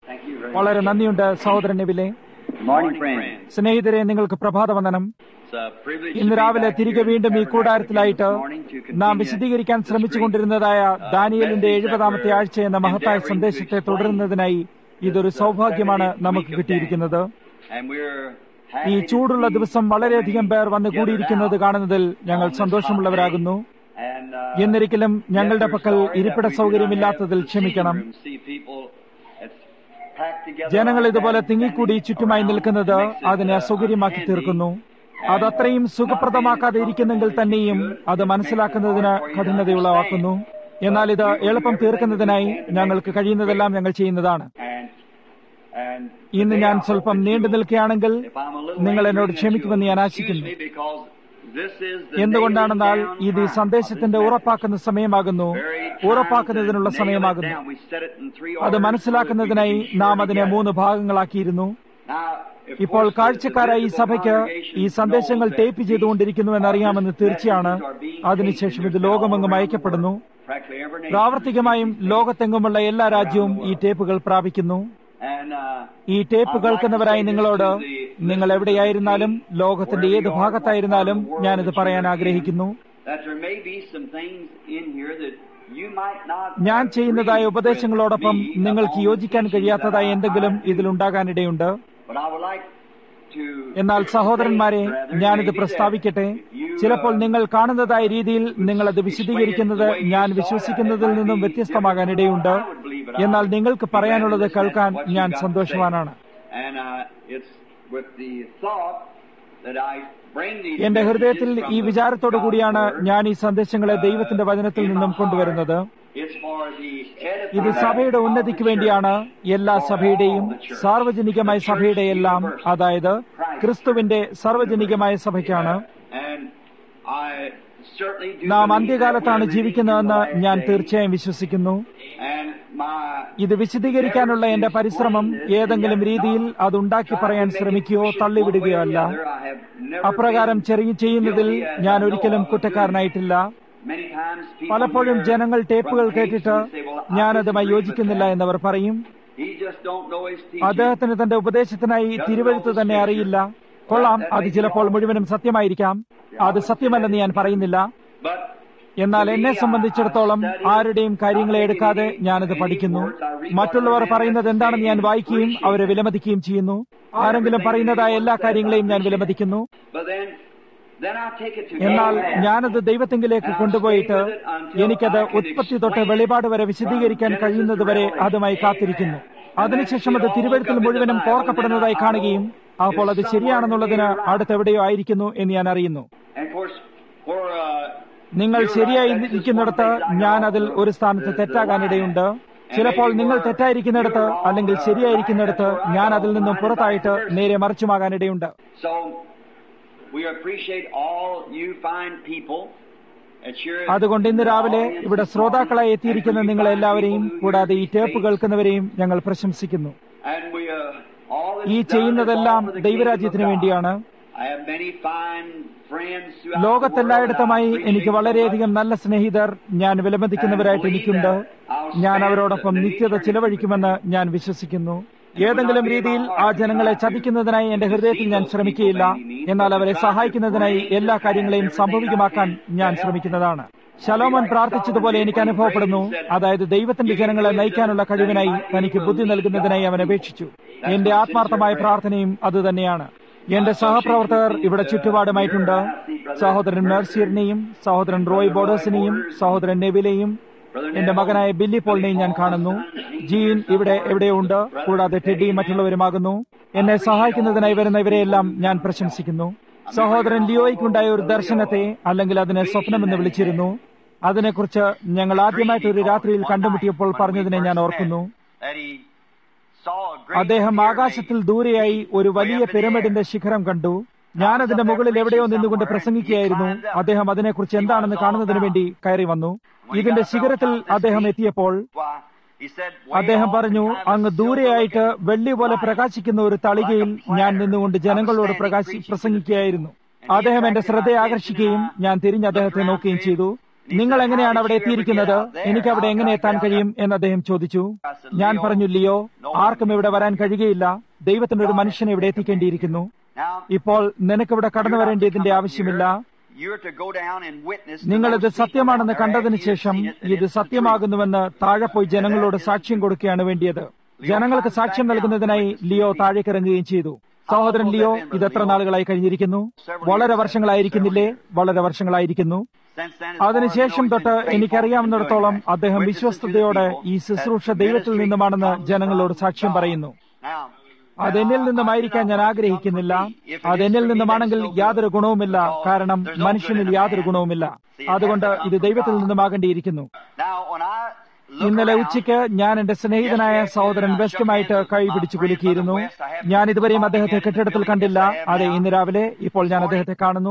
Thank you very വളരെ നന്ദിയുണ്ട് സഹോദരൻ നെവിലെ much. Morning, friends. സ്നേഹിതരെ നിങ്ങൾക്ക് പ്രഭാതവന്ദനം It's a privilege to ഇന്ന് be രാവിലെ back തിരികെ here വീണ്ടും ഈ at കൂടാരത്തിലായിട്ട് Tabernacle again this morning to നാം continue വിശദീകരിക്കാൻ this ശ്രമിച്ചുകൊണ്ടിരുന്നതായ ദാനിയലിന്റെ എഴുപതാമത്തെ ആഴ്ച എന്ന മഹത്തായ സന്ദേശത്തെ തുടരുന്നതിനായി ഇതൊരു സൗഭാഗ്യമാണ് നമുക്ക് കിട്ടിയിരിക്കുന്നത് And we're ഈ happy to ചൂടുള്ള see ദിവസം വളരെയധികം പേർ വന്ന് കൂടിയിരിക്കുന്നത് കാണുന്നതിൽ ഞങ്ങൾ സന്തോഷമുള്ളവരാകുന്നു And, uh, എന്നിരിക്കലും ഞങ്ങളുടെ yet we're പക്കൽ sorry ഇരിപ്പിട that we do not സൗകര്യമില്ലാത്തതിൽ have the ക്ഷമിക്കണം seating room. See people that's packed together ജനങ്ങൾ like ഇതുപോലെ that, തിങ്ങിക്കൂടി standing ചുറ്റുമായി around നിൽക്കുന്നത് makes it, അതിനെ uh, അസൗകര്യമാക്കി unhandy. തീർക്കുന്നു അതത്രയും സുഖപ്രദമാക്കാതെ ഇരിക്കുന്നെങ്കിൽ തന്നെയും അത് മനസ്സിലാക്കുന്നതിന് കഠിനതയുളവാക്കുന്നു എന്നാൽ ഇത് എളുപ്പം തീർക്കുന്നതിനായി ഞങ്ങൾക്ക് കഴിയുന്നതെല്ലാം ഞങ്ങൾ ചെയ്യുന്നതാണ് And, and ഇന്ന് today ഞാൻ I hope സ്വല്പം that you നീണ്ടു will- നിൽക്കുകയാണെങ്കിൽ if I'm a little നിങ്ങൾ late, എന്നോട് that ക്ഷമിക്കുമെന്ന് you'll ഞാൻ excuse ആശിക്കുന്നു me because this is the എന്തുകൊണ്ടാണെന്നാൽ nailing ഇത് ഈ down സന്ദേശത്തിന്റെ time of this ഉറപ്പാക്കുന്ന സമയമാകുന്നു message. Very time ഉറപ്പാക്കുന്നതിനുള്ള to nail it സമയമാകുന്നു down. We set it in three അത് orders so that we മനസ്സിലാക്കുന്നതിനായി can be sure നാം to അതിനെ get it. മൂന്ന് ഭാഗങ്ങളാക്കിയിരുന്നു Now, if ഇപ്പോൾ course the- കാഴ്ചക്കാരായ ഈ the സഭയ്ക്ക് congregation ഈ സന്ദേശങ്ങൾ knows that ടേപ്പ് ചെയ്തുകൊണ്ടിരിക്കുന്നുവെന്ന് അറിയാമെന്ന് these തീർച്ചയാണ് messages are being അതിനുശേഷം taped ഇത് and they're ലോകമെങ്ങും all around അയക്കപ്പെടുന്നു the world. Practically every nation പ്രാവർത്തികമായും receives these ലോകത്തെങ്ങുമുള്ള എല്ലാ രാജ്യവും ഈ ടേപ്പുകൾ പ്രാപിക്കുന്നു And, uh, ഈ ടേപ്പ് കേൾക്കുന്നവരായി നിങ്ങളോട് നിങ്ങൾ എവിടെയായിരുന്നാലും ലോകത്തിന്റെ ഏത് ഭാഗത്തായിരുന്നാലും ഞാനിത് പറയാൻ ആഗ്രഹിക്കുന്നു that there may be some things in here that you might not ഞാൻ ചെയ്യുന്നതായ agree ഉപദേശങ്ങളോടൊപ്പം with me നിങ്ങൾക്ക് upon യോജിക്കാൻ teachings കഴിയാത്തതായ that I- എന്തെങ്കിലും I do. ഇതിലുണ്ടാകാനിടയുണ്ട് But I would like to എന്നാൽ സഹോദരന്മാരെ say, brethren, ഞാനിത് maybe പ്രസ്താവിക്കട്ടെ that if you, ചിലപ്പോൾ uh, നിങ്ങൾ കാണുന്നതായ രീതിയിൽ നിങ്ങൾ അത് വിശദീകരിക്കുന്നത് ഞാൻ വിശ്വസിക്കുന്നതിൽ നിന്നും വ്യത്യസ്തമാകാനിടയുണ്ട് എന്നാൽ നിങ്ങൾക്ക് പറയാനുള്ളത് കേൾക്കാൻ ഞാൻ സന്തോഷവാനാണ് And, uh, it's with the thought that I bring these എന്റെ ഹൃദയത്തിൽ messages from ഈ the വിചാരത്തോടു God's കൂടിയാണ് Word, ഞാൻ ഈ സന്ദേശങ്ങളെ uh, ദൈവത്തിന്റെ വചനത്തിൽ in my നിന്നും heart. കൊണ്ടുവരുന്നത് It's for the ഇത് edifying സഭയുടെ of the ഉന്നതിക്ക് church. വേണ്ടിയാണ് എല്ലാ For സഭയുടെയും all the church. സാർവജനികമായ The church സഭയുടെ എല്ലാം universal. അതായത് ക്രിസ്തുവിന്റെ സാർവജനികമായ സഭയ്ക്കാണ് And I certainly do നാം believe അന്ത്യകാലത്താണ് that we're ജീവിക്കുന്നതെന്ന് living in the ഞാൻ last days. തീർച്ചയായും വിശ്വസിക്കുന്നു And my ഇത് വിശദീകരിക്കാനുള്ള എന്റെ പരിശ്രമം ഏതെങ്കിലും രീതിയിൽ അത് ഉണ്ടാക്കി പറയാൻ ശ്രമിക്കുകയോ തള്ളിവിടുകയോ അല്ല അപ്രകാരം ചെറിയ ചെയ്യുന്നതിൽ ഞാൻ ഒരിക്കലും കുറ്റക്കാരനായിട്ടില്ല പലപ്പോഴും ജനങ്ങൾ ടേപ്പുകൾ കേട്ടിട്ട് ഞാനതുമായി യോജിക്കുന്നില്ല എന്നവർ പറയും അദ്ദേഹത്തിന് തന്റെ ഉപദേശത്തിനായി തിരുവഴുത്ത് തന്നെ അറിയില്ല കൊള്ളാം അത് ചിലപ്പോൾ മുഴുവനും സത്യമായിരിക്കാം അത് സത്യമല്ലെന്ന് ഞാൻ പറയുന്നില്ല എന്നാൽ എന്നെ സംബന്ധിച്ചിടത്തോളം ആരുടെയും കാര്യങ്ങളെ എടുക്കാതെ ഞാനത് പഠിക്കുന്നു മറ്റുള്ളവർ പറയുന്നത് എന്താണെന്ന് ഞാൻ വായിക്കുകയും അവരെ വിലമതിക്കുകയും ചെയ്യുന്നു ആരെങ്കിലും പറയുന്നതായ എല്ലാ കാര്യങ്ങളെയും ഞാൻ വിലമതിക്കുന്നു എന്നാൽ ഞാനത് ദൈവത്തെങ്കിലേക്ക് കൊണ്ടുപോയിട്ട് എനിക്കത് ഉത്പത്തി തൊട്ട് വെളിപാട് വരെ വിശദീകരിക്കാൻ കഴിയുന്നതുവരെ അതുമായി കാത്തിരിക്കുന്നു അതിനുശേഷം അത് തിരുവഴുത്തിൽ മുഴുവനും കോർക്കപ്പെടുന്നതായി കാണുകയും അപ്പോൾ അത് ശരിയാണെന്നുള്ളതിന് അടുത്തെവിടെയോ ആയിരിക്കുന്നു എന്ന് ഞാൻ അറിയുന്നു നിങ്ങൾ ശരിയായി ഇരിക്കുന്നിടത്ത് ഞാൻ അതിൽ ഒരു സ്ഥാനത്ത് തെറ്റാകാനിടയുണ്ട് ചിലപ്പോൾ നിങ്ങൾ തെറ്റായിരിക്കുന്നിടത്ത് അല്ലെങ്കിൽ ശരിയായിരിക്കുന്നിടത്ത് ഞാൻ അതിൽ നിന്നും പുറത്തായിട്ട് നേരെ മറിച്ചുമാകാനിടയുണ്ട് അതുകൊണ്ട് ഇന്ന് രാവിലെ ഇവിടെ ശ്രോതാക്കളായി എത്തിയിരിക്കുന്ന നിങ്ങളെല്ലാവരെയും കൂടാതെ ഈ ടേപ്പ് കേൾക്കുന്നവരെയും ഞങ്ങൾ പ്രശംസിക്കുന്നു ഈ ചെയ്യുന്നതെല്ലാം ദൈവരാജ്യത്തിന് വേണ്ടിയാണ് ലോകത്തെല്ലായിടത്തുമായി എനിക്ക് വളരെയധികം നല്ല സ്നേഹിതർ ഞാൻ വിലമതിക്കുന്നവരായിട്ട് എനിക്കുണ്ട് ഞാൻ അവരോടൊപ്പം നിത്യത ചിലവഴിക്കുമെന്ന് ഞാൻ വിശ്വസിക്കുന്നു ഏതെങ്കിലും രീതിയിൽ ആ ജനങ്ങളെ ചതിക്കുന്നതിനായി എന്റെ ഹൃദയത്തിൽ ഞാൻ ശ്രമിക്കുകയില്ല എന്നാൽ അവരെ സഹായിക്കുന്നതിനായി എല്ലാ കാര്യങ്ങളെയും സംഭവികമാക്കാൻ ഞാൻ ശ്രമിക്കുന്നതാണ് ശലോമൻ പ്രാർത്ഥിച്ചതുപോലെ എനിക്ക് അനുഭവപ്പെടുന്നു അതായത് ദൈവത്തിന്റെ ജനങ്ങളെ നയിക്കാനുള്ള കഴിവിനായി തനിക്ക് ബുദ്ധി നൽകുന്നതിനായി അവൻ അപേക്ഷിച്ചു എന്റെ ആത്മാർത്ഥമായ പ്രാർത്ഥനയും അതുതന്നെയാണ് എന്റെ സഹപ്രവർത്തകർ ഇവിടെ ചുറ്റുപാടുമായിട്ടുണ്ട് സഹോദരൻ മേർസിയറിനെയും സഹോദരൻ റോയ് ബോർഡേഴ്സിനെയും സഹോദരൻ നെവിലെയും എന്റെ മകനായ ബില്ലി പോളിനെയും ഞാൻ കാണുന്നു ജീൻ ഇവിടെ എവിടെയുണ്ട് കൂടാതെ ടെഡിയും മറ്റുള്ളവരുമാകുന്നു എന്നെ സഹായിക്കുന്നതിനായി വരുന്ന ഇവരെയെല്ലാം ഞാൻ പ്രശംസിക്കുന്നു സഹോദരൻ ലിയോയ്ക്കുണ്ടായ ഒരു ദർശനത്തെ അല്ലെങ്കിൽ അതിനെ സ്വപ്നമെന്ന് വിളിച്ചിരുന്നു അതിനെക്കുറിച്ച് ഞങ്ങൾ ആദ്യമായിട്ട് ഒരു രാത്രിയിൽ കണ്ടുമുട്ടിയപ്പോൾ പറഞ്ഞതിനെ ഞാൻ ഓർക്കുന്നു അദ്ദേഹം ആകാശത്തിൽ ദൂരെയായി ഒരു വലിയ പിരമിഡിന്റെ ശിഖരം കണ്ടു ഞാൻ അതിന്റെ മുകളിൽ എവിടെയോ നിന്നുകൊണ്ട് പ്രസംഗിക്കുകയായിരുന്നു അദ്ദേഹം അതിനെക്കുറിച്ച് എന്താണെന്ന് കാണുന്നതിന് വേണ്ടി കയറി വന്നു ഇതിന്റെ ശിഖരത്തിൽ അദ്ദേഹം എത്തിയപ്പോൾ അദ്ദേഹം പറഞ്ഞു അങ്ങ് ദൂരെയായിട്ട് വെള്ളി പോലെ പ്രകാശിക്കുന്ന ഒരു തളികയിൽ ഞാൻ നിന്നുകൊണ്ട് ജനങ്ങളോട് പ്രകാശി പ്രസംഗിക്കുകയായിരുന്നു അദ്ദേഹം എന്റെ ശ്രദ്ധയെ ആകർഷിക്കുകയും ഞാൻ തിരിഞ്ഞ് അദ്ദേഹത്തെ നോക്കുകയും ചെയ്തു നിങ്ങൾ എങ്ങനെയാണ് അവിടെ എത്തിയിരിക്കുന്നത് എനിക്ക് അവിടെ എങ്ങനെ എത്താൻ കഴിയും എന്ന് അദ്ദേഹം ചോദിച്ചു ഞാൻ പറഞ്ഞു ലിയോ ആർക്കും ഇവിടെ വരാൻ കഴിയുകയില്ല ദൈവത്തിന് ഒരു മനുഷ്യനെ ഇവിടെ എത്തിക്കേണ്ടിയിരിക്കുന്നു ഇപ്പോൾ നിനക്കിവിടെ കടന്നു വരേണ്ടതിന്റെ ആവശ്യമില്ല നിങ്ങളിത് സത്യമാണെന്ന് കണ്ടതിന് ശേഷം ഇത് സത്യമാകുന്നുവെന്ന് താഴെ പോയി ജനങ്ങളോട് സാക്ഷ്യം കൊടുക്കുകയാണ് വേണ്ടിയത് ജനങ്ങൾക്ക് സാക്ഷ്യം നൽകുന്നതിനായി ലിയോ താഴേക്കിറങ്ങുകയും ചെയ്തു സഹോദരൻ ലിയോ ഇത് എത്ര നാളുകളായി കഴിഞ്ഞിരിക്കുന്നു വളരെ വർഷങ്ങളായിരിക്കുന്നില്ലേ വളരെ വർഷങ്ങളായിരിക്കുന്നു അതിനുശേഷം തൊട്ട് എനിക്കറിയാവുന്നിടത്തോളം അദ്ദേഹം വിശ്വസ്തയോടെ ഈ ശുശ്രൂഷ ദൈവത്തിൽ നിന്നുമാണെന്ന് ജനങ്ങളോട് സാക്ഷ്യം പറയുന്നു അതെന്നിൽ നിന്നുമായിരിക്കാൻ ഞാൻ ആഗ്രഹിക്കുന്നില്ല അതെന്നിൽ നിന്നുമാണെങ്കിൽ യാതൊരു ഗുണവുമില്ല കാരണം മനുഷ്യനിൽ യാതൊരു ഗുണവുമില്ല അതുകൊണ്ട് ഇത് ദൈവത്തിൽ നിന്നുമാകേണ്ടിയിരിക്കുന്നു ഇന്നലെ ഉച്ചയ്ക്ക് ഞാൻ എന്റെ സ്നേഹിതനായ സഹോദരൻ വെസ്റ്റുമായിട്ട് കൈ പിടിച്ചു കുലുക്കിയിരുന്നു ഞാൻ ഇതുവരെയും അദ്ദേഹത്തെ കെട്ടിടത്തിൽ കണ്ടില്ല അതെ ഇന്ന് രാവിലെ ഇപ്പോൾ ഞാൻ അദ്ദേഹത്തെ കാണുന്നു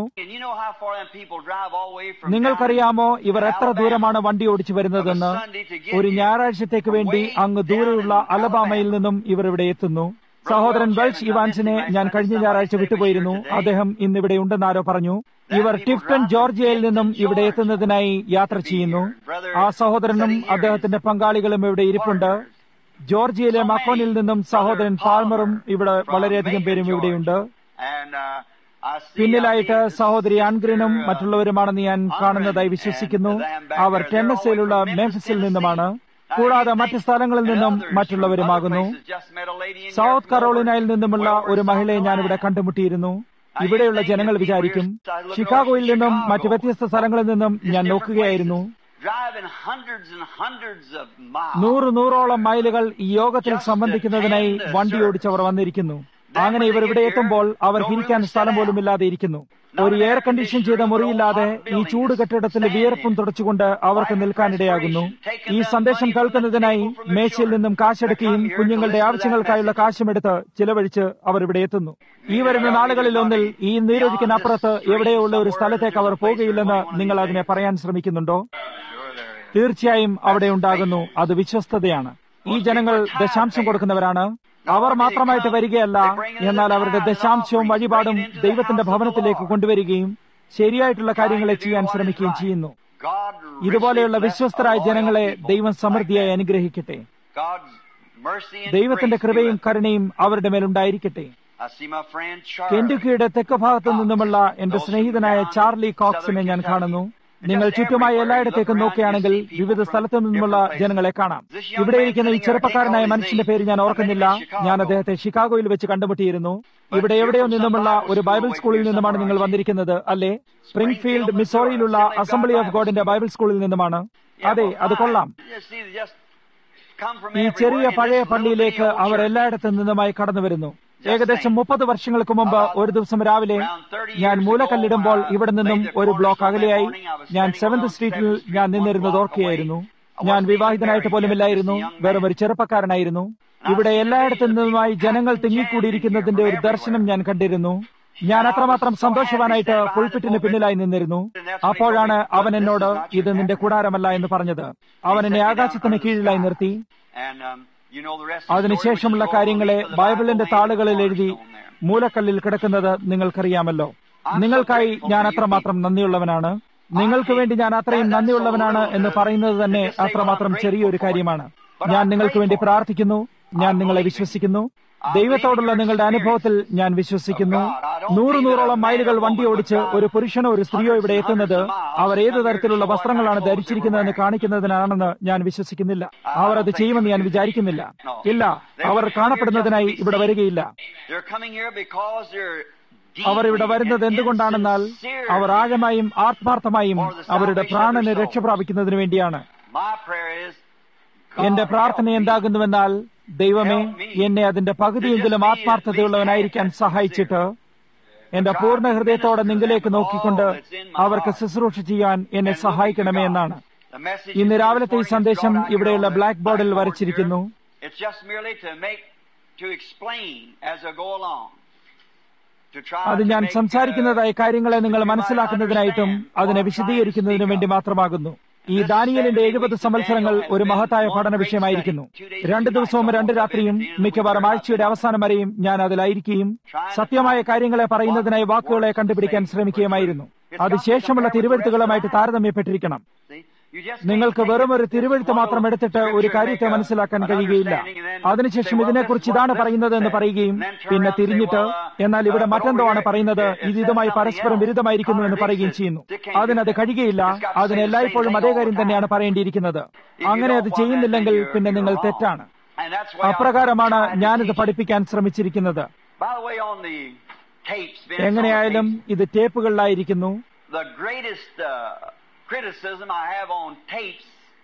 നിങ്ങൾക്കറിയാമോ ഇവർ എത്ര ദൂരമാണ് വണ്ടി ഓടിച്ചു വരുന്നതെന്ന് ഒരു ഞായറാഴ്ചത്തേക്ക് വേണ്ടി അങ്ങ് ദൂരെയുള്ള അലബാമയിൽ നിന്നും ഇവർ ഇവിടെ എത്തുന്നു സഹോദരൻ വെൽഷ് ഇവാൻസിനെ ഞാൻ കഴിഞ്ഞ ഞായറാഴ്ച വിട്ടുപോയിരുന്നു അദ്ദേഹം ഇന്നിവിടെ ഉണ്ടെന്ന് ആരോ പറഞ്ഞു ഇവർ ടിഫ്റ്റൺ ജോർജിയയിൽ നിന്നും ഇവിടെ എത്തുന്നതിനായി യാത്ര ചെയ്യുന്നു ആ സഹോദരനും അദ്ദേഹത്തിന്റെ പങ്കാളികളും ഇവിടെ ഇരിപ്പുണ്ട് ജോർജിയയിലെ മക്കോനിൽ നിന്നും സഹോദരൻ പാൽമറും ഇവിടെ വളരെയധികം പേരും ഇവിടെയുണ്ട് പിന്നിലായിട്ട് സഹോദരി അൻഗ്രിനും മറ്റുള്ളവരുമാണെന്ന് ഞാൻ കാണുന്നതായി വിശ്വസിക്കുന്നു അവർ ടെന്നസിയിലുള്ള മെംഫിസിൽ നിന്നുമാണ് കൂടാതെ മറ്റ് സ്ഥലങ്ങളിൽ നിന്നും മറ്റുള്ളവരുമാകുന്നു സൗത്ത് കറോളിനയിൽ നിന്നുമുള്ള ഒരു മഹിളയെ ഞാൻ ഇവിടെ കണ്ടുമുട്ടിയിരുന്നു ഇവിടെയുള്ള ജനങ്ങൾ വിചാരിക്കും ഷിക്കാഗോയിൽ നിന്നും മറ്റ് വ്യത്യസ്ത സ്ഥലങ്ങളിൽ നിന്നും ഞാൻ നോക്കുകയായിരുന്നു നൂറ് നൂറോളം മൈലുകൾ ഈ യോഗത്തിൽ സംബന്ധിക്കുന്നതിനായി വണ്ടി ഓടിച്ചവർ വന്നിരിക്കുന്നു അങ്ങനെ ഇവർ ഇവിടെ എത്തുമ്പോൾ അവർക്ക് ഇരിക്കാൻ സ്ഥലം പോലും ഇല്ലാതെ ഇരിക്കുന്നു ഒരു എയർ കണ്ടീഷൻ ചെയ്ത മുറിയില്ലാതെ ഈ ചൂട് കെട്ടിടത്തിൽ വിയർപ്പും തുടച്ചുകൊണ്ട് അവർക്ക് നിൽക്കാനിടയാകുന്നു ഈ സന്ദേശം കേൾക്കുന്നതിനായി മേശയിൽ നിന്നും കാശെടുക്കുകയും കുഞ്ഞുങ്ങളുടെ ആവശ്യങ്ങൾക്കായുള്ള കാശുമെടുത്ത് ചിലവഴിച്ച് അവർ ഇവിടെ എത്തുന്നു ഈ വരുന്ന നാളുകളിൽ ഒന്നിൽ ഈ നീരൊഴുക്കിനപ്പുറത്ത് എവിടെയോ ഉള്ള ഒരു സ്ഥലത്തേക്ക് അവർ പോകുകയില്ലെന്ന് നിങ്ങൾ അതിനെ പറയാൻ ശ്രമിക്കുന്നുണ്ടോ തീർച്ചയായും അവിടെ ഉണ്ടാകുന്നു അത് വിശ്വസ്തതയാണ് ഈ ജനങ്ങൾ ദശാംശം കൊടുക്കുന്നവരാണ് അവർ മാത്രമായിട്ട് വരികയല്ല എന്നാൽ അവരുടെ ദശാംശവും വഴിപാടും ദൈവത്തിന്റെ ഭവനത്തിലേക്ക് കൊണ്ടുവരികയും ശരിയായിട്ടുള്ള കാര്യങ്ങളെ ചെയ്യാൻ ശ്രമിക്കുകയും ചെയ്യുന്നു ഇതുപോലെയുള്ള വിശ്വസ്തരായ ജനങ്ങളെ ദൈവം സമൃദ്ധിയായി അനുഗ്രഹിക്കട്ടെ ദൈവത്തിന്റെ കൃപയും കരുണയും അവരുടെ മേലുണ്ടായിരിക്കട്ടെ കെൻഡുക്കിയുടെ തെക്ക് ഭാഗത്തു നിന്നുമുള്ള എന്റെ സ്നേഹിതനായ ചാർലി കോക്സിനെ ഞാൻ കാണുന്നു നിങ്ങൾ ചുറ്റുമായി എല്ലായിടത്തേക്കും നോക്കുകയാണെങ്കിൽ വിവിധ സ്ഥലത്തു നിന്നുമുള്ള ജനങ്ങളെ കാണാം ഇവിടെ ഇരിക്കുന്ന ഈ ചെറുപ്പക്കാരനായ മനുഷ്യന്റെ പേര് ഞാൻ ഓർക്കുന്നില്ല ഞാൻ അദ്ദേഹത്തെ ഷിക്കാഗോയിൽ വെച്ച് കണ്ടുമുട്ടിയിരുന്നു ഇവിടെ എവിടെയോ നിന്നുമുള്ള ഒരു ബൈബിൾ സ്കൂളിൽ നിന്നുമാണ് നിങ്ങൾ വന്നിരിക്കുന്നത് അല്ലേ സ്പ്രിംഗ്ഫീൽഡ് മിസോറിയിലുള്ള അസംബ്ലി ഓഫ് ഗോഡിന്റെ ബൈബിൾ സ്കൂളിൽ നിന്നുമാണ് അതെ അത് കൊള്ളാം ഈ ചെറിയ പഴയ പള്ളിയിലേക്ക് അവർ എല്ലായിടത്തു നിന്നുമായി കടന്നു വരുന്നു ഏകദേശം മുപ്പത് വർഷങ്ങൾക്ക് മുമ്പ് ഒരു ദിവസം രാവിലെ ഞാൻ മൂലക്കല്ലിടുമ്പോൾ ഇവിടെ നിന്നും ഒരു ബ്ലോക്ക് അകലെയായി ഞാൻ സെവന്ത് സ്ട്രീറ്റിൽ ഞാൻ നിന്നിരുന്നത് ഓർക്കുകയായിരുന്നു ഞാൻ വിവാഹിതനായിട്ട് പോലുമില്ലായിരുന്നു വെറും ഒരു ചെറുപ്പക്കാരനായിരുന്നു ഇവിടെ എല്ലായിടത്തു നിന്നുമായി ജനങ്ങൾ തിങ്ങിക്കൂടിയിരിക്കുന്നതിന്റെ ഒരു ദർശനം ഞാൻ കണ്ടിരുന്നു ഞാൻ അത്രമാത്രം സന്തോഷവാനായിട്ട് പുൾപിറ്റിന് പിന്നിലായി നിന്നിരുന്നു അപ്പോഴാണ് അവൻ എന്നോട് ഇത് നിന്റെ കൂടാരമല്ല എന്ന് പറഞ്ഞത് അവൻ എന്നെ ആകാശത്തിന് കീഴിലായി നിർത്തി അതിനുശേഷമുള്ള കാര്യങ്ങളെ ബൈബിളിന്റെ താളുകളിൽ എഴുതി മൂലക്കല്ലിൽ കിടക്കുന്നത് നിങ്ങൾക്കറിയാമല്ലോ നിങ്ങൾക്കായി ഞാൻ അത്രമാത്രം നന്ദിയുള്ളവനാണ് നിങ്ങൾക്ക് വേണ്ടി ഞാൻ അത്രയും നന്ദിയുള്ളവനാണ് എന്ന് പറയുന്നത് തന്നെ അത്രമാത്രം ചെറിയൊരു കാര്യമാണ് ഞാൻ നിങ്ങൾക്ക് വേണ്ടി പ്രാർത്ഥിക്കുന്നു ഞാൻ നിങ്ങളെ വിശ്വസിക്കുന്നു ദൈവത്തോടുള്ള നിങ്ങളുടെ അനുഭവത്തിൽ ഞാൻ വിശ്വസിക്കുന്നു നൂറ് നൂറോളം മൈലുകൾ വണ്ടി ഓടിച്ച് ഒരു പുരുഷനോ ഒരു സ്ത്രീയോ ഇവിടെ എത്തുന്നത് അവർ ഏത് തരത്തിലുള്ള വസ്ത്രങ്ങളാണ് ധരിച്ചിരിക്കുന്നതെന്ന് കാണിക്കുന്നതിനാണെന്ന് ഞാൻ വിശ്വസിക്കുന്നില്ല അവർ അത് ചെയ്യുമെന്ന് ഞാൻ വിചാരിക്കുന്നില്ല ഇല്ല അവർ കാണപ്പെടുന്നതിനായി ഇവിടെ വരികയില്ല അവർ ഇവിടെ വരുന്നത് എന്തുകൊണ്ടാണെന്നാൽ അവർ ആഴമായും ആത്മാർത്ഥമായും അവരുടെ പ്രാണനെ രക്ഷപ്രാപിക്കുന്നതിന് വേണ്ടിയാണ് എന്റെ പ്രാർത്ഥന എന്താകുന്നുവെന്നാൽ ദൈവമേ എന്നെ അതിന്റെ പകുതിയെങ്കിലും ആത്മാർത്ഥതയുള്ളവനായിരിക്കാൻ സഹായിച്ചിട്ട് എന്റെ പൂർണ്ണ ഹൃദയത്തോടെ നിങ്ങളിലേക്ക് നോക്കിക്കൊണ്ട് അവർക്ക് ശുശ്രൂഷ ചെയ്യാൻ എന്നെ സഹായിക്കണമേ എന്നാണ് ഇന്ന് രാവിലത്തെ ഈ സന്ദേശം ഇവിടെയുള്ള ബ്ലാക്ക് ബോർഡിൽ വരച്ചിരിക്കുന്നു അത് ഞാൻ സംസാരിക്കുന്നതായ കാര്യങ്ങളെ നിങ്ങൾ മനസ്സിലാക്കുന്നതിനായിട്ടും അതിനെ വിശദീകരിക്കുന്നതിനു വേണ്ടി മാത്രമാകുന്നു ഈ ദാനിയലിന്റെ എഴുപത് സംവത്സരങ്ങൾ ഒരു മഹത്തായ പഠന വിഷയമായിരിക്കുന്നു രണ്ടു ദിവസവും രണ്ട് രാത്രിയും മിക്കവാറും ആഴ്ചയുടെ അവസാനം വരെയും ഞാൻ അതിലായിരിക്കുകയും സത്യമായ കാര്യങ്ങളെ പറയുന്നതിനായി വാക്കുകളെ കണ്ടുപിടിക്കാൻ ശ്രമിക്കുകയുമായിരുന്നു അത് ശേഷമുള്ള തിരുവഴുത്തുകളുമായിട്ട് താരതമ്യപ്പെട്ടിരിക്കണം You just നിങ്ങൾക്ക് can't വെറും take ഒരു തിരുവഴുത്ത് one മാത്രം little എടുത്തിട്ട് ഒരു scripture കാര്യത്തെ and make a- മനസ്സിലാക്കാൻ an കഴിയുകയില്ല understanding and then അതിനുശേഷം say, well, ഇതിനെക്കുറിച്ച് this is ഇതാണ് what പറയുന്നത് എന്ന് this പറയുകയും says. Then turn പിന്നെ around and say, തിരിഞ്ഞിട്ട് well, uh, എന്നാൽ ഇവിടെ uh, but മറ്റെന്തോ over ആണ് here പറയുന്നത് it- it ഇത് says ഇതുമായി something പരസ്പരം else. വിരുദ്ധമായിരിക്കുന്നു എന്ന് പറയുകയും Contradicts ചെയ്യുന്നു it. They can't do അതിനത് that. കഴിയുകയില്ല It's got to say അതിന് the same എല്ലായ്പ്പോഴും thing അതേ all കാര്യം the തന്നെയാണ് time. പറയേണ്ടിയിരിക്കുന്നത് If you അങ്ങനെ don't അത് want that, ചെയ്യുന്നില്ലെങ്കിൽ then you're- പിന്നെ നിങ്ങൾ you're wrong. തെറ്റാണ് And that's the way I അപ്രകാരമാണ് tried to ഞാനിത് teach. പഠിപ്പിക്കാൻ ശ്രമിച്ചിരിക്കുന്നത് By the way, on the tapes, Vince, on the എങ്ങനെയായാലും tapes, ഇത് ടേപ്പുകളിലായിരിക്കുന്നു the greatest uh, criticism I have on tapes.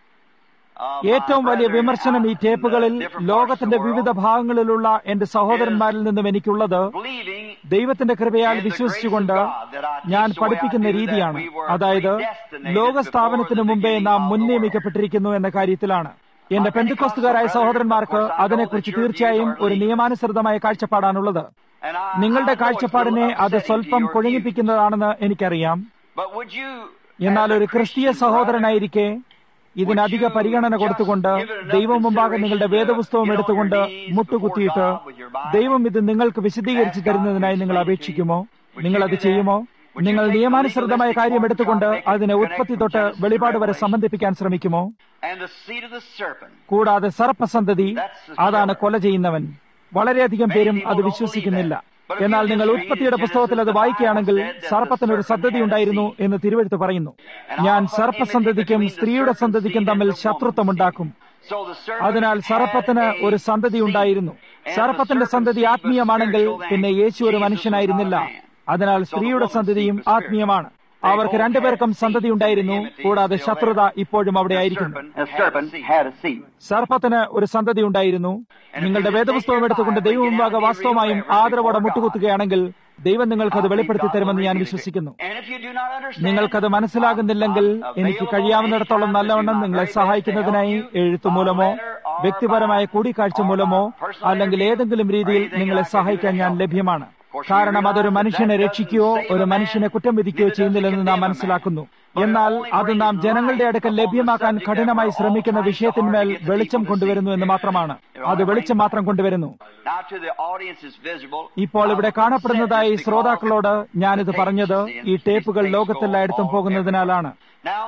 uh, ഏറ്റവും my വലിയ brethren വിമർശനം ഈ out in the ടേപ്പുകളിൽ different parts of ലോകത്തിന്റെ the വിവിധ world ഭാഗങ്ങളിലുള്ള എന്റെ സഹോദരന്മാരിൽ നിന്നും എനിക്കുള്ളത് believing ദൈവത്തിന്റെ കൃപയാൽ in the വിശ്വസിച്ചുകൊണ്ട് grace of God that I teach ഞാൻ the way I പഠിപ്പിക്കുന്ന do, that രീതിയാണ് we were അതായത് predestinated ലോകസ്ഥാപനത്തിന് before the മുമ്പേ beginning നാം of the മുൻനിയമിക്കപ്പെട്ടിരിക്കുന്നു എന്ന കാര്യത്തിലാണ് എന്റെ പെന്തുക്കോസ്തുകാരായ സഹോദരന്മാർക്ക് അതിനെക്കുറിച്ച് തീർച്ചയായും ഒരു നിയമാനുസൃതമായ കാഴ്ചപ്പാടാണുള്ളത് And I- നിങ്ങളുടെ I know it's a കാഴ്ചപ്പാടിനെ little അത് upsetting to സ്വല്പം your views. കൊഴിഞ്ഞിപ്പിക്കുന്നതാണെന്ന് എനിക്കറിയാം But would you, എന്നാൽ as a ഒരു ക്രിസ്തീയ Christian സഹോദരനായിരിക്കെ ഇതിനധിക പരിഗണന കൊടുത്തുകൊണ്ട് ദൈവം മുമ്പാകെ നിങ്ങളുടെ വേദപുസ്തകം എടുത്തുകൊണ്ട് മുട്ടുകുത്തിയിട്ട് ദൈവം ഇത് നിങ്ങൾക്ക് വിശദീകരിച്ചു തരുന്നതിനായി നിങ്ങൾ അപേക്ഷിക്കുമോ നിങ്ങൾ അത് ചെയ്യുമോ നിങ്ങൾ നിയമാനുസൃതമായ കാര്യം എടുത്തുകൊണ്ട് അതിനെ ഉത്പത്തി തൊട്ട് വെളിപാട് വരെ സംബന്ധിപ്പിക്കാൻ ശ്രമിക്കുമോ and the seed of the serpent, കൂടാതെ സർപ്പസന്തതി അതാണ് കൊല ചെയ്യുന്നവൻ വളരെയധികം പേരും അത് വിശ്വസിക്കുന്നില്ല എന്നാൽ നിങ്ങൾ ഉത്പത്തിയുടെ പുസ്തകത്തിൽ അത് വായിക്കുകയാണെങ്കിൽ സർപ്പത്തിനൊരു സന്തതി ഉണ്ടായിരുന്നു എന്ന് തിരുവഴുത്ത് പറയുന്നു ഞാൻ സർപ്പസന്തതിക്കും സ്ത്രീയുടെ സന്തതിക്കും തമ്മിൽ ശത്രുത്വമുണ്ടാക്കും so the serpent അതിനാൽ സർപ്പത്തിന് had a ഒരു സന്തതി ഉണ്ടായിരുന്നു സർപ്പത്തിന്റെ സന്തതി ആത്മീയമാണെങ്കിൽ പിന്നെ യേശു ഒരു മനുഷ്യനായിരുന്നില്ല അതിനാൽ സ്ത്രീയുടെ സന്തതിയും ആത്മീയമാണ് അവർക്ക് രണ്ടുപേർക്കും സന്തതി ഉണ്ടായിരുന്നു കൂടാതെ ശത്രുത ഇപ്പോഴും അവിടെ ആയിരിക്കുന്നു serpent, a serpent had a seed. സർപ്പത്തിന് ഒരു സന്തതി ഉണ്ടായിരുന്നു നിങ്ങളുടെ വേദപുസ്തകം എടുത്തുകൊണ്ട് ദൈവം മുമ്പാകെ വാസ്തവമായും ആദരവോടെ മുട്ടുകുത്തുകയാണെങ്കിൽ ദൈവം നിങ്ങൾക്ക് അത് വെളിപ്പെടുത്തി തരുമെന്ന് ഞാൻ വിശ്വസിക്കുന്നു And if you do not understand, നിങ്ങൾക്കത് മനസ്സിലാകുന്നില്ലെങ്കിൽ എനിക്ക് കഴിയാവുന്നിടത്തോളം നല്ലവണ്ണം നിങ്ങളെ സഹായിക്കുന്നതിനായി എഴുത്തു മൂലമോ വ്യക്തിപരമായ കൂടിക്കാഴ്ച മൂലമോ അല്ലെങ്കിൽ ഏതെങ്കിലും രീതിയിൽ നിങ്ങളെ സഹായിക്കാൻ ഞാൻ ലഭ്യമാണ് കാരണം അതൊരു മനുഷ്യനെ രക്ഷിക്കുകയോ ഒരു മനുഷ്യനെ കുറ്റം വിധിക്കുകയോ ചെയ്യുന്നില്ലെന്ന് നാം മനസ്സിലാക്കുന്നു എന്നാൽ അത് നാം ജനങ്ങളുടെ അടുക്കൽ ലഭ്യമാക്കാൻ കഠിനമായി ശ്രമിക്കുന്ന വിഷയത്തിന്മേൽ വെളിച്ചം കൊണ്ടുവരുന്നു എന്ന് മാത്രമാണ് അത് വെളിച്ചം മാത്രം കൊണ്ടുവരുന്നു now to the audience is visible. ഇപ്പോൾ ഇവിടെ കാണപ്പെടുന്നതായി ഈ ശ്രോതാക്കളോട് ഞാനിത് പറഞ്ഞത് ഈ ടേപ്പുകൾ ലോകത്തെല്ലായിടത്തും പോകുന്നതിനാലാണ് Now,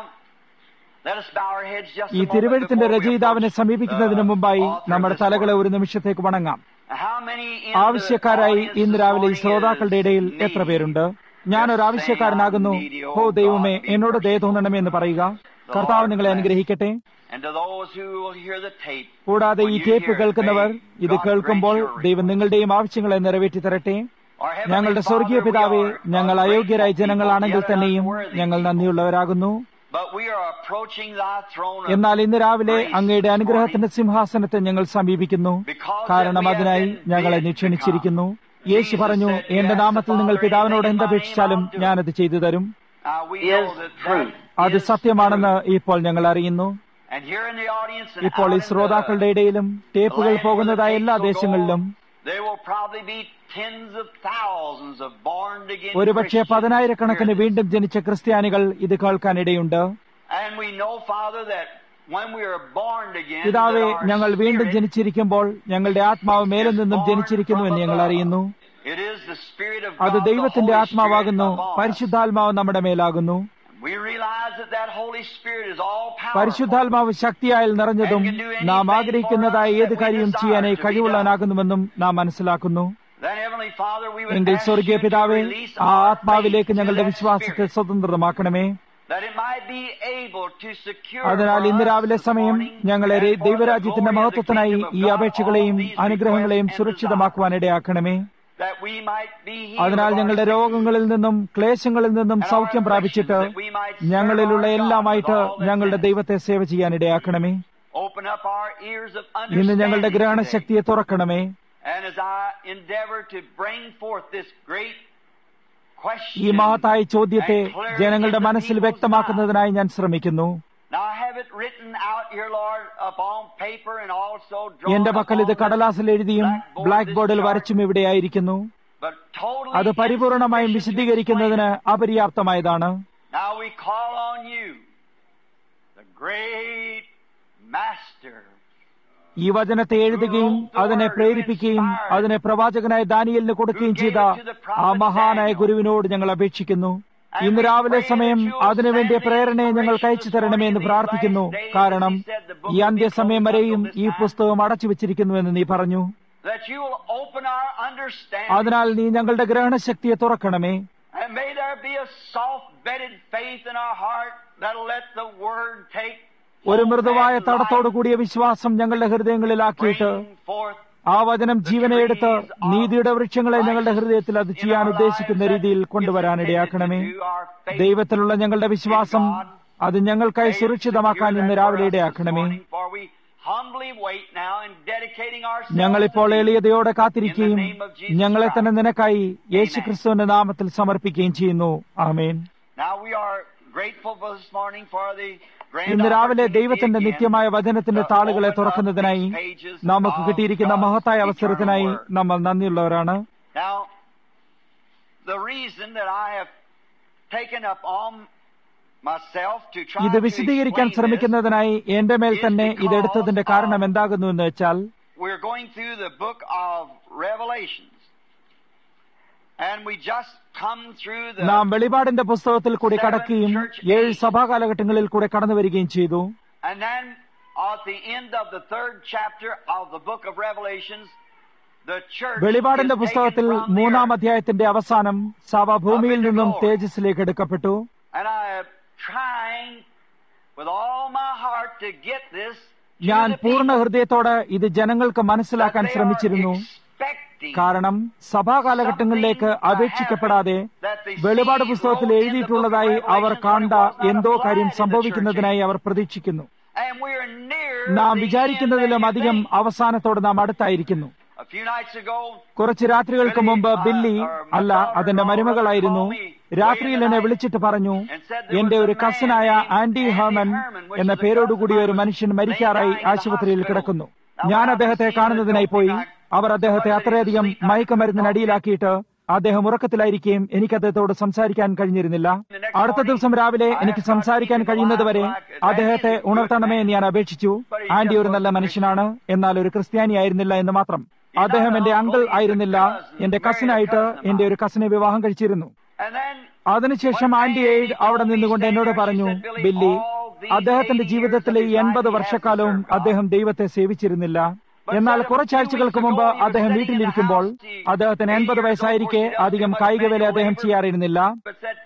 let us bow our heads just a ഈ moment തിരുവഴുത്തിന്റെ before we രചയിതാവിനെ approach സമീപിക്കുന്നതിന് the മുമ്പായി author of നമ്മുടെ this തലകളെ work. ഒരു നിമിഷത്തേക്ക് വണങ്ങാം How many in the ആവശ്യക്കാരായി audience ഇന്ന് this രാവിലെ ഈ morning ശ്രോതാക്കളുടെ ഇടയിൽ is എത്ര needy? പേരുണ്ട് ഞാനൊരു ആവശ്യക്കാരനാകുന്നു ഓ ദൈവമേ എന്നോട് ദയ തോന്നണമേ എന്ന് പറയുക കർത്താവ് നിങ്ങളെ അനുഗ്രഹിക്കട്ടെ And to those who will hear the tape, കൂടാതെ ഈ when you tape hear it, കേൾക്കുന്നവർ may ഇത് God കേൾക്കുമ്പോൾ grant your ദൈവം നിങ്ങളുടെയും ആവശ്യങ്ങളെ നിറവേറ്റി തരട്ടെ Our Heavenly ഞങ്ങളുടെ Father, സ്വർഗീയ we പിതാവേ are ഞങ്ങൾ ungrateful അയോഗ്യരായ people, ജനങ്ങളാണെങ്കിൽ yet തന്നെയും unworthy ഞങ്ങൾ people. നന്ദിയുള്ളവരാകുന്നു But we are approaching thy throne of എന്നാൽ ഇന്ന് രാവിലെ grace അങ്ങയുടെ this അനുഗ്രഹത്തിന്റെ സിംഹാസനത്തെ ഞങ്ങൾ സമീപിക്കുന്നു Because കാരണം that we have അതിനായി been ഞങ്ങളെ bid to നിക്ഷണിച്ചിരിക്കുന്നു come. Yeshu Jesus പറഞ്ഞു said, "You എന്റെ ask the നാമത്തിൽ നിങ്ങൾ Father പിതാവിനോട് anything in my എന്തപേക്ഷിച്ചാലും name, I'll do it." ഞാനത് ചെയ്തു തരും Now we is know that truth. that അത് is സത്യമാണെന്ന് ഇപ്പോൾ ഞങ്ങൾ അറിയുന്നു true. And here in the audience and ഇപ്പോൾ ഈ out in ശ്രോതാക്കളുടെ the ഇടയിലും ടേപ്പുകൾ land പോകുന്നതായ where the എല്ലാ tapes will go, ദേശങ്ങളിലും There will probably be tens of thousands of born again ഒരുപക്ഷെ Christians പതിനായിരക്കണക്കിന് hear this. വീണ്ടും ജനിച്ച ക്രിസ്ത്യാനികൾ ഇത് കേൾക്കാനിടയുണ്ട് And we know, Father, that when we are born again, പിതാവെ that our ഞങ്ങൾ വീണ്ടും spirit ജനിച്ചിരിക്കുമ്പോൾ ഞങ്ങളുടെ ആത്മാവ് മേലിൽ is നിന്നും born ജനിച്ചിരിക്കുന്നുവെന്ന് from ഞങ്ങൾ above. അറിയുന്നു It is the Spirit of അത് God, the ദൈവത്തിന്റെ Holy ആത്മാവാകുന്നു Spirit upon us. പരിശുദ്ധാത്മാവ് നമ്മുടെ മേലാകുന്നു We realize that that Holy Spirit is all powerful. പരിശുദ്ധാത്മാവ് ശക്തിയാൽ നിറഞ്ഞതും നാം ആഗ്രഹിക്കുന്നതായ ഏത് കാര്യവും ചെയ്യാനായി കഴിവുള്ളവനാകുന്നുവെന്നും നാം മനസ്സിലാക്കുന്നു Then, Heavenly Father, we would എങ്കിൽ ask സ്വർഗീയ you to പിതാവേ release ആ our ആത്മാവിലേക്ക് faith to ഞങ്ങളുടെ that വിശ്വാസത്തെ Spirit, സ്വതന്ത്രമാക്കണമേ that it might be able to secure അതിനാൽ for ഇന്ന് us രാവിലെ this സമയം morning ഞങ്ങളെ and രെ- for the ദൈവരാജ്യത്തിന്റെ glory of the മഹത്വത്തിനായി kingdom of ഈ God, അപേക്ഷകളെയും all these അനുഗ്രഹങ്ങളെയും requests and സുരക്ഷിതമാക്കുവാൻ ഇടയാക്കണമേ desires, that we might be healed അതിനാൽ of our ഞങ്ങളുടെ sickness. രോഗങ്ങളിൽ നിന്നും ക്ലേശങ്ങളിൽ നിന്നും സൗഖ്യം പ്രാപിച്ചിട്ട് ഞങ്ങളിലുള്ള എല്ലാമായിട്ട് ഞങ്ങളുടെ ദൈവത്തെ സേവ ചെയ്യാൻ ഇടയാക്കണമേ Open up our ears of ഇന്ന് ഞങ്ങളുടെ understanding today. ഗ്രഹണശക്തിയെ തുറക്കണമേ And as I endeavor to bring forth this great question, ഈ മഹത്തായ ചോദ്യത്തെ and clear it ജനങ്ങളുടെ into മനസ്സിൽ people's വ്യക്തമാക്കുന്നതിനായി ഞാൻ ശ്രമിക്കുന്നു Now I have it written out here, Lord, upon paper and also drawn എന്റെ പക്കൽ ഇത് upon കടലാസിൽ എഴുതിയും blackboard ബ്ലാക്ക് this ബോർഡിൽ chart, വരച്ചും ഇവിടെയായിരിക്കുന്നു but totally അത് പരിപൂർണമായും insufficient to വിശദീകരിക്കുന്നതിന് explain അപര്യാപ്തമായതാണ് it. Now we call on you, the great Master. ഈ വചനത്തെ എഴുതുകയും അതിനെ പ്രേരിപ്പിക്കുകയും അതിനെ പ്രവാചകനായ ദാനിയലിന് കൊടുക്കുകയും ചെയ്ത ആ മഹാനായ ഗുരുവിനോട് ഞങ്ങൾ അപേക്ഷിക്കുന്നു ഇന്ന് രാവിലെ സമയം അതിനുവേണ്ടിയ പ്രേരണയെ ഞങ്ങൾക്ക് അയച്ചു തരണമേ എന്ന് പ്രാർത്ഥിക്കുന്നു കാരണം ഈ അന്ത്യസമയം വരെയും ഈ പുസ്തകം അടച്ചു വെച്ചിരിക്കുന്നുവെന്ന് നീ പറഞ്ഞു that you will open our understanding. അതിനാൽ നീ ഞങ്ങളുടെ ഗ്രഹണശക്തിയെ തുറക്കണമേ And may there be a soft bedded faith in our heart that'll let the word take ഒരു hold മൃദുവായ and തടത്തോടു life കൂടിയ വിശ്വാസം ഞങ്ങളുടെ ഹൃദയങ്ങളിലാക്കിയിട്ട് bring forth ആ വചനം ജീവനെ എടുത്ത് നീതിയുടെ വൃക്ഷങ്ങളെ ഞങ്ങളുടെ ഹൃദയത്തിൽ അത് ചെയ്യാൻ ഉദ്ദേശിക്കുന്ന രീതിയിൽ കൊണ്ടുവരാനിടയാക്കണമേ ദൈവത്തിലുള്ള ഞങ്ങളുടെ വിശ്വാസം അത് ഞങ്ങൾക്കായി സുരക്ഷിതമാക്കാൻ ഇന്ന് രാവിലെ ഇടയാക്കണമേ ഞങ്ങളിപ്പോൾ എളിയതയോടെ കാത്തിരിക്കുകയും ഞങ്ങളെ തന്നെ നിനക്കായി യേശു ക്രിസ്തുവിന്റെ നാമത്തിൽ സമർപ്പിക്കുകയും ചെയ്യുന്നു ആമേൻ ഇന്ന് രാവിലെ ദൈവത്തിന്റെ നിത്യമായ വചനത്തിന്റെ താളുകളെ തുറക്കുന്നതിനായി നമുക്ക് കിട്ടിയിരിക്കുന്ന മഹത്തായ അവസരത്തിനായി നമ്മൾ നന്ദിയുള്ളവരാണ് Now, the reason that I have taken up on myself to try ഇത് to വിശദീകരിക്കാൻ explain this, ശ്രമിക്കുന്നതിനായി എന്റെ മേൽ തന്നെ ഇതെടുത്തതിന്റെ കാരണം എന്താകുന്നു എന്ന് വെച്ചാൽ we're going through the book of Revelations. And we just come through the നാം വെളിപാടിന്റെ പുസ്തകത്തിൽ കൂടി കടക്കുകയും ഏഴ് സഭാ കാലഘട്ടങ്ങളിൽ കൂടെ കടന്നു വരികയും ചെയ്തു And then at the end of the third chapter of the book of Revelations, the church വെളിപാടിന്റെ is പുസ്തകത്തിൽ taken from the മൂന്നാം earth. അധ്യായത്തിന്റെ അവസാനം സഭ ഭൂമിയിൽ നിന്നും തേജസ്സിലേക്ക് എടുക്കപ്പെട്ടു And I am trying with all my heart to get this to ഞാൻ the പൂർണ്ണ people ഹൃദയത്തോടെ ഇത് ജനങ്ങൾക്ക് that മനസ്സിലാക്കാൻ they are ശ്രമിച്ചിരുന്നു expecting കാരണം സഭാ കാലഘട്ടങ്ങളിലേക്ക് അപേക്ഷിക്കപ്പെടാതെ വെളിപാട് പുസ്തകത്തിൽ എഴുതിയിട്ടുള്ളതായി അവർ കണ്ട എന്തോ കാര്യം സംഭവിക്കുന്നതിനായി അവർ പ്രതീക്ഷിക്കുന്നു And we are near നാം the വിചാരിക്കുന്നതിലും end, അധികം maybe. അവസാനത്തോട് നാം അടുത്തായിരിക്കുന്നു A few nights ago, കുറച്ച് രാത്രികൾക്ക് മുമ്പ് ബില്ലി അല്ല അതെന്റെ മരുമകളായിരുന്നു രാത്രിയിൽ എന്നെ വിളിച്ചിട്ട് പറഞ്ഞു എന്റെ ഒരു കസിനായ ആൻഡി ഹേമൻ എന്ന പേരോടുകൂടി ഒരു മനുഷ്യൻ മരിക്കാറായി ആശുപത്രിയിൽ കിടക്കുന്നു ഞാൻ അദ്ദേഹത്തെ കാണുന്നതിനായി പോയി അവർ അദ്ദേഹത്തെ അത്രയധികം മയക്കമരുന്നിനടിയിലാക്കിയിട്ട് അദ്ദേഹം ഉറക്കത്തിലായിരിക്കുകയും എനിക്ക് അദ്ദേഹത്തോട് സംസാരിക്കാൻ കഴിഞ്ഞിരുന്നില്ല അടുത്ത ദിവസം രാവിലെ എനിക്ക് സംസാരിക്കാൻ കഴിയുന്നതുവരെ അദ്ദേഹത്തെ ഉണർത്തണമേ എന്ന് ഞാൻ അപേക്ഷിച്ചു ആന്റി ഒരു നല്ല മനുഷ്യനാണ് എന്നാൽ ഒരു ക്രിസ്ത്യാനിയായിരുന്നില്ല എന്ന് മാത്രം അദ്ദേഹം എന്റെ അങ്കിൾ ആയിരുന്നില്ല എന്റെ കസിനായിട്ട് എന്റെ ഒരു കസിനെ വിവാഹം കഴിച്ചിരുന്നു and then അതിനുശേഷം ആന്റി എയ്ഡ് അവിടെ നിന്നുകൊണ്ട് എന്നോട് പറഞ്ഞു ബില്ലി അദ്ദേഹത്തിന്റെ ജീവിതത്തിലെ ഈ എൺപത് വർഷക്കാലവും അദ്ദേഹം ദൈവത്തെ സേവിച്ചിരുന്നില്ല എന്നാൽ കുറച്ചാഴ്ചകൾക്ക് മുമ്പ് അദ്ദേഹം വീട്ടിലിരിക്കുമ്പോൾ അദ്ദേഹത്തിന് എൺപത് വയസ്സായിരിക്കെ അധികം കായിക വേല അദ്ദേഹം ചെയ്യാറിരുന്നില്ല but said,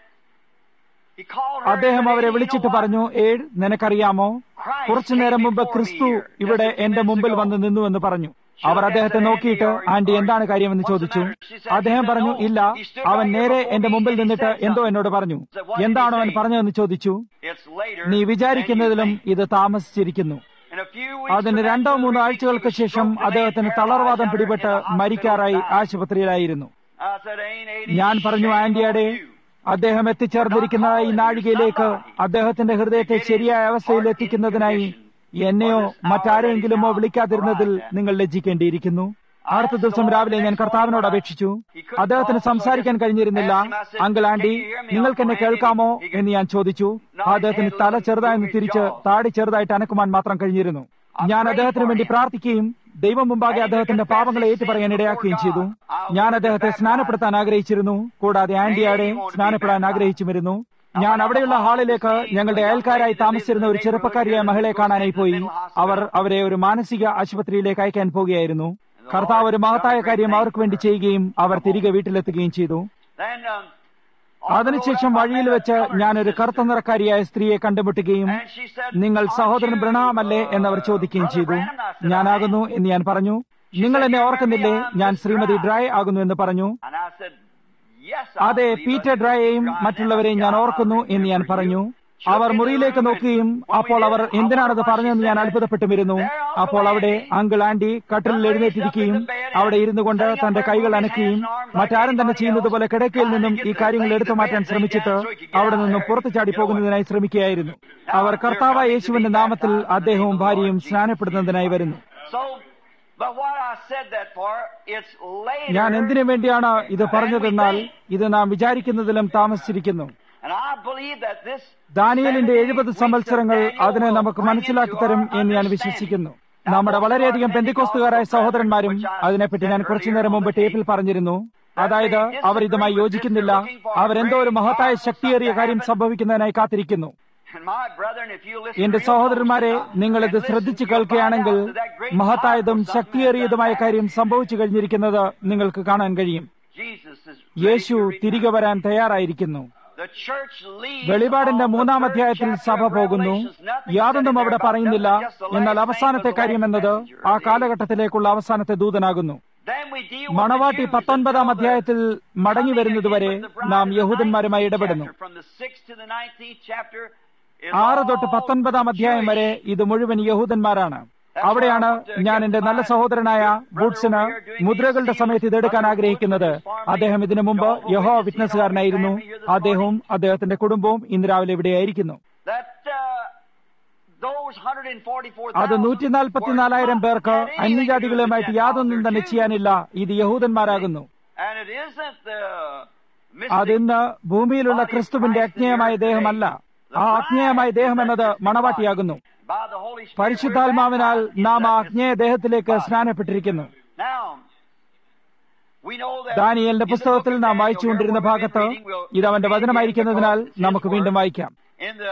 he called her അദ്ദേഹം and said, അവരെ "You know വിളിച്ചിട്ട് what? പറഞ്ഞു ഏഴ് നിനക്കറിയാമോ കുറച്ചു നേരം മുമ്പ് ക്രിസ്തു ഇവിടെ എന്റെ മുമ്പിൽ വന്ന് നിന്നുവെന്ന് പറഞ്ഞു അവർ അദ്ദേഹത്തെ നോക്കിയിട്ട് ആന്റി എന്താണ് കാര്യമെന്ന് ചോദിച്ചു അദ്ദേഹം പറഞ്ഞു ഇല്ല അവൻ നേരെ എന്റെ മുമ്പിൽ നിന്നിട്ട് എന്തോ എന്നോട് പറഞ്ഞു എന്താണോ അവൻ പറഞ്ഞതെന്ന് ചോദിച്ചു It's later നീ than you വിചാരിക്കുന്നതിലും think." ഇത് താമസിച്ചിരിക്കുന്നു In a few weeks അതിന് from that, രണ്ടോ two മൂന്നോ weeks, ആഴ്ചകൾക്ക് he was ശേഷം stroke അദ്ദേഹത്തിന് delayed, തളർവാദം paralyzed, പിടിപെട്ട് in the hospital, മരിക്കാറായി died. ആശുപത്രിയിലായിരുന്നു I said, "Ain't it ഞാൻ a പറഞ്ഞു shame ആന്റിയാടെ on you?" അദ്ദേഹം എത്തിച്ചേർന്നിരിക്കുന്ന ഈ നാഴികയിലേക്ക് അദ്ദേഹത്തിന്റെ ഹൃദയത്തെ ശരിയായ അവസ്ഥയിൽ എത്തിക്കുന്നതിനായി എന്നെയോ മറ്റാരെങ്കിലുമോ വിളിക്കാതിരുന്നതിൽ നിങ്ങൾ ലജ്ജിക്കേണ്ടിയിരിക്കുന്നു അടുത്ത ദിവസം രാവിലെ ഞാൻ കർത്താവിനോട് അപേക്ഷിച്ചു അദ്ദേഹത്തിന് സംസാരിക്കാൻ കഴിഞ്ഞിരുന്നില്ല അങ്കിൾ ആന്റി നിങ്ങൾക്ക് എന്നെ കേൾക്കാമോ എന്ന് ഞാൻ ചോദിച്ചു അദ്ദേഹത്തിന് തല ചെറുതായെന്ന് തിരിച്ച് താടി ചെറുതായിട്ട് അനക്കുവാൻ മാത്രം കഴിഞ്ഞിരുന്നു ഞാൻ അദ്ദേഹത്തിന് വേണ്ടി പ്രാർത്ഥിക്കുകയും ദൈവം മുമ്പാകെ അദ്ദേഹത്തിന്റെ പാപങ്ങളെ ഏറ്റുപറയാൻ ഇടയാക്കുകയും ചെയ്തു ഞാൻ അദ്ദേഹത്തെ സ്നാനപ്പെടുത്താൻ ആഗ്രഹിച്ചിരുന്നു കൂടാതെ ആന്റിയാടെ സ്നാനപ്പെടാൻ ആഗ്രഹിച്ചുമിരുന്നു ഞാൻ അവിടെയുള്ള ഹാളിലേക്ക് ഞങ്ങളുടെ അയൽക്കാരായി താമസിച്ചിരുന്ന ഒരു ചെറുപ്പക്കാരിയായ മഹിളയെ കാണാനായി പോയി അവർ അവരെ ഒരു മാനസിക ആശുപത്രിയിലേക്ക് അയക്കാൻ പോകുകയായിരുന്നു കർത്താവ് ഒരു മഹത്തായ കാര്യം അവർക്ക് വേണ്ടി ചെയ്യുകയും അവർ തിരികെ വീട്ടിലെത്തുകയും ചെയ്തു Then, um, അതിനുശേഷം വഴിയിൽ വെച്ച് ഞാൻ ഒരു കറുത്ത നിറക്കാരിയായ സ്ത്രീയെ കണ്ടുമുട്ടുകയും and she said, നിങ്ങൾ സഹോദരൻ ബ്രണാമല്ലേ എന്നവർ ചോദിക്കുകയും ചെയ്തു ഞാനാകുന്നു എന്ന് ഞാൻ പറഞ്ഞു നിങ്ങൾ എന്നെ ഓർക്കുന്നില്ലേ ഞാൻ ശ്രീമതി ഡ്രൈ ആകുന്നു എന്ന് പറഞ്ഞു And I said, yes, I അതെ believe പീറ്റർ it. ഡ്രൈയെയും Dry മറ്റുള്ളവരെയും ഞാൻ and ഓർക്കുന്നു I എന്ന് ഞാൻ remember പറഞ്ഞു you. അവർ മുറിയിലേക്ക് നോക്കുകയും അപ്പോൾ അവർ എന്തിനാണത് പറഞ്ഞതെന്ന് ഞാൻ അത്ഭുതപ്പെട്ടുമിരുന്നു അപ്പോൾ അവിടെ അങ്കിൾ ആന്റി കട്ടിലിൽ എഴുന്നേറ്റിരിക്കുകയും അവിടെ ഇരുന്നു കൊണ്ട് തന്റെ കൈകൾ അനക്കുകയും മറ്റാരും തന്നെ ചെയ്യുന്നത് പോലെ കിടക്കയിൽ നിന്നും ഈ കാര്യങ്ങൾ എടുത്തു മാറ്റാൻ ശ്രമിച്ചിട്ട് അവിടെ നിന്നും പുറത്തു ചാടി പോകുന്നതിനായി ശ്രമിക്കുകയായിരുന്നു അവർ കർത്താവായ യേശുവിന്റെ നാമത്തിൽ അദ്ദേഹവും ഭാര്യയും സ്നാനപ്പെടുന്നതിനായി വരുന്നു So, but what I said that for, it's later. ഞാൻ എന്തിനു വേണ്ടിയാണ് ഇത് പറഞ്ഞതെന്നാൽ ഇത് നാം വിചാരിക്കുന്നതിലും താമസിച്ചിരിക്കുന്നു And I believe that this ദാനിയലിന്റെ 70 എഴുപത് weeks of സംവത്സരങ്ങൾ Daniel അതിനെ will നമുക്ക് bring മനസ്സിലാക്കി into തരും our എന്ന് ഞാൻ understanding. വിശ്വസിക്കുന്നു നമ്മുടെ വളരെയധികം പെന്തിക്കോസ്തുകാരായ സഹോദരന്മാരും അതിനെപ്പറ്റി ഞാൻ കുറച്ചു നേരം മുമ്പ് ടേപ്പിൽ പറഞ്ഞിരുന്നു അതായത് അവർ ഇതുമായി യോജിക്കുന്നില്ല അവരെന്തോ ഒരു മഹത്തായ ശക്തിയേറിയ കാര്യം സംഭവിക്കുന്നതിനായി കാത്തിരിക്കുന്നു And my brethren, if you listen എന്റെ real സഹോദരന്മാരെ closely now, നിങ്ങൾ ഇത് and listen, ശ്രദ്ധിച്ചു you'll find കേൾക്കുകയാണെങ്കിൽ out that that great മഹത്തായതും powerful something ശക്തിയേറിയതുമായ has done കാര്യം സംഭവിച്ചു കഴിഞ്ഞിരിക്കുന്നത് നിങ്ങൾക്ക് കാണാൻ കഴിയും Jesus is Yeshu ready to return. തിരികെ വരാൻ തയ്യാറായിരിക്കുന്നു The church leads വെളിപാടിന്റെ on the മൂന്നാം third അധ്യായത്തിൽ chapter സഭ of പോകുന്നു Revelations. Nothing യാതൊന്നും said in അവിടെ there about പറയുന്നില്ല nothing, just the last എന്നാൽ thing അവസാനത്തെ was the കാര്യം last എന്നത് messenger. ആ കാലഘട്ടത്തിലേക്കുള്ള അവസാനത്തെ ദൂതനാകുന്നു Then we deal with മണവാട്ടി the Jews പത്തൊൻപതാം until the അധ്യായത്തിൽ മടങ്ങി coming വരുന്നതുവരെ again with the bride നാം of the യഹൂദന്മാരുമായി 19th ഇടപെടുന്നു chapter. From the 6th to the 19th chapter is ആറ് തൊട്ട് all പത്തൊൻപതാം അധ്യായം വരെ Jewish. ഇത് മുഴുവൻ യഹൂദന്മാരാണ് അവിടെയാണ് ഞാൻ എന്റെ നല്ല സഹോദരനായ ബൂട്ട്സിന് മുദ്രകളുടെ സമയത്ത് ഇതെടുക്കാൻ ആഗ്രഹിക്കുന്നത് അദ്ദേഹം ഇതിനു മുമ്പ് യഹോ വിറ്റ്നസ്സുകാരനായിരുന്നു അദ്ദേഹവും അദ്ദേഹത്തിന്റെ കുടുംബവും ഇന്ന് രാവിലെ ഇവിടെയായിരിക്കുന്നു That, uh, those 144,000 അത് നൂറ്റി നാൽപ്പത്തിനാലായിരം പേർക്ക് were not had anything to do with the അന്യജാതികളുമായിട്ട് Gentiles. യാതൊന്നും തന്നെ They're ചെയ്യാനില്ല ഇത് യഹൂദന്മാരാകുന്നു Jews. And it isn't the mystic അതിന്ന് ഭൂമിയിലുള്ള ക്രിസ്തുവിന്റെ അജ്ഞേയമായ ദേഹമല്ല ആ അജ്ഞേയമായ ദേഹം എന്നത് മണവാട്ടിയാകുന്നു by the Holy Spirit പരിശുദ്ധാത്മാവിനാൽ we're baptized നാം ആ into that അജ്ഞേയ ദേഹത്തിലേക്ക് സ്നാനപ്പെട്ടിരിക്കുന്നു Now, we know that ദാനിയേലിന്റെ in the പുസ്തകത്തിൽ book of നാം Daniel, വായിച്ചുകൊണ്ടിരുന്ന here where we've ഭാഗത്ത് been reading, we'll ഇത് അവന്റെ read again വചനമായിരിക്കുന്നതിനാൽ because it's his നമുക്ക് വീണ്ടും word. വായിക്കാം In the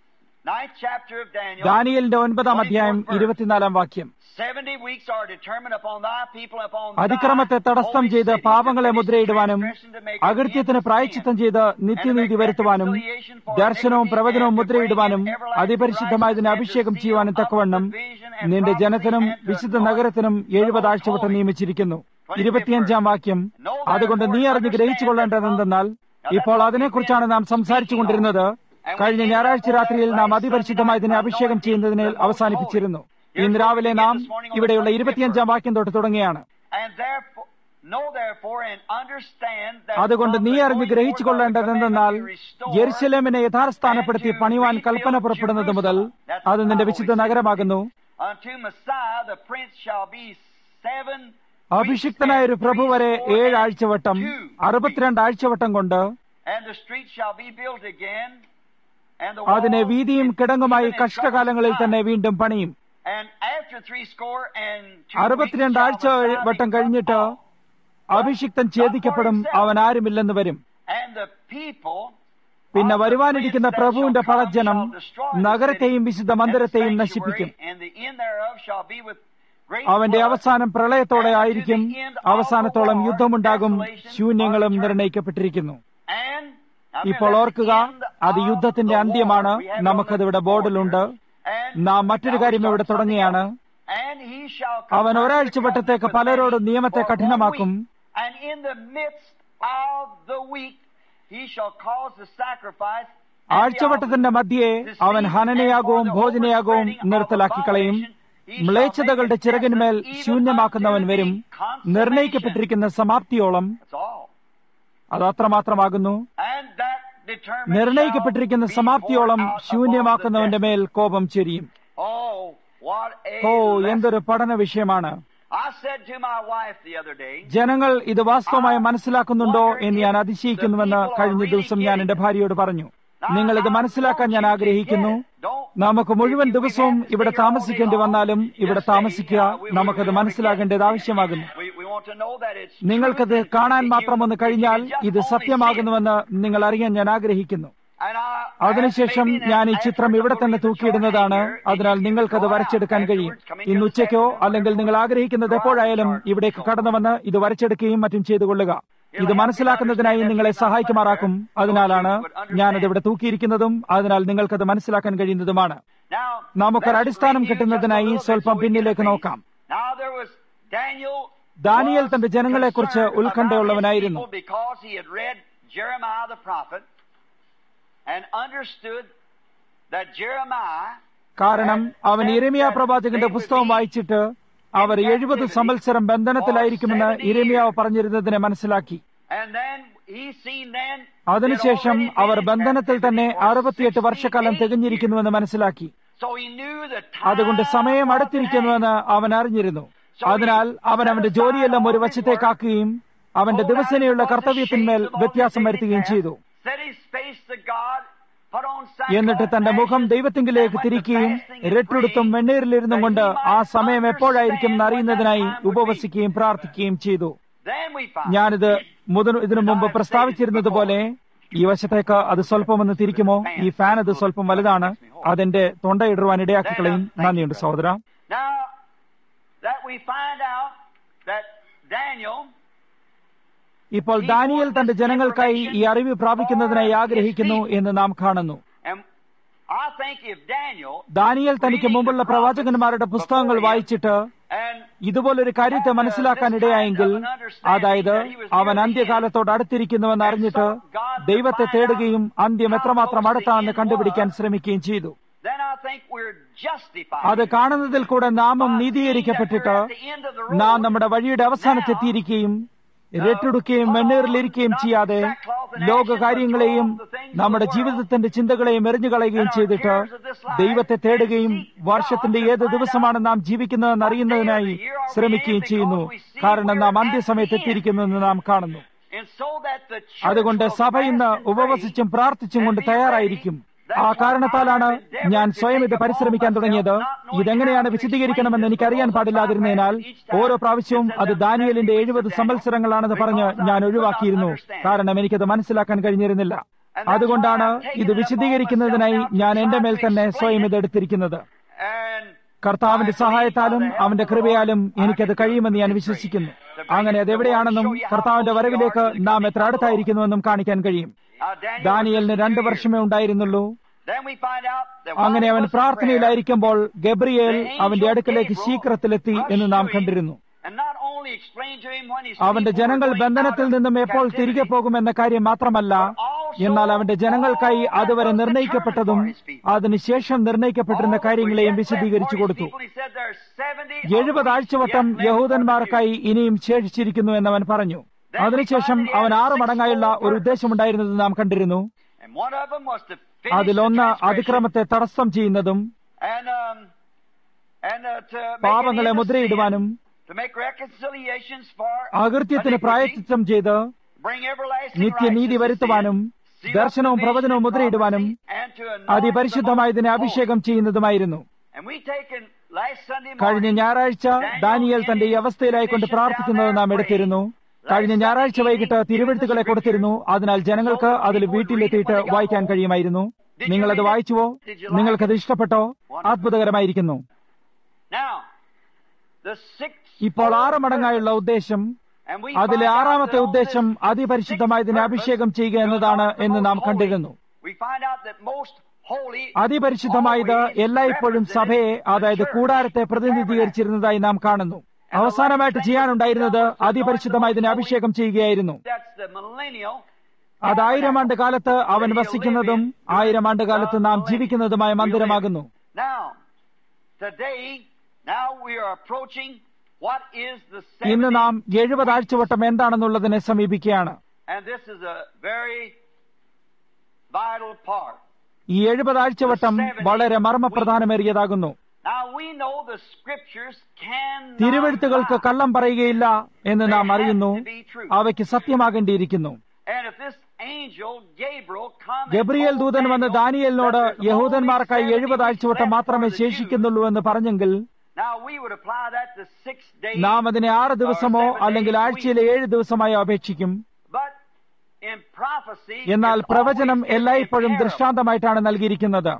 ninth chapter of Daniel, ദാനിയലിന്റെ ഒൻപതാം അധ്യായം 24th verse. ഇരുപത്തിനാലാം വാക്യം 70 weeks are determined upon thy people, upon thy അതിക്രമത്തെ തടസ്സം holy ചെയ്ത് city, പാപങ്ങളെ to മുദ്രയിടുവാനും transgression to make an അകൃത്യത്തിന് end to പ്രായച്ചിത്തം sin, ചെയ്ത് നിത്യനീതി വരുത്തുവാനും ദർശനവും പ്രവചനവും മുദ്രയിടുവാനും അതിപരിശുദ്ധമായതിനെ അഭിഷേകം ചെയ്യുവാനും തക്കവണ്ണം നിന്റെ ജനത്തിനും വിശുദ്ധ നഗരത്തിനും എഴുപത് ആഴ്ചവട്ടം നിയമിച്ചിരിക്കുന്നു ഇരുപത്തിയഞ്ചാം വാക്യം അതുകൊണ്ട് നീ അറിഞ്ഞ് ഗ്രഹിച്ചു കൊള്ളേണ്ടതെന്തെന്നാൽ ഇപ്പോൾ അതിനെക്കുറിച്ചാണ് നാം സംസാരിച്ചു കൊണ്ടിരുന്നത് കഴിഞ്ഞ ഞായറാഴ്ച രാത്രിയിൽ നാം അതിപരിശുദ്ധമായതിനെ അഭിഷേകം ചെയ്യുന്നതിനെ അവസാനിപ്പിച്ചിരുന്നു ഇന്ന് രാവിലെ നാം ഇവിടെയുള്ള ഇരുപത്തിയഞ്ചാം വാക്യം തൊട്ട് തുടങ്ങിയാണ് And therefore, know therefore and understand that അതുകൊണ്ട് from നീ the അറിഞ്ഞ് going ഗ്രഹിച്ചു forth of the കൊള്ളേണ്ടതെന്തെന്നാൽ commandment to restore യെരുശലേമിനെ യഥാസ്ഥാനപ്പെടുത്തി പണിവാൻ കൽപ്പന പുറപ്പെടുന്നത് മുതൽ അത് നിന്റെ വിശുദ്ധ നഗരമാകുന്നു Unto Messiah the prince shall be seven അഭിഷിക്തനായ ഒരു പ്രഭു വരെ ഏഴ് ആഴ്ചവട്ടം അറുപത്തിരണ്ട് ആഴ്ചവട്ടം കൊണ്ട് And the street shall be built again, and the അതിനെ walls വീതിയും in കിടങ്ങുമായി even in കഷ്ടകാലങ്ങളിൽ troublous തന്നെ times. വീണ്ടും പണിയും And after three score and two അറുപത്തിരണ്ട് weeks ആഴ്ച shall Messiah വട്ടം be കഴിഞ്ഞിട്ട് cut off. അഭിഷിക്തൻ ഛേദിക്കപ്പെടും അവൻ ആരുമില്ലെന്ന് വരും And the people പിന്നെ of the വരുവാനിരിക്കുന്ന prince that പ്രഭുവിന്റെ shall come പടജ്ജനം shall destroy the നഗരത്തെയും city വിശുദ്ധ and the മന്ദിരത്തെയും sanctuary, നശിപ്പിക്കും and the end thereof shall be with great അവന്റെ flood, അവസാനം പ്രളയത്തോടെ and to ആയിരിക്കും the end of അവസാനത്തോളം the war, യുദ്ധമുണ്ടാകും desolation, ശൂന്യങ്ങളും unturned. നിർണയിക്കപ്പെട്ടിരിക്കുന്നു And now ഇപ്പോൾ remember, ഓർക്കുക that's the end അത് of യുദ്ധത്തിന്റെ the war. അന്ത്യമാണ് We have it on നമുക്കതിവിടെ the ബോർഡിലുണ്ട് board here. And നാം മറ്റൊരു now we കാര്യം start ഇവിടെ something തുടങ്ങിയാണ് else. And he shall അവൻ convert ഒരാഴ്ച the വട്ടത്തേക്ക് covenant with പലരോടും many നിയമത്തെ for one കഠിനമാക്കും. week. And in the midst of the week he shall cause the sacrifice and the ആഴ്ചവട്ടത്തിന്റെ മധ്യേ അവൻ ഹനനയാകവും ഭോജനയാകവും നിർത്തലാക്കി കളയും മ്ലേച്ഛതകളുടെ ചിറകിന്മേൽ ശൂന്യമാക്കുന്നവൻ വരും നിർണയിക്കപ്പെട്ടിരിക്കുന്ന സമാപ്തിയോളം That's all. അത് അത്രമാത്രമാകുന്നു And that determined നിർണയിക്കപ്പെട്ടിരിക്കുന്ന shall be സമാപ്തിയോളം poured out upon ശൂന്യമാക്കുന്നവന്റെ the മേൽ കോപം ചൊരിയും dead. Oh, what a oh lesson. എന്തൊരു പഠന വിഷയമാണ് I said to my wife the other day, ജനങ്ങൾ ഇത് വാസ്തവമായി മനസ്സിലാക്കുന്നുണ്ടോ എന്ന് ഞാൻ അതിശയിക്കുന്നുവെന്ന് കഴിഞ്ഞ ദിവസം ഞാൻ എന്റെ ഭാര്യയോട് പറഞ്ഞു നിങ്ങൾ ഇത് മനസ്സിലാക്കാൻ ഞാൻ ആഗ്രഹിക്കുന്നു നമുക്ക് മുഴുവൻ ദിവസവും ഇവിടെ താമസിക്കേണ്ടി വന്നാലും ഇവിടെ താമസിക്കുക നമുക്കത് മനസ്സിലാകേണ്ടത് ആവശ്യമാകുന്നു നിങ്ങൾക്കത് കാണാൻ മാത്രം ഒന്ന് കഴിഞ്ഞാൽ ഇത് സത്യമാകുന്നുവെന്ന് നിങ്ങൾ അറിയാൻ ഞാൻ ആഗ്രഹിക്കുന്നു അതിനുശേഷം ഞാൻ ഈ ചിത്രം ഇവിടെ തന്നെ തൂക്കിയിടുന്നതാണ് അതിനാൽ നിങ്ങൾക്കത് വരച്ചെടുക്കാൻ കഴിയും ഇന്ന് ഉച്ചയ്ക്കോ അല്ലെങ്കിൽ നിങ്ങൾ ആഗ്രഹിക്കുന്നത് എപ്പോഴായാലും ഇവിടേക്ക് കടന്നു വന്ന് ഇത് വരച്ചെടുക്കുകയും മറ്റും ചെയ്തുകൊള്ളുക ഇത് മനസ്സിലാക്കുന്നതിനായി നിങ്ങളെ സഹായിക്കുമാറാക്കും അതിനാലാണ് ഞാനത് ഇവിടെ തൂക്കിയിരിക്കുന്നതും അതിനാൽ നിങ്ങൾക്കത് മനസ്സിലാക്കാൻ കഴിയുന്നതുമാണ് നമുക്കൊരു അടിസ്ഥാനം കിട്ടുന്നതിനായി സ്വല്പം പിന്നിലേക്ക് നോക്കാം ദാനിയേൽ തന്റെ ജനങ്ങളെക്കുറിച്ച് ഉത്കണ്ഠയുള്ളവനായിരുന്നു and understood that Jeremiah കാരണം അവൻ ഇരമിയ പ്രവാചകന്റെ പുസ്തകം വായിച്ചിട്ട് അവർ എഴുപത് സംവത്സരം ബന്ധനത്തിലായിരിക്കുമെന്ന് ഇരമിയാവ് പറഞ്ഞിരുന്നതിനെ മനസ്സിലാക്കി and then he seen then അതിനുശേഷം that already our been in ബന്ധനത്തിൽ captivity തന്നെ for അറുപത്തിയെട്ട് വർഷക്കാലം 68 തികഞ്ഞിരിക്കുന്നുവെന്ന് മനസ്സിലാക്കി So he knew the അതുകൊണ്ട് time സമയം was at അടുത്തിരിക്കുന്നുവെന്ന് അവൻ അറിഞ്ഞിരുന്നു അതിനാൽ അവൻ അവന്റെ ജോലിയെല്ലാം ഒരു വശത്തേക്കാക്കുകയും അവന്റെ ദിവസേനയുള്ള കർത്തവ്യത്തിന്മേൽ വ്യത്യാസം വരുത്തുകയും ചെയ്തു Set his face to God, put on എന്നിട്ട് sackcloth തന്റെ and മുഖം ashes, ദൈവത്തിങ്കിലേക്ക് and went to തിരിക്കുകയും fasting and രട്ടെടുത്തും praying, വെണ്ണീരിലിരുന്നും കൊണ്ട് that he ആ might സമയം എപ്പോഴായിരിക്കും എന്ന് understand അറിയുന്നതിനായി when that time would be. ഉപവസിക്കുകയും പ്രാർത്ഥിക്കുകയും ചെയ്തു Then we find ഞാനിത് മുതൽ ഇതിനു മുമ്പ് പ്രസ്താവിച്ചിരുന്നത് പോലെ ഈ വശത്തേക്ക് അത് സ്വല്പമൊന്ന് തിരിക്കുമോ ഈ ഫാൻ അത് സ്വല്പം വലുതാണ് അതെന്റെ തൊണ്ടയിടുവാൻ ഇടയാക്കിക്കളയും നന്ദിയുണ്ട് സഹോദര Now that we find out that Daniel ഇപ്പോൾ ദാനിയൽ തന്റെ ജനങ്ങൾക്കായി ഈ അറിവ് പ്രാപിക്കുന്നതിനായി ആഗ്രഹിക്കുന്നു എന്ന് നാം കാണുന്നു and I think if Daniel Daniel തനിക്ക് മുമ്പുള്ള പ്രവാചകന്മാരുടെ പുസ്തകങ്ങൾ വായിച്ചിട്ട് and ഇതുപോലൊരു കാര്യത്തെ മനസ്സിലാക്കാൻ ഇടയായെങ്കിൽ അതായത് അവൻ അന്ത്യകാലത്തോട് അടുത്തിരിക്കുന്നുവെന്ന് അറിഞ്ഞിട്ട് ദൈവത്തെ തേടുകയും അന്ത്യം എത്രമാത്രം അടുത്താണെന്ന് കണ്ടുപിടിക്കാൻ ശ്രമിക്കുകയും ചെയ്തു then I think we're justified. അത് കാണുന്നതിൽ കൂടെ നാമം നീതീകരിക്കപ്പെട്ടിട്ട് നാം നമ്മുടെ വഴിയുടെ അവസാനത്തെത്തിയിരിക്കുകയും രട്ടെടുക്കുകയും വെണ്ണീറിലിരിക്കുകയും ചെയ്യാതെ ലോക കാര്യങ്ങളെയും നമ്മുടെ ജീവിതത്തിന്റെ ചിന്തകളെയും എറിഞ്ഞുകളയുകയും ചെയ്തിട്ട് ദൈവത്തെ തേടുകയും വർഷത്തിന്റെ ഏത് ദിവസമാണ് നാം ജീവിക്കുന്നതെന്ന് അറിയുന്നതിനായി ശ്രമിക്കുകയും ചെയ്യുന്നു കാരണം നാം അന്ത്യസമയത്ത് എത്തിയിരിക്കുന്നുവെന്ന് നാം കാണുന്നു And so that the church അതുകൊണ്ട് will സഭ ഇന്ന് fast and pray ഉപവസിച്ചും പ്രാർത്ഥിച്ചും കൊണ്ട് തയ്യാറായിരിക്കും ആ കാരണത്താലാണ് ഞാൻ സ്വയം ഇത് പരിശ്രമിക്കാൻ തുടങ്ങിയത് ഇതെങ്ങനെയാണ് വിശദീകരിക്കണമെന്ന് എനിക്കറിയാൻ പാടില്ലാതിരുന്നതിനാൽ ഓരോ പ്രാവശ്യവും അത് ദാനിയലിന്റെ എഴുപത് സംവത്സരങ്ങളാണെന്ന് പറഞ്ഞ് ഞാൻ ഒഴിവാക്കിയിരുന്നു കാരണം എനിക്കത് മനസ്സിലാക്കാൻ കഴിഞ്ഞിരുന്നില്ല അതുകൊണ്ടാണ് ഇത് വിശദീകരിക്കുന്നതിനായി ഞാൻ എന്റെ മേൽ തന്നെ സ്വയം ഇത് എടുത്തിരിക്കുന്നത് and കർത്താവിന്റെ സഹായത്താലും അവന്റെ കൃപയാലും എനിക്കത് കഴിയുമെന്ന് ഞാൻ വിശ്വസിക്കുന്നു അങ്ങനെ അതെവിടെയാണെന്നും കർത്താവിന്റെ വരവിലേക്ക് നാം എത്ര അടുത്തായിരിക്കുന്നുവെന്നും കാണിക്കാൻ കഴിയും uh, Daniel ദാനിയലിന് രണ്ട് വർഷമേ ഉണ്ടായിരുന്നുള്ളൂ Then we find out that അങ്ങനെ while he അവൻ was in prayer, പ്രാർത്ഥനയിലായിരിക്കുമ്പോൾ ഗബ്രിയേൽ അവന്റെ അടുക്കലേക്ക് ശീഘ്രത്തിലെത്തി എന്ന് നാം കണ്ടിരുന്നു and not only explained to him when he അവന്റെ ജനങ്ങൾ ബന്ധനത്തിൽ നിന്നും എപ്പോൾ തിരികെ പോകുമെന്ന കാര്യം മാത്രമല്ല എന്നാൽ അവന്റെ ജനങ്ങൾക്കായി അതുവരെ നിർണയിക്കപ്പെട്ടതും അതിനുശേഷം നിർണയിക്കപ്പെട്ടിരുന്ന കാര്യങ്ങളെയും വിശദീകരിച്ചു കൊടുത്തു എഴുപത് ആഴ്ചവട്ടം യഹൂദന്മാർക്കായി ഇനിയും ശേഷിച്ചിരിക്കുന്നു എന്നവൻ പറഞ്ഞു അതിനുശേഷം അവൻ ആറ് മടങ്ങായുള്ള ഒരു ഉദ്ദേശമുണ്ടായിരുന്നത് നാം കണ്ടിരുന്നു അതിലൊന്ന് അതിക്രമത്തെ തടസ്സം ചെയ്യുന്നതും പാപങ്ങളെ മുദ്രയിടുവാനും അകൃത്യത്തിന് പ്രായച്ചിത്തം ചെയ്ത് നിത്യനീതി വരുത്തുവാനും ദർശനവും പ്രവചനവും മുദ്രയിടുവാനും അതിപരിശുദ്ധമായതിനെ അഭിഷേകം ചെയ്യുന്നതുമായിരുന്നു കഴിഞ്ഞ ഞായറാഴ്ച ദാനിയൽ തന്റെ ഈ അവസ്ഥയിലായിക്കൊണ്ട് പ്രാർത്ഥിക്കുന്നത് നാം എടുത്തിരുന്നു കഴിഞ്ഞ ഞായറാഴ്ച വൈകിട്ട് തിരുവെഴുത്തുകളെ കൊടുത്തിരുന്നു അതിനാൽ ജനങ്ങൾക്ക് അതിൽ വീട്ടിലെത്തിയിട്ട് വായിക്കാൻ കഴിയുമായിരുന്നു നിങ്ങളത് വായിച്ചുവോ നിങ്ങൾക്കത് ഇഷ്ടപ്പെട്ടോ അത്ഭുതകരമായിരിക്കുന്നു ഇപ്പോൾ ആറ് മടങ്ങായുള്ള ഉദ്ദേശം അതിലെ ആറാമത്തെ ഉദ്ദേശം അതിപരിശുദ്ധമായതിനെ അഭിഷേകം ചെയ്യുക എന്നതാണ് എന്ന് നാം കണ്ടിരുന്നു അതിപരിശുദ്ധമായത് എല്ലായ്പ്പോഴും സഭയെ അതായത് കൂടാരത്തെ പ്രതിനിധീകരിച്ചിരുന്നതായി നാം കാണുന്നു അവസാനമായിട്ട് ചെയ്യാനുണ്ടായിരുന്നത് അതിപരിശുദ്ധമായതിനെ അഭിഷേകം ചെയ്യുകയായിരുന്നു അത് ആയിരം ആണ്ട് കാലത്ത് അവൻ വസിക്കുന്നതും ആയിരം ആണ്ട് കാലത്ത് നാം ജീവിക്കുന്നതുമായ മന്ദിരമാകുന്നു ഇന്ന് നാം എഴുപത് ആഴ്ചവട്ടം എന്താണെന്നുള്ളതിനെ സമീപിക്കുകയാണ് ഈ എഴുപത് ആഴ്ചവട്ടം വളരെ മർമ്മപ്രധാനമേറിയതാകുന്നു തിരുവെഴുത്തുകൾക്ക് കള്ളം പറയുകയില്ല എന്ന് നാം അറിയുന്നു അവയ്ക്ക് സത്യമാകേണ്ടിയിരിക്കുന്നു ഗബ്രിയേൽ ദൂതൻ വന്ന് ദാനിയലിനോട് യഹൂദന്മാർക്കായി എഴുപത് ആഴ്ചവട്ടം മാത്രമേ ശേഷിക്കുന്നുള്ളൂ എന്ന് പറഞ്ഞെങ്കിൽ നാം അതിനെ ആറ് ദിവസമോ അല്ലെങ്കിൽ ആഴ്ചയിലെ ഏഴ് ദിവസമായോ അപേക്ഷിക്കും എന്നാൽ പ്രവചനം എല്ലായ്പ്പോഴും ദൃഷ്ടാന്തമായിട്ടാണ് നൽകിയിരിക്കുന്നത്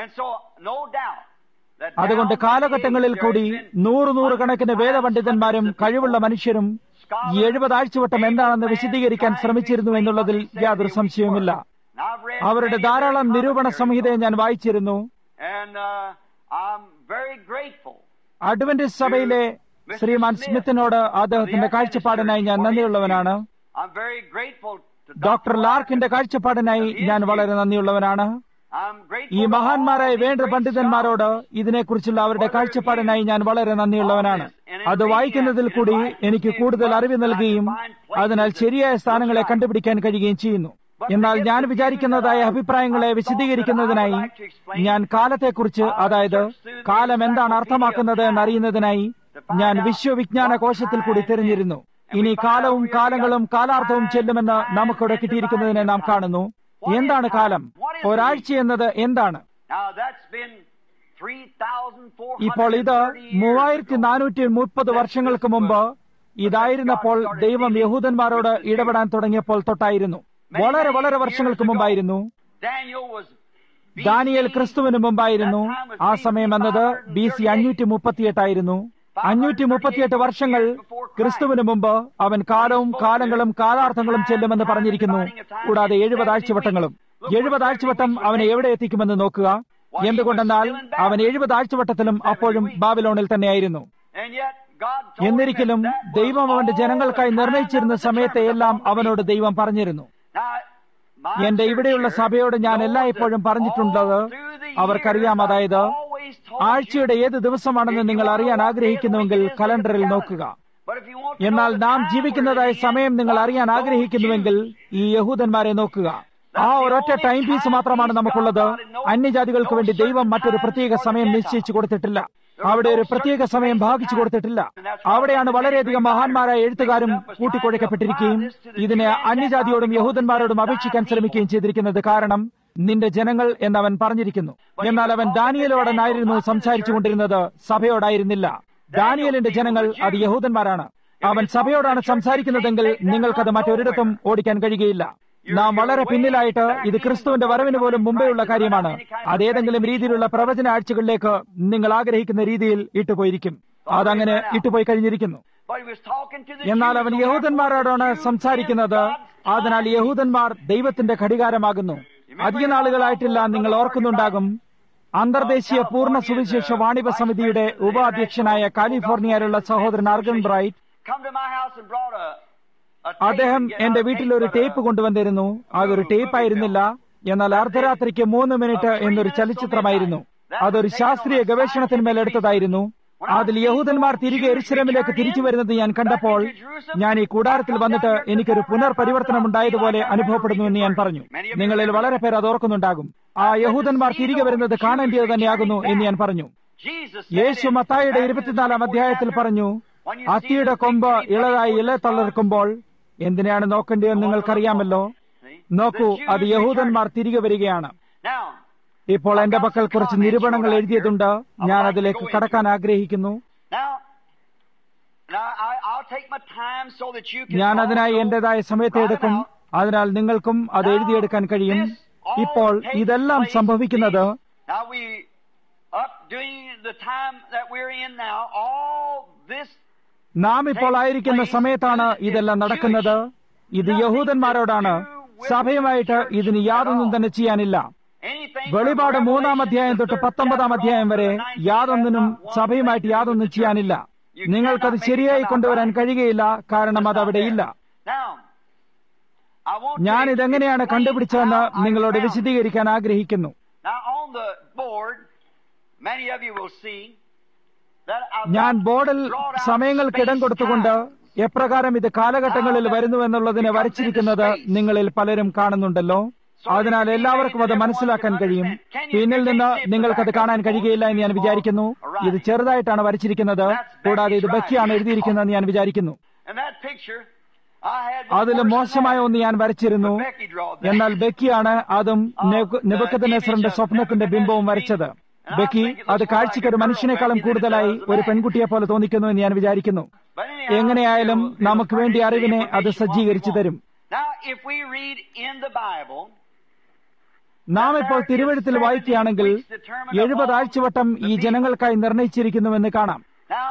അതുകൊണ്ട് കാലഘട്ടങ്ങളിൽ കൂടി നൂറ് നൂറ് കണക്കിന് വേദപണ്ഡിതന്മാരും കഴിവുള്ള മനുഷ്യരും ഈ എഴുപത് ആഴ്ചവട്ടം എന്താണെന്ന് വിശദീകരിക്കാൻ ശ്രമിച്ചിരുന്നു എന്നുള്ളതിൽ യാതൊരു സംശയവുമില്ല അവരുടെ ധാരാളം നിരൂപണ സംഹിതയെ ഞാൻ വായിച്ചിരുന്നു അഡ്വന്റിസ്റ്റ് സഭയിലെ ശ്രീമാൻ സ്മിത്തിനോട് അദ്ദേഹത്തിന്റെ കാഴ്ചപ്പാടിനായി ഞാൻ നന്ദിയുള്ളവനാണ് ഡോക്ടർ ലാർക്കിന്റെ കാഴ്ചപ്പാടിനായി ഞാൻ വളരെ നന്ദിയുള്ളവനാണ് ഈ മഹാന്മാരായ വേണ്ട പണ്ഡിതന്മാരോട് ഇതിനെക്കുറിച്ചുള്ള അവരുടെ കാഴ്ചപ്പാടിനായി ഞാൻ വളരെ നന്ദിയുള്ളവനാണ് അത് വായിക്കുന്നതിൽ കൂടി എനിക്ക് കൂടുതൽ അറിവ് നൽകുകയും അതിനാൽ ശരിയായ സ്ഥാനങ്ങളെ കണ്ടുപിടിക്കാൻ കഴിയുകയും ചെയ്യുന്നു എന്നാൽ ഞാൻ വിചാരിക്കുന്നതായ അഭിപ്രായങ്ങളെ വിശദീകരിക്കുന്നതിനായി ഞാൻ കാലത്തെക്കുറിച്ച് അതായത് കാലം എന്താണ് അർത്ഥമാക്കുന്നത് എന്നറിയുന്നതിനായി ഞാൻ വിശ്വവിജ്ഞാന കോശത്തിൽ കൂടി തിരഞ്ഞിരുന്നു ഇനി കാലവും കാലങ്ങളും കാലാർത്ഥവും ചെല്ലുമെന്ന് നമുക്കിവിടെ കിട്ടിയിരിക്കുന്നതിനെ നാം കാണുന്നു എന്താണ് കാലം ഒരാഴ്ച എന്നത് എന്താണ് ഇപ്പോൾ ഇത് മൂവായിരത്തി നാനൂറ്റി മുപ്പത് വർഷങ്ങൾക്ക് മുമ്പ് ഇതായിരുന്നപ്പോൾ ദൈവം യഹൂദന്മാരോട് ഇടപെടാൻ തുടങ്ങിയപ്പോൾ തൊട്ടായിരുന്നു വളരെ വളരെ വർഷങ്ങൾക്ക് മുമ്പായിരുന്നു Daniel was ദാനിയേൽ ക്രിസ്തുവിന് മുമ്പായിരുന്നു ആ സമയം എന്നത് ബി സി അഞ്ഞൂറ്റി മുപ്പത്തിയെട്ടായിരുന്നു അഞ്ഞൂറ്റി മുപ്പത്തിയെട്ട് വർഷങ്ങൾ ക്രിസ്തുവിന് മുമ്പ് അവൻ കാലവും കാലങ്ങളും കാലാർത്ഥങ്ങളും ചെല്ലുമെന്ന് പറഞ്ഞിരിക്കുന്നു കൂടാതെ എഴുപത് ആഴ്ചവട്ടങ്ങളും എഴുപത് ആഴ്ചവട്ടം അവനെ എവിടെ എത്തിക്കുമെന്ന് നോക്കുക എന്തുകൊണ്ടെന്നാൽ അവൻ എഴുപത് ആഴ്ചവട്ടത്തിലും അപ്പോഴും ബാബിലോണിൽ തന്നെയായിരുന്നു and yet God told him എന്നിരിക്കലും that that ദൈവം was അവന്റെ all ജനങ്ങൾക്കായി the time നിർണയിച്ചിരുന്ന of the സമയത്തെ എല്ലാം determined അവനോട് ദൈവം പറഞ്ഞിരുന്നു Now, my എന്റെ ഇവിടെയുള്ള church സഭയോട് ഞാൻ knows എല്ലായ്പ്പോഴും that പറഞ്ഞിട്ടുള്ളത് all through the അവർക്കറിയാം years അതായത് I've always told ആഴ്ചയുടെ you, ഏത് ദിവസമാണെന്ന് നിങ്ങൾ അറിയാൻ ആഗ്രഹിക്കുന്നുവെങ്കിൽ കലണ്ടറിൽ നോക്കുക but if you want to എന്നാൽ know the നാം time ജീവിക്കുന്നതായ we're in, സമയം നിങ്ങൾ അറിയാൻ those ആഗ്രഹിക്കുന്നുവെങ്കിൽ ഈ യഹൂദന്മാരെ നോക്കുക ആ ഒരൊറ്റ ടൈം പീസ് മാത്രമാണ് നമുക്കുള്ളത് അന്യജാതികൾക്ക് വേണ്ടി ദൈവം മറ്റൊരു പ്രത്യേക സമയം നിശ്ചയിച്ചു കൊടുത്തിട്ടില്ല അവിടെ ഒരു പ്രത്യേക സമയം ഭാഗിച്ചു കൊടുത്തിട്ടില്ല അവിടെയാണ് വളരെയധികം മഹാന്മാരായ എഴുത്തുകാരും കൂട്ടിക്കൊഴിക്കപ്പെട്ടിരിക്കുകയും ഇതിനെ അന്യജാതിയോടും യഹൂദന്മാരോടും അപേക്ഷിക്കാൻ ശ്രമിക്കുകയും ചെയ്തിരിക്കുന്നത് കാരണം നിന്റെ ജനങ്ങൾ എന്നവൻ പറഞ്ഞിരിക്കുന്നു എന്നാൽ അവൻ ദാനിയലോടനായിരുന്നു സംസാരിച്ചു കൊണ്ടിരുന്നത് സഭയോടായിരുന്നില്ല ദാനിയലിന്റെ ജനങ്ങൾ അത് യഹൂദന്മാരാണ് അവൻ സഭയോടാണ് സംസാരിക്കുന്നതെങ്കിൽ നിങ്ങൾക്കത് മറ്റൊരിടത്തും ഓടിക്കാൻ കഴിയുകയില്ല നാം വളരെ പിന്നിലായിട്ട് ഇത് ക്രിസ്തുവിന്റെ വരവിന് പോലും മുമ്പേയുള്ള കാര്യമാണ് അതേതെങ്കിലും രീതിയിലുള്ള പ്രവചന ആഴ്ചകളിലേക്ക് നിങ്ങൾ ആഗ്രഹിക്കുന്ന രീതിയിൽ ഇട്ടുപോയിരിക്കും അതങ്ങനെ ഇട്ടുപോയി കഴിഞ്ഞിരിക്കുന്നു but he was talking to the എന്നാൽ Jews, അവൻ so യഹൂദന്മാരോടാണ് therefore, സംസാരിക്കുന്നത് God's time. അതിനാൽ യഹൂദന്മാർ ദൈവത്തിന്റെ ഘടികാരമാകുന്നു അധിക നാളുകളായിട്ടില്ല നിങ്ങൾ ഓർക്കുന്നുണ്ടാകും അന്തർദേശീയ പൂർണ്ണ സുവിശേഷ വാണിഭ സമിതിയുടെ ഉപാധ്യക്ഷനായ കാലിഫോർണിയയിലുള്ള സഹോദരൻ Argan Bright come to my house and brought a, a tape അദ്ദേഹം and get എന്റെ our വീട്ടിൽ tape, ഒരു but, uh, ടേപ്പ് കൊണ്ടുവന്നിരുന്നു അതൊരു ടേപ്പ് ആയിരുന്നില്ല എന്നാൽ അർദ്ധരാത്രിക്ക് മൂന്ന് മിനിറ്റ് എന്നൊരു ചലച്ചിത്രമായിരുന്നു അതൊരു ശാസ്ത്രീയ ഗവേഷണത്തിന്മേൽ എടുത്തതായിരുന്നു അതിൽ യഹൂദന്മാർ തിരികെ എരിശിലമിലേക്ക് തിരിച്ചു വരുന്നത് ഞാൻ കണ്ടപ്പോൾ ഞാൻ ഈ കൂടാരത്തിൽ വന്നിട്ട് എനിക്കൊരു പുനർപരിവർത്തനം ഉണ്ടായതുപോലെ അനുഭവപ്പെടുന്നു എന്ന് ഞാൻ പറഞ്ഞു നിങ്ങളിൽ വളരെ പേർ അത് ഓർക്കുന്നുണ്ടാകും ആ യഹൂദന്മാർ തിരികെ വരുന്നത് കാണേണ്ടത് തന്നെയാകുന്നു എന്ന് ഞാൻ പറഞ്ഞു Jesus said യേശു in മത്തായിയുടെ Matthew ഇരുപത്തിനാലാം 24 അധ്യായത്തിൽ chapter, പറഞ്ഞു when you see അത്തിയുടെ the കൊമ്പ് fig tree ഇളതായി budding ഇല forth, തളർക്കുമ്പോൾ എന്തിനാണ് നോക്കേണ്ടതെന്ന് നിങ്ങൾക്കറിയാമല്ലോ see? നോക്കൂ The Jews അത് യഹൂദന്മാർ തിരികെ വരികയാണ് Now, ഇപ്പോൾ എന്റെ പക്കൽ കുറച്ച് നിരൂപണങ്ങൾ എഴുതിയതുണ്ട് ഞാൻ അതിലേക്ക് കടക്കാൻ ആഗ്രഹിക്കുന്നു now, now I, I'll take my time so that you can ഞാൻ അതിനായി also എന്റേതായ സമയത്തെ എടുക്കും അതിനാൽ നിങ്ങൾക്കും അത് എഴുതിയെടുക്കാൻ കഴിയും ഇപ്പോൾ ഇതെല്ലാം സംഭവിക്കുന്നത് Now we up during the time that we're in now, all this നാം ഇപ്പോൾ ആയിരിക്കുന്ന സമയത്താണ് ഇതെല്ലാം നടക്കുന്നത് ഇത് യഹൂദന്മാരോടാണ് സഭയുമായിട്ട് ഇതിന് യാതൊന്നും തന്നെ ചെയ്യാനില്ല anything വെളിപാട് from മൂന്നാം Revelation അധ്യായം to തൊട്ട് the third പത്തൊമ്പതാം chapter അധ്യായം വരെ all the 19 യാതൊന്നിനും chapters, one സഭയുമായിട്ട് thing യാതൊന്നും to do ചെയ്യാനില്ല You നിങ്ങൾക്കത് cannot make it ശരിയായി come out കൊണ്ടുവരാൻ right. കഴിയുകയില്ല കാരണം അത് അവിടെയില്ല Now, I want ഞാൻ to ഇതെങ്ങനെയാണ് explain കണ്ടുപിടിച്ചതെന്ന് how I നിങ്ങളോട് found it. വിശദീകരിക്കാൻ ആഗ്രഹിക്കുന്നു Now on the board, many of you will see that I've ഞാൻ got ബോർഡിൽ brought out സമയങ്ങൾക്ക് ഇടം space കൊടുത്തുകൊണ്ട് time. എപ്രകാരം ഇത് കാലഘട്ടങ്ങളിൽ വരുന്നുവെന്നുള്ളതിനെ വരച്ചിരിക്കുന്നത് നിങ്ങളിൽ പലരും കാണുന്നുണ്ടല്ലോ അതിനാൽ എല്ലാവർക്കും അത് മനസ്സിലാക്കാൻ കഴിയും പിന്നിൽ നിന്ന് നിങ്ങൾക്കത് കാണാൻ കഴിയുകയില്ല എന്ന് ഞാൻ വിചാരിക്കുന്നു ഇത് ചെറുതായിട്ടാണ് വരച്ചിരിക്കുന്നത് കൂടാതെ ഇത് ബക്കിയാണ് എഴുതിയിരിക്കുന്നതെന്ന് ഞാൻ വിചാരിക്കുന്നു And that picture, I had അതിൽ മോശമായ ഒന്ന് ഞാൻ വരച്ചിരുന്നു Becky draw that. എന്നാൽ ബെക്കിയാണ് അതും നെബുക്കദ്നേസറിന്റെ സ്വപ്നത്തിന്റെ ബിംബവും വരച്ചത് ബെക്കി അത് കാഴ്ചയ്ക്ക് ഒരു മനുഷ്യനേക്കാളും കൂടുതലായി ഒരു പെൺകുട്ടിയെ പോലെ തോന്നിക്കുന്നു എന്ന് ഞാൻ വിചാരിക്കുന്നു But anyhow, എങ്ങനെയായാലും it'll- it'll നമുക്ക് വേണ്ടി furnish the അറിവിനെ അത് information സജ്ജീകരിച്ചു what we തരും want. Now, if we read in the Bible, നാം ഇപ്പോൾ തിരുവഴുത്തിൽ വായിക്കുകയാണെങ്കിൽ എഴുപത് ആഴ്ചവട്ടം ഈ ജനങ്ങൾക്കായി നിർണയിച്ചിരിക്കുന്നുവെന്ന് കാണാം now,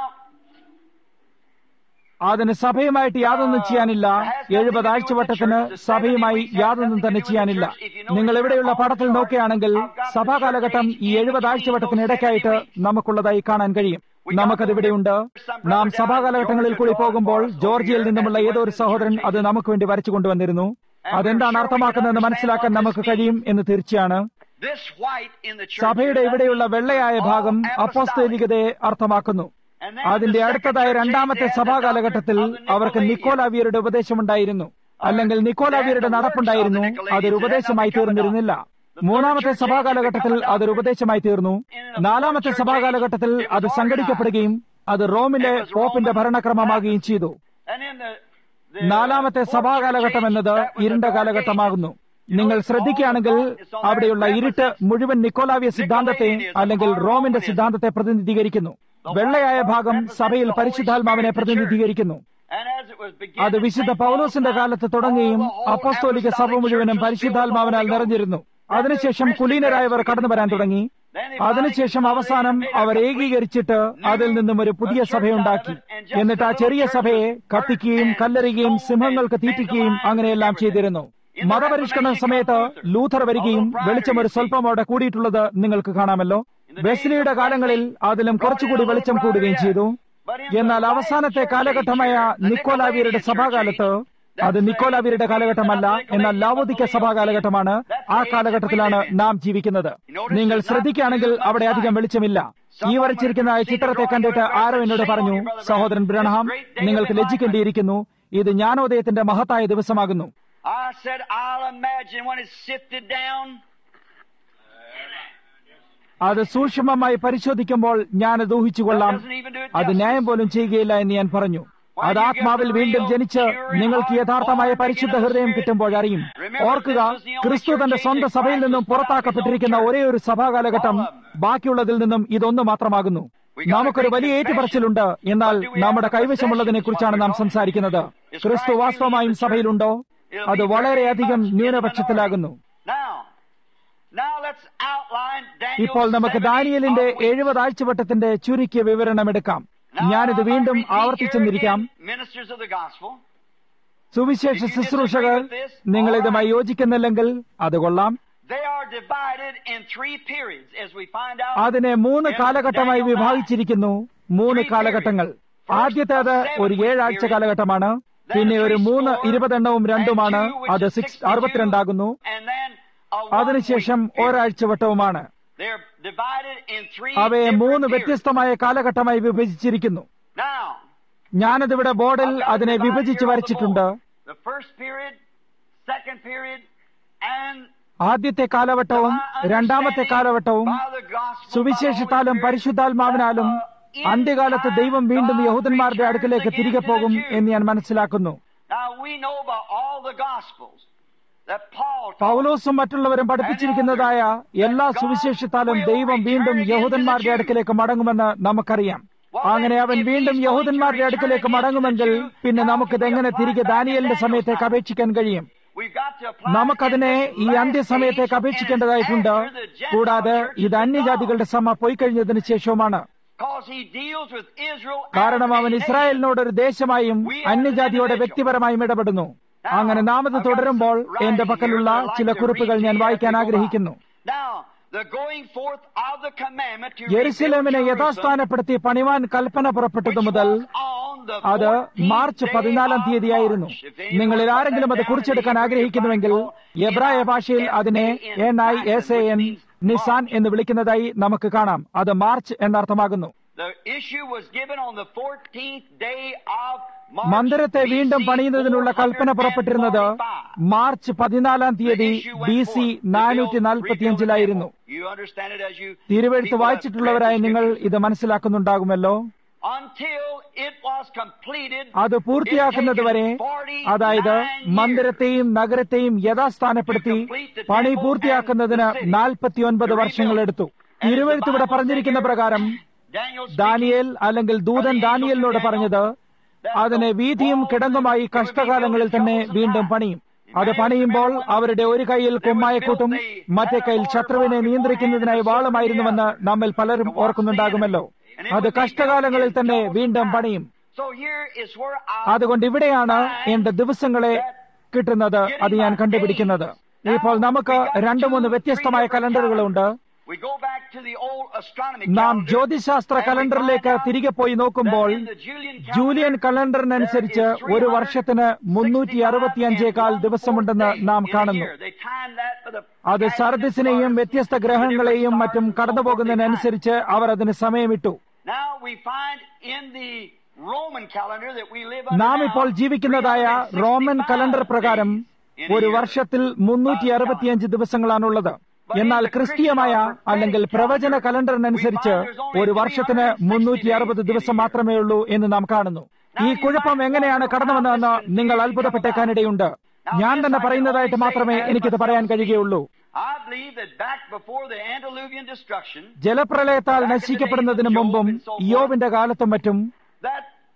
അതിന് സഭയുമായിട്ട് യാതൊന്നും ചെയ്യാനില്ല എഴുപത് ആഴ്ചവട്ടത്തിന് സഭയുമായി യാതൊന്നും തന്നെ ചെയ്യാനില്ല നിങ്ങൾ ഇവിടെയുള്ള പടത്തിൽ നോക്കുകയാണെങ്കിൽ സഭാ കാലഘട്ടം ഈ എഴുപത് ആഴ്ചവട്ടത്തിന് ഇടയ്ക്കായിട്ട് നമുക്കുള്ളതായി കാണാൻ കഴിയും നമുക്കത് ഇവിടെയുണ്ട് നാം സഭാ കാലഘട്ടങ്ങളിൽ കൂടി പോകുമ്പോൾ ജോർജിയയിൽ നിന്നുമുള്ള ഏതോ ഒരു സഹോദരൻ അത് നമുക്ക് വേണ്ടി വരച്ചു കൊണ്ടുവന്നിരുന്നു അതെന്താണ് അർത്ഥമാക്കുന്നതെന്ന് മനസ്സിലാക്കാൻ നമുക്ക് കഴിയും എന്ന് തീർച്ചയാണ് this white in the church സഭയുടെ here, ഇവിടെയുള്ള that means വെള്ളയായ all ഭാഗം apostolic. അപ്പോസ്തോലികതയെ അർത്ഥമാക്കുന്നു And then അതിന്റെ the second അടുത്തതായ church രണ്ടാമത്തെ age, the സഭാ doctrine കാലഘട്ടത്തിൽ of the അവർക്ക് Nicolaitans. നിക്കോലാവിയരുടെ ഉപദേശമുണ്ടായിരുന്നു അല്ലെങ്കിൽ നിക്കോലാവിയരുടെ നടപ്പുണ്ടായിരുന്നു അതൊരു ഉപദേശമായി തീർന്നിരുന്നില്ല മൂന്നാമത്തെ സഭാ കാലഘട്ടത്തിൽ അതൊരു ഉപദേശമായി തീർന്നു നാലാമത്തെ സഭാ കാലഘട്ടത്തിൽ അത് സംഘടിക്കപ്പെടുകയും അത് റോമിലെ പോപ്പിന്റെ ഭരണക്രമമാകുകയും ചെയ്തു And in the, the നാലാമത്തെ സഭാ കാലഘട്ടം എന്നത് ഇരുണ്ട കാലഘട്ടമാകുന്നു നിങ്ങൾ ശ്രദ്ധിക്കുകയാണെങ്കിൽ അവിടെയുള്ള ഇരുട്ട് മുഴുവൻ നിക്കോലാവിയ സിദ്ധാന്തത്തെ അല്ലെങ്കിൽ റോമിന്റെ സിദ്ധാന്തത്തെ പ്രതിനിധീകരിക്കുന്നു വെള്ളയായ ഭാഗം സഭയിൽ പരിശുദ്ധാത്മാവിനെ പ്രതിനിധീകരിക്കുന്നു And as it was beginning, അത് വിശുദ്ധ St. പൗലോസിന്റെ Paul's കാലത്ത് time, തുടങ്ങുകയും all the whole അപ്പോസ്തോലിക സഭ apostolic മുഴുവനും church was പരിശുദ്ധാത്മാവിനാൽ filled with the Holy നിറഞ്ഞിരുന്നു Ghost. അതിനുശേഷം കുലീനരായവർ കടന്നു വരാൻ തുടങ്ങി അതിനുശേഷം അവസാനം അവർ ഏകീകരിച്ചിട്ട് അതിൽ നിന്നും ഒരു പുതിയ സഭയുണ്ടാക്കി എന്നിട്ട് ആ ചെറിയ സഭയെ കത്തിക്കുകയും കല്ലെറിയുകയും സിംഹങ്ങൾക്ക് തീറ്റിക്കുകയും അങ്ങനെയെല്ലാം ചെയ്തിരുന്നു മതപരിഷ്കരണ സമയത്ത് ലൂഥർ വരികയും വെളിച്ചം ഒരു സ്വല്പം അവിടെ കൂടിയിട്ടുള്ളത് നിങ്ങൾക്ക് കാണാമല്ലോ വെസ്ലിയുടെ കാലങ്ങളിൽ അതിലും കുറച്ചുകൂടി വെളിച്ചം കൂടുകയും ചെയ്തു എന്നാൽ അവസാനത്തെ കാലഘട്ടമായ നിക്കോലാവിയരുടെ സഭാകാലത്ത് അത് നിക്കോലാവിയരുടെ കാലഘട്ടമല്ല എന്നാൽ ലാവോദിക്ക സഭാ കാലഘട്ടമാണ് ആ കാലഘട്ടത്തിലാണ് നാം ജീവിക്കുന്നത് നിങ്ങൾ ശ്രദ്ധിക്കുകയാണെങ്കിൽ അവിടെ അധികം വെളിച്ചമില്ല ഈ വരച്ചിരിക്കുന്ന ഈ ചിത്രത്തെ കണ്ടിട്ട് ആരോ എന്നോട് പറഞ്ഞു സഹോദരൻ ബ്രണഹാം നിങ്ങൾക്ക് ലജ്ജിക്കേണ്ടിയിരിക്കുന്നു ഇത് ജ്ഞാനോദയത്തിന്റെ മഹത്തായ ദിവസമാകുന്നു I said, I'll imagine when it's sifted down. അത് സൂക്ഷ്മമായി പരിശോധിക്കുമ്പോൾ ഞാൻ അത് ഊഹിച്ചുകൊള്ളാം Doesn't even do it അത് justice. ന്യായം പോലും ചെയ്യുകയില്ല എന്ന് ഞാൻ പറഞ്ഞു അത് ആത്മാവിൽ വീണ്ടും ജനിച്ച് നിങ്ങൾക്ക് യഥാർത്ഥമായ പരിശുദ്ധ ഹൃദയം കിട്ടുമ്പോഴറിയും ഓർക്കുക ക്രിസ്തു തന്റെ സ്വന്തം സഭയിൽ നിന്നും പുറത്താക്കപ്പെട്ടിരിക്കുന്ന ഒരേ ഒരു സഭാ കാലഘട്ടം ബാക്കിയുള്ളതിൽ നിന്നും ഇതൊന്നു മാത്രമാകുന്നു നമുക്കൊരു വലിയ ഏറ്റുപറച്ചിലുണ്ട് എന്നാൽ നമ്മുടെ കൈവശമുള്ളതിനെ കുറിച്ചാണ് നാം സംസാരിക്കുന്നത് ക്രിസ്തു വാസ്തവമായും സഭയിലുണ്ടോ അത് വളരെയധികം ന്യൂനപക്ഷത്തിലാകുന്നു Now, now let's outline Daniel's ഇപ്പോൾ നമുക്ക് 70 ദാനിയലിന്റെ of which- എഴുപത് ആഴ്ചവട്ടത്തിന്റെ ചുരുക്കിയ വിവരണം എടുക്കാം Now, ഞാനിത് I വീണ്ടും repeat here ആവർത്തിച്ചെന്നിരിക്കാം again, Ministers of the gospel. സുവിശേഷ ശുശ്രൂഷകർ നിങ്ങൾ ഇതുമായി യോജിക്കുന്നില്ലെങ്കിൽ അത് കൊള്ളാം They are divided in three periods, as we find out. അതിനെ മൂന്ന് കാലഘട്ടമായി വിഭാഗിച്ചിരിക്കുന്നു മൂന്ന് കാലഘട്ടങ്ങൾ ആദ്യത്തേത് ഒരു ഏഴാഴ്ച കാലഘട്ടമാണ് പിന്നെ ഒരു മൂന്ന് ഇരുപതെണ്ണവും രണ്ടുമാണ് അത് സിക്സ് അറുപത്തിരണ്ടാകുന്നു And then a one അതിനുശേഷം week period. ഒരാഴ്ച വട്ടവുമാണ് They're divided in three അവയെ different മൂന്ന് periods. വ്യത്യസ്തമായ കാലഘട്ടമായി വിഭജിച്ചിരിക്കുന്നു Now, ഞാനിതിവിടെ ബോർഡിൽ I've got അതിനെ divided വിഭജിച്ച് here on the വരച്ചിട്ടുണ്ട് board. The first period, second period, and ആദ്യത്തെ കാലഘട്ടവും രണ്ടാമത്തെ കാലഘട്ടവും സുവിശേഷത്താലും പരിശുദ്ധാത്മാവിനാലും അന്ത്യകാലത്ത് ദൈവം വീണ്ടും യഹൂദന്മാരുടെ അടുക്കലേക്ക് തിരികെ പോകും എന്ന് ഞാൻ മനസ്സിലാക്കുന്നു Now we know by all the Gospels that Paul taught പൗലോസും മറ്റുള്ളവരും പഠിപ്പിച്ചിരിക്കുന്നതായ എല്ലാ സുവിശേഷത്താലും ദൈവം വീണ്ടും യഹൂദന്മാരുടെ അടുക്കലേക്ക് മടങ്ങുമെന്ന് നമുക്കറിയാം അങ്ങനെ അവൻ വീണ്ടും യഹൂദന്മാരുടെ അടുക്കലേക്ക് മടങ്ങുമെങ്കിൽ പിന്നെ നമുക്കിതെങ്ങനെ തിരികെ ദാനിയലിന്റെ സമയത്തേക്ക് അപേക്ഷിക്കാൻ കഴിയും We've got to apply നമുക്കതിനെ ഈ അന്ത്യസമയത്തേക്ക് അപേക്ഷിക്കേണ്ടതായിട്ടുണ്ട് കൂടാതെ ഇത് അന്യജാതികളുടെ സമ പോയി കഴിഞ്ഞതിന് ശേഷവുമാണ് because he deals with Israel as കാരണം a അവൻ nation. ഇസ്രായേലിനോട് ഒരു ദേശമായും അന്യജാതിയോടെ വ്യക്തിപരമായും ഇടപെടുന്നു അങ്ങനെ നാം അത് തുടരുമ്പോൾ എന്റെ പക്കലുള്ള ചില കുറിപ്പുകൾ ഞാൻ വായിക്കാൻ ആഗ്രഹിക്കുന്നു Now, the going forth of the commandment to യെരുസലേമിനെ rebuild യഥാസ്ഥാനപ്പെടുത്തി പണിവാൻ Kalpana പുറപ്പെട്ടതു Jerusalem, മുതൽ which was on the അത് 14th മാർച്ച് day പതിനാലാം of തീയതിയായിരുന്നു March. If anyone നിങ്ങളിൽ put ആരെങ്കിലും that അത് down കുറിച്ചെടുക്കാൻ in the ആഗ്രഹിക്കുന്നുവെങ്കിൽ Hebrew എബ്രായ ഭാഷയിൽ അതിനെ N I S A N Nisan എന്ന് വിളിക്കുന്നതായി നമുക്ക് കാണാം അത് മാർച്ച് എന്നർത്ഥമാകുന്നു The issue was given on the 14th day of March. മന്ദിരത്തെ വീണ്ടും BC പണിയുന്നതിനുള്ള കൽപ്പന പുറപ്പെട്ടിരുന്നത് 445. മാർച്ച് പതിനാലാം തീയതി The issue went B C forth to നാനൂറ്റി build- നാൽപ്പത്തിയഞ്ചിലായിരുന്നു rebuild the temple. You understand it as you തിരുവെഴുത്ത് people have വായിച്ചിട്ടുള്ളവരായി read the നിങ്ങൾ scriptures. ഇത് മനസ്സിലാക്കുന്നുണ്ടാകുമല്ലോ Until it was completed, അത് പൂർത്തിയാക്കുന്നത് വരെ it taken 49 അതായത് years. മന്ദിരത്തെയും നഗരത്തെയും യഥാസ്ഥാനപ്പെടുത്തി പണി പൂർത്തിയാക്കുന്നതിന് നാൽപ്പത്തിയൊൻപത് വർഷങ്ങളെടുത്തു തിരുവെഴുത്ത് ഇവിടെ പറഞ്ഞിരിക്കുന്ന പ്രകാരം Daniel ദാനിയേൽ അല്ലെങ്കിൽ ദൂതൻ ദാനിയേലിനോട് പറഞ്ഞത് അതിനെ വീതിയും കിടങ്ങുമായി കഷ്ടകാലങ്ങളിൽ തന്നെ വീണ്ടും പണിയും അത് പണിയുമ്പോൾ അവരുടെ ഒരു കൈയിൽ കുമ്മായക്കൂട്ടും മറ്റേ കൈയിൽ ശത്രുവിനെ നിയന്ത്രിക്കുന്നതിനായി വാളുമായിരുന്നുവെന്ന് നമ്മിൽ പലരും ഓർക്കുന്നുണ്ടാകുമല്ലോ അത് കഷ്ടകാലങ്ങളിൽ തന്നെ വീണ്ടും പണിയും So here is where I അതുകൊണ്ട് ഇവിടെയാണ് എന്റെ ദിവസങ്ങളെ കിട്ടുന്നത് അത് ഞാൻ കണ്ടുപിടിക്കുന്നത് ഇപ്പോൾ നമുക്ക് രണ്ടു മൂന്ന് വ്യത്യസ്തമായ കലണ്ടറുകളുണ്ട് We go back to the old astronomy നാം calendar, ജ്യോതിശാസ്ത്ര and we കലണ്ടറിലേക്ക് find out തിരികെ പോയി നോക്കുമ്പോൾ that in the Julian calendar, Julian കലണ്ടറിനനുസരിച്ച് ഒരു വർഷത്തിന് മുന്നൂറ്റി അറുപത്തിയഞ്ചേകാൽ ദിവസമുണ്ടെന്ന് നാം കാണുന്നു They time that for the അത് സർദിസിനെയും വ്യത്യസ്ത ഗ്രഹങ്ങളെയും മറ്റും കടന്നുപോകുന്നതിനനുസരിച്ച് അവർ അതിന് സമയമിട്ടു Now we find in the Roman calendar that we live under നാം now, ഇപ്പോൾ ജീവിക്കുന്നതായ റോമൻ കലണ്ടർ പ്രകാരം days in a ഒരു year. വർഷത്തിൽ മുന്നൂറ്റി അറുപത്തിയഞ്ച് ദിവസങ്ങളാണുള്ളത് എന്നാൽ ക്രിസ്തീയമായ അല്ലെങ്കിൽ പ്രവചന കലണ്ടറിനനുസരിച്ച് ഒരു വർഷത്തിന് മുന്നൂറ്റി അറുപത് ദിവസം മാത്രമേ ഉള്ളൂ എന്ന് നാം കാണുന്നു ഈ കുഴപ്പം എങ്ങനെയാണ് കടന്നുവന്നതെന്ന് നിങ്ങൾ അത്ഭുതപ്പെട്ടേക്കാനിടയുണ്ട് ഞാൻ തന്നെ പറയുന്നതായിട്ട് മാത്രമേ എനിക്കിത് പറയാൻ കഴിയുകയുള്ളൂ I believe that back before the antediluvian destruction, ജലപ്രളയത്താൽ നശിക്കപ്പെടുന്നതിന് മുമ്പും ഇയോബിന്റെ കാലത്തും മറ്റും that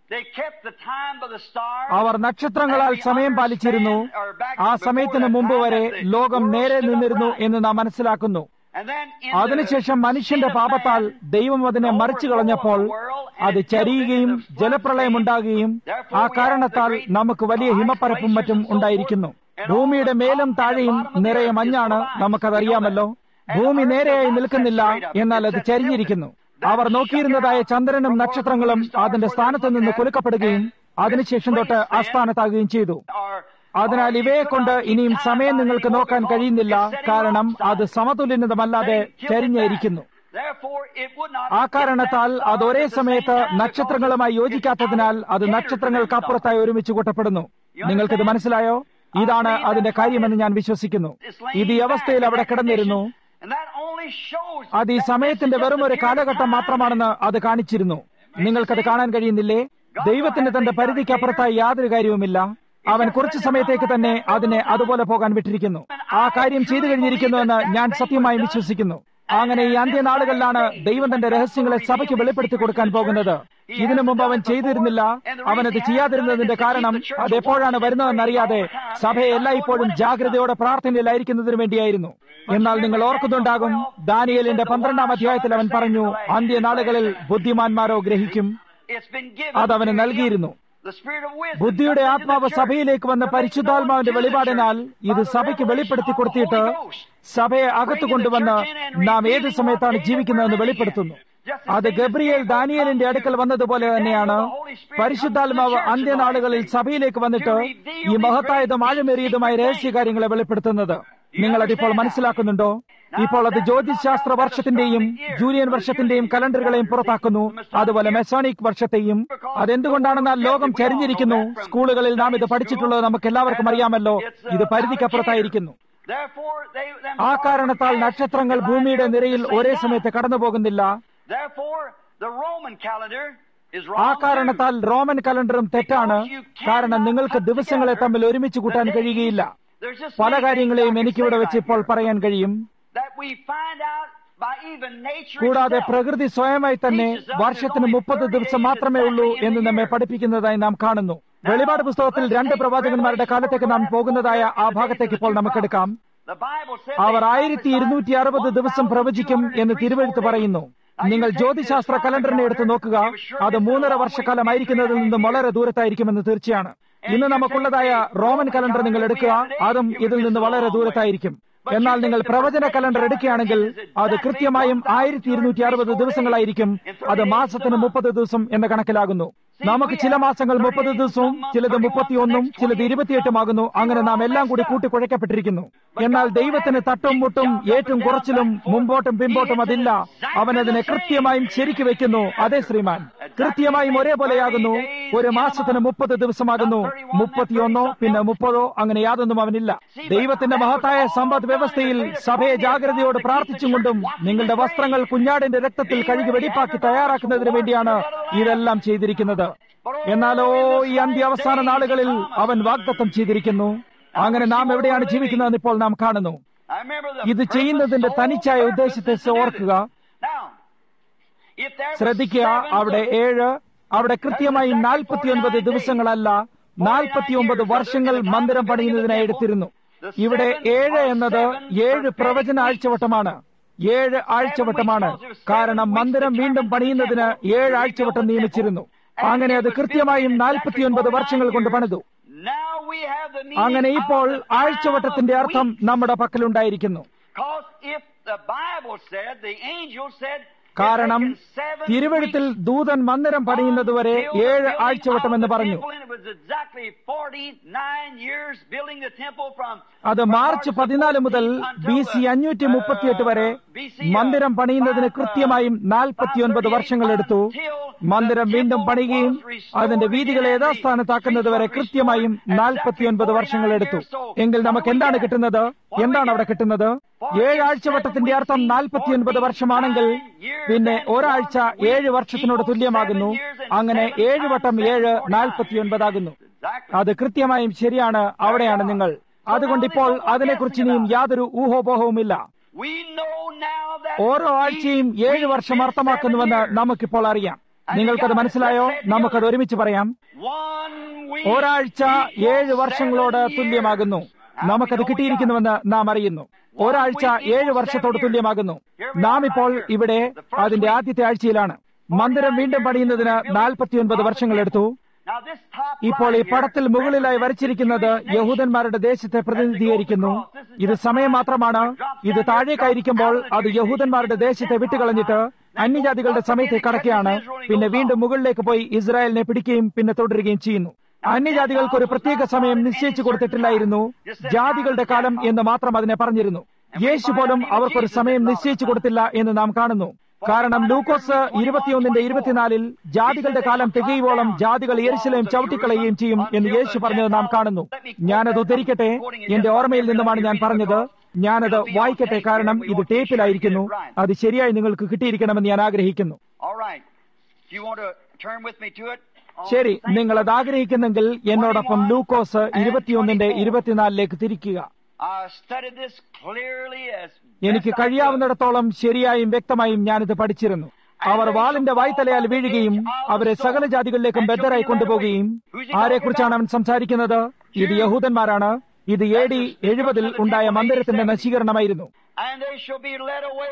They kept the time by the stars. അവർ നക്ഷത്രങ്ങളാൽ സമയം പാലിച്ചിരുന്നു ആ സമയത്തിന് മുമ്പ് വരെ ലോകം നേരെ നിന്നിരുന്നു എന്ന് നാം മനസ്സിലാക്കുന്നു And then in അതിനുശേഷം the മനുഷ്യന്റെ sin of പാപത്താൽ man, ദൈവം അതിനെ മറിച്ചു കളഞ്ഞപ്പോൾ അത് ചരിയുകയും ജലപ്രളയമുണ്ടാകുകയും ആ കാരണത്താൽ നമുക്ക് വലിയ ഹിമപ്പരപ്പും മറ്റും ഉണ്ടായിരിക്കുന്നു ഭൂമിയുടെ മേലും താഴെയും നിറയെ മഞ്ഞാണ് നമുക്കതറിയാമല്ലോ ഭൂമി നേരെയായി നിൽക്കുന്നില്ല എന്നാൽ അത് ചരിഞ്ഞിരിക്കുന്നു അവർ നോക്കിയിരുന്നതായ ചന്ദ്രനും നക്ഷത്രങ്ങളും അതിന്റെ സ്ഥാനത്ത് നിന്ന് കുലുക്കപ്പെടുകയും അതിനുശേഷം തൊട്ട് അസ്ഥാനത്താകുകയും ചെയ്തു or അതിനാൽ ഇവയെ കൊണ്ട് ഇനിയും സമയം നിങ്ങൾക്ക് നോക്കാൻ കഴിയുന്നില്ല കാരണം അത് സമതുലിതമല്ലാതെ ചരിഞ്ഞിരിക്കുന്നു Therefore, it would not ആ കാരണത്താൽ അത് ഒരേ സമയത്ത് നക്ഷത്രങ്ങളുമായി യോജിക്കാത്തതിനാൽ അത് നക്ഷത്രങ്ങൾക്കപ്പുറത്തായി ഒരുമിച്ച് കൂട്ടപ്പെടുന്നു നിങ്ങൾക്കിത് മനസ്സിലായോ ഇതാണ് അതിന്റെ കാര്യമെന്ന് ഞാൻ വിശ്വസിക്കുന്നു ഇത് ഈ അവസ്ഥയിൽ അവിടെ കിടന്നിരുന്നു And that only shows അത് ഈ സമയത്തിന്റെ വെറും ഒരു കാലഘട്ടം മാത്രമാണെന്ന് അത് കാണിച്ചിരുന്നു നിങ്ങൾക്കത് കാണാൻ കഴിയുന്നില്ലേ ദൈവത്തിന് തന്റെ പരിധിക്കപ്പുറത്തായി യാതൊരു കാര്യവുമില്ല അവൻ കുറച്ചു സമയത്തേക്ക് തന്നെ അതിനെ അതുപോലെ പോകാൻ വിട്ടിരിക്കുന്നു ആ കാര്യം ചെയ്തു കഴിഞ്ഞിരിക്കുന്നുവെന്ന് ഞാൻ സത്യമായും വിശ്വസിക്കുന്നു അങ്ങനെ ഈ അന്ത്യനാളുകളിലാണ് ദൈവം തന്റെ രഹസ്യങ്ങളെ സഭയ്ക്ക് വെളിപ്പെടുത്തി കൊടുക്കാൻ പോകുന്നത് ഇതിനു മുമ്പ് അവൻ ചെയ്തിരുന്നില്ല അവനത് ചെയ്യാതിരുന്നതിന്റെ കാരണം അത് എപ്പോഴാണ് വരുന്നതെന്നറിയാതെ സഭയെ എല്ലായ്പ്പോഴും ജാഗ്രതയോടെ പ്രാർത്ഥനയിലായിരിക്കുന്നതിന് വേണ്ടിയായിരുന്നു എന്നാൽ നിങ്ങൾ ഓർക്കുന്നുണ്ടാകും ദാനിയലിന്റെ പന്ത്രണ്ടാം അധ്യായത്തിൽ അവൻ പറഞ്ഞു അന്ത്യനാളുകളിൽ ബുദ്ധിമാന്മാരോ ഗ്രഹിക്കും it's been given അത് അവന് to him. നൽകിയിരുന്നു The spirit of wisdom ബുദ്ധിയുടെ comes into the ആത്മാവ് church. സഭയിലേക്ക് വന്ന പരിശുദ്ധാത്മാവിന്റെ വെളിപാടിനാൽ ഇത് സഭയ്ക്ക് വെളിപ്പെടുത്തി കൊടുത്തിട്ട് സഭയെ അകത്തു കൊണ്ടുവന്ന് നാം ഏത് സമയത്താണ് ജീവിക്കുന്നതെന്ന് വെളിപ്പെടുത്തുന്നു അത് ഗബ്രിയേൽ ദാനിയലിന്റെ അടുക്കൽ വന്നതുപോലെ തന്നെയാണ് പരിശുദ്ധാത്മാവ് അന്ത്യനാളുകളിൽ സഭയിലേക്ക് വന്നിട്ട് ഈ മഹത്തായതും ആഴമേറിയതുമായ രഹസ്യകാര്യങ്ങളെ വെളിപ്പെടുത്തുന്നത് നിങ്ങൾ അതിപ്പോൾ മനസ്സിലാക്കുന്നുണ്ടോ ഇപ്പോൾ അത് ജ്യോതിശാസ്ത്ര വർഷത്തിന്റെയും ജൂലിയൻ വർഷത്തിന്റെയും കലണ്ടറുകളെയും പുറത്താക്കുന്നു അതുപോലെ മെസോണിക് വർഷത്തെയും അതെന്തുകൊണ്ടാണെന്നാൽ ലോകം ചരിഞ്ഞിരിക്കുന്നു സ്കൂളുകളിൽ നാം ഇത് പഠിച്ചിട്ടുള്ളത് നമുക്ക് എല്ലാവർക്കും അറിയാമല്ലോ ഇത് പരിധിക്കപ്പുറത്തായിരിക്കുന്നു Therefore, they, them ആ കാരണത്താൽ നക്ഷത്രങ്ങൾ ഭൂമിയുടെ നിരയിൽ ഒരേ സമയത്ത് കടന്നു പോകുന്നില്ല Therefore, the Roman calendar is ആ wrong. കാരണത്താൽ റോമൻ കലണ്ടറും തെറ്റാണ് കാരണം നിങ്ങൾക്ക് ദിവസങ്ങളെ തമ്മിൽ ഒരുമിച്ച് കൂട്ടാൻ കഴിയുകയില്ല There's just പല many കാര്യങ്ങളെയും things I can എനിക്കിവിടെ say വെച്ച് right ഇപ്പോൾ here. പറയാൻ കഴിയും That we find out by even nature കൂടാതെ itself. പ്രകൃതി സ്വയമായി തന്നെ വർഷത്തിന് മുപ്പത് ദിവസം മാത്രമേ ഉള്ളൂ എന്ന് നമ്മെ പഠിപ്പിക്കുന്നതായി നാം കാണുന്നു വെളിപാട് പുസ്തകത്തിൽ രണ്ട് പ്രവാചകന്മാരുടെ കാലത്തേക്ക് നാം പോകുന്നതായ ആ ഭാഗത്തേക്ക് ഇപ്പോൾ നമുക്കെടുക്കാം The Bible said our they ആയിരത്തി ഇരുന്നൂറ്റി അറുപത് ദിവസം പ്രവചിക്കും എന്ന് തിരുവെഴുത്ത് പറയുന്നു നിങ്ങൾ ജ്യോതിശാസ്ത്ര കലണ്ടറിനെ എടുത്ത് നോക്കുക അത് മൂന്നര വർഷക്കാലമായിരിക്കുന്നതിൽ നിന്നും വളരെ ദൂരത്തായിരിക്കുമെന്ന് തീർച്ചയാണ് ഇന്ന് നമുക്കുള്ളതായ റോമൻ കലണ്ടർ നിങ്ങൾ എടുക്കുക അതും ഇതിൽ നിന്ന് വളരെ ദൂരത്തായിരിക്കും എന്നാൽ നിങ്ങൾ പ്രവചന കലണ്ടർ എടുക്കുകയാണെങ്കിൽ അത് കൃത്യമായും ആയിരത്തി ഇരുന്നൂറ്റി അറുപത് ദിവസങ്ങളായിരിക്കും അത് മാസത്തിന് മുപ്പത് ദിവസം എന്ന കണക്കിലാകുന്നു നമുക്ക് ചില മാസങ്ങൾ മുപ്പത് ദിവസവും ചിലത് മുപ്പത്തിയൊന്നും ചിലത് ഇരുപത്തിയെട്ടുമാകുന്നു അങ്ങനെ നാം എല്ലാം കൂടി കൂട്ടിക്കുഴയ്ക്കപ്പെട്ടിരിക്കുന്നു എന്നാൽ ദൈവത്തിന് തട്ടും മുട്ടും ഏറ്റവും കുറച്ചിലും മുമ്പോട്ടും പിമ്പോട്ടും അതില്ല അവൻ അതിനെ കൃത്യമായും ശരിക്കു വെക്കുന്നു അതെ ശ്രീമാൻ കൃത്യമായും ഒരേപോലെയാകുന്നു ഒരു മാസത്തിന് മുപ്പത് ദിവസമാകുന്നു മുപ്പത്തിയൊന്നോ പിന്നെ മുപ്പതോ അങ്ങനെ യാതൊന്നും അവനില്ല ദൈവത്തിന്റെ മഹത്തായ സമ്പദ് വ്യവസ്ഥയിൽ സഭയെ ജാഗ്രതയോട് പ്രാർത്ഥിച്ചും കൊണ്ടും നിങ്ങളുടെ വസ്ത്രങ്ങൾ കുഞ്ഞാടിന്റെ രക്തത്തിൽ കഴുകി വെടിപ്പാക്കി തയ്യാറാക്കുന്നതിന് വേണ്ടിയാണ് ഇതെല്ലാം ചെയ്തിരിക്കുന്നത് എന്നാലോ ഈ അന്ത്യാവസാന നാളുകളിൽ അവൻ വാഗ്ദത്തം ചെയ്തിരിക്കുന്നു അങ്ങനെ നാം എവിടെയാണ് ജീവിക്കുന്നതെന്ന് ഇപ്പോൾ നാം കാണുന്നു I remember the ഇത് purpose, ചെയ്യുന്നതിന്റെ sole തനിച്ചായ purpose ഉദ്ദേശത്തെ is to do ഓർക്കുക this. Now, if there was ശ്രദ്ധിക്കുക seven അവിടെ of- ഏഴ് അവിടെ കൃത്യമായി നാൽപ്പത്തിയൊൻപത് ദിവസങ്ങളല്ല നാൽപ്പത്തിയൊമ്പത് വർഷങ്ങൾ മന്ദിരം പണിയുന്നതിനായി എടുത്തിരുന്നു ഇവിടെ ഏഴ് എന്നത് ഏഴ് പ്രവചന ആഴ്ചവട്ടമാണ് ഏഴ് ആഴ്ചവട്ടമാണ് കാരണം മന്ദിരം വീണ്ടും പണിയുന്നതിന് ഏഴ് ആഴ്ചവട്ടം നിയമിച്ചിരുന്നു അങ്ങനെ അത് കൃത്യമായും നാൽപ്പത്തിയൊൻപത് വർഷങ്ങൾ കൊണ്ട് പണിതു Now we have the meaning അങ്ങനെ ഇപ്പോൾ of the time ആഴ്ചവട്ടത്തിന്റെ of അർത്ഥം weeks. നമ്മുടെ പക്കലുണ്ടായിരിക്കുന്നു Because if the Bible said, the angel said, it കാരണം taken seven തിരുവഴുത്തിൽ weeks ദൂതൻ മന്ദിരം പണിയുന്നതുവരെ until the ഏഴ് building ആഴ്ചവട്ടം of എന്ന് the പറഞ്ഞു temple, and it was exactly 49 years building the temple from അത് മാർച്ച് പതിനാല് മുതൽ ബി സി അഞ്ഞൂറ്റി മുപ്പത്തിയെട്ട് വരെ മന്ദിരം പണിയുന്നതിന് കൃത്യമായും നാൽപ്പത്തിയൊൻപത് വർഷങ്ങൾ എടുത്തു മന്ദിരം വീണ്ടും പണിയുകയും അതിന്റെ വീതികളെ യഥാസ്ഥാനത്താക്കുന്നത് വരെ കൃത്യമായും നാൽപ്പത്തിയൊൻപത് വർഷങ്ങൾ എടുത്തു എങ്കിൽ നമുക്ക് എന്താണ് കിട്ടുന്നത് എന്താണ് അവിടെ കിട്ടുന്നത് ഏഴ് ആഴ്ചവട്ടത്തിന്റെ അർത്ഥം നാൽപ്പത്തിയൊൻപത് വർഷമാണെങ്കിൽ പിന്നെ ഒരാഴ്ച ഏഴ് വർഷത്തിനോട് തുല്യമാകുന്നു അങ്ങനെ ഏഴ് വട്ടം ഏഴ് നാൽപ്പത്തിയൊൻപതാകുന്നു അത് കൃത്യമായും ശരിയാണ് അവിടെയാണ് നിങ്ങൾ അതുകൊണ്ട് ഇപ്പോൾ അതിനെക്കുറിച്ച് ഇനിയും യാതൊരു ഊഹോപോഹവുമില്ല We know now that ഓരോ ആഴ്ചയും ഏഴ് വർഷം അർത്ഥമാക്കുന്നുവെന്ന് നമുക്കിപ്പോൾ അറിയാം നിങ്ങൾക്കത് മനസ്സിലായോ നമുക്കത് ഒരുമിച്ച് പറയാം One week ഒരാഴ്ച ഏഴ് വർഷങ്ങളോട് തുല്യമാകുന്നു നമുക്കത് കിട്ടിയിരിക്കുന്നുവെന്ന് നാം അറിയുന്നു ഒരാഴ്ച ഏഴ് വർഷത്തോട് തുല്യമാകുന്നു നാം ഇപ്പോൾ ഇവിടെ അതിന്റെ ആദ്യത്തെ ആഴ്ചയിലാണ് മന്ദിരം വീണ്ടും പണിയുന്നതിന് നാൽപ്പത്തിയൊൻപത് വർഷങ്ങളെടുത്തു Now this top ഇപ്പോൾ ഈ right here പടത്തിൽ മുകളിലായി വരച്ചിരിക്കുന്നത് യഹൂദന്മാരുടെ ദേശത്തെ പ്രതിനിധീകരിക്കുന്നു ഇത് സമയം മാത്രമാണ് ഇത് താഴേക്കായിരിക്കുമ്പോൾ അത് യഹൂദന്മാരുടെ ദേശത്തെ വിട്ടുകളഞ്ഞിട്ട് അന്യജാതികളുടെ സമയത്തെ കടക്കുകയാണ് പിന്നെ വീണ്ടും മുകളിലേക്ക് പോയി ഇസ്രായേലിനെ പിടിക്കുകയും പിന്നെ തുടരുകയും ചെയ്യുന്നു അന്യജാതികൾക്ക് ഒരു പ്രത്യേക സമയം നിശ്ചയിച്ചു കൊടുത്തിട്ടില്ലായിരുന്നു ജാതികളുടെ കാലം എന്ന് മാത്രം അതിനെ പറഞ്ഞിരുന്നു യേശു പോലും അവർക്കൊരു സമയം നിശ്ചയിച്ചു കൊടുത്തില്ല എന്ന് നാം കാണുന്നു കാരണം ലൂക്കോസ് ഇരുപത്തിയൊന്നിന്റെ ഇരുപത്തിനാലിൽ ജാതികളുടെ കാലം തികയുവോളം ജാതികൾ യെരുശലേം ചവിട്ടിക്കളയുകയും ചെയ്യും എന്ന് യേശു പറഞ്ഞത് നാം കാണുന്നു ഞാനത് ഉദ്ധരിക്കട്ടെ എന്റെ ഓർമ്മയിൽ നിന്നുമാണ് ഞാൻ പറഞ്ഞത് ഞാനത് വായിക്കട്ടെ കാരണം ഇത് ടേപ്പിലായിരിക്കുന്നു അത് ശരിയായി നിങ്ങൾക്ക് കിട്ടിയിരിക്കണമെന്ന് ഞാൻ ആഗ്രഹിക്കുന്നു All right. If you want to turn with me to it. on ശരി the same നിങ്ങൾ അത് ആഗ്രഹിക്കുന്നെങ്കിൽ എന്നോടൊപ്പം ലൂക്കോസ് ഇരുപത്തിയൊന്നിന്റെ ഇരുപത്തിനാലിലേക്ക് തിരിക്കുക I studied this clearly as എനിക്ക് best I could. കഴിയാവുന്നിടത്തോളം ശരിയായും വ്യക്തമായും ഞാനിത് പഠിച്ചിരുന്നു അവർ വാളിന്റെ വായ്ത്തലയാൽ വീഴുകയും അവരെ സകല ജാതികളിലേക്കും ബദ്ധരായി കൊണ്ടുപോകുകയും ആരെക്കുറിച്ചാണ് അവൻ സംസാരിക്കുന്നത് ഇത് യഹൂദന്മാരാണ് ഇത് എ ഡി എഴുപതിൽ ഉണ്ടായ മന്ദിരത്തിന്റെ നശീകരണമായിരുന്നു And they shall be led away.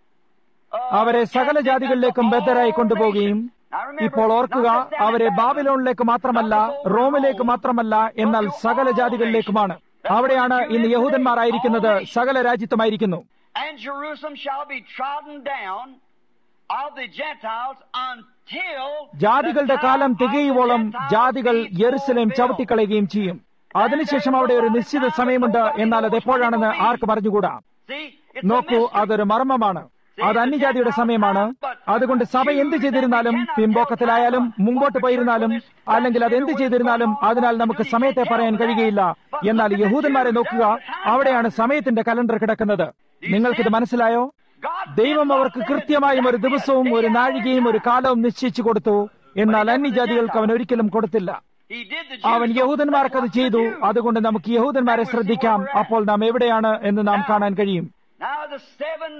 uh, അവരെ സകല ജാതികളിലേക്കും ബദ്ധരായി കൊണ്ടുപോകുകയും ഇപ്പോൾ ഓർക്കുക അവരെ ബാബിലോണിലേക്ക് മാത്രമല്ല റോമിലേക്ക് മാത്രമല്ല എന്നാൽ സകല ജാതികളിലേക്കുമാണ് അവിടെയാണ് ഇന്ന് യഹൂദന്മാരായിരിക്കുന്നത് സകല രാജ്യത്തുമായിരിക്കുന്നു And Jerusalem shall be trodden down of the Gentiles until ജാതികളുടെ the കാലം time of the തികയുവോളം Gentiles ജാതികൾ be യെറുസലേം fulfilled. ചവിട്ടിക്കളയുകയും ചെയ്യും അതിനുശേഷം അവിടെ ഒരു നിശ്ചിത സമയമുണ്ട് എന്നാൽ അത് എപ്പോഴാണെന്ന് ആർക്ക് പറഞ്ഞുകൂടാ See, it's a നോക്കൂ mystery. അതൊരു മർമ്മമാണ് അത് അന്യജാതിയുടെ സമയമാണ് അതുകൊണ്ട് സഭ എന്ത് ചെയ്തിരുന്നാലും പിമ്പോക്കത്തിലായാലും മുമ്പോട്ട് പോയിരുന്നാലും അല്ലെങ്കിൽ അത് എന്ത് ചെയ്തിരുന്നാലും അതിനാൽ നമുക്ക് സമയത്തെ പറയാൻ കഴിയുകയില്ല എന്നാൽ യഹൂദന്മാരെ നോക്കുക അവിടെയാണ് സമയത്തിന്റെ കലണ്ടർ കിടക്കുന്നത് നിങ്ങൾക്കിത് മനസ്സിലായോ God ദൈവം അവർക്ക് കൃത്യമായും ഒരു ദിവസവും ഒരു നാഴികയും ഒരു കാലവും നിശ്ചയിച്ചു കൊടുത്തു എന്നാൽ അന്യജാതികൾക്ക് അവൻ ഒരിക്കലും കൊടുത്തില്ല He did the അവൻ Jews യഹൂദന്മാർക്കത് ചെയ്തു അതുകൊണ്ട് നമുക്ക് യഹൂദന്മാരെ ശ്രദ്ധിക്കാം അപ്പോൾ നാം എവിടെയാണ് എന്ന് നാം കാണാൻ കഴിയും Now the seven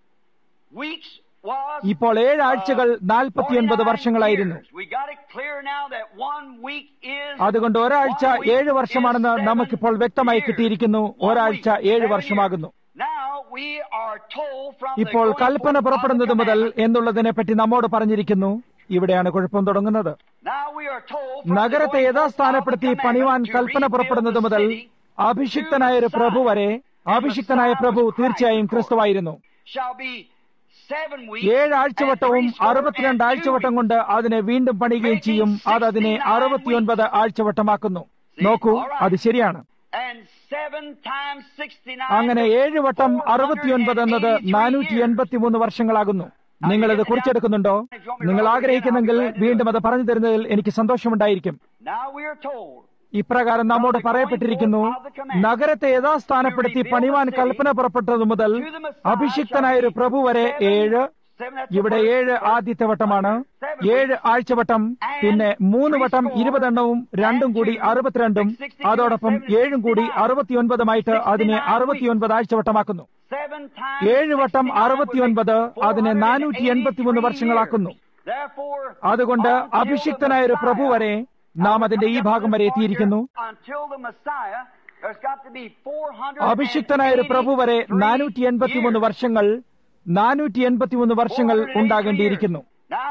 weeks was ഇപ്പോൾ ഏഴ് ആഴ്ചകൾ നാൽപ്പത്തിയൊൻപത് വർഷങ്ങളായിരുന്നു We got it clear now that one week is അതുകൊണ്ട് ഒരാഴ്ച ഏഴ് വർഷമാണെന്ന് നമുക്കിപ്പോൾ വ്യക്തമായി കിട്ടിയിരിക്കുന്നു ഒരാഴ്ച ഏഴ് വർഷമാകുന്നു Now we are told from the ഇപ്പോൾ going Kalpana forth of the പുറപ്പെടുന്നത് മുതൽ commandment. എന്നുള്ളതിനെ പറ്റി നമ്മോട് പറഞ്ഞിരിക്കുന്നു ഇവിടെയാണ് കുഴപ്പം തുടങ്ങുന്നത് Now we are told from the നഗരത്തെ going forth of the യഥാസ്ഥാനപ്പെടുത്തി commandment പണിവാൻ to Kalpana rebuild പുറപ്പെടുന്നത് the മുതൽ city അഭിഷിക്തനായ ഒരു പ്രഭു വരെ അഭിഷിക്തനായ പ്രഭു തീർച്ചയായും ക്രിസ്തുവായിരുന്നു shall be seven weeks ഏഴ് ആഴ്ചവട്ടവും and threescore അറുപത്തിരണ്ട് and two ആഴ്ചവട്ടം weeks. കൊണ്ട് അതിനെ വീണ്ടും പണിയുകയും ചെയ്യും അത് അതിനെ അറുപത്തിയൊൻപത് ആഴ്ചവട്ടമാക്കുന്നു നോക്കൂ അത് ശരിയാണ് And seven times sixty-nine. അങ്ങനെ ഏഴ് വട്ടം അറുപത്തിയൊൻപത് എന്നത് നാനൂറ്റി എൺപത്തിമൂന്ന് വർഷങ്ങളാകുന്നു നിങ്ങൾ ഇത് കുറിച്ചെടുക്കുന്നുണ്ടോ നിങ്ങൾ ആഗ്രഹിക്കുന്നെങ്കിൽ വീണ്ടും അത് പറഞ്ഞു തരുന്നതിൽ എനിക്ക് സന്തോഷമുണ്ടായിരിക്കും Now we are told ഇപ്രകാരം നമ്മോട് പറയപ്പെട്ടിരിക്കുന്നു നഗരത്തെ യഥാസ്ഥാനപ്പെടുത്തി പണിവാൻ കൽപ്പന പുറപ്പെട്ടതു മുതൽ അഭിഷിക്തനായ ഒരു പ്രഭു വരെ ഏഴ് seven. That's ഇവിടെ ഏഴ് ആദ്യത്തെ വട്ടമാണ് ഏഴ് ആഴ്ചവട്ടം പിന്നെ മൂന്ന് വട്ടം ഇരുപതെണ്ണവും രണ്ടും കൂടി അറുപത്തിരണ്ടും അതോടൊപ്പം ഏഴും കൂടി അറുപത്തിയൊൻപതുമായിട്ട് അതിനെ അറുപത്തിയൊൻപത് ആഴ്ചവട്ടമാക്കുന്നു seven times. ഏഴ് വട്ടം അറുപത്തിയൊൻപത് അതിനെ നാനൂറ്റി എൺപത്തിമൂന്ന് വർഷങ്ങളാക്കുന്നു Therefore, അതുകൊണ്ട് until the അഭിഷിക്തനായ ഒരു പ്രഭു വരെ നാം അതിന്റെ ഈ ഭാഗം വരെ എത്തിയിരിക്കുന്നു Until the Messiah, there's got to be 483 അഭിഷിക്തനായ ഒരു പ്രഭു വരെ നാനൂറ്റി എൺപത്തിമൂന്ന് years. വർഷങ്ങൾ നാനൂറ്റി എൺപത്തിമൂന്ന് വർഷങ്ങൾ ഉണ്ടാകേണ്ടിയിരിക്കുന്നു Now,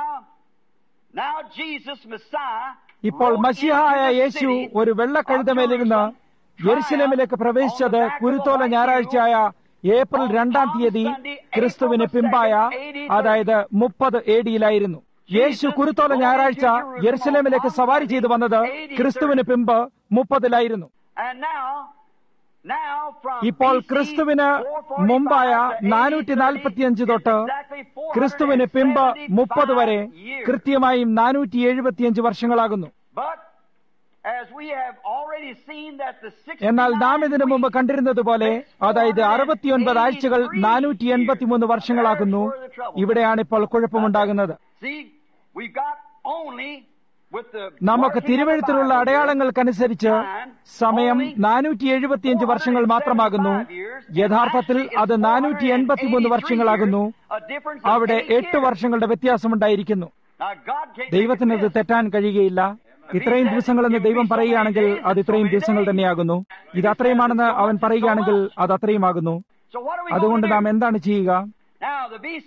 now Jesus, Messiah, ഇപ്പോൾ rode മസിഹായ into the Yeshu city ഒരു of വെള്ളക്കഴുതമേലിരുന്ന് Jerusalem, യെരുസലേമിലേക്ക് പ്രവേശിച്ചത് കുരുത്തോല ഞായറാഴ്ചയായ ഏപ്രിൽ രണ്ടാം തീയതി ക്രിസ്തുവിന് പിമ്പായ അതായത് മുപ്പത് എ ഡിയിലായിരുന്നു യേശു കുരുത്തോല ഞായറാഴ്ച യെരുസലേമിലേക്ക് സവാരി ചെയ്തു വന്നത് ക്രിസ്തുവിന് പിമ്പ് മുപ്പതിലായിരുന്നു And now, now from ഇപ്പോൾ BC ക്രിസ്തുവിന് 445 മുമ്പായ to AD നാനൂറ്റി നാൽപ്പത്തിയഞ്ച് തൊട്ട് exactly ക്രിസ്തുവിന് പിമ്പ് 475 മുപ്പത് വരെ years. കൃത്യമായും നാനൂറ്റി എഴുപത്തിയഞ്ച് വർഷങ്ങളാകുന്നു But as we have already seen that the 69 എന്നാൽ നാം ഇതിനു മുമ്പ് കണ്ടിരുന്നത് പോലെ അതായത് അറുപത്തിയൊൻപത് ആഴ്ചകൾ നാനൂറ്റി എൺപത്തിമൂന്ന് വർഷങ്ങളാകുന്നു ഇവിടെയാണ് ഇപ്പോൾ കുഴപ്പമുണ്ടാകുന്നത് See, we've got only with the നമുക്ക് marking of the തിരുവഴുത്തിലുള്ള Bible അടയാളങ്ങൾക്കനുസരിച്ച് സമയം നാനൂറ്റി എഴുപത്തിയഞ്ച് വർഷങ്ങൾ മാത്രമാകുന്നു യഥാർത്ഥത്തിൽ അത് നാനൂറ്റി എൺപത്തിമൂന്ന് വർഷങ്ങളാകുന്നു അവിടെ എട്ട് വർഷങ്ങളുടെ വ്യത്യാസമുണ്ടായിരിക്കുന്നു Now, God can't ദൈവത്തിന് അത് തെറ്റാൻ കഴിയുകയില്ല ഇത്രയും ദിവസങ്ങളെന്ന് ദൈവം പറയുകയാണെങ്കിൽ അത് ഇത്രയും ദിവസങ്ങൾ തന്നെയാകുന്നു ഇത് അത്രയുമാണെന്ന് അവൻ പറയുകയാണെങ്കിൽ അത് അത്രയുമാകുന്നു So what are we അതുകൊണ്ട് going to നാം do? എന്താണ് ചെയ്യുക Now, the BC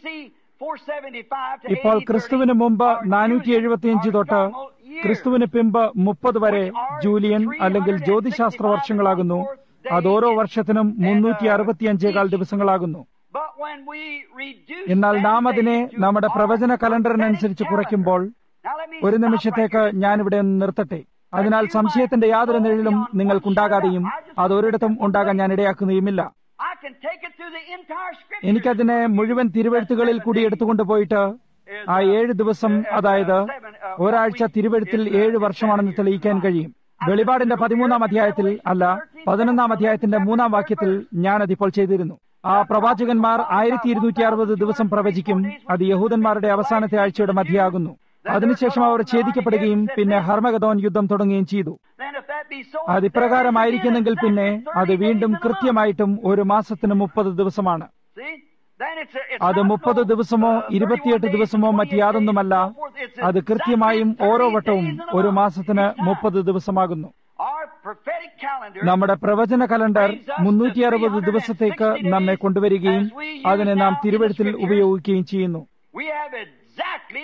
475 to ഇപ്പോൾ 80, ക്രിസ്തുവിന് മുമ്പ് നാനൂറ്റി എഴുപത്തിയഞ്ച് തൊട്ട് ക്രിസ്തുവിന് പിമ്പ് മുപ്പത് വരെ ജൂലിയൻ അല്ലെങ്കിൽ ജ്യോതിശാസ്ത്ര വർഷങ്ങളാകുന്നു അത് ഓരോ വർഷത്തിനും മുന്നൂറ്റി അറുപത്തിയഞ്ചേകാൽ ദിവസങ്ങളാകുന്നു But when we reduce എന്നാൽ them നാം അതിനെ days to നമ്മുടെ our പ്രവചന കലണ്ടറിനനുസരിച്ച് prophetic കുറയ്ക്കുമ്പോൾ calendar. Now, let me ഒരു stop നിമിഷത്തേക്ക് right here. ഞാനിവിടെ ഒന്ന് നിർത്തട്ടെ അതിനാൽ സംശയത്തിന്റെ യാതൊരു നിഴലും നിങ്ങൾക്കുണ്ടാകാതെയും അത് ഒരിടത്തും ഉണ്ടാകാൻ ഞാൻ ഇടയാക്കുകയുമില്ല I can take it through the entire scripture. എനിക്കതിനെ മുഴുവൻ തിരുവെഴുത്തുകളിൽ കൂടി എടുത്തുകൊണ്ടു പോയിട്ട് ആ ഏഴ് ദിവസം അതായത് ഒരാഴ്ച തിരുവെഴുത്തിൽ ഏഴ് വർഷമാണെന്ന് തെളിയിക്കാൻ കഴിയും വെളിപാടിന്റെ പതിമൂന്നാം അധ്യായത്തിൽ അല്ല പതിനൊന്നാം അധ്യായത്തിന്റെ മൂന്നാം വാക്യത്തിൽ ഞാനതിപ്പോൾ ചെയ്തിരുന്നു ആ പ്രവാചകന്മാർ ആയിരത്തി ഇരുന്നൂറ്റി അറുപത് ദിവസം പ്രവചിക്കും അത് യഹൂദന്മാരുടെ അവസാനത്തെ ആഴ്ചയുടെ മധ്യയാകുന്നു അതിനുശേഷം അവർ ഛേദിക്കപ്പെടുകയും പിന്നെ ഹർമഗതോൻ യുദ്ധം തുടങ്ങുകയും ചെയ്തു Then if that be so, അത് ഇപ്രകാരമായിരിക്കുന്നെങ്കിൽ പിന്നെ അത് വീണ്ടും കൃത്യമായിട്ടും ഒരു മാസത്തിന് മുപ്പത് ദിവസമാണ് See? Then it's a- it's അത് not മുപ്പത് so, ദിവസമോ uh, ഇരുപത്തിയെട്ട് 31 ദിവസമോ days, മറ്റ് 28 യാതൊന്നുമല്ല days, so forth. It's അത് exactly കൃത്യമായും 30 ഓരോ വട്ടവും days in a ഒരു month. മാസത്തിന് Each time. മുപ്പത് ദിവസമാകുന്നു Our prophetic calendar നമ്മുടെ പ്രവചന കലണ്ടർ മുന്നൂറ്റി അറുപത് ദിവസത്തേക്ക് നമ്മെ കൊണ്ടുവരികയും അതിനെ നാം തിരുവഴുത്തിൽ ഉപയോഗിക്കുകയും ചെയ്യുന്നു we have exactly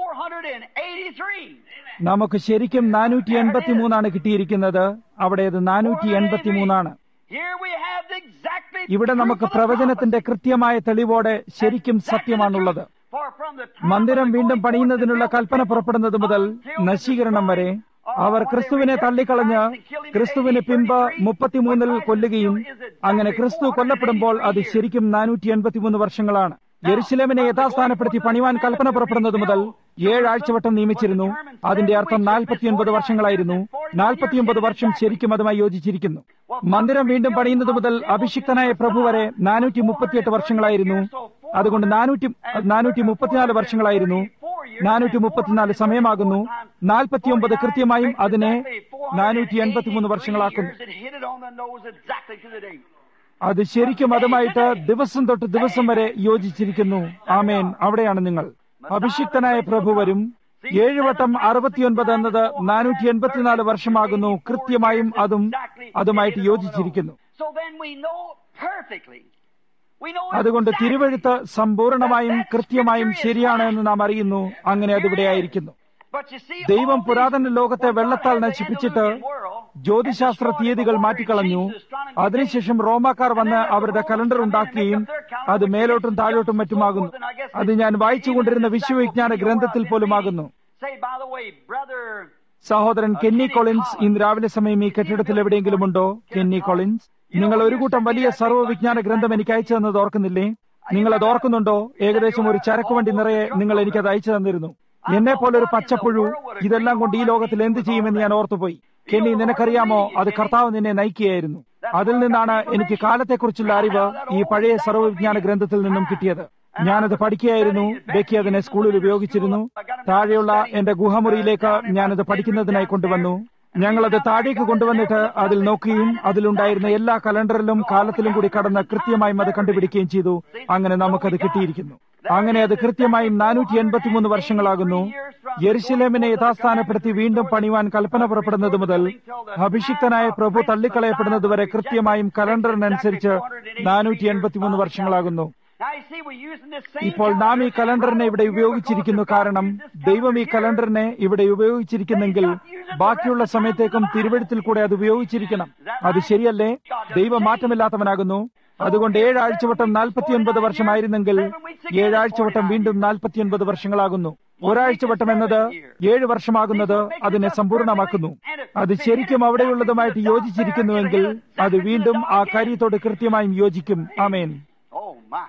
483. നമുക്ക് ശരിക്കും നാനൂറ്റി എൺപത്തി മൂന്നാണ് കിട്ടിയിരിക്കുന്നത് അവിടെ അത് നാനൂറ്റി എൺപത്തി മൂന്നാണ് Here we have the exactly ഇവിടെ നമുക്ക് proof of the പ്രവചനത്തിന്റെ കൃത്യമായ തെളിവോടെ ശരിക്കും സത്യമാണുള്ളത് For from the time മന്ദിരം of the വീണ്ടും going പണിയുന്നതിനുള്ള forth to Kalpana build പുറപ്പെടുന്നത് മുതൽ until the നശീകരണം വരെ destroying അവർ of ക്രിസ്തുവിനെ what they തള്ളിക്കളഞ്ഞ് rejected Christ and killed him in ക്രിസ്തുവിന് AD പിമ്പ് 33, മുപ്പത്തിമൂന്നിൽ but Christ കൊല്ലുകയും still is exactly അങ്ങനെ ക്രിസ്തു കൊല്ലപ്പെടുമ്പോൾ അത് 483 ശരിക്കും നാനൂറ്റി എൺപത്തിമൂന്ന് വർഷങ്ങളാണ് യെരുശലേമിനെ യഥാസ്ഥാനപ്പെടുത്തി പണിവാൻ കൽപ്പന പുറപ്പെടുന്നത് മുതൽ ഏഴാഴ്ചവട്ടം നിയമിച്ചിരുന്നു അതിന്റെ അർത്ഥം നാൽപ്പത്തിയൊൻപത് വർഷങ്ങളായിരുന്നു നാൽപ്പത്തിയൊമ്പത് വർഷം ശരിക്കും അതുമായി യോജിച്ചിരിക്കുന്നു മന്ദിരം വീണ്ടും പണിയുന്നത് മുതൽ അഭിഷിക്തനായ പ്രഭു വരെ നാനൂറ്റി മുപ്പത്തിയെട്ട് വർഷങ്ങളായിരുന്നു അതുകൊണ്ട് നാനൂറ്റി നാനൂറ്റി മുപ്പത്തിനാല് വർഷങ്ങളായിരുന്നു നാനൂറ്റി മുപ്പത്തിനാല് സമയമാകുന്നു നാൽപ്പത്തിയൊമ്പത് കൃത്യമായും അതിനെ നാനൂറ്റി എൺപത്തിമൂന്ന് വർഷങ്ങളാക്കുന്നു It hit it on the nose exactly to the date. അത് ശരിക്കും അതുമായിട്ട് ദിവസം തൊട്ട് ദിവസം വരെ യോജിച്ചിരിക്കുന്നു ആമേൻ അവിടെയാണ് നിങ്ങൾ അഭിഷിക്തനായ പ്രഭു വരും ഏഴുവട്ടം അറുപത്തിയൊൻപത് എന്നത് നാനൂറ്റി എൺപത്തിനാല് വർഷമാകുന്നു കൃത്യമായും അതും അതുമായിട്ട് യോജിച്ചിരിക്കുന്നു So then we know perfectly. We know അതുകൊണ്ട് exactly തിരുവഴുത്ത് സമ്പൂർണമായും കൃത്യമായും ശരിയാണ് എന്ന് നാം അറിയുന്നു അങ്ങനെ അതിവിടെയായിരിക്കുന്നു But you see, ദൈവം all പുരാതന these- ലോകത്തെ what God വെള്ളത്താൽ has the നശിപ്പിച്ചിട്ട് Andalusian world, ജ്യോതിശാസ്ത്ര and destroyed തീയതികൾ the മാറ്റിക്കളഞ്ഞു changed astronomy അതിനുശേഷം റോമാക്കാർ വന്ന് അവരുടെ കലണ്ടർ ഉണ്ടാക്കുകയും അത് മേലോട്ടും താഴോട്ടും മറ്റുമാകുന്നു അത് ഞാൻ വായിച്ചുകൊണ്ടിരുന്ന വിശ്വവിജ്ഞാന ഗ്രന്ഥത്തിൽ പോലുമാകുന്നു Say, by the way, brother, സഹോദരൻ കെന്നി കൊളിൻസ് ഇന്ന് രാവിലെ സമയം ഈ കെട്ടിടത്തിൽ എവിടെയെങ്കിലും ഉണ്ടോ കെന്നി കൊളിൻസ് നിങ്ങൾ ഒരു കൂട്ടം വലിയ സർവ്വവിജ്ഞാന ഗ്രന്ഥം എനിക്ക് അയച്ചു തന്നത് ഓർക്കുന്നില്ലേ നിങ്ങൾ അത് ഓർക്കുന്നുണ്ടോ ഏകദേശം ഒരു ചരക്ക് വണ്ടി നിറയെ നിങ്ങൾ എനിക്കത് അയച്ചു തന്നിരുന്നു എന്നെ പോലെ ഒരു പച്ചപ്പുഴു ഇതെല്ലാം കൊണ്ട് ഈ ലോകത്തിൽ എന്ത് ചെയ്യുമെന്ന് ഞാൻ ഓർത്തുപോയി കെന്നി നിനക്കറിയാമോ അത് കർത്താവ് നിന്നെ നയിക്കുകയായിരുന്നു അതിൽ നിന്നാണ് എനിക്ക് കാലത്തെക്കുറിച്ചുള്ള അറിവ് ഈ പഴയ സർവ്വവിജ്ഞാന ഗ്രന്ഥത്തിൽ നിന്നും കിട്ടിയത് ഞാനത് പഠിക്കുകയായിരുന്നു ബെക്കി അതിനെ സ്കൂളിൽ ഉപയോഗിച്ചിരുന്നു താഴെയുള്ള എന്റെ ഗുഹമുറിയിലേക്ക് ഞാനത് പഠിക്കുന്നതിനായി കൊണ്ടുവന്നു ഞങ്ങളത് താഴേക്ക് കൊണ്ടുവന്നിട്ട് അതിൽ നോക്കുകയും അതിലുണ്ടായിരുന്ന എല്ലാ കലണ്ടറിലും കാലത്തിലും കൂടി കടന്ന് കൃത്യമായും അത് കണ്ടുപിടിക്കുകയും ചെയ്തു അങ്ങനെ നമുക്കത് കിട്ടിയിരിക്കുന്നു അങ്ങനെ അത് കൃത്യമായും നാനൂറ്റി എൺപത്തിമൂന്ന് വർഷങ്ങളാകുന്നു യെരുശലേമിനെ യഥാസ്ഥാനപ്പെടുത്തി വീണ്ടും പണിവാൻ കൽപ്പന പുറപ്പെടുന്നത് മുതൽ അഭിഷിക്തനായ പ്രഭു തള്ളിക്കളയപ്പെടുന്നത് വരെ കൃത്യമായും കലണ്ടറിനനുസരിച്ച് നാനൂറ്റി എൺപത്തിമൂന്ന് വർഷങ്ങളാകുന്നു now you see, we're using this same ഇപ്പോൾ നാം ഈ കലണ്ടറിനെ ഇവിടെ ഉപയോഗിച്ചിരിക്കുന്നു കാരണം ദൈവം ഈ കലണ്ടറിനെ ഇവിടെ ഉപയോഗിച്ചിരിക്കുന്നെങ്കിൽ ബാക്കിയുള്ള സമയത്തേക്കും തിരുവഴുത്തിൽ കൂടെ അത് ഉപയോഗിച്ചിരിക്കണം അത് ശരിയല്ലേ ദൈവം മാറ്റമില്ലാത്തവനാകുന്നു അതുകൊണ്ട് ഏഴാഴ്ചവട്ടം നാൽപ്പത്തിയൊൻപത് വർഷമായിരുന്നെങ്കിൽ ഏഴാഴ്ചവട്ടം വീണ്ടും നാൽപ്പത്തിയൊൻപത് വർഷങ്ങളാകുന്നു ഒരാഴ്ചവട്ടം എന്നത് ഏഴ് വർഷമാകുന്നത് അതിനെ സമ്പൂർണ്ണമാക്കുന്നു അത് ശരിക്കും അവിടെയുള്ളതുമായിട്ട് യോജിച്ചിരിക്കുന്നുവെങ്കിൽ അത് വീണ്ടും ആ കാര്യത്തോട് കൃത്യമായും യോജിക്കും ആമേൻ Oh, my.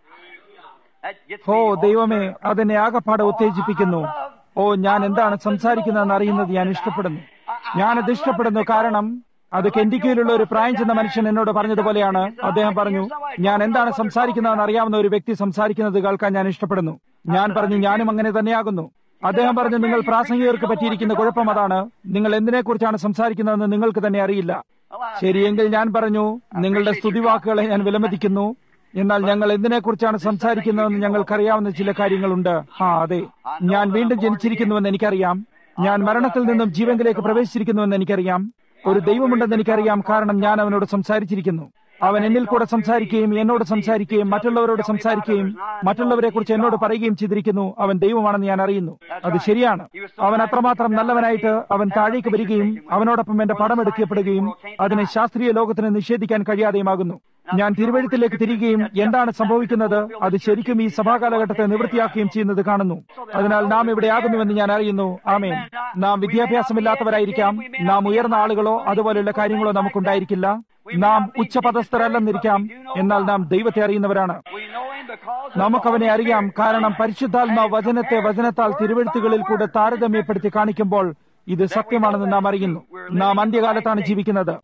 That gets oh me all ദൈവമേ stirred up. അതെന്നെ ആകപ്പാടെ ഉത്തേജിപ്പിക്കുന്നു ഓ ഞാൻ എന്താണ് സംസാരിക്കുന്നതെന്ന് അറിയുന്നത് ഞാൻ ഇഷ്ടപ്പെടുന്നു ഞാനത് ഇഷ്ടപ്പെടുന്നു കാരണം അത് കെന്റിക്കയിലുള്ള ഒരു പ്രായം ചെന്ന മനുഷ്യൻ എന്നോട് പറഞ്ഞതുപോലെയാണ് അദ്ദേഹം പറഞ്ഞു ഞാൻ എന്താണ് സംസാരിക്കുന്നതെന്ന് അറിയാവുന്ന ഒരു വ്യക്തി സംസാരിക്കുന്നത് കേൾക്കാൻ ഞാൻ ഇഷ്ടപ്പെടുന്നു ഞാൻ പറഞ്ഞു ഞാനും അങ്ങനെ തന്നെയാകുന്നു അദ്ദേഹം പറഞ്ഞു നിങ്ങൾ പ്രാസംഗികർക്ക് പറ്റിയിരിക്കുന്ന കുഴപ്പം അതാണ് നിങ്ങൾ എന്തിനെക്കുറിച്ചാണ് സംസാരിക്കുന്നതെന്ന് നിങ്ങൾക്ക് തന്നെ അറിയില്ല ശരിയെങ്കിൽ ഞാൻ പറഞ്ഞു നിങ്ങളുടെ സ്തുതിവാക്കുകളെ ഞാൻ വിലമതിക്കുന്നു എന്നാൽ ഞങ്ങൾ എന്തിനെക്കുറിച്ചാണ് സംസാരിക്കുന്നതെന്ന് ഞങ്ങൾക്കറിയാവുന്ന ചില കാര്യങ്ങളുണ്ട് ആ അതെ ഞാൻ വീണ്ടും ജനിച്ചിരിക്കുന്നുവെന്ന് എനിക്കറിയാം ഞാൻ മരണത്തിൽ നിന്നും ജീവങ്കിലേക്ക് പ്രവേശിച്ചിരിക്കുന്നുവെന്ന് എനിക്കറിയാം ഒരു ദൈവമുണ്ടെന്ന് എനിക്കറിയാം കാരണം ഞാൻ അവനോട് സംസാരിച്ചിരിക്കുന്നു അവൻ എന്നിൽ കൂടെ സംസാരിക്കുകയും എന്നോട് സംസാരിക്കുകയും മറ്റുള്ളവരോട് സംസാരിക്കുകയും മറ്റുള്ളവരെ കുറിച്ച് എന്നോട് പറയുകയും ചെയ്തിരിക്കുന്നു അവൻ ദൈവമാണെന്ന് ഞാൻ അറിയുന്നു അത് ശരിയാണ് അവൻ അത്രമാത്രം നല്ലവനായിട്ട് അവൻ താഴേക്ക് വരികയും അവനോടൊപ്പം എന്റെ പടം എടുക്കപ്പെടുകയും അതിനെ ശാസ്ത്രീയ ലോകത്തിന് നിഷേധിക്കാൻ കഴിയാതെയുമാകുന്നു ഞാൻ തിരുവഴുത്തിലേക്ക് തിരികുകയും എന്താണ് സംഭവിക്കുന്നത് അത് ശരിക്കും ഈ സഭാകാലഘട്ടത്തെ നിവൃത്തിയാക്കുകയും ചെയ്യുന്നത് കാണുന്നു അതിനാൽ നാം ഇവിടെ ആകുന്നുവെന്ന് ഞാൻ അറിയുന്നു ആമേൻ നാം വിദ്യാഭ്യാസമില്ലാത്തവരായിരിക്കാം നാം ഉയർന്ന ആളുകളോ അതുപോലെയുള്ള കാര്യങ്ങളോ നമുക്കുണ്ടായിരിക്കില്ല നാം ഉച്ചപദസ്ഥരല്ലെന്നിരിക്കാം എന്നാൽ നാം ദൈവത്തെ അറിയുന്നവരാണ് നമുക്കവനെ അറിയാം കാരണം പരിശുദ്ധാത്മ വചനത്തെ വചനത്താൽ തിരുവഴുത്തുകളിൽ കൂടെ താരതമ്യപ്പെടുത്തി കാണിക്കുമ്പോൾ ഇത് സത്യമാണെന്ന് നാം അറിയുന്നു നാം അന്ത്യകാലത്താണ് ജീവിക്കുന്നത്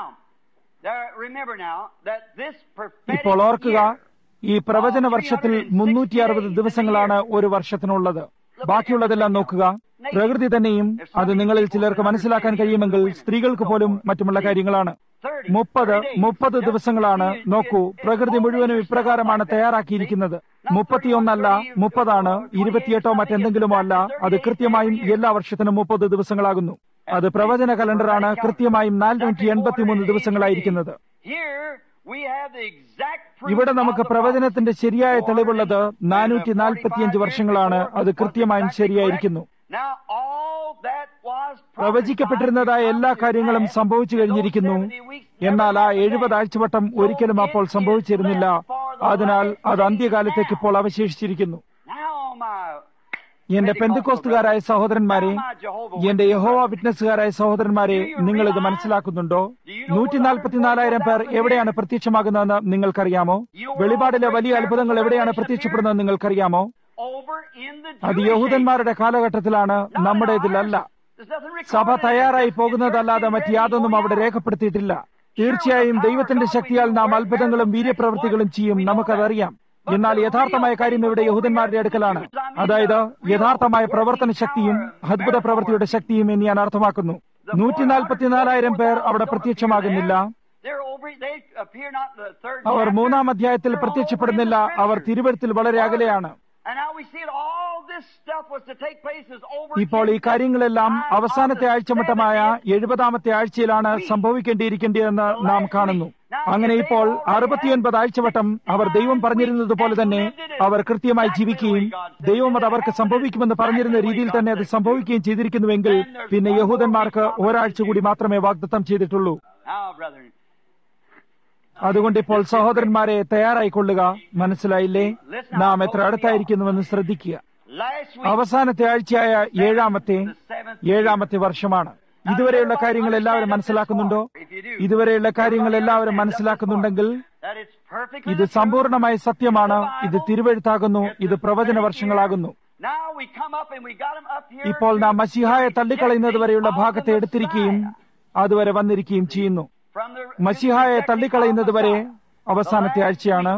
ഇപ്പോൾ ഓർക്കുക ഈ പ്രവചന വർഷത്തിൽ മുന്നൂറ്റി അറുപത് ദിവസങ്ങളാണ് ഒരു വർഷത്തിനുള്ളത് ബാക്കിയുള്ളതെല്ലാം നോക്കുക പ്രകൃതി തന്നെയും അത് നിങ്ങളിൽ ചിലർക്ക് മനസ്സിലാക്കാൻ കഴിയുമെങ്കിൽ സ്ത്രീകൾക്ക് പോലും മറ്റുമുള്ള കാര്യങ്ങളാണ് മുപ്പത് മുപ്പത് ദിവസങ്ങളാണ് നോക്കൂ പ്രകൃതി മുഴുവനും ഇപ്രകാരമാണ് തയ്യാറാക്കിയിരിക്കുന്നത് മുപ്പത്തിയൊന്നല്ല മുപ്പതാണ് ഇരുപത്തിയെട്ടോ മറ്റെന്തെങ്കിലുമോ അല്ല അത് കൃത്യമായും എല്ലാ വർഷത്തിനും മുപ്പത് ദിവസങ്ങളാകുന്നു അത് പ്രവചന കലണ്ടറാണ് കൃത്യമായും നാനൂറ്റി എൺപത്തിമൂന്ന് ദിവസങ്ങളായിരിക്കുന്നത് ഇവിടെ നമുക്ക് പ്രവചനത്തിന്റെ ശരിയായ തെളിവുള്ളത് നാനൂറ്റി നാൽപ്പത്തിയഞ്ച് വർഷങ്ങളാണ് അത് കൃത്യമായും ശരിയായിരിക്കുന്നു പ്രവചിക്കപ്പെട്ടിരുന്നതായ എല്ലാ കാര്യങ്ങളും സംഭവിച്ചു കഴിഞ്ഞിരിക്കുന്നു എന്നാൽ ആ എഴുപത് ആഴ്ചവട്ടം ഒരിക്കലും അപ്പോൾ സംഭവിച്ചിരുന്നില്ല അതിനാൽ അത് അന്ത്യകാലത്തേക്ക് ഇപ്പോൾ അവശേഷിച്ചിരിക്കുന്നു എന്റെ പെന്തുക്കോസ്തുകാരായ സഹോദരന്മാരെ എന്റെ യഹോവ വിറ്റ്നസ്സുകാരായ സഹോദരന്മാരെ നിങ്ങൾ ഇത് മനസ്സിലാക്കുന്നുണ്ടോ നൂറ്റി നാൽപ്പത്തിനാലായിരം പേർ എവിടെയാണ് പ്രത്യക്ഷമാകുന്നതെന്ന് നിങ്ങൾക്കറിയാമോ വെളിപാടിലെ വലിയ അത്ഭുതങ്ങൾ എവിടെയാണ് പ്രത്യക്ഷപ്പെടുന്നതെന്ന് നിങ്ങൾക്കറിയാമോ അത് യഹൂദന്മാരുടെ കാലഘട്ടത്തിലാണ് നമ്മുടേതിലല്ല സഭ തയ്യാറായി പോകുന്നതല്ലാതെ മറ്റ് യാതൊന്നും അവിടെ രേഖപ്പെടുത്തിയിട്ടില്ല തീർച്ചയായും ദൈവത്തിന്റെ ശക്തിയാൽ നാം അത്ഭുതങ്ങളും വീര്യപ്രവൃത്തികളും ചെയ്യും നമുക്കതറിയാം എന്നാൽ യഥാർത്ഥമായ കാര്യം ഇവിടെ യഹൂദന്മാരുടെ അടുക്കലാണ് അതായത് യഥാർത്ഥമായ പ്രവർത്തന ശക്തിയും അദ്ഭുത പ്രവൃത്തിയുടെ ശക്തിയും എന്ന് ഞാൻ അർത്ഥമാക്കുന്നു നൂറ്റി നാൽപ്പത്തിനാലായിരം പേർ അവിടെ പ്രത്യക്ഷമാകുന്നില്ല അവർ മൂന്നാം അധ്യായത്തിൽ പ്രത്യക്ഷപ്പെടുന്നില്ല അവർ തിരുവഴുത്തിൽ വളരെ അകലെയാണ് ഇപ്പോൾ ഈ കാര്യങ്ങളെല്ലാം അവസാനത്തെ ആഴ്ചമട്ടമായ എഴുപതാമത്തെ ആഴ്ചയിലാണ് സംഭവിക്കേണ്ടിയിരിക്കേണ്ടതെന്ന് നാം കാണുന്നു അങ്ങനെ ഇപ്പോൾ അറുപത്തിയൊൻപത് ആഴ്ചവട്ടം അവർ ദൈവം പറഞ്ഞിരുന്നത് പോലെ തന്നെ അവർ കൃത്യമായി ജീവിക്കുകയും ദൈവം അത് അവർക്ക് സംഭവിക്കുമെന്ന് പറഞ്ഞിരുന്ന രീതിയിൽ തന്നെ അത് സംഭവിക്കുകയും ചെയ്തിരിക്കുന്നുവെങ്കിൽ പിന്നെ യഹൂദന്മാർക്ക് ഒരാഴ്ച കൂടി മാത്രമേ വാഗ്ദത്തം ചെയ്തിട്ടുള്ളൂ അതുകൊണ്ട് ഇപ്പോൾ സഹോദരന്മാരെ തയ്യാറായിക്കൊള്ളുക മനസ്സിലായില്ലേ നാം എത്ര അടുത്തായിരിക്കുന്നുവെന്ന് ശ്രദ്ധിക്കുക അവസാനത്തെ ആഴ്ചയായ ഏഴാമത്തെ ഏഴാമത്തെ വർഷമാണ് ഇതുവരെയുള്ള കാര്യങ്ങൾ എല്ലാവരും മനസ്സിലാക്കുന്നുണ്ടോ ഇതുവരെയുള്ള കാര്യങ്ങൾ എല്ലാവരും മനസ്സിലാക്കുന്നുണ്ടെങ്കിൽ ഇത് സമ്പൂർണമായ സത്യമാണ് ഇത് തിരുവഴുത്താകുന്നു ഇത് പ്രവചന വർഷങ്ങളാകുന്നു ഇപ്പോൾ നാം മസിഹായെ തള്ളിക്കളയുന്നത് വരെയുള്ള ഭാഗത്തെ എടുത്തിരിക്കുകയും അതുവരെ വന്നിരിക്കുകയും ചെയ്യുന്നു മസിഹായെ തള്ളിക്കളയുന്നത് വരെ അവസാനത്തെ ആഴ്ചയാണ്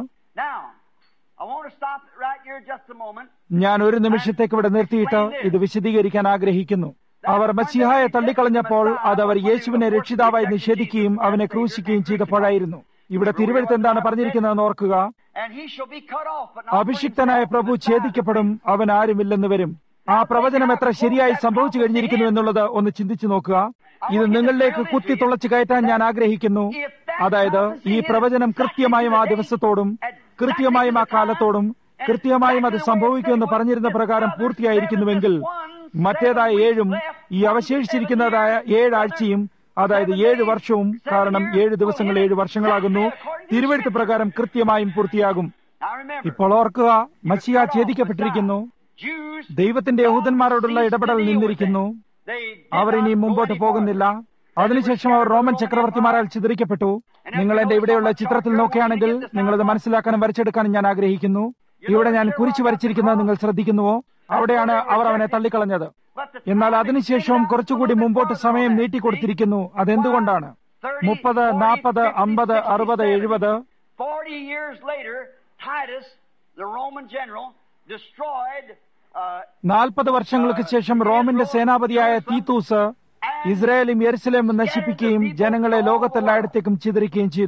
ഞാൻ ഒരു നിമിഷത്തേക്ക് ഇവിടെ നിർത്തിയിട്ട് ഇത് വിശദീകരിക്കാൻ ആഗ്രഹിക്കുന്നു അവർ മസിഹായെ തള്ളിക്കളഞ്ഞപ്പോൾ അത് അവർ യേശുവിനെ രക്ഷിതാവായി നിഷേധിക്കുകയും അവനെ ക്രൂശിക്കുകയും ചെയ്തപ്പോഴായിരുന്നു ഇവിടെ തിരുവഴുത്ത് എന്താണ് പറഞ്ഞിരിക്കുന്നതെന്ന് ഓർക്കുക അഭിഷിക്തനായ പ്രഭു ഛേദിക്കപ്പെടും അവൻ ആരുമില്ലെന്ന് വരും ആ പ്രവചനം എത്ര ശരിയായി സംഭവിച്ചു കഴിഞ്ഞിരിക്കുന്നു എന്നുള്ളത് ഒന്ന് ചിന്തിച്ചു നോക്കുക ഇത് നിങ്ങളിലേക്ക് കുത്തി തുളച്ചു കയറ്റാൻ ഞാൻ ആഗ്രഹിക്കുന്നു അതായത് ഈ പ്രവചനം കൃത്യമായും ആ ദിവസത്തോടും കൃത്യമായും ആ കാലത്തോടും കൃത്യമായും അത് സംഭവിക്കുമെന്ന് പറഞ്ഞിരുന്ന പ്രകാരം പൂർത്തിയായിരിക്കുന്നുവെങ്കിൽ മറ്റേതായ ഏഴും ഈ അവശേഷിച്ചിരിക്കുന്നതായ ഏഴാഴ്ചയും അതായത് ഏഴ് വർഷവും കാരണം ഏഴ് ദിവസങ്ങൾ ഏഴ് വർഷങ്ങളാകുന്നു തിരുവഴുത്ത് പ്രകാരം കൃത്യമായും പൂർത്തിയാകും ഇപ്പോൾ ഓർക്കുക മച്ചിയ ഛേദിക്കപ്പെട്ടിരിക്കുന്നു ദൈവത്തിന്റെ യഹൂദന്മാരോടുള്ള ഇടപെടൽ നിന്നിരിക്കുന്നു അവർ ഇനി മുമ്പോട്ട് പോകുന്നില്ല അതിനുശേഷം അവർ റോമൻ ചക്രവർത്തിമാരാൽ ചിതറിക്കപ്പെട്ടു നിങ്ങൾ എന്റെ ഇവിടെയുള്ള ചിത്രത്തിൽ നോക്കുകയാണെങ്കിൽ നിങ്ങളത് മനസ്സിലാക്കാനും വരച്ചെടുക്കാനും ഞാൻ ആഗ്രഹിക്കുന്നു ഇവിടെ ഞാൻ കുരിച്ചു വരച്ചിരിക്കുന്നത് നിങ്ങൾ ശ്രദ്ധിക്കുന്നുവോ അവിടെയാണ് അവർ അവനെ തള്ളിക്കളഞ്ഞത് എന്നാൽ അതിനുശേഷവും കുറച്ചുകൂടി മുമ്പോട്ട് സമയം നീട്ടിക്കൊടുത്തിരിക്കുന്നു അതെന്തുകൊണ്ടാണ് മുപ്പത് നാൽപ്പത് അമ്പത് അറുപത് എഴുപത് നാൽപ്പത് വർഷങ്ങൾക്ക് ശേഷം റോമിന്റെ സേനാപതിയായ തീത്തൂസ് ഇസ്രായേലും യെരുസലേമും നശിപ്പിക്കുകയും ജനങ്ങളെ ലോകത്തെല്ലായിടത്തേക്കും ചിതറിക്കുകയും ചെയ്തു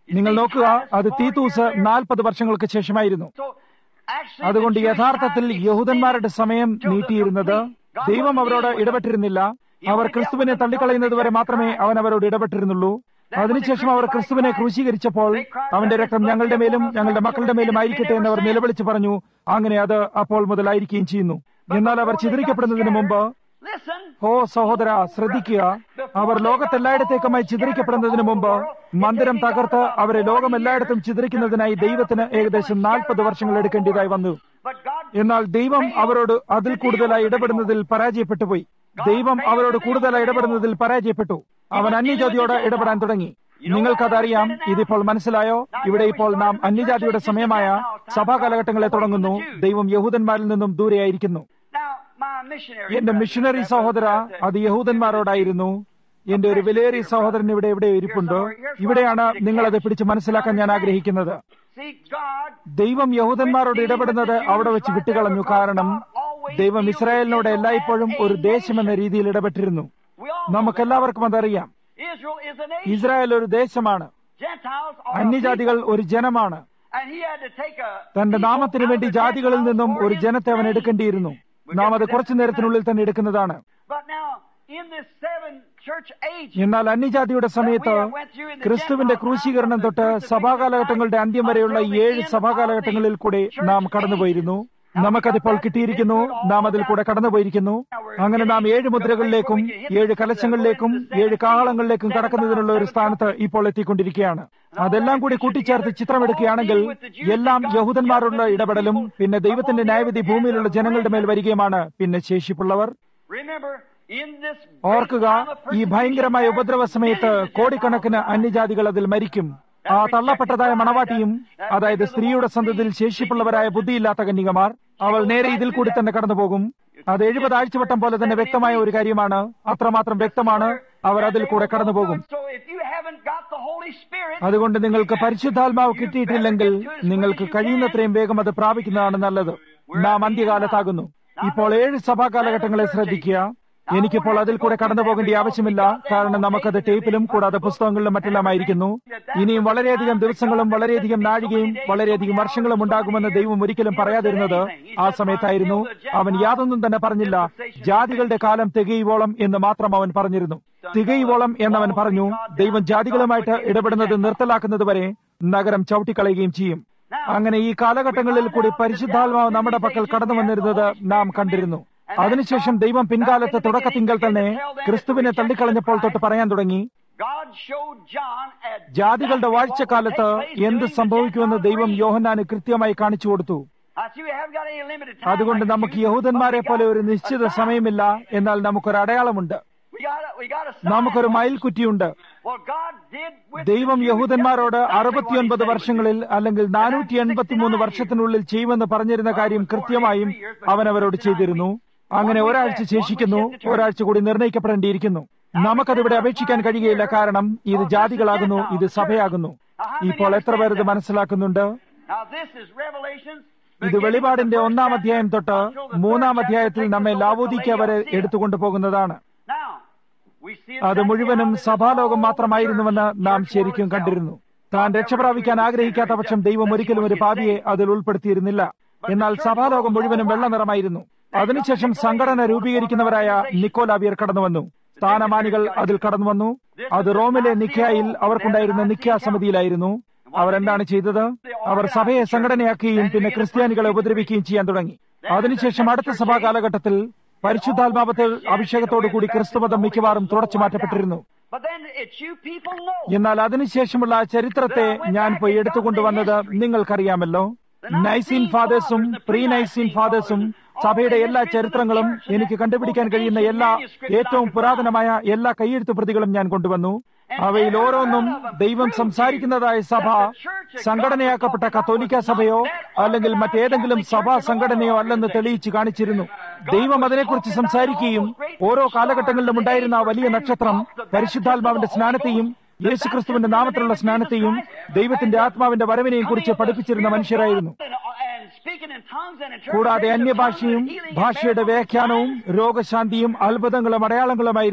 നിങ്ങൾ നോക്കുക അത് തീത്തൂസ് നാൽപ്പത് വർഷങ്ങൾക്ക് ശേഷമായിരുന്നു So, actually, അതുകൊണ്ട് the Jewish യഥാർത്ഥത്തിൽ time യഹൂദന്മാരുടെ സമയം നീട്ടിയിരുന്നത് ദൈവം അവരോട് ഇടപെട്ടിരുന്നില്ല അവർ ക്രിസ്തുവിനെ തള്ളിക്കളയുന്നത് വരെ മാത്രമേ അവൻ അവരോട് ഇടപെട്ടിരുന്നുള്ളൂ അതിനുശേഷം അവർ ക്രിസ്തുവിനെ ക്രൂശീകരിച്ചപ്പോൾ അവന്റെ രക്തം ഞങ്ങളുടെ മേലും ഞങ്ങളുടെ മക്കളുടെ മേലും ആയിരിക്കട്ടെ എന്ന് അവർ നിലവിളിച്ചു പറഞ്ഞു അങ്ങനെ അത് അപ്പോൾ മുതലായിരിക്കുകയും ചെയ്യുന്നു എന്നാൽ അവർ ചിതറിക്കപ്പെടുന്നതിന് മുമ്പ് Listen, ഓ സഹോദര ശ്രദ്ധിക്കുക അവർ ലോകത്തെല്ലായിടത്തേക്കുമായി ചിതറിക്കപ്പെടുന്നതിന് മുമ്പ് മന്ദിരം തകർത്ത് അവരെ ലോകം എല്ലായിടത്തും ചിതറിക്കുന്നതിനായി ദൈവത്തിന് ഏകദേശം നാൽപ്പത് വർഷങ്ങൾ എടുക്കേണ്ടതായി വന്നു but God എന്നാൽ ദൈവം അവരോട് അതിൽ കൂടുതലായി ഇടപെടുന്നതിൽ പരാജയപ്പെട്ടു പോയി ദൈവം അവരോട് കൂടുതലായി ഇടപെടുന്നതിൽ പരാജയപ്പെട്ടു അവൻ അന്യജാതിയോട് ഇടപെടാൻ തുടങ്ങി നിങ്ങൾക്കതറിയാം ഇതിപ്പോൾ മനസ്സിലായോ ഇവിടെ ഇപ്പോൾ നാം അന്യജാതിയുടെ സമയമായ സഭാ കാലഘട്ടങ്ങളെ തുടങ്ങുന്നു ദൈവം യഹൂദന്മാരിൽ നിന്നും ദൂരെയായിരിക്കുന്നു Now, my missionary. എന്റെ മിഷണറി സഹോദര അത് യഹൂദന്മാരോടായിരുന്നു എന്റെ ഒരു വിലയേറിയ സഹോദരൻ ഇവിടെ എവിടെ ഇരിപ്പുണ്ട് ഇവിടെയാണ് നിങ്ങളത് പിടിച്ച് മനസ്സിലാക്കാൻ ഞാൻ ആഗ്രഹിക്കുന്നത് See, God ദൈവം യഹൂദന്മാരോട് ഇടപെടുന്നത് അവിടെ വെച്ച് വിട്ടുകളഞ്ഞു കാരണം ദൈവം ഇസ്രായേലിനോട് എല്ലായ്പ്പോഴും ഒരു ദേശമെന്ന രീതിയിൽ ഇടപെട്ടിരുന്നു We all know നമുക്കെല്ലാവർക്കും അതറിയാം that Israel is a nation. Israel ഒരു ദേശമാണ് Gentiles are a അന്യജാതികൾ people. ഒരു ജനമാണ് And he had to take a തന്റെ people നാമത്തിന് out വേണ്ടി of the ജാതികളിൽ നിന്നും Gentiles ഒരു for his ജനത്തെ അവൻ name. എടുക്കേണ്ടിയിരുന്നു നാം അത് കുറച്ചു നേരത്തിനുള്ളിൽ തന്നെ എടുക്കുന്നതാണ് But now, in this seven church age, എന്നാൽ അന്യജാതിയുടെ സമയത്ത് ക്രിസ്തുവിന്റെ ക്രൂശീകരണം തൊട്ട് സഭാകാലഘട്ടങ്ങളുടെ അന്ത്യം വരെയുള്ള ഈ ഏഴ് സഭാകാലഘട്ടങ്ങളിൽ കൂടെ നാം കടന്നുപോയിരുന്നു നമുക്കതിപ്പോൾ കിട്ടിയിരിക്കുന്നു നാം അതിൽ കൂടെ കടന്നുപോയിരിക്കുന്നു അങ്ങനെ നാം ഏഴ് മുദ്രകളിലേക്കും ഏഴ് കലശങ്ങളിലേക്കും ഏഴ് കാഹളങ്ങളിലേക്കും കടക്കുന്നതിനുള്ള ഒരു സ്ഥാനത്ത് ഇപ്പോൾ എത്തിക്കൊണ്ടിരിക്കുകയാണ് അതെല്ലാം കൂടി കൂട്ടിച്ചേർത്ത് ചിത്രമെടുക്കുകയാണെങ്കിൽ എല്ലാം യഹൂദന്മാരുടെ ഇടപെടലും പിന്നെ ദൈവത്തിന്റെ ന്യായവിധി ഭൂമിയിലുള്ള ജനങ്ങളുടെ മേൽ വരികയുമാണ് പിന്നെ ശേഷിപ്പുള്ളവർ remember, in this ഓർക്കുക ഈ ഭയങ്കരമായ ഉപദ്രവ സമയത്ത് കോടിക്കണക്കിന് അന്യജാതികൾ അതിൽ മരിക്കും ആ തള്ളപ്പെട്ടതായ മണവാട്ടിയും അതായത് സ്ത്രീയുടെ സന്തതിയിൽ ശേഷിപ്പുള്ളവരായ ബുദ്ധിയില്ലാത്ത കന്യകമാർ അവൾ നേരെ ഇതിൽ കൂടി തന്നെ കടന്നുപോകും അത് എഴുപത് ആഴ്ചവട്ടം പോലെ തന്നെ വ്യക്തമായ ഒരു കാര്യമാണ് അത്രമാത്രം വ്യക്തമാണ് അവർ അതിൽ കൂടെ കടന്നുപോകും So if you haven't got the Holy Spirit, അതുകൊണ്ട് നിങ്ങൾക്ക് പരിശുദ്ധാത്മാവ് കിട്ടിയിട്ടില്ലെങ്കിൽ നിങ്ങൾക്ക് കഴിയുന്നത്രയും വേഗം അത് പ്രാപിക്കുന്നതാണ് നല്ലത് നാം അന്ത്യകാലത്താകുന്നു ഇപ്പോൾ ഏഴ് സഭാ കാലഘട്ടങ്ങളെ ശ്രദ്ധിക്കുക എനിക്കിപ്പോൾ അതിൽ കൂടെ കടന്നു പോകേണ്ട ആവശ്യമില്ല കാരണം നമുക്കത് ടേപ്പിലും കൂടാതെ പുസ്തകങ്ങളിലും മറ്റെല്ലാമായിരിക്കുന്നു ഇനിയും വളരെയധികം ദിവസങ്ങളും വളരെയധികം നാഴികയും വളരെയധികം വർഷങ്ങളും ഉണ്ടാകുമെന്ന് ദൈവം ഒരിക്കലും പറയാതിരുന്നത് ആ സമയത്തായിരുന്നു അവൻ യാതൊന്നും തന്നെ പറഞ്ഞില്ല ജാതികളുടെ കാലം തികയുവോളം എന്ന് മാത്രം അവൻ പറഞ്ഞിരുന്നു തികയുവോളം എന്നവൻ പറഞ്ഞു ദൈവം ജാതികളുമായിട്ട് ഇടപെടുന്നത് നിർത്തലാക്കുന്നത് വരെ നഗരം ചവിട്ടിക്കളയുകയും ചെയ്യും അങ്ങനെ ഈ കാലഘട്ടങ്ങളിൽ കൂടി പരിശുദ്ധാത്മാവ് നമ്മുടെ പക്കൽ കടന്നു വന്നിരുന്നത് നാം കണ്ടിരുന്നു അതിനുശേഷം ദൈവം പിൻകാലത്ത് തുടക്കത്തിങ്കൽ തന്നെ ക്രിസ്തുവിനെ തള്ളിക്കളഞ്ഞപ്പോൾ തൊട്ട് പറയാൻ തുടങ്ങി God showed John at ജാതികളുടെ വാഴ്ചക്കാലത്ത് എന്ത് സംഭവിക്കുമെന്ന് ദൈവം യോഹന്നാന് കൃത്യമായി കാണിച്ചു കൊടുത്തു I see we haven't got any limited time. അതുകൊണ്ട് like നമുക്ക് you, യഹൂദന്മാരെ but we പോലെ got ഒരു a നിശ്ചിത time. സമയമില്ല എന്നാൽ നമുക്കൊരു അടയാളമുണ്ട് We got a, we got a sign. നമുക്കൊരു മയിൽക്കുറ്റിയുണ്ട് Well, God did with ദൈവം the Jews യഹൂദന്മാരോട് exactly what he അറുപത്തിയൊൻപത് said he would വർഷങ്ങളിൽ അല്ലെങ്കിൽ നാനൂറ്റി എൺപത്തിമൂന്ന് വർഷത്തിനുള്ളിൽ ചെയ്യുമെന്ന് പറഞ്ഞിരുന്ന കാര്യം കൃത്യമായും അവൻ അവരോട് ചെയ്തിരുന്നു അങ്ങനെ ഒരാഴ്ച ശേഷിക്കുന്നു ഒരാഴ്ച കൂടി നിർണയിക്കപ്പെടേണ്ടിയിരിക്കുന്നു നമുക്കതിവിടെ അപേക്ഷിക്കാൻ കഴിയുകയില്ല കാരണം ഇത് ജാതികളാകുന്നു ഇത് സഭയാകുന്നു ഇപ്പോൾ എത്ര പേർ ഇത് മനസ്സിലാക്കുന്നുണ്ട് Now this is Revelations. ഇത് വെളിപാടിന്റെ ഒന്നാം അധ്യായം തൊട്ട് മൂന്നാം അധ്യായത്തിൽ നമ്മെ ലാവോദിക്ക വരെ എടുത്തുകൊണ്ടു പോകുന്നതാണ് Now, we see അത് മുഴുവനും സഭാലോകം മാത്രമായിരുന്നുവെന്ന് നാം ശരിക്കും കണ്ടിരുന്നു താൻ രക്ഷപ്രാപിക്കാൻ ആഗ്രഹിക്കാത്ത പക്ഷം ദൈവം ഒരിക്കലും ഒരു പാപിയെ അതിൽ ഉൾപ്പെടുത്തിയിരുന്നില്ല എന്നാൽ സഭാലോകം മുഴുവനും വെള്ള നിറമായിരുന്നു അതിനുശേഷം സംഘടന രൂപീകരിക്കുന്നവരായ നിക്കോലാവിയർ കടന്നു വന്നു സ്ഥാനമാനികൾ അതിൽ കടന്നു വന്നു അത് റോമിലെ നിഖ്യായിൽ അവർക്കുണ്ടായിരുന്ന നിഖ്യാ സമിതിയിലായിരുന്നു അവരെന്താണ് ചെയ്തത് അവർ സഭയെ സംഘടനയാക്കുകയും പിന്നെ ക്രിസ്ത്യാനികളെ ഉപദ്രവിക്കുകയും ചെയ്യാൻ തുടങ്ങി അതിനുശേഷം അടുത്ത സഭാ കാലഘട്ടത്തിൽ പരിശുദ്ധാത്മാവത്തിൽ അഭിഷേകത്തോടുകൂടി ക്രിസ്തുമതം മിക്കവാറും തുടച്ചു മാറ്റപ്പെട്ടിരുന്നു But then it's you people know. എന്നാൽ അതിനുശേഷമുള്ള ആ ചരിത്രത്തെ ഞാൻ പോയി എടുത്തുകൊണ്ടുവന്നത് നിങ്ങൾക്കറിയാമല്ലോ നൈസീൻ ഫാദേഴ്സും പ്രീ നൈസീൻ ഫാദേഴ്സും സഭയുടെ എല്ലാ ചരിത്രങ്ങളും എനിക്ക് കണ്ടുപിടിക്കാൻ കഴിയുന്ന എല്ലാ ഏറ്റവും പുരാതനമായ എല്ലാ കൈയെഴുത്തു പ്രതികളും ഞാൻ കൊണ്ടുവന്നു അവയിൽ ഓരോന്നും ദൈവം സംസാരിക്കുന്നതായ സഭ സംഘടനയാക്കപ്പെട്ട കത്തോലിക്ക സഭയോ അല്ലെങ്കിൽ മറ്റേതെങ്കിലും സഭാ സംഘടനയോ അല്ലെന്ന് തെളിയിച്ചു കാണിച്ചിരുന്നു ദൈവം അതിനെക്കുറിച്ച് സംസാരിക്കുകയും ഓരോ കാലഘട്ടങ്ങളിലും ഉണ്ടായിരുന്ന ആ വലിയ നക്ഷത്രം പരിശുദ്ധാത്മാവിന്റെ സ്നാനത്തെയും യേശുക്രിസ്തുവിന്റെ നാമത്തിലുള്ള സ്നാനത്തെയും ദൈവത്തിന്റെ ആത്മാവിന്റെ വരവിനെയും കുറിച്ച് പഠിപ്പിച്ചിരുന്ന മനുഷ്യരായിരുന്നു And, and speaking in tongues and കൂടാതെ interpretation of tongues അന്യഭാഷയും and healing and ഭാഷയുടെ miracles. വ്യാഖ്യാനവും രോഗശാന്തിയും അത്ഭുതങ്ങളും അടയാളങ്ങളുമായിരുന്നു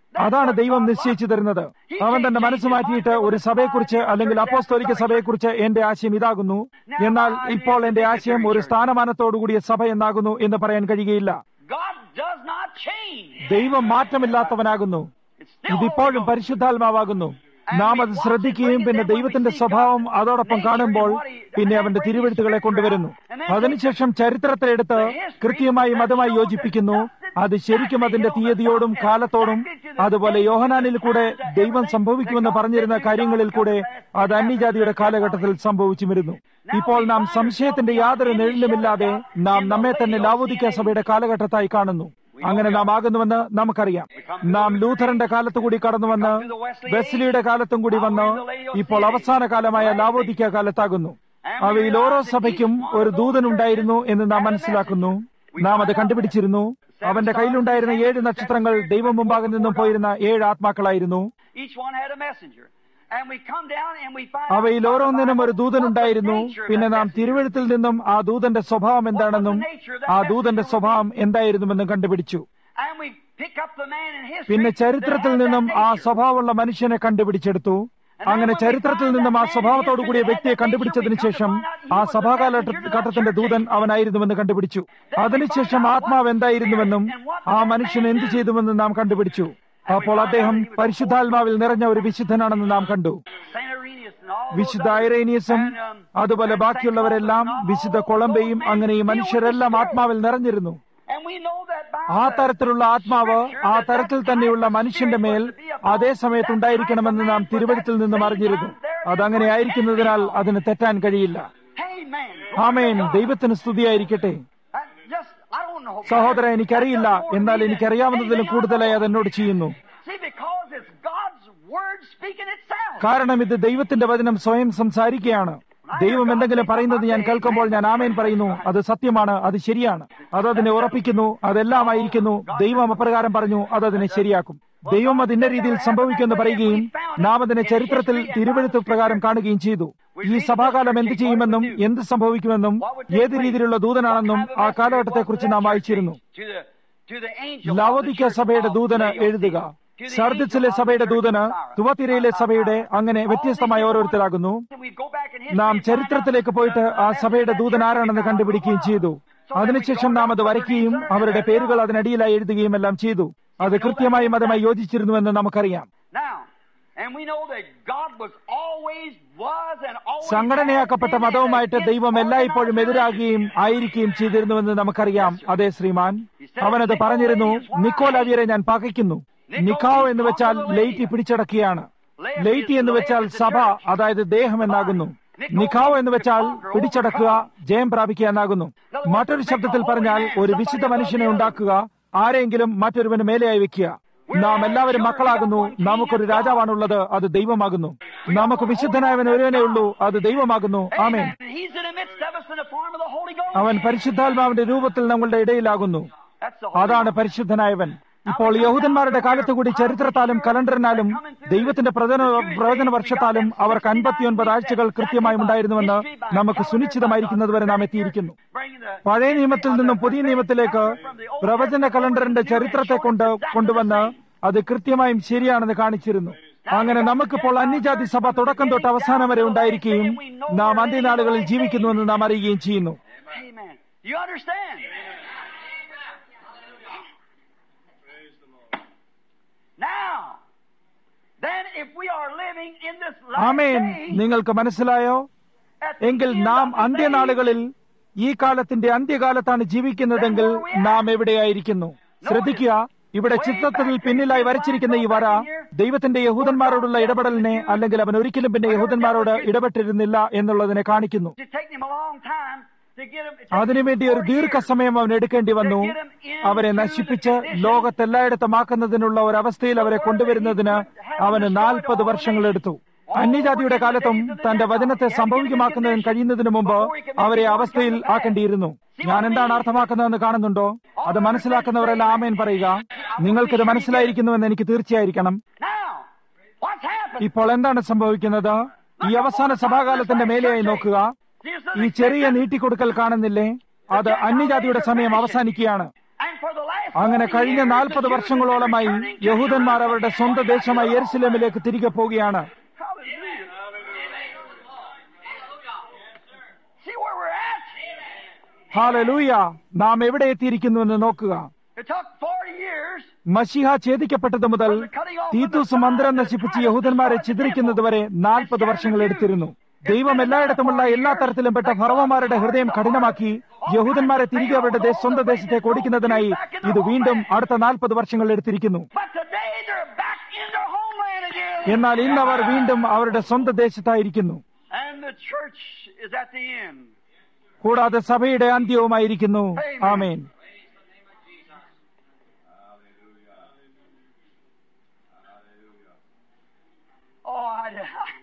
അതാണ് ദൈവം നിശ്ചയിച്ചു തരുന്നത് അവൻ തന്റെ മനസ്സ് മാറ്റിയിട്ട് ഒരു സഭയെക്കുറിച്ച് അല്ലെങ്കിൽ അപ്പോസ്തോലിക്ക സഭയെക്കുറിച്ച് എന്റെ ആശയം ഇതാകുന്നു എന്നാൽ ഇപ്പോൾ എന്റെ ആശയം ഒരു സ്ഥാനമാനത്തോടുകൂടിയ സഭ എന്നാകുന്നു എന്ന് പറയാൻ കഴിയുകയില്ല God does not change. ദൈവം മാറ്റമില്ലാത്തവനാകുന്നു It's still ഇതിപ്പോഴും Holy Ghost. പരിശുദ്ധാത്മാവാകുന്നു നാം അത് ശ്രദ്ധിക്കുകയും പിന്നെ ദൈവത്തിന്റെ സ്വഭാവം അതോടൊപ്പം കാണുമ്പോൾ പിന്നെ അവന്റെ തിരുവെഴുത്തുകളെ കൊണ്ടുവരുന്നു അതിനുശേഷം ചരിത്രത്തിലെടുത്ത് കൃത്യമായും അതുമായി യോജിപ്പിക്കുന്നു അത് ശരിക്കും അതിന്റെ തീയതിയോടും കാലത്തോടും അതുപോലെ യോഹനാനിൽ കൂടെ ദൈവം സംഭവിക്കുമെന്ന് പറഞ്ഞിരുന്ന കാര്യങ്ങളിൽ കൂടെ അത് അന്യജാതിയുടെ കാലഘട്ടത്തിൽ സംഭവിച്ചു വരുന്നു ഇപ്പോൾ നാം സംശയത്തിന്റെ യാതൊരു നിഴലുമില്ലാതെ നാം നമ്മെ തന്നെ ലാവോദിക്ക സഭയുടെ കാലഘട്ടത്തായി കാണുന്നു അങ്ങനെ നാം ആകുന്നുവെന്ന് നമുക്കറിയാം നാം ലൂഥറിന്റെ കാലത്ത് കൂടി കടന്നുവന്ന് വെസ്ലിയുടെ കാലത്തും കൂടി വന്ന് ഇപ്പോൾ അവസാന കാലമായ ലാവോദിക്ക കാലത്താകുന്നു അവയിൽ ഓരോ സഭയ്ക്കും ഒരു ദൂതനുണ്ടായിരുന്നു എന്ന് നാം മനസ്സിലാക്കുന്നു നാം അത് കണ്ടുപിടിച്ചിരുന്നു അവന്റെ കയ്യിലുണ്ടായിരുന്ന ഏഴ് നക്ഷത്രങ്ങൾ ദൈവം മുമ്പാകെ നിന്നും പോയിരുന്ന ഏഴ് ആത്മാക്കളായിരുന്നു Each one had a messenger. And we come down and we find അവയിൽ out ഓരോന്നിനും ഒരു what the ദൂതനുണ്ടായിരുന്നു nature of പിന്നെ that നാം messenger തിരുവഴുത്തിൽ നിന്നും ആ ദൂതന്റെ സ്വഭാവം എന്താണെന്നും ആ ദൂതന്റെ സ്വഭാവം എന്തായിരുന്നുവെന്നും കണ്ടുപിടിച്ചു And we pick up the man in history പിന്നെ that ചരിത്രത്തിൽ had that നിന്നും ആ nature. സ്വഭാവമുള്ള മനുഷ്യനെ കണ്ടുപിടിച്ചെടുത്തു അങ്ങനെ ചരിത്രത്തിൽ നിന്നും ആ സ്വഭാവത്തോടു കൂടിയ വ്യക്തിയെ കണ്ടുപിടിച്ചതിന് ശേഷം ആ സഭാകാലഘട്ടത്തിന്റെ ദൂതൻ അവനായിരുന്നുവെന്ന് കണ്ടുപിടിച്ചു അതിനുശേഷം ആത്മാവ് എന്തായിരുന്നുവെന്നും ആ മനുഷ്യൻ എന്തു ചെയ്തുവെന്നും നാം കണ്ടുപിടിച്ചു അപ്പോൾ അദ്ദേഹം പരിശുദ്ധാത്മാവിൽ നിറഞ്ഞ ഒരു വിശുദ്ധനാണെന്ന് നാം കണ്ടു Saint Irenaeus and all those വിശുദ്ധ others. ഐറേനിയസും And, um, അതുപോലെ and ബാക്കിയുള്ളവരെല്ലാം Saint Paul വിശുദ്ധ and all കൊളംബയും those അങ്ങനെ ഈ men മനുഷ്യരെല്ലാം filled with the ആത്മാവിൽ നിറഞ്ഞിരുന്നു Spirit. And we know that by ആ the തരത്തിലുള്ള ആത്മാവ് scripture ആ that തരത്തിൽ that തന്നെയുള്ള type of മനുഷ്യന്റെ spirit മേൽ was to be upon അതേ that സമയത്ത് type ഉണ്ടായിരിക്കണമെന്ന് of നാം man തിരുവഴുത്തിൽ for നിന്നും that അറിഞ്ഞിരുന്നു same time അതങ്ങനെ there ആയിരിക്കുന്നതിനാൽ is no അതിന് തെറ്റാൻ കഴിയില്ല Amen. ആമേൻ ദൈവത്തിന് സ്തുതിയായിരിക്കട്ടെ I just, I don't know. സഹോദര എനിക്കറിയില്ല എന്നാൽ എനിക്കറിയാവുന്നതിലും കൂടുതലായി അതെന്നോട് ചെയ്യുന്നു See, because it's God's word speaking itself. കാരണം ഇത് ദൈവത്തിന്റെ വചനം സ്വയം സംസാരിക്കുകയാണ് ദൈവം എന്തെങ്കിലും പറയുന്നത് ഞാൻ കേൾക്കുമ്പോൾ ഞാൻ ആമേൻ പറയുന്നു അത് സത്യമാണ് അത് ശരിയാണ് അത് അതിനെ ഉറപ്പിക്കുന്നു അതെല്ലാമായിരിക്കുന്നു ദൈവം അപ്രകാരം പറഞ്ഞു അത് അതിനെ ശരിയാക്കും ദൈവം അത് ഇന്ന രീതിയിൽ സംഭവിക്കുമെന്ന് പറയുകയും നാം അതിനെ ചരിത്രത്തിൽ തിരുവഴുത്ത് പ്രകാരം കാണുകയും ചെയ്തു ഈ സഭാകാലം എന്ത് ചെയ്യുമെന്നും എന്ത് സംഭവിക്കുമെന്നും ഏത് രീതിയിലുള്ള ദൂതനാണെന്നും ആ കാലഘട്ടത്തെക്കുറിച്ച് നാം വായിച്ചിരുന്നു To the, to the angel of the ലവോദിക്ക church സഭയുടെ of ദൂതന് Laodicea. എഴുതുക To the സർദിച്ചിലെ angel of സഭയുടെ the church ദൂതന് of Thyatira. തുവത്തിരയിലെ സഭയുടെ അങ്ങനെ വ്യത്യസ്തമായ ഓരോരുത്തരാകുന്നു We go back in history നാം and find ചരിത്രത്തിലേക്ക് out പോയിട്ട് the ആ message സഭയുടെ that ദൂതൻ church ആരാണെന്ന് is കണ്ടുപിടിക്കുകയും God. ചെയ്തു So then we അതിനുശേഷം go നാം down അത് to വരയ്ക്കുകയും the അവരുടെ names പേരുകൾ of അതിനടിയിലായി എഴുതുകയും എല്ലാം ചെയ്തു അത് കൃത്യമായും അതുമായി യോജിച്ചിരുന്നുവെന്ന് നമുക്കറിയാം Now, and we know that God was always, was, and always സംഘടനയാക്കപ്പെട്ട has been മതവുമായിട്ട് against ദൈവം എല്ലായ്പ്പോഴും organized എതിരാകുകയും ആയിരിക്കുകയും ചെയ്തിരുന്നുവെന്ന് നമുക്കറിയാം അതെ ശ്രീമാൻ അവനത് പറഞ്ഞിരുന്നു നിക്കോലാവിയരെ ഞാൻ പകയ്ക്കുന്നു നിക്കാവ് എന്ന് വെച്ചാൽ ലെയ്റ്റി പിടിച്ചടക്കുകയാണ് ലെയ്റ്റി എന്ന് വെച്ചാൽ സഭ അതായത് ദേഹം എന്നാകുന്നു നിക്കാവ് എന്ന് വെച്ചാൽ പിടിച്ചടക്കുക ജയം പ്രാപിക്കുക എന്നാകുന്നു മറ്റൊരു ശബ്ദത്തിൽ പറഞ്ഞാൽ ഒരു വിശുദ്ധ മനുഷ്യനെ ഉണ്ടാക്കുക ആരെങ്കിലും മറ്റൊരുവന് മേലെയായി വെക്കുക നാം എല്ലാവരും മക്കളാകുന്നു നമുക്കൊരു രാജാവാണുള്ളത് അത് ദൈവമാകുന്നു നമുക്ക് വിശുദ്ധനായവൻ ഒരുവനേ ഉള്ളൂ അത് ദൈവമാകുന്നു ആമേൻ And He's in the midst of us in the form of the Holy Ghost. അവൻ പരിശുദ്ധാത്മാവിന്റെ രൂപത്തിൽ നമ്മളുടെ ഇടയിലാകുന്നു That's the Holy അതാണ് പരിശുദ്ധനായവൻ ഇപ്പോൾ യഹൂദന്മാരുടെ കാലത്ത് കൂടി ചരിത്രത്താലും കലണ്ടറിനാലും ദൈവത്തിന്റെ പ്രവചന പ്രവചന വർഷത്താലും അവർക്ക് അൻപത്തിയൊൻപത് ആഴ്ചകൾ കൃത്യമായും ഉണ്ടായിരുന്നുവെന്ന് നമുക്ക് സുനിശ്ചിതമായിരിക്കുന്നതുവരെ നാം എത്തിയിരിക്കുന്നു Bringing the പഴയ നിയമത്തിൽ നിന്നും പുതിയ നിയമത്തിലേക്ക് പ്രവചന കലണ്ടറിന്റെ ചരിത്രത്തെ കൊണ്ട് കൊണ്ടുവന്ന് അത് കൃത്യമായും ശരിയാണെന്ന് കാണിച്ചിരുന്നു അങ്ങനെ നമുക്കിപ്പോൾ അന്യജാതി സഭ തുടക്കം തൊട്ട് അവസാനം വരെ ഉണ്ടായിരിക്കുകയും നാം അന്ത്യനാളുകളിൽ ജീവിക്കുന്നുവെന്ന് നാം അറിയുകയും ചെയ്യുന്നു Amen. You understand? Now, then if we are living in this last amen day, നിങ്ങൾക്ക് മനസ്സിലായോ at the എങ്കിൽ end നാം of the അന്ത്യനാളുകളിൽ ഈ കാലത്തിന്റെ അന്ത്യകാലത്താണ് ജീവിക്കുന്നതെങ്കിൽ നാം എവിടെയായിരിക്കുന്നു ശ്രദ്ധിക്കുക ഇവിടെ ചിത്രത്തിൽ പിന്നിലായി വരച്ചിരിക്കുന്ന ഈ വര ദൈവത്തിന്റെ യഹൂദന്മാരോടുള്ള ഇടപെടലിനെ അല്ലെങ്കിൽ അവൻ ഒരിക്കലും പിന്നെ യഹൂദന്മാരോട് ഇടപെട്ടിരുന്നില്ല എന്നുള്ളതിനെ കാണിക്കുന്നു It took him a long time to get him. അതിനുവേണ്ടി ഒരു ദീർഘസമയം അവൻ എടുക്കേണ്ടി വന്നു അവരെ നശിപ്പിച്ച് ലോകത്തെല്ലായിടത്തുമാക്കുന്നതിനുള്ള ഒരവസ്ഥയിൽ അവരെ കൊണ്ടുവരുന്നതിന് അവന് നാൽപ്പത് വർഷങ്ങളെടുത്തു അന്യജാതിയുടെ കാലത്തും തന്റെ വചനത്തെ സംഭവികമാക്കുന്നതിന് കഴിയുന്നതിന് മുമ്പ് അവരെ അവസ്ഥയിൽ ആക്കേണ്ടിയിരുന്നു ഞാൻ എന്താണ് അർത്ഥമാക്കുന്നതെന്ന് കാണുന്നുണ്ടോ അത് മനസ്സിലാക്കുന്നവരെല്ലാം ആമേൻ പറയുക നിങ്ങൾക്കിത് മനസ്സിലായിരിക്കുന്നുവെന്ന് എനിക്ക് തീർച്ചയായിരിക്കണം Now, what's happened? ഇപ്പോൾ എന്താണ് സംഭവിക്കുന്നത് ഈ അവസാന സഭാകാലത്തിന്റെ മേലെയായി നോക്കുക ഈ ചെറിയ നീട്ടിക്കൊടുക്കൽ കാണുന്നില്ലേ അത് അന്യജാതിയുടെ സമയം അവസാനിക്കുകയാണ് And for the last അങ്ങനെ കഴിഞ്ഞ നാൽപ്പത് വർഷങ്ങളോളമായി യഹൂദന്മാർ അവരുടെ സ്വന്തം ദേശമായ യെരുസലേമിലേക്ക് തിരികെ പോവുകയാണ് See where we're at? Hallelujah നാം എവിടെ എത്തിയിരിക്കുന്നുവെന്ന് നോക്കുക It took 40 years. മഷിഹ ഛേദിക്കപ്പെട്ടത് മുതൽ തീത്തൂസ് മന്ത്രം നശിപ്പിച്ച് യഹൂദന്മാരെ ചിതറിക്കുന്നതുവരെ നാൽപ്പത് വർഷങ്ങൾ എടുത്തിരുന്നു ദൈവം എല്ലായിടത്തുമുള്ള എല്ലാ തരത്തിലും പെട്ട ഫറവമാരുടെ ഹൃദയം കഠിനമാക്കി യഹൂദന്മാരെ തിരികെ അവരുടെ ദേശ- സ്വന്തം ദേശത്തേക്ക് ഓടിക്കുന്നതിനായി ഇത് വീണ്ടും അടുത്ത നാൽപ്പത് വർഷങ്ങൾ എടുത്തിരിക്കുന്നു But today they're back in their homeland again. എന്നാൽ ഇന്ന് അവർ വീണ്ടും അവരുടെ സ്വന്തം ദേശത്തായിരിക്കുന്നു And the church is at the end. കൂടാതെ സഭയുടെ അന്ത്യവുമായിരിക്കുന്നു ആമേൻ Oh, I,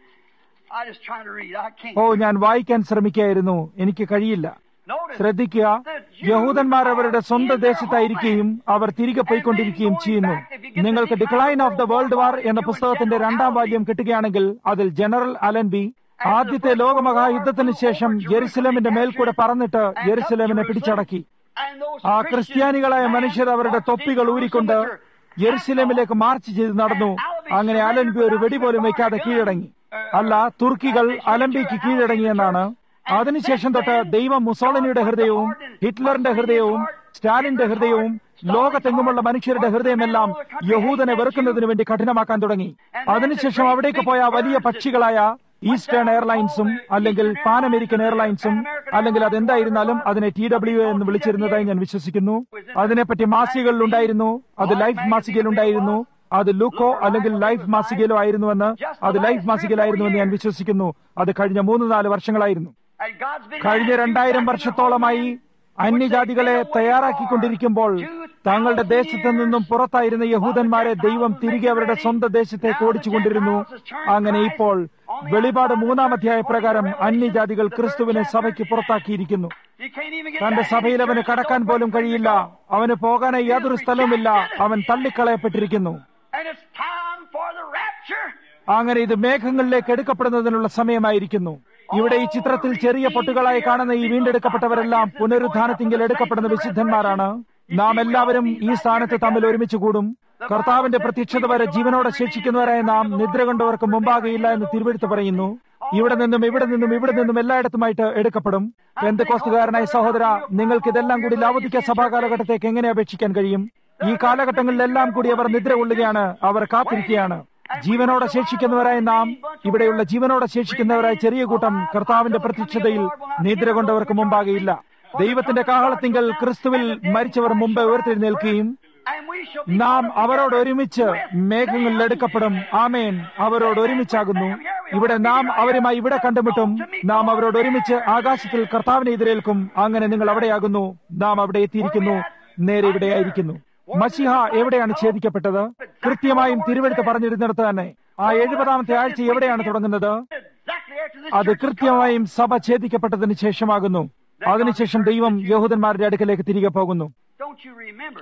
I just trying to read. I can't. ഓ ഞാൻ വായിക്കാൻ ശ്രമിക്കായിരുന്നു എനിക്ക് കഴിയില്ല Notice. ശ്രദ്ധിക്കുക യഹൂദന്മാർ അവരുടെ സ്വന്തം ദേശത്തായിരിക്കുകയും അവർ തിരികെ പോയിക്കൊണ്ടിരിക്കുകയും ചെയ്യുന്നു നിങ്ങൾക്ക് decline of the world war എന്ന പുസ്തകത്തിന്റെ രണ്ടാം വാല്യം കിട്ടുകയാണെങ്കിൽ അതിൽ ജനറൽ അലൻബി ആദ്യത്തെ ലോകമഹായുദ്ധത്തിന് ശേഷം യെരുസലേമിന്റെ മേൽക്കൂടെ പറന്നിട്ട് യെരുസലേമിനെ പിടിച്ചടക്കി And those ആ Christians ക്രിസ്ത്യാനികളായ മനുഷ്യർ അവരുടെ തൊപ്പികൾ ഊരിക്കൊണ്ട് യെരുസലേമിലേക്ക് മാർച്ച് ചെയ്ത് നടന്നു അങ്ങനെ അലൻബി ഒരു വെടി പോലും വയ്ക്കാതെ കീഴടങ്ങി അല്ല തുർക്കികൾ അലംബിക്ക് കീഴടങ്ങിയെന്നാണ് അതിനുശേഷം തൊട്ട് ദൈവം മുസോളിനിയുടെ ഹൃദയവും ഹിറ്റ്ലറിന്റെ ഹൃദയവും സ്റ്റാലിന്റെ ഹൃദയവും ലോകത്തെങ്ങുമുള്ള മനുഷ്യരുടെ ഹൃദയമെല്ലാം യഹൂദനെ വെറുക്കുന്നതിന് വേണ്ടി കഠിനമാക്കാൻ തുടങ്ങി അതിനുശേഷം അവിടേക്ക് പോയ വലിയ പക്ഷികളായ ഈസ്റ്റേൺ എയർലൈൻസും അല്ലെങ്കിൽ പാൻ അമേരിക്കൻ എയർലൈൻസും അല്ലെങ്കിൽ അതെന്തായിരുന്നാലും അതിനെ ടി ഡബ്ല്യു എന്ന് വിളിച്ചിരുന്നതായി ഞാൻ വിശ്വസിക്കുന്നു അതിനെപ്പറ്റി മാസികകളിൽ ഉണ്ടായിരുന്നു അത് ലൈഫ് മാസികയിൽ ഉണ്ടായിരുന്നു അത് ലൂക്കോ അല്ലെങ്കിൽ ലൈഫ് മാസികയിലോ ആയിരുന്നുവെന്ന് അത് ലൈഫ് മാസികയിലായിരുന്നുവെന്ന് ഞാൻ വിശ്വസിക്കുന്നു അത് കഴിഞ്ഞ മൂന്ന് നാല് വർഷങ്ങളായിരുന്നു and God's been കഴിഞ്ഞ രണ്ടായിരം വർഷത്തോളമായി അന്യജാതികളെ തയ്യാറാക്കിക്കൊണ്ടിരിക്കുമ്പോൾ തങ്ങളുടെ ദേശത്തു നിന്നും പുറത്തായിരുന്ന യഹൂദന്മാരെ ദൈവം തിരികെ അവരുടെ സ്വന്തം ദേശത്തേക്ക് ഓടിച്ചുകൊണ്ടിരുന്നു അങ്ങനെ ഇപ്പോൾ വെളിപാട് മൂന്നാം അധ്യായ പ്രകാരം അന്യജാതികൾ ക്രിസ്തുവിനെ സഭയ്ക്ക് പുറത്താക്കിയിരിക്കുന്നു You can't even get തന്റെ back സഭയിൽ into അവന് the കടക്കാൻ church. പോലും കഴിയില്ല അവന് പോകാനായി യാതൊരു സ്ഥലവുമില്ല അവൻ തള്ളിക്കളയപ്പെട്ടിരിക്കുന്നു And it's time for the rapture. അങ്ങനെ ഇത് മേഘങ്ങളിലേക്ക് എടുക്കപ്പെടുന്നതിനുള്ള സമയമായിരിക്കുന്നു ഇവിടെ ഈ ചിത്രത്തിൽ ചെറിയ പൊട്ടുകളായി കാണുന്ന ഈ വീണ്ടെടുക്കപ്പെട്ടവരെല്ലാം പുനരുദ്ധാനത്തിങ്കിൽ എടുക്കപ്പെടുന്ന വിശുദ്ധന്മാരാണ് നാം എല്ലാവരും ഈ സ്ഥാനത്ത് തമ്മിൽ ഒരുമിച്ച് കൂടും കർത്താവിന്റെ പ്രത്യക്ഷത വരെ ജീവനോടെ ശേഷിക്കുന്നവരായ നാം നിദ്ര കൊണ്ടവർക്ക് മുമ്പാകെയില്ല എന്ന് തിരുവെടുത്ത് പറയുന്നു ഇവിടെ നിന്നും ഇവിടെ നിന്നും ഇവിടെ നിന്നും എല്ലായിടത്തുമായിട്ട് എടുക്കപ്പെടും പെന്തക്കോസ്തുകാരനായ സഹോദര നിങ്ങൾക്ക് ഇതെല്ലാം കൂടി ലാവതിക്ക സഭാ കാലഘട്ടത്തേക്ക് എങ്ങനെ അപേക്ഷിക്കാൻ കഴിയും ഈ കാലഘട്ടങ്ങളിലെല്ലാം കൂടി അവർ നിദ്ര കൊള്ളുകയാണ് അവർ കാത്തിരിക്കുകയാണ് ജീവനോടെ ശേഷിക്കുന്നവരായ നാം ഇവിടെയുള്ള ജീവനോടെ ശേഷിക്കുന്നവരായ ചെറിയ കൂട്ടം കർത്താവിന്റെ പ്രത്യക്ഷതയിൽ നിദ്ര കൊണ്ടവർക്ക് മുമ്പാകെയില്ല ദൈവത്തിന്റെ കാഹളത്തിങ്കൽ ക്രിസ്തുവിൽ മരിച്ചവർ മുമ്പ് ഉയർത്തെഴുന്നേൽക്കുകയും And we shall be നാം അവരോട് ഒരുമിച്ച് മേഘങ്ങളിൽ എടുക്കപ്പെടും ആമേൻ അവരോട് ഒരുമിച്ചാകുന്നു ഇവിടെ നാം അവരുമായി ഇവിടെ കണ്ടുമുട്ടും നാം അവരോട് ഒരുമിച്ച് ആകാശത്തിൽ കർത്താവിനെ എതിരേൽക്കും അങ്ങനെ നിങ്ങൾ അവിടെയാകുന്നു നാം അവിടെ എത്തിയിരിക്കുന്നു നേരെ ഇവിടെയായിരിക്കുന്നു മഷിഹ എവിടെയാണ് ഛേദിക്കപ്പെട്ടത് കൃത്യമായും തിരുവെടുത്ത് പറഞ്ഞിരുന്നിടത്ത് തന്നെ ആ എഴുപതാമത്തെ ആഴ്ച എവിടെയാണ് തുടങ്ങുന്നത് exactly after this അത് church കൃത്യമായും സഭ ഛേദിക്കപ്പെട്ടതിന് ശേഷമാകുന്നു അതിനുശേഷം ദൈവം യഹൂദന്മാരുടെ അടുക്കലേക്ക് തിരികെ പോകുന്നു Don't you remember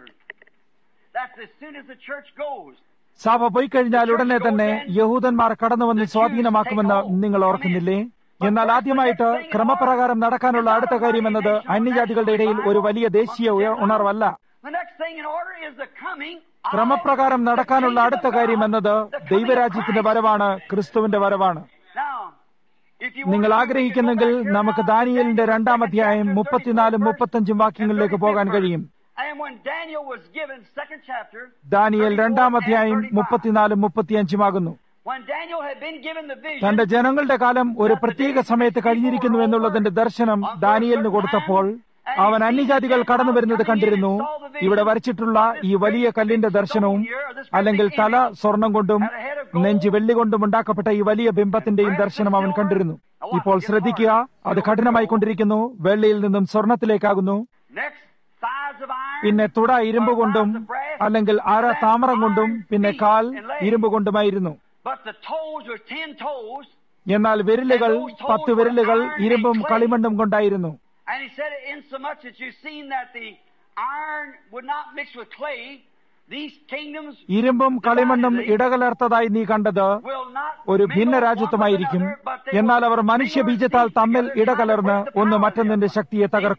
that as soon as the church goes, സഭ പോയി കഴിഞ്ഞാൽ ഉടനെ തന്നെ യഹൂദന്മാർ കടന്നു വന്ന് സ്വാധീനമാക്കുമെന്ന് നിങ്ങൾ ഓർക്കുന്നില്ലേ എന്നാൽ ആദ്യമായിട്ട് ക്രമപ്രകാരം നടക്കാനുള്ള അടുത്ത കാര്യം എന്നത് അന്യജാതികളുടെ ഇടയിൽ ഒരു വലിയ ദേശീയ ഉയ- ഉണർവല്ല the next thing in order is the coming of ക്രമപ്രകാരം the നടക്കാനുള്ള kingdom അടുത്ത of God, കാര്യം എന്നത് the coming of ദൈവരാജ്യത്തിന്റെ Christ. വരവാണ് ക്രിസ്തുവിന്റെ വരവാണ് Now, if you നിങ്ങൾ want to ആഗ്രഹിക്കുന്നെങ്കിൽ go back here നമുക്ക് now to ദാനിയലിന്റെ Daniel, രണ്ടാം second അധ്യായം chapter, മുപ്പത്തിനാലും 34th മുപ്പത്തഞ്ചും വാക്യങ്ങളിലേക്ക് and പോകാൻ 35th കഴിയും And when Daniel was given second chapter, Daniel 34 രണ്ടാം and അധ്യായം 35, മുപ്പത്തിനാലും മുപ്പത്തിയഞ്ചുമാകുന്നു When Daniel had been given the vision, തന്റെ ജനങ്ങളുടെ കാലം ഒരു പ്രത്യേക സമയത്ത് കഴിഞ്ഞിരിക്കുന്നു എന്നുള്ളതിന്റെ ദർശനം ദാനിയലിന് കൊടുത്തപ്പോൾ അവൻ അന്യജാതികൾ കടന്നു വരുന്നത് കണ്ടിരുന്നു ഇവിടെ വരച്ചിട്ടുള്ള ഈ വലിയ കല്ലിന്റെ ദർശനവും അല്ലെങ്കിൽ തല സ്വർണം കൊണ്ടും നെഞ്ച് വെള്ളി കൊണ്ടും ഉണ്ടാക്കപ്പെട്ട ഈ വലിയ ബിംബത്തിന്റെയും ദർശനം അവൻ കണ്ടിരുന്നു ഇപ്പോൾ ശ്രദ്ധിക്കുക അത് കഠിനമായിക്കൊണ്ടിരിക്കുന്നു വെള്ളിയിൽ നിന്നും സ്വർണത്തിലേക്കാകുന്നു next size of iron, പിന്നെ തുട ഇരുമ്പ് കൊണ്ടും അല്ലെങ്കിൽ അര താമരം കൊണ്ടും പിന്നെ കാൽ ഇരുമ്പ് കൊണ്ടുമായിരുന്നു but the toes were ten toes. എന്നാൽ വിരലുകൾ പത്ത് വിരലുകൾ ഇരുമ്പും കളിമണ്ണും കൊണ്ടായിരുന്നു And he said, insomuch that you've seen that the iron would not mix with clay, these kingdoms ഇരുമ്പും കളിമണ്ണും ഇടകലർത്തതായി നീ കണ്ടത് will not ഒരു mingle ഭിന്ന one with രാജ്യത്വമായിരിക്കും another, but they എന്നാൽ will അവർ മനുഷ്യ mingle ബീജത്താൽ things തമ്മിൽ together, ഇടകലർന്ന് try to work the ഒന്ന് power മറ്റൊന്നിന്റെ together. ശക്തിയെ തകർക്കും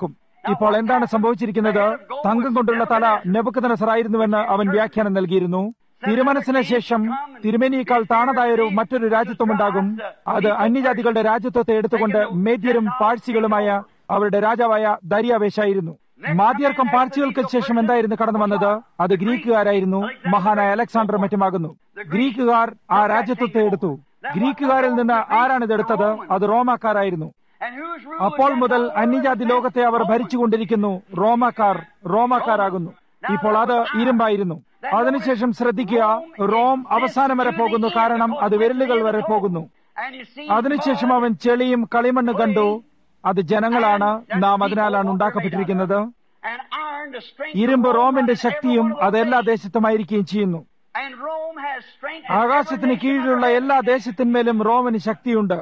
ഇപ്പോൾ എന്താണ് സംഭവിച്ചിരിക്കുന്നത് തങ്കം കൊണ്ടുള്ള തല നെബുക്കതനസറായിരുന്നുവെന്ന് അവൻ വ്യാഖ്യാനം നൽകിയിരുന്നു തിരുമനസിന് ശേഷം തിരുമേനിയേക്കാൾ താണതായൊരു മറ്റൊരു രാജ്യത്വമുണ്ടാകും അത് അന്യജാതികളുടെ രാജ്യത്വത്തെ എടുത്തുകൊണ്ട് മേദ്യരും പാഴ്സികളുമായ അവരുടെ രാജാവായ ദരിയാവേശായിരുന്നു മാദ്യർക്കും പാഴ്സികൾക്ക് ശേഷം എന്തായിരുന്നു കടന്നു വന്നത് അത് ഗ്രീക്കുകാരായിരുന്നു മഹാനായ അലക്സാണ്ടർ മറ്റുമാകുന്നു ഗ്രീക്കുകാർ ആ രാജ്യത്വത്തെ എടുത്തു ഗ്രീക്കുകാരിൽ നിന്ന് ആരാണിത് എടുത്തത് അത് റോമാക്കാരായിരുന്നു അപ്പോൾ മുതൽ അന്യജാതി ലോകത്തെ അവർ ഭരിച്ചുകൊണ്ടിരിക്കുന്നു റോമാക്കാർ റോമാക്കാരാകുന്നു ഇപ്പോൾ അത് ഇരുമ്പായിരുന്നു അതിനുശേഷം ശ്രദ്ധിക്കുക റോം അവസാനം വരെ പോകുന്നു കാരണം അത് വിരലുകൾ വരെ പോകുന്നു അതിനുശേഷം അവൻ ചെളിയും കളിമണ്ണ് കണ്ടു അത് ജനങ്ങളാണ് നാം അതിനാലാണ് ഉണ്ടാക്കപ്പെട്ടിരിക്കുന്നത് ഇരുമ്പ് റോമിന്റെ ശക്തിയും അത് എല്ലാ ദേശത്തുമായിരിക്കുകയും ചെയ്യുന്നു ആകാശത്തിന് കീഴിലുള്ള എല്ലാ ദേശത്തിന്മേലും റോമിന് ശക്തിയുണ്ട്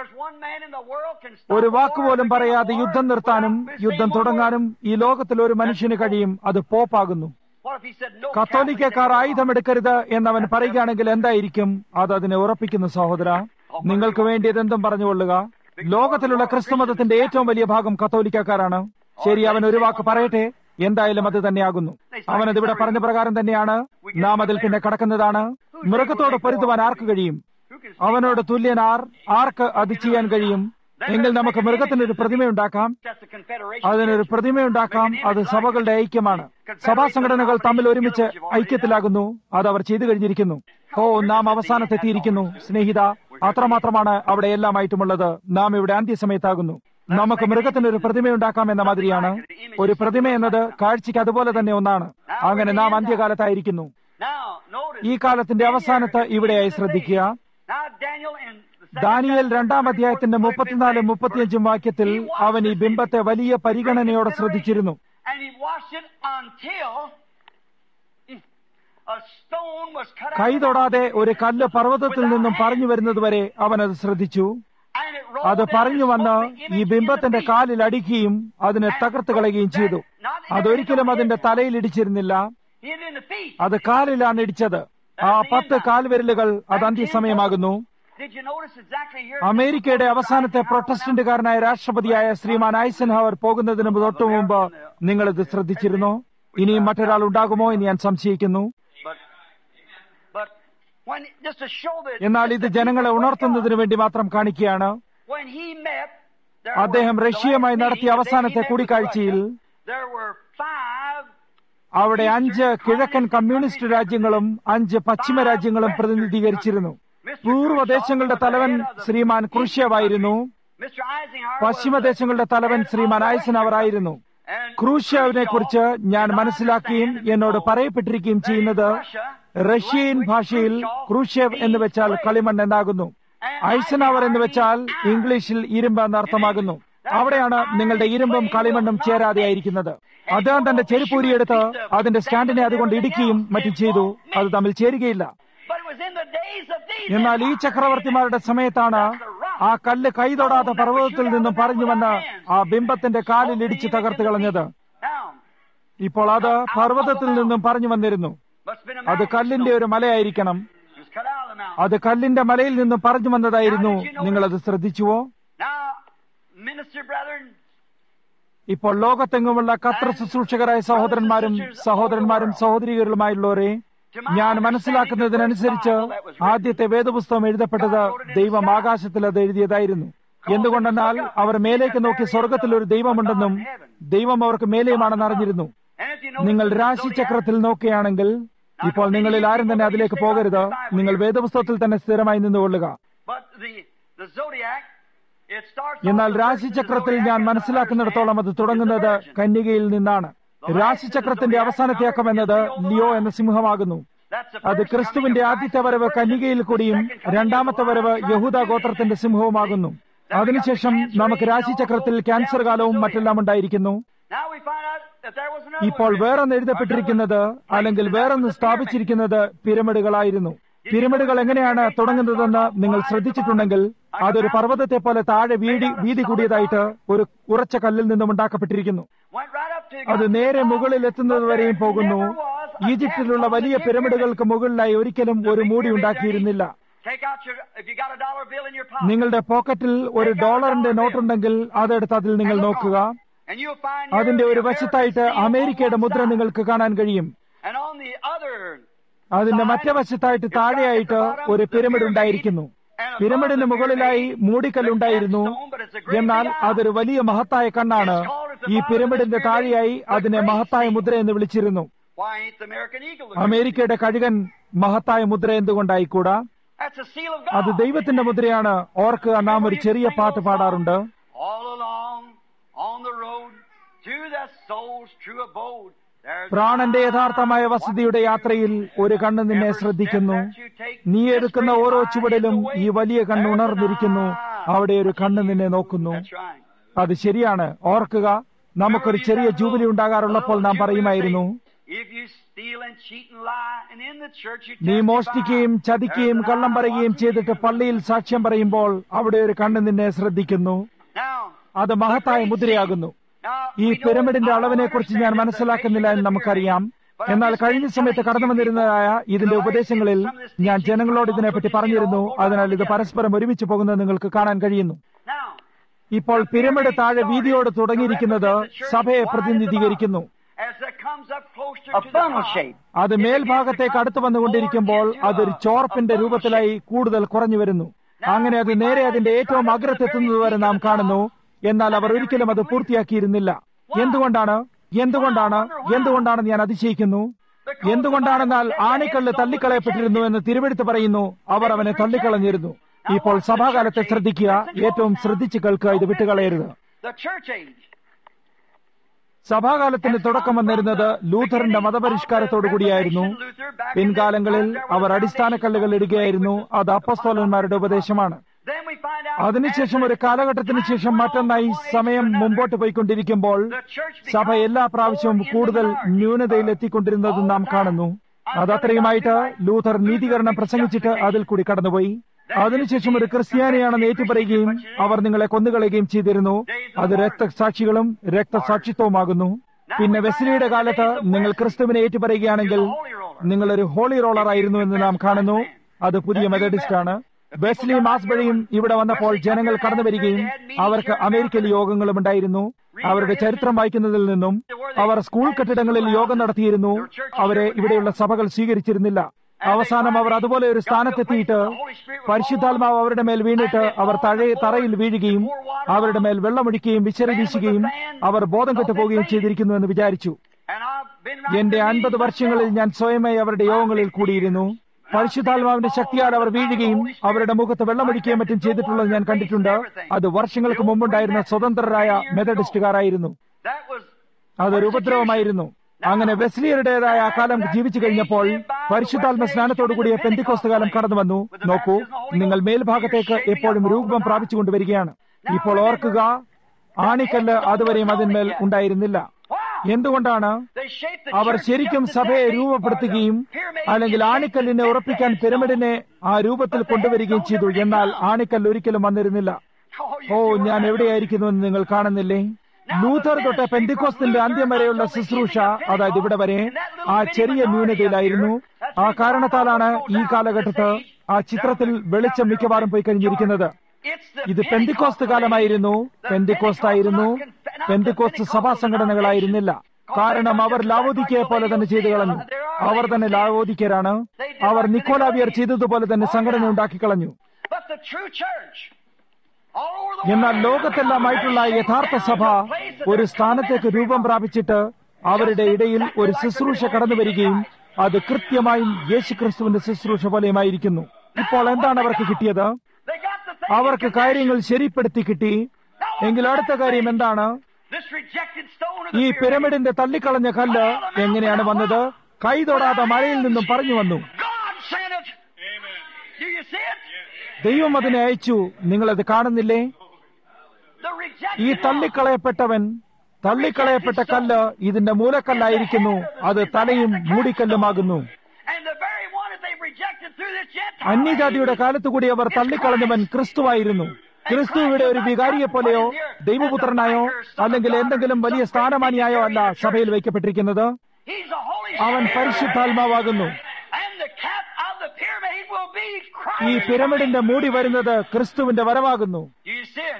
ഒരു വാക്കുപോലും പറയാതെ യുദ്ധം നിർത്താനും യുദ്ധം തുടങ്ങാനും ഈ ലോകത്തിൽ ഒരു മനുഷ്യന് കഴിയും അത് പോപ്പാകുന്നു കത്തോലിക്കക്കാർ ആയുധമെടുക്കരുത് എന്നവൻ പറയുകയാണെങ്കിൽ എന്തായിരിക്കും അത് അതിനെ ഉറപ്പിക്കുന്നു സഹോദര നിങ്ങൾക്ക് വേണ്ടി ഇതെന്തും പറഞ്ഞുകൊള്ളുക ലോകത്തിലുള്ള ക്രിസ്തുമതത്തിന്റെ ഏറ്റവും വലിയ ഭാഗം കത്തോലിക്കക്കാരാണ് ശരി അവൻ ഒരു വാക്ക് പറയട്ടെ എന്തായാലും അത് തന്നെയാകുന്നു അവനത് ഇവിടെ പറഞ്ഞ പ്രകാരം തന്നെയാണ് നാം അതിൽ പിന്നെ കടക്കുന്നതാണ് മൃഗത്തോട് പൊരുത്തുവാൻ ആർക്ക് കഴിയും അവനോട് തുല്യനാർ ആർക്ക് അത് ചെയ്യാൻ കഴിയും എങ്കിൽ നമുക്ക് മൃഗത്തിനൊരു പ്രതിമയുണ്ടാക്കാം അതിനൊരു പ്രതിമയുണ്ടാക്കാം അത് സഭകളുടെ ഐക്യമാണ് സഭാ സംഘടനകൾ തമ്മിൽ ഒരുമിച്ച് ഐക്യത്തിലാകുന്നു അത് അവർ ചെയ്തു കഴിഞ്ഞിരിക്കുന്നു ഓ നാം അവസാനത്തെത്തിയിരിക്കുന്നു സ്നേഹിത അത്രമാത്രമാണ് അവിടെ എല്ലാമായിട്ടുമുള്ളത് നാം ഇവിടെ അന്ത്യസമയത്താകുന്നു നമുക്ക് മൃഗത്തിനൊരു പ്രതിമയുണ്ടാക്കാം എന്ന മാതിരിയാണ് ഒരു പ്രതിമ എന്നത് കാഴ്ചയ്ക്ക് അതുപോലെ തന്നെ ഒന്നാണ് അങ്ങനെ നാം അന്ത്യകാലത്തായിരിക്കുന്നു ഈ കാലത്തിന്റെ അവസാനത്ത് ഇവിടെയായി ശ്രദ്ധിക്കുക ദാനിയൽ രണ്ടാം അധ്യായത്തിന്റെ മുപ്പത്തിനാലും മുപ്പത്തിയഞ്ചും വാക്യത്തിൽ അവൻ ഈ ബിംബത്തെ വലിയ പരിഗണനയോടെ ശ്രദ്ധിച്ചിരുന്നു കൈ തൊടാതെ ഒരു കല്ല് പർവ്വതത്തിൽ നിന്നും പറഞ്ഞു വരുന്നതുവരെ അവൻ അത് ശ്രദ്ധിച്ചു അത് പറഞ്ഞു വന്ന് ഈ ബിംബത്തിന്റെ കാലിൽ അടിക്കുകയും അതിനെ തകർത്ത് കളയുകയും ചെയ്തു അതൊരിക്കലും അതിന്റെ തലയിൽ ഇടിച്ചിരുന്നില്ല അത് കാലിലാണ് ഇടിച്ചത് ആ പത്ത് കാൽവിരലുകൾ അത് അന്ത്യസമയമാകുന്നു അമേരിക്കയുടെ അവസാനത്തെ പ്രൊട്ടസ്റ്റന്റുകാരനായ രാഷ്ട്രപതിയായ ശ്രീമാൻ ഐസൻഹവർ പോകുന്നതിന് തൊട്ടു മുമ്പ് നിങ്ങൾ ഇത് ശ്രദ്ധിച്ചിരുന്നോ ഇനിയും മറ്റൊരാൾ ഉണ്ടാകുമോ എന്ന് ഞാൻ സംശയിക്കുന്നു എന്നാൽ ഇത് ജനങ്ങളെ ഉണർത്തുന്നതിന് വേണ്ടി മാത്രം കാണിക്കുകയാണ് അദ്ദേഹം റഷ്യയുമായി നടത്തിയ അവസാനത്തെ കൂടിക്കാഴ്ചയിൽ അവിടെ അഞ്ച് കിഴക്കൻ കമ്മ്യൂണിസ്റ്റ് രാജ്യങ്ങളും അഞ്ച് പശ്ചിമ രാജ്യങ്ങളും പ്രതിനിധീകരിച്ചിരുന്നു പൂർവ്വദേശങ്ങളുടെ തലവൻ ശ്രീമാൻ ക്രൂഷ്യവായിരുന്നു പശ്ചിമദേശങ്ങളുടെ തലവൻ ശ്രീമാൻ ഐസനവർ ആയിരുന്നു ക്രൂഷ്യവിനെ കുറിച്ച് ഞാൻ മനസ്സിലാക്കുകയും എന്നോട് പറയപ്പെട്ടിരിക്കുകയും ചെയ്യുന്നത് റഷ്യൻ ഭാഷയിൽ ക്രൂഷ്യവ് എന്ന് വെച്ചാൽ കളിമണ്ണ് എന്നാകുന്നു ഐസനവർ എന്ന് വെച്ചാൽ ഇംഗ്ലീഷിൽ ഇരുമ്പ് എന്നർത്ഥമാകുന്നു അവിടെയാണ് നിങ്ങളുടെ ഇരുമ്പും കളിമണ്ണും ചേരാതെയായിരിക്കുന്നത് അദ്ദേഹം തന്റെ ചെരുപ്പൂരിയെടുത്ത് അതിന്റെ സ്റ്റാൻഡിനെ അതുകൊണ്ട് ഇടിക്കുകയും മറ്റും ചെയ്തു അത് തമ്മിൽ ചേരുകയില്ല എന്നാൽ ഈ ചക്രവർത്തിമാരുടെ സമയത്താണ് ആ കല്ല് കൈതൊടാത്ത പർവ്വതത്തിൽ നിന്നും പറഞ്ഞു വന്ന് ആ ബിംബത്തിന്റെ കാലിൽ ഇടിച്ച് തകർത്ത് കളഞ്ഞത് ഇപ്പോൾ അത് പർവ്വതത്തിൽ നിന്നും പറഞ്ഞു വന്നിരുന്നു അത് കല്ലിന്റെ ഒരു മലയായിരിക്കണം അത് കല്ലിന്റെ മലയിൽ നിന്നും പറഞ്ഞു വന്നതായിരുന്നു നിങ്ങൾ അത് ശ്രദ്ധിച്ചുവോ ഇപ്പോൾ ലോകത്തെങ്ങുമുള്ള കത്ര ശുശ്രൂഷകരായ സഹോദരന്മാരും സഹോദരന്മാരും സഹോദരികളുമായുള്ളവരെ ഞാൻ മനസ്സിലാക്കുന്നതിനനുസരിച്ച് ആദ്യത്തെ വേദപുസ്തകം എഴുതപ്പെട്ടത് ദൈവം ആകാശത്തിൽ അത് എഴുതിയതായിരുന്നു എന്തുകൊണ്ടെന്നാൽ അവർ മേലേക്ക് നോക്കി സ്വർഗത്തിൽ ഒരു ദൈവമുണ്ടെന്നും ദൈവം അവർക്ക് മേലെയുമാണെന്ന് അറിഞ്ഞിരുന്നു നിങ്ങൾ രാശിചക്രത്തിൽ നോക്കുകയാണെങ്കിൽ ഇപ്പോൾ നിങ്ങളിൽ ആരും തന്നെ അതിലേക്ക് പോകരുത് നിങ്ങൾ വേദപുസ്തകത്തിൽ തന്നെ സ്ഥിരമായി നിന്നുകൊള്ളുക എന്നാൽ രാശിചക്രത്തിൽ ഞാൻ മനസ്സിലാക്കുന്നിടത്തോളം അത് തുടങ്ങുന്നത് കന്യകയിൽ നിന്നാണ് രാശിചക്രത്തിന്റെ അവസാനത്തെ അക്കം എന്നത് ലിയോ എന്ന സിംഹമാകുന്നു അത് ക്രിസ്തുവിന്റെ ആദ്യത്തെ വരവ് കന്യകയിൽ കൂടിയും രണ്ടാമത്തെ വരവ് യഹൂദ ഗോത്രത്തിന്റെ സിംഹവുമാകുന്നു അതിനുശേഷം നമുക്ക് രാശിചക്രത്തിൽ ക്യാൻസർ കാലവും മറ്റെല്ലാം ഉണ്ടായിരിക്കുന്നു ഇപ്പോൾ വേറൊന്ന് എഴുതപ്പെട്ടിരിക്കുന്നത് അല്ലെങ്കിൽ വേറൊന്ന് സ്ഥാപിച്ചിരിക്കുന്നത് പിരമിഡുകളായിരുന്നു പിരമിഡുകൾ എങ്ങനെയാണ് തുടങ്ങുന്നതെന്ന് നിങ്ങൾ ശ്രദ്ധിച്ചിട്ടുണ്ടെങ്കിൽ അതൊരു പർവ്വതത്തെ പോലെ താഴെ വീടി വീതി കൂടിയതായിട്ട് ഒരു ഉറച്ച കല്ലിൽ നിന്നും ഉണ്ടാക്കപ്പെട്ടിരിക്കുന്നു അത് നേരെ മുകളിൽ എത്തുന്നതുവരെയും പോകുന്നു ഈജിപ്തിലുള്ള വലിയ പിരമിഡുകൾക്ക് മുകളിലായി ഒരിക്കലും ഒരു മൂടി ഉണ്ടാക്കിയിരുന്നില്ല നിങ്ങളുടെ പോക്കറ്റിൽ ഒരു ഡോളറിന്റെ നോട്ടുണ്ടെങ്കിൽ അതെടുത്ത് അതിൽ നിങ്ങൾ നോക്കുക And you'll find here അതിന്റെ ഒരു the വശത്തായിട്ട് American seal അമേരിക്കയുടെ on one മുദ്ര side. നിങ്ങൾക്ക് കാണാൻ കഴിയും And on the other അതിന്റെ മറ്റേ വശത്തായിട്ട് താഴെയായിട്ട് ഒരു പിരമിഡ് ഉണ്ടായിരിക്കുന്നു പിരമിഡിന് മുകളിലായി മൂടിക്കല്ലുണ്ടായിരുന്നു എന്നാൽ അതൊരു വലിയ മഹത്തായ കണ്ണാണ് ഈ പിരമിഡിന്റെ താഴെയായി അതിനെ മഹത്തായ മുദ്ര എന്ന് വിളിച്ചിരുന്നു Why ain't the American eagle? the അമേരിക്കയുടെ കഴുകൻ മഹത്തായ മുദ്ര എന്തുകൊണ്ടായിക്കൂടാ That's a seal of അത് God. ദൈവത്തിന്റെ മുദ്രയാണ് ഓർക്കുക നാം ഒരു ചെറിയ പാട്ട് പാടാറുണ്ട് All along on the road to the soul's true abode. There's പ്രാണന്റെ യഥാർത്ഥമായ വസതിയുടെ യാത്രയിൽ ഒരു കണ്ണ് നിന്നെ ശ്രദ്ധിക്കുന്നു നീ എടുക്കുന്ന ഓരോ ചുവടിലും ഈ വലിയ കണ്ണ് ഉണർന്നിരിക്കുന്നു അവിടെ ഒരു കണ്ണ് നിന്നെ നോക്കുന്നു That's right. അത് ശരിയാണ് ഓർക്കുക നമുക്കൊരു ചെറിയ ജൂബിലി ഉണ്ടാകാറുള്ളപ്പോൾ നാം പറയുമായിരുന്നു If you steal and cheat and lie, and in the church you നീ testify, മോഷ്ടിക്കുകയും ചതിക്കുകയും there's an കള്ളം eye പറയുകയും watching ചെയ്തിട്ട് you. പള്ളിയിൽ സാക്ഷ്യം പറയുമ്പോൾ അവിടെ ഒരു കണ്ണ് നിന്നെ ശ്രദ്ധിക്കുന്നു Now, അത് മഹത്തായ മുദ്രയാകുന്നു now, ഈ we don't- പിരമിഡിന്റെ I don't അളവിനെ കുറിച്ച് ഞാൻ understand മനസ്സിലാക്കുന്നില്ല the എന്ന് basics of നമുക്കറിയാം the pyramid, എന്നാൽ but കഴിഞ്ഞ I'm സമയത്ത് just കടന്നു വന്നിരുന്നതായ ഇതിന്റെ ഉപദേശങ്ങളിൽ ഞാൻ ജനങ്ങളോട് ഇതിനെപ്പറ്റി പറഞ്ഞിരുന്നു അതിനാൽ ഇത് പരസ്പരം ഒരുമിച്ച് പോകുന്നത് നിങ്ങൾക്ക് കാണാൻ കഴിയുന്നു Now, ഇപ്പോൾ പിരമിഡ് താഴെ വീതിയോട് തുടങ്ങിയിരിക്കുന്നത് സഭയെ പ്രതിനിധീകരിക്കുന്നു as it comes up closer to the top, അത് മേൽഭാഗത്തേക്ക് അടുത്ത് വന്നുകൊണ്ടിരിക്കുമ്പോൾ അതൊരു ചോർപ്പിന്റെ രൂപത്തിലായി കൂടുതൽ കുറഞ്ഞു വരുന്നു അങ്ങനെ അത് നേരെ അതിന്റെ ഏറ്റവും അഗ്രത്തെത്തുന്നതുവരെ നാം കാണുന്നു എന്നാൽ അവർ ഒരിക്കലും അത് പൂർത്തിയാക്കിയിരുന്നില്ല എന്തുകൊണ്ടാണ് എന്തുകൊണ്ടാണ് എന്തുകൊണ്ടാണെന്ന് ഞാൻ അതിശയിക്കുന്നു എന്തുകൊണ്ടാണെന്നാൽ ആണിക്കല്ല് തള്ളിക്കളയപ്പെട്ടിരുന്നു എന്ന് തിരുവെടുത്ത് പറയുന്നു അവർ അവനെ തള്ളിക്കളഞ്ഞിരുന്നു ഇപ്പോൾ സഭാകാലത്തെ ശ്രദ്ധിക്കുക ഏറ്റവും ശ്രദ്ധിച്ചു കേൾക്കുക ഇത് വിട്ടുകളയരുത് the church age. സഭാകാലത്തിന്റെ തുടക്കം വന്നിരുന്നത് ലൂഥറിന്റെ മതപരിഷ്കാരത്തോടു കൂടിയായിരുന്നു പിൻകാലങ്ങളിൽ അവർ അടിസ്ഥാന കല്ലുകൾ ഇടുകയായിരുന്നു അത് അപ്പസ്തോലന്മാരുടെ ഉപദേശമാണ് Then we find out അതിനുശേഷം ഒരു കാലഘട്ടത്തിന് ശേഷം മറ്റൊന്നായി സമയം മുമ്പോട്ട് പോയിക്കൊണ്ടിരിക്കുമ്പോൾ സഭ എല്ലാ പ്രാവശ്യവും കൂടുതൽ ന്യൂനതയിൽ എത്തിക്കൊണ്ടിരുന്നതും നാം കാണുന്നു അതത്രയുമായിട്ട് ലൂഥർ നീതീകരണം പ്രസംഗിച്ചിട്ട് അതിൽ കൂടി കടന്നുപോയി അതിനുശേഷം ഒരു ക്രിസ്ത്യാനിയാണെന്ന് ഏറ്റുപറയുകയും അവർ നിങ്ങളെ കൊന്നുകളയുകയും ചെയ്തിരുന്നു അത് രക്തസാക്ഷികളും രക്തസാക്ഷിത്വവുമാകുന്നു പിന്നെ വെസ്ലിയുടെ കാലത്ത് നിങ്ങൾ ക്രിസ്തുവിനെ ഏറ്റുപറയുകയാണെങ്കിൽ നിങ്ങളൊരു ഹോളി റോളർ ആയിരുന്നു എന്ന് നാം കാണുന്നു അത് പുതിയ മെത്തഡിസ്റ്റ് ആണ് വെസ്ലി മാസ്ബഴിയും ഇവിടെ വന്നപ്പോൾ ജനങ്ങൾ കടന്നു വരികയും അവർക്ക് അമേരിക്കയിൽ യോഗങ്ങളും ഉണ്ടായിരുന്നു അവരുടെ ചരിത്രം വായിക്കുന്നതിൽ നിന്നും അവർ സ്കൂൾ കെട്ടിടങ്ങളിൽ യോഗം നടത്തിയിരുന്നു അവരെ ഇവിടെയുള്ള സഭകൾ സ്വീകരിച്ചിരുന്നില്ല അവസാനം അവർ അതുപോലെ ഒരു സ്ഥാനത്തെത്തിയിട്ട് പരിശുദ്ധാത്മാവ് അവരുടെ മേൽ വീണിട്ട് അവർ തഴ തറയിൽ വീഴുകയും അവരുടെ മേൽ വെള്ളമൊഴിക്കുകയും വിശറി വീശുകയും അവർ ബോധം കെട്ടുപോവുകയും ചെയ്തിരിക്കുന്നു എന്ന് വിചാരിച്ചു and I've been around എന്റെ the അൻപത് meetings വർഷങ്ങളിൽ ഞാൻ സ്വയമായി അവരുടെ യോഗങ്ങളിൽ കൂടിയിരുന്നു പരിശുദ്ധാത്മാവിന്റെ ശക്തിയാൽ അവർ വീഴുകയും അവരുടെ മുഖത്ത് വെള്ളമൊഴിക്കുകയും മറ്റും ചെയ്തിട്ടുള്ളത് ഞാൻ കണ്ടിട്ടുണ്ട് അത് വർഷങ്ങൾക്ക് മുമ്പുണ്ടായിരുന്ന സ്വതന്ത്രരായ മെത്തഡിസ്റ്റുകാരായിരുന്നു That was അതൊരു ഉപദ്രവമായിരുന്നു അങ്ങനെ വെസ്ലിയരുടേതായ ആ കാലം ജീവിച്ചു കഴിഞ്ഞപ്പോൾ പരിശുദ്ധാത്മ സ്നാനത്തോടു കൂടിയ പെന്തിക്കോസ്ത് കാലം കടന്നു വന്നു നോക്കൂ നിങ്ങൾ മേൽഭാഗത്തേക്ക് എപ്പോഴും രൂപം പ്രാപിച്ചുകൊണ്ടുവരികയാണ് ഇപ്പോൾ ഓർക്കുക ആണിക്കല്ല് അതുവരെയും അതിന്മേൽ ഉണ്ടായിരുന്നില്ല എന്തുകൊണ്ടാണ് they shaped the our church ശരിക്കും just as സഭയെ that രൂപപ്പെടുത്തുകയും pyramid അല്ലെങ്കിൽ is ആണിക്കല്ലിനെ shaped ഉറപ്പിക്കാൻ that പിരമിഡിനെ ആ രൂപത്തിൽ കൊണ്ടുവരികയും ചെയ്തു എന്നാൽ ആണിക്കല്ല് ഒരിക്കലും വന്നിരുന്നില്ല Oh, ഓ you do ഞാൻ that. എവിടെയായിരിക്കുന്നു എന്ന് നിങ്ങൾ കാണുന്നില്ലേ ലൂഥർ തൊട്ട് പെന്തിക്കോസ്തിന്റെ അന്ത്യം വരെയുള്ള ശുശ്രൂഷ അതായത് ഇവിടെ വരെ ആ ചെറിയ ന്യൂനതയിലായിരുന്നു ആ കാരണത്താലാണ് ഈ കാലഘട്ടത്ത് ആ ചിത്രത്തിൽ വെളിച്ചം മിക്കവാറും പോയി കഴിഞ്ഞിരിക്കുന്നത് It's the ഇത് പെന്തിക്കോസ്ത് കാലമായിരുന്നു പെന്തിക്കോസ്ത് ആയിരുന്നു പെന്തിക്കോസ്ത് സഭാ സംഘടനകളായിരുന്നില്ല കാരണം അവർ ലാവോദിക്കയെ പോലെ തന്നെ ചെയ്തു കളഞ്ഞു അവർ തന്നെ ലാവോദിക്കരാണ് അവർ നിക്കോലാവിയർ ചെയ്തതുപോലെ തന്നെ സംഘടന ഉണ്ടാക്കി കളഞ്ഞു But the true church, all over the എന്നാൽ world, ലോകത്തെല്ലാമായിട്ടുള്ള യഥാർത്ഥ സഭ ഒരു സ്ഥാനത്തേക്ക് രൂപം പ്രാപിച്ചിട്ട് അവരുടെ ഇടയിൽ ഒരു ശുശ്രൂഷ കടന്നു വരികയും അത് കൃത്യമായും യേശുക്രിസ്തുവിന്റെ ശുശ്രൂഷ പോലെയുമായിരിക്കുന്നു ഇപ്പോൾ എന്താണ് അവർക്ക് കിട്ടിയത് they got the thing അവർക്ക് കാര്യങ്ങൾ ശരിപ്പെടുത്തി കിട്ടി എങ്കിൽ അടുത്ത കാര്യം എന്താണ് This rejected stone of ഈ the pyramid. പിരമിഡിന്റെ തള്ളിക്കളഞ്ഞ കല്ല് എങ്ങനെയാണ് വന്നത് കൈ തൊടാതെ മഴയിൽ നിന്നും പറഞ്ഞു വന്നു God sent it. Do you see it? ദൈവം അതിനെ അയച്ചു നിങ്ങളത് കാണുന്നില്ലേ The rejected ഈ തള്ളിക്കളയപ്പെട്ടവൻ തള്ളിക്കളയപ്പെട്ട കല്ല് ഇതിന്റെ മൂലക്കല്ലായിരിക്കുന്നു അത് തലയും മൂടിക്കല്ലുമാകുന്നു And the very one that they rejected through this Gentile. അന്യജാതിയുടെ കാലത്തുകൂടി അവർ തള്ളിക്കളഞ്ഞവൻ ക്രിസ്തുവായിരുന്നു ക്രിസ്തു ഇവിടെ ഒരു വികാരിയെ പോലെയോ ദൈവപുത്രനായോ അല്ലെങ്കിൽ എന്തെങ്കിലും വലിയ സ്ഥാനമാനിയായോ അല്ല സഭയിൽ വയ്ക്കപ്പെട്ടിരിക്കുന്നത് He's the Holy അവൻ Spirit. പരിശുദ്ധാത്മാവാകുന്നു And the cap of the pyramid will be ഈ Christ. പിരമിഡിന്റെ മൂടി വരുന്നത് ക്രിസ്തുവിന്റെ വരവാകുന്നു Do you see it?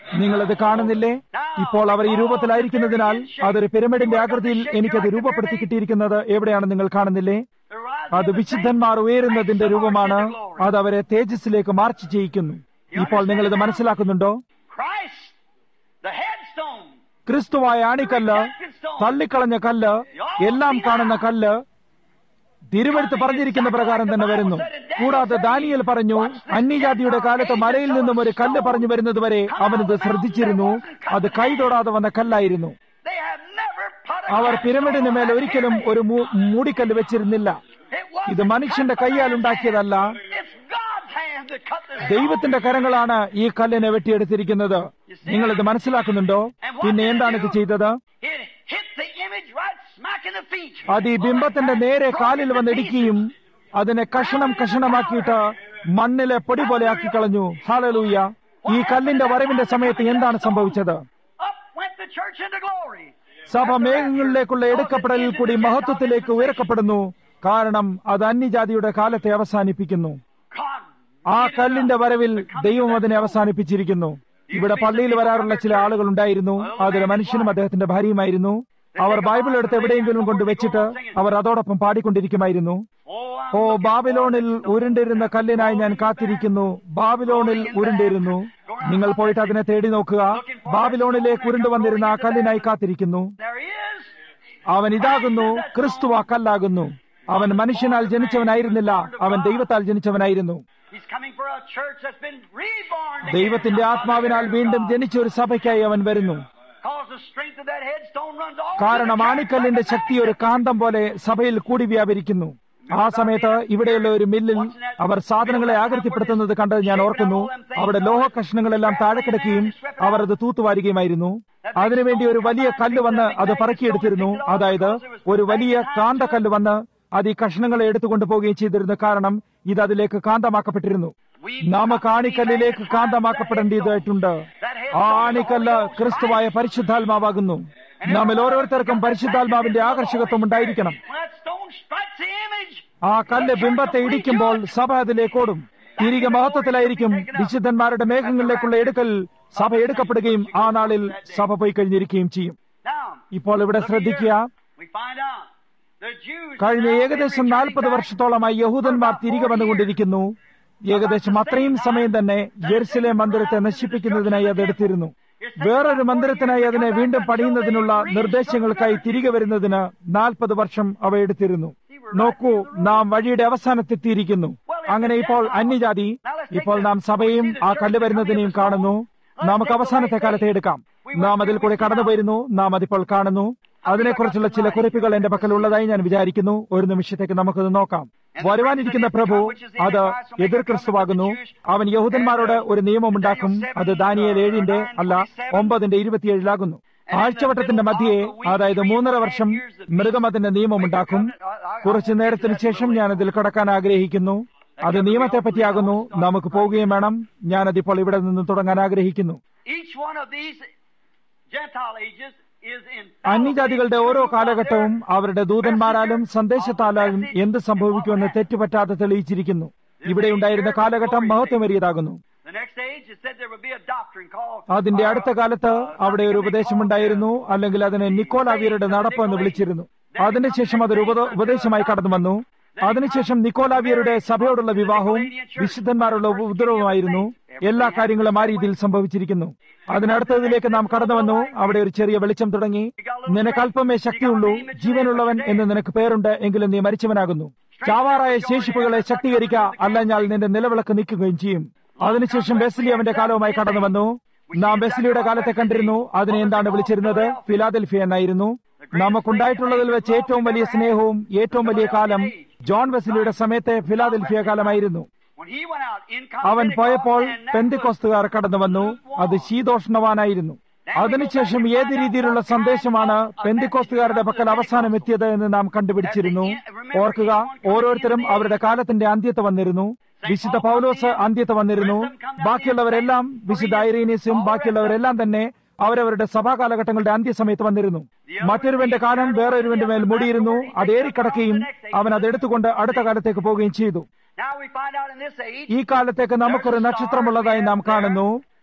നിങ്ങളത് കാണുന്നില്ലേ ഇപ്പോൾ അവർ ഈ രൂപത്തിലായിരിക്കുന്നതിനാൽ അതൊരു പിരമിഡിന്റെ ആകൃതിയിൽ എനിക്കത് രൂപപ്പെടുത്തി കിട്ടിയിരിക്കുന്നത് എവിടെയാണ് നിങ്ങൾ കാണുന്നില്ലേ അത് വിശുദ്ധന്മാർ ഉയരുന്നതിന്റെ രൂപമാണ് അത് അവരെ തേജസ്സിലേക്ക് മാർച്ച് ചെയ്യിക്കുന്നു ഇപ്പോൾ നിങ്ങൾ ഇത് മനസ്സിലാക്കുന്നുണ്ടോ Christ, the headstone, ക്രിസ്തുവായ ആണിക്കല്ല് തള്ളിക്കളഞ്ഞ കല്ല് എല്ലാം കാണുന്ന കല്ല് തിരുവഴുത്ത് പറഞ്ഞിരിക്കുന്ന പ്രകാരം തന്നെ വരുന്നു കൂടാതെ ദാനിയൽ പറഞ്ഞു അന്യജാതിയുടെ കാലത്ത് മലയിൽ നിന്നും ഒരു കല്ല് പറഞ്ഞു വരുന്നത് വരെ അവനത് ശ്രദ്ധിച്ചിരുന്നു അത് കൈതൊടാതെ വന്ന കല്ലായിരുന്നു they have never put a our capstone പിരമിഡിന് മേൽ on ഒരിക്കലും ഒരു മൂ- മൂടിക്കല്ല് വെച്ചിരുന്നില്ല It wasn't ഇത് മനുഷ്യന്റെ cut by കൈയാൽ man's ഉണ്ടാക്കിയതല്ല hand. It's God's hand that cut this ദൈവത്തിന്റെ കരങ്ങളാണ് ഈ കല്ലിനെ വെട്ടിയെടുത്തിരിക്കുന്നത് നിങ്ങൾ ഇത് മനസ്സിലാക്കുന്നുണ്ടോ പിന്നെ എന്താണ് ഇത് ചെയ്തത് It hit the image right smack in the feet. അത് ഈ ബിംബത്തിന്റെ നേരെ കാലിൽ വന്നിടിക്കുകയും അതിനെ കഷണം കഷണമാക്കിയിട്ട് മണ്ണിലെ പൊടി പോലെ ആക്കി കളഞ്ഞു ഹാലലൂയ ഈ കല്ലിന്റെ വരവിന്റെ സമയത്ത് എന്താണ് സംഭവിച്ചത് Up went the church into glory. സഭ മേഘങ്ങളിലേക്കുള്ള എടുക്കപ്പെടലിൽ കൂടി മഹത്വത്തിലേക്ക് ഉയർക്കപ്പെടുന്നു കാരണം അത് അന്യജാതിയുടെ കാലത്തെ അവസാനിപ്പിക്കുന്നു God ആ കല്ലിന്റെ വരവിൽ ദൈവം അതിനെ അവസാനിപ്പിച്ചിരിക്കുന്നു ഇവിടെ പള്ളിയിൽ വരാറുള്ള ചില ആളുകൾ ഉണ്ടായിരുന്നു അതൊരു മനുഷ്യനും അദ്ദേഹത്തിന്റെ ഭാര്യയുമായിരുന്നു അവർ ബൈബിൾ എടുത്ത് എവിടെയെങ്കിലും കൊണ്ട് വെച്ചിട്ട് അവർ അതോടൊപ്പം പാടിക്കൊണ്ടിരിക്കുമായിരുന്നു Oh, I'm ഓ ബാബിലോണിൽ ഉരുണ്ടിരുന്ന കല്ലിനായി ഞാൻ കാത്തിരിക്കുന്നു ബാബിലോണിൽ ഉരുണ്ടിരുന്നു നിങ്ങൾ പോയിട്ട് അതിനെ തേടി നോക്കുക ബാബിലോണിലേക്ക് ഉരുണ്ടു വന്നിരുന്ന ആ കല്ലിനായി കാത്തിരിക്കുന്നു there he is. അവൻ ഇതാകുന്നു ക്രിസ്തു ആ കല്ലാകുന്നു അവൻ മനുഷ്യനാൽ ജനിച്ചവനായിരുന്നില്ല അവൻ ദൈവത്താൽ ജനിച്ചവനായിരുന്നു He's coming for a church that's been reborn. again. ദൈവത്തിന്റെ ആത്മാവിനാൽ വീണ്ടും ജനിച്ച ഒരു സഭയ്ക്കായി അവൻ വരുന്നു Cause the strength of that headstone runs all കാരണം through the church ആണിക്കല്ലിന്റെ like a ശക്തി ഒരു കാന്തം പോലെ സഭയിൽ കൂടി വ്യാപരിക്കുന്നു ആ സമയത്ത് ഇവിടെയുള്ള ഒരു മില്ലിൽ അവർ സാധനങ്ങളെ ആകൃതിപ്പെടുത്തുന്നത് കണ്ട് ഞാൻ ഓർക്കുന്നു അവിടെ ലോഹ കഷ്ണങ്ങളെല്ലാം താഴെ കിടക്കുകയും അവർ അത് തൂത്തുവാരുകയുമായിരുന്നു അതിനുവേണ്ടി ഒരു വലിയ കല്ല് വന്ന് അത് പറക്കിയെടുത്തിരുന്നു അതായത് ഒരു വലിയ കാന്തക്കല്ല് വന്ന് അത് ഈ കഷ്ണങ്ങളെ എടുത്തുകൊണ്ട് പോവുകയും ചെയ്തിരുന്നു കാരണം ഇത് അതിലേക്ക് കാന്തമാക്കപ്പെട്ടിരുന്നു നാം ആണിക്കല്ലിലേക്ക് കാന്തമാക്കപ്പെടേണ്ടതായിട്ടുണ്ട് ആ ആണിക്കല്ല് ക്രിസ്തുവായ പരിശുദ്ധാത്മാവാകുന്നു നമ്മിൽ ഓരോരുത്തർക്കും പരിശുദ്ധാത്മാവിന്റെ ആകർഷകത്വം ഉണ്ടായിരിക്കണം When that stone strikes the image, ആ കല്ല് ബിംബത്തെ ഇടിക്കുമ്പോൾ സഭ അതിലേക്കോടും തിരികെ മഹത്വത്തിലായിരിക്കും വിശുദ്ധന്മാരുടെ മേഘങ്ങളിലേക്കുള്ള എടുക്കൽ സഭ എടുക്കപ്പെടുകയും ആ നാളിൽ സഭ പോയി കഴിഞ്ഞിരിക്കുകയും ചെയ്യും now ഇപ്പോൾ ഇവിടെ ശ്രദ്ധിക്കുക we find out the Jews കഴിഞ്ഞ now been ഏകദേശം returning നാൽപ്പത് back. വർഷത്തോളമായി യഹൂദന്മാർ തിരികെ വന്നുകൊണ്ടിരിക്കുന്നു ഏകദേശം അത്രയും സമയം തന്നെ യെരുസലേം മന്ദിരത്തെ നശിപ്പിക്കുന്നതിനായി അത് എടുത്തിരുന്നു വേറൊരു മന്ദിരത്തിനായി അതിനെ വീണ്ടും പണിയുന്നതിനുള്ള നിർദ്ദേശങ്ങൾക്കായി തിരികെ വരുന്നതിന് നാൽപ്പത് വർഷം അവ എടുത്തിരുന്നു നോക്കൂ നാം വഴിയുടെ അവസാനത്തെത്തിയിരിക്കുന്നു അങ്ങനെ ഇപ്പോൾ അന്യജാതി ഇപ്പോൾ നാം സഭയും ആ കല്ല് വരുന്നതിനെയും കാണുന്നു നമുക്ക് അവസാനത്തെ കാലത്തെ എടുക്കാം നാം അതിൽ കൂടെ കടന്നുപോയിരുന്നു നാം അതിപ്പോൾ കാണുന്നു അതിനെക്കുറിച്ചുള്ള ചില കുറിപ്പുകൾ എന്റെ പക്കൽ ഉള്ളതായി ഞാൻ വിചാരിക്കുന്നു ഒരു നിമിഷത്തേക്ക് നമുക്കത് നോക്കാം വരുവാനിരിക്കുന്ന പ്രഭു അത് എതിർ ക്രിസ്തുവാകുന്നു അവൻ യഹൂദന്മാരോട് ഒരു നിയമമുണ്ടാക്കും അത് ദാനിയേൽ ഏഴിന്റെ അല്ല ഒമ്പതിന്റെ ഇരുപത്തിയേഴിലാകുന്നു ആഴ്ചവട്ടത്തിന്റെ മധ്യേ അതായത് മൂന്നര വർഷം മൃഗം അതിന്റെ നിയമമുണ്ടാക്കും കുറച്ചു നേരത്തിന് ശേഷം ഞാൻ അതിൽ കടക്കാൻ ആഗ്രഹിക്കുന്നു അത് നിയമത്തെ പറ്റിയാകുന്നു നമുക്ക് പോവുകയും വേണം ഞാനതിപ്പോൾ ഇവിടെ നിന്ന് തുടങ്ങാൻ ആഗ്രഹിക്കുന്നു Each one of these Gentile ages is in അന്യജാതികളുടെ ഓരോ കാലഘട്ടവും അവരുടെ ദൂതന്മാരാലും സന്ദേശത്താലും എന്ത് സംഭവിക്കുമെന്ന് തെറ്റുപറ്റാതെ തെളിയിച്ചിരിക്കുന്നു ഇവിടെ ഉണ്ടായിരുന്ന കാലഘട്ടം മഹത്വമേറിയതാകുന്നു The next age, it said there would be a doctrine called. അതിന്റെ അടുത്ത കാലത്ത് അവിടെ ഒരു ഉപദേശമുണ്ടായിരുന്നു അല്ലെങ്കിൽ അതിനെ നിക്കോലാവിയരുടെ നടപ്പ് എന്ന് വിളിച്ചിരുന്നു അതിനുശേഷം അതൊരു ഉപദ ഉപദേശമായി കടന്നു വന്നു അതിനുശേഷം നിക്കോലാവിയരുടെ സഭയോടുള്ള വിവാഹവും വിശുദ്ധന്മാരുള്ള ഉപദ്രവമായിരുന്നു എല്ലാ കാര്യങ്ങളും ആ രീതിയിൽ സംഭവിച്ചിരിക്കുന്നു അതിനടുത്തതിലേക്ക് നാം കടന്നു വന്നു അവിടെ ഒരു ചെറിയ വെളിച്ചം തുടങ്ങി നിനക്ക് അല്പമേ ശക്തിയുള്ളൂ ജീവനുള്ളവൻ എന്ന് നിനക്ക് പേരുണ്ട് എങ്കിലും നീ മരിച്ചവനാകുന്നു ചാവാറായ ശേഷിപ്പുകളെ ശക്തീകരിക്ക അല്ലഞ്ഞാൽ നിന്റെ നിലവിളക്ക് നിൽക്കുകയും ചെയ്യും അതിനുശേഷം ബെസ്ലി അവന്റെ കാലവുമായി കടന്നു വന്നു നാം ബെസ്ലിയുടെ കാലത്തെ കണ്ടിരുന്നു അതിനെ എന്താണ് വിളിച്ചിരുന്നത് ഫിലാദൽഫിയ എന്നായിരുന്നു നമുക്കുണ്ടായിട്ടുള്ളതിൽ വെച്ച് ഏറ്റവും വലിയ സ്നേഹവും ഏറ്റവും വലിയ കാലം ജോൺ വെസ്ലിയുടെ സമയത്തെ ഫിലാദൽഫിയ കാലമായിരുന്നു When he went out, in അവൻ Pentecost, പോയപ്പോൾ and that പെന്തിക്കോസ്തുകാർ കടന്നു വന്നു അത് ശീതോഷ്ണവാനായിരുന്നു അതിനുശേഷം ഏത് രീതിയിലുള്ള സന്ദേശമാണ് പെന്തിക്കോസ്തുകാരുടെ പക്കൽ അവസാനം എത്തിയത് എന്ന് നാം കണ്ടുപിടിച്ചിരുന്നു ഓർക്കുക ഓരോരുത്തരും അവരുടെ കാലത്തിന്റെ അന്ത്യത്ത് വന്നിരുന്നു വിശുദ്ധ പൗലോസ് അന്ത്യത്ത് വന്നിരുന്നു ബാക്കിയുള്ളവരെല്ലാം വിശുദ്ധ ഐറീനീസും ബാക്കിയുള്ളവരെല്ലാം തന്നെ അവരവരുടെ സഭാ കാലഘട്ടങ്ങളുടെ അന്ത്യസമയത്ത് വന്നിരുന്നു മറ്റൊരുവന്റെ കാലം വേറൊരുവന്റെ മേൽ മൂടിയിരുന്നു അത് ഏറിക്കിടക്കുകയും അവൻ അത് എടുത്തുകൊണ്ട് അടുത്ത കാലത്തേക്ക് പോവുകയും ചെയ്തു Now we find out in this age, ഈ കാലത്തേക്ക് നമുക്കൊരു നക്ഷത്രമുള്ളതായി നാം കാണുന്നു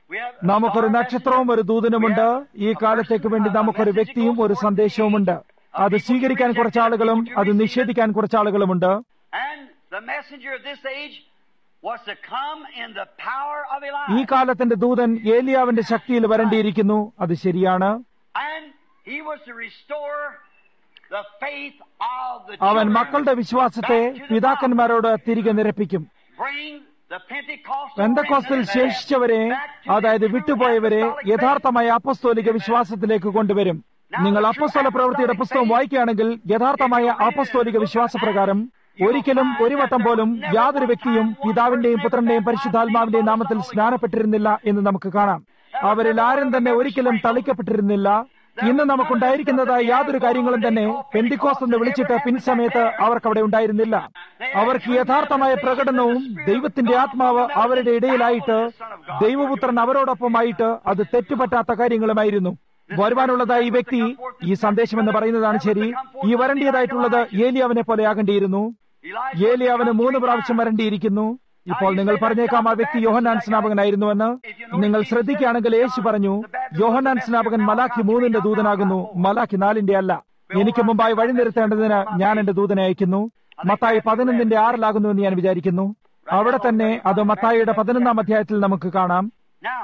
We have നമുക്കൊരു നക്ഷത്രവും ഒരു ദൂതനുമുണ്ട് ഈ കാലത്തേക്ക് വേണ്ടി നമുക്കൊരു വ്യക്തിയും ഒരു സന്ദേശവുമുണ്ട് അത് സ്വീകരിക്കാൻ കുറച്ച് ആളുകളും അത് നിഷേധിക്കാൻ കുറച്ച് ആളുകളുമുണ്ട് And the messenger of this age was to come in the power of ഈ Elijah. കാലത്തിന്റെ ദൂതൻ ഏലിയാവിന്റെ ശക്തിയിൽ വരേണ്ടിയിരിക്കുന്നു അത് ശരിയാണ് And he was to restore the faith of the അവൻ children മക്കളുടെ വിശ്വാസത്തെ back to the പിതാക്കന്മാരോട് തിരികെ നിരപ്പിക്കും fathers. Bring the Pentecostal പെന്തക്കോസ്തിൽ remnant ശേഷിച്ചവരെ back to അതായത് the true വിട്ടുപോയവരെ apostolic യഥാർത്ഥമായ അപ്പസ്തോലിക വിശ്വാസത്തിലേക്ക് കൊണ്ടുവരും നിങ്ങൾ അപ്പസ്തോല പ്രവൃത്തിയുടെ പുസ്തകം വായിക്കുകയാണെങ്കിൽ യഥാർത്ഥമായ അപ്പസ്തോലിക വിശ്വാസപ്രകാരം ഒരിക്കലും ഒരു വട്ടം പോലും യാതൊരു വ്യക്തിയും പിതാവിന്റെയും പുത്രന്റെയും പരിശുദ്ധാത്മാവിന്റെയും നാമത്തിൽ സ്നാനപ്പെട്ടിരുന്നില്ല എന്ന് നമുക്ക് കാണാം അവരിൽ ആരും തന്നെ ഒരിക്കലും തളിക്കപ്പെട്ടിരുന്നില്ല ഇന്ന് നമുക്കുണ്ടായിരിക്കുന്നതായ യാതൊരു കാര്യങ്ങളും തന്നെ പെന്തിക്കോസ് എന്ന് വിളിച്ചിട്ട് പിൻസമയത്ത് അവർക്ക് അവിടെ ഉണ്ടായിരുന്നില്ല അവർക്ക് യഥാർത്ഥമായ പ്രകടനവും ദൈവത്തിന്റെ ആത്മാവ് അവരുടെ ഇടയിലായിട്ട് ദൈവപുത്രൻ അവരോടൊപ്പമായിട്ട് അത് തെറ്റുപറ്റാത്ത കാര്യങ്ങളുമായിരുന്നു വരുവാനുള്ളതായ ഈ വ്യക്തി ഈ സന്ദേശം എന്ന് പറയുന്നതാണ് ശരി ഈ വരണ്ടിയതായിട്ടുള്ളത് ഏലിയാവിനെ പോലെ ആകേണ്ടിയിരുന്നു Elijah ഏലിയാവിന് മൂന്ന് പ്രാവശ്യം വരണ്ടിയിരിക്കുന്നു ഇപ്പോൾ നിങ്ങൾ പറഞ്ഞേക്കാം ആ വ്യക്തി യോഹന്നാൻ സ്നാപകനായിരുന്നുവെന്ന് നിങ്ങൾ ശ്രദ്ധിക്കുകയാണെങ്കിൽ യേശു പറഞ്ഞു യോഹന്നാൻ സ്നാപകൻ മലാഖി മൂന്നിന്റെ ദൂതനാകുന്നു മലാഖി നാലിന്റെ അല്ല എനിക്ക് മുമ്പായി വഴി നിർത്തേണ്ടതിന് ഞാൻ എന്റെ ദൂതനെ അയക്കുന്നു മത്തായി പതിനൊന്നിന്റെ ആറിലാകുന്നു എന്ന് ഞാൻ വിചാരിക്കുന്നു അവിടെ തന്നെ അത് മത്തായിയുടെ പതിനൊന്നാം അധ്യായത്തിൽ നമുക്ക് കാണാം Now,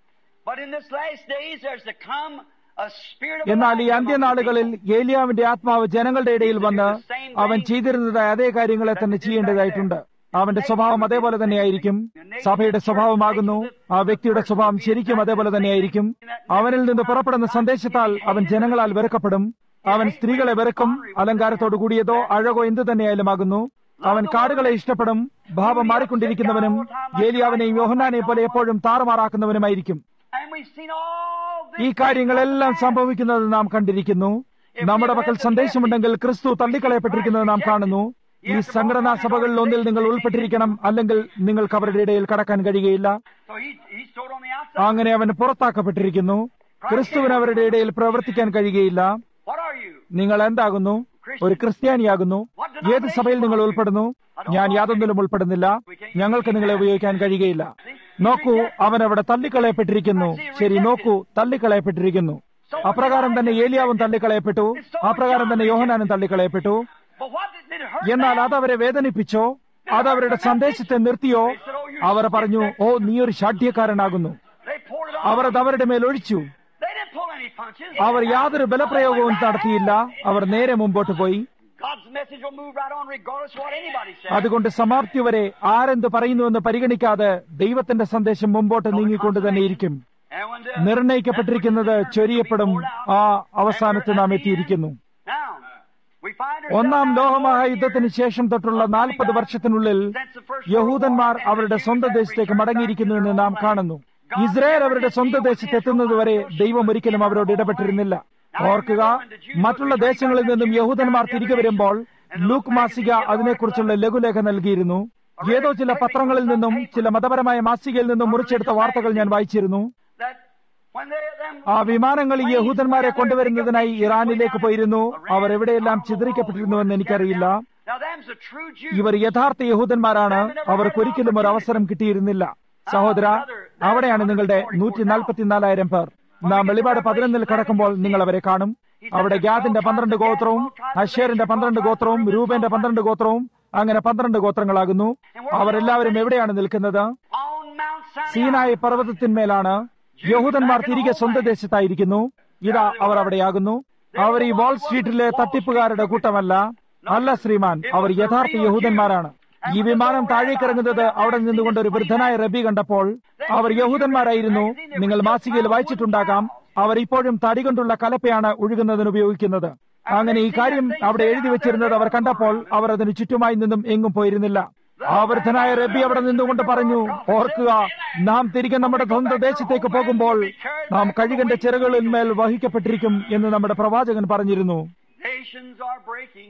but in this last days there's to come a spirit of എന്നാൽ ഈ Elijah among the അന്ത്യനാളുകളിൽ people. ഏലിയാവിന്റെ ആത്മാവ് ജനങ്ങളുടെ ഇടയിൽ വന്ന് അവൻ ചെയ്തിരുന്നതായ അതേ കാര്യങ്ങളെ തന്നെ ചെയ്യേണ്ടതായിട്ടുണ്ട് അവന്റെ സ്വഭാവം അതേപോലെ തന്നെയായിരിക്കും സഭയുടെ സ്വഭാവമാകുന്നു ആ വ്യക്തിയുടെ സ്വഭാവം ശരിക്കും അതേപോലെ തന്നെയായിരിക്കും അവനിൽ നിന്ന് പുറപ്പെടുന്ന സന്ദേശത്താൽ അവൻ ജനങ്ങളാൽ വെറുക്കപ്പെടും അവൻ സ്ത്രീകളെ വെറുക്കും അലങ്കാരത്തോടു കൂടിയതോ അഴകോ എന്തു തന്നെയായാലും ആകുന്നു അവൻ കാടുകളെ ഇഷ്ടപ്പെടും ഭാവം മാറിക്കൊണ്ടിരിക്കുന്നവനും ഏലിയാവിനെയും യോഹന്നാനെയും പോലെ എപ്പോഴും താറുമാറാക്കുന്നവനുമായിരിക്കും And we've seen all this. ഈ കാര്യങ്ങളെല്ലാം സംഭവിക്കുന്നത് നാം കണ്ടിരിക്കുന്നു നമ്മുടെ പക്കൽ സന്ദേശമുണ്ടെങ്കിൽ ക്രിസ്തു തള്ളിക്കളയപ്പെട്ടിരിക്കുന്നത് നാം കാണുന്നു ഈ സംഘടനാ സഭകളിൽ ഒന്നിൽ നിങ്ങൾ ഉൾപ്പെട്ടിരിക്കണം അല്ലെങ്കിൽ നിങ്ങൾക്ക് അവരുടെ ഇടയിൽ കടക്കാൻ കഴിയുകയില്ല So he, he's told on the outside. അങ്ങനെ അവൻ പുറത്താക്കപ്പെട്ടിരിക്കുന്നു ക്രിസ്തുവിന് അവരുടെ ഇടയിൽ പ്രവർത്തിക്കാൻ കഴിയുകയില്ല What are you? നിങ്ങൾ എന്താകുന്നു ഒരു ക്രിസ്ത്യാനിയാകുന്നു ഏത് സഭയിൽ നിങ്ങൾ ഉൾപ്പെടുന്നു ഞാൻ യാതൊന്നിലും ഉൾപ്പെടുന്നില്ല ഞങ്ങൾക്ക് നിങ്ങളെ ഉപയോഗിക്കാൻ കഴിയുകയില്ല നോക്കൂ അവൻ അവിടെ തള്ളിക്കളയപ്പെട്ടിരിക്കുന്നു ശരി നോക്കൂ തള്ളിക്കളയപ്പെട്ടിരിക്കുന്നു അപ്രകാരം തന്നെ ഏലിയാവും തള്ളിക്കളയപ്പെട്ടു അപ്രകാരം തന്നെ യോഹനാനും തള്ളിക്കളയപ്പെട്ടു But what did, did it hurt? എന്നാൽ them? അത് അവരെ വേദനിപ്പിച്ചോ അത് അവരുടെ സന്ദേശത്തെ നിർത്തിയോ അവർ പറഞ്ഞു ഓ നീ ഒരു ഷാഠ്യക്കാരനാകുന്നു They poured it our on. അത് അവരുടെ മേൽ ഒഴിച്ചു They didn't pull any punches. അവർ യാതൊരു ബലപ്രയോഗവും നടത്തിയില്ല അവർ നേരെ മുമ്പോട്ട് പോയി God's message will move right on regardless of what anybody says. അതുകൊണ്ട് സമാപ്തി വരെ ആരെന്ത് പറയുന്നുവെന്ന് പരിഗണിക്കാതെ ദൈവത്തിന്റെ സന്ദേശം മുമ്പോട്ട് നീങ്ങിക്കൊണ്ട് തന്നെയിരിക്കും And when the, നിർണയിക്കപ്പെട്ടിരിക്കുന്നത് ചൊരിയപ്പെടും ആ അവസാനത്ത് നാം എത്തിയിരിക്കുന്നു now, we find ourselves ഒന്നാം now ലോകമഹായുദ്ധത്തിന് ശേഷം തൊട്ടുള്ള നാൽപ്പത് വർഷത്തിനുള്ളിൽ യഹൂദന്മാർ അവരുടെ സ്വന്തം ദേശത്തേക്ക് മടങ്ങിയിരിക്കുന്നു എന്ന് നാം കാണുന്നു ഇസ്രായേൽ അവരുടെ സ്വന്തം ദേശത്ത് എത്തുന്നതുവരെ ദൈവം ഒരിക്കലും അവരോട് ഇടപെട്ടിരുന്നില്ല ഓർക്കുക മറ്റുള്ള ദേശങ്ങളിൽ നിന്നും യഹൂദന്മാർ തിരികെ വരുമ്പോൾ ലൂക്ക് മാസിക അതിനെക്കുറിച്ചുള്ള ലഘുലേഖ നൽകിയിരുന്നു ഏതോ ചില പത്രങ്ങളിൽ നിന്നും ചില മതപരമായ മാസികയിൽ നിന്നും മുറിച്ചെടുത്ത വാർത്തകൾ ഞാൻ വായിച്ചിരുന്നു that when they, them, ആ വിമാനങ്ങൾ ഈ യഹൂദന്മാരെ കൊണ്ടുവരുന്നതിനായി ഇറാനിലേക്ക് പോയിരുന്നു അവർ എവിടെയെല്ലാം ചിതറിക്കപ്പെട്ടിരുന്നുവെന്ന് എനിക്കറിയില്ല now them's the true Jews. ഇവർ യഥാർത്ഥ യഹൂദന്മാരാണ് അവർക്കൊരിക്കലും ഒരു അവസരം കിട്ടിയിരുന്നില്ല സഹോദര അവിടെയാണ് നിങ്ങളുടെ നൂറ്റി നാൽപ്പത്തിനാലായിരം പേർ നാം വെളിപാട് പതിനൊന്നിൽ കടക്കുമ്പോൾ നിങ്ങൾ അവരെ കാണും അവിടെ ഗാദിന്റെ പന്ത്രണ്ട് ഗോത്രവും അഷേറിന്റെ പന്ത്രണ്ട് ഗോത്രവും രൂപന്റെ പന്ത്രണ്ട് ഗോത്രവും അങ്ങനെ പന്ത്രണ്ട് ഗോത്രങ്ങളാകുന്നു അവരെല്ലാവരും എവിടെയാണ് നിൽക്കുന്നത് on Mount Sinai. സീനായി പർവ്വതത്തിന്മേലാണ് യഹൂദന്മാർ തിരികെ സ്വന്തം ദേശത്തായിരിക്കുന്നു ഇതാ അവർ അവിടെയാകുന്നു അവർ ഈ വാൾ സ്ട്രീറ്റിലെ തട്ടിപ്പുകാരുടെ കൂട്ടമല്ല അല്ല ശ്രീമാൻ അവർ യഥാർത്ഥ യഹൂദന്മാരാണ് ഈ വിമാനം താഴേക്കിറങ്ങുന്നത് അവിടെ നിന്നുകൊണ്ട് ഒരു വൃദ്ധനായ റബി കണ്ടപ്പോൾ അവർ യഹൂദന്മാരായിരുന്നു നിങ്ങൾ മാസികയിൽ വായിച്ചിട്ടുണ്ടാകാം അവർ ഇപ്പോഴും തടി കൊണ്ടുള്ള കലപ്പയാണ് ഒഴുകുന്നതിന് ഉപയോഗിക്കുന്നത് അങ്ങനെ ഈ കാര്യം അവിടെ എഴുതി വെച്ചിരുന്നത് അവർ കണ്ടപ്പോൾ അവർ അതിന് ചുറ്റുമായി നിന്നും എങ്ങും പോയിരുന്നില്ല ആ വൃദ്ധനായ റബി അവിടെ നിന്നുകൊണ്ട് പറഞ്ഞു ഓർക്കുക നാം തിരികെ നമ്മുടെ സ്വന്തം ദേശത്തേക്ക് പോകുമ്പോൾ നാം കഴുകന്റെ ചിറകളിന്മേൽ വഹിക്കപ്പെട്ടിരിക്കും എന്ന് നമ്മുടെ പ്രവാചകൻ പറഞ്ഞിരുന്നു Nations are breaking.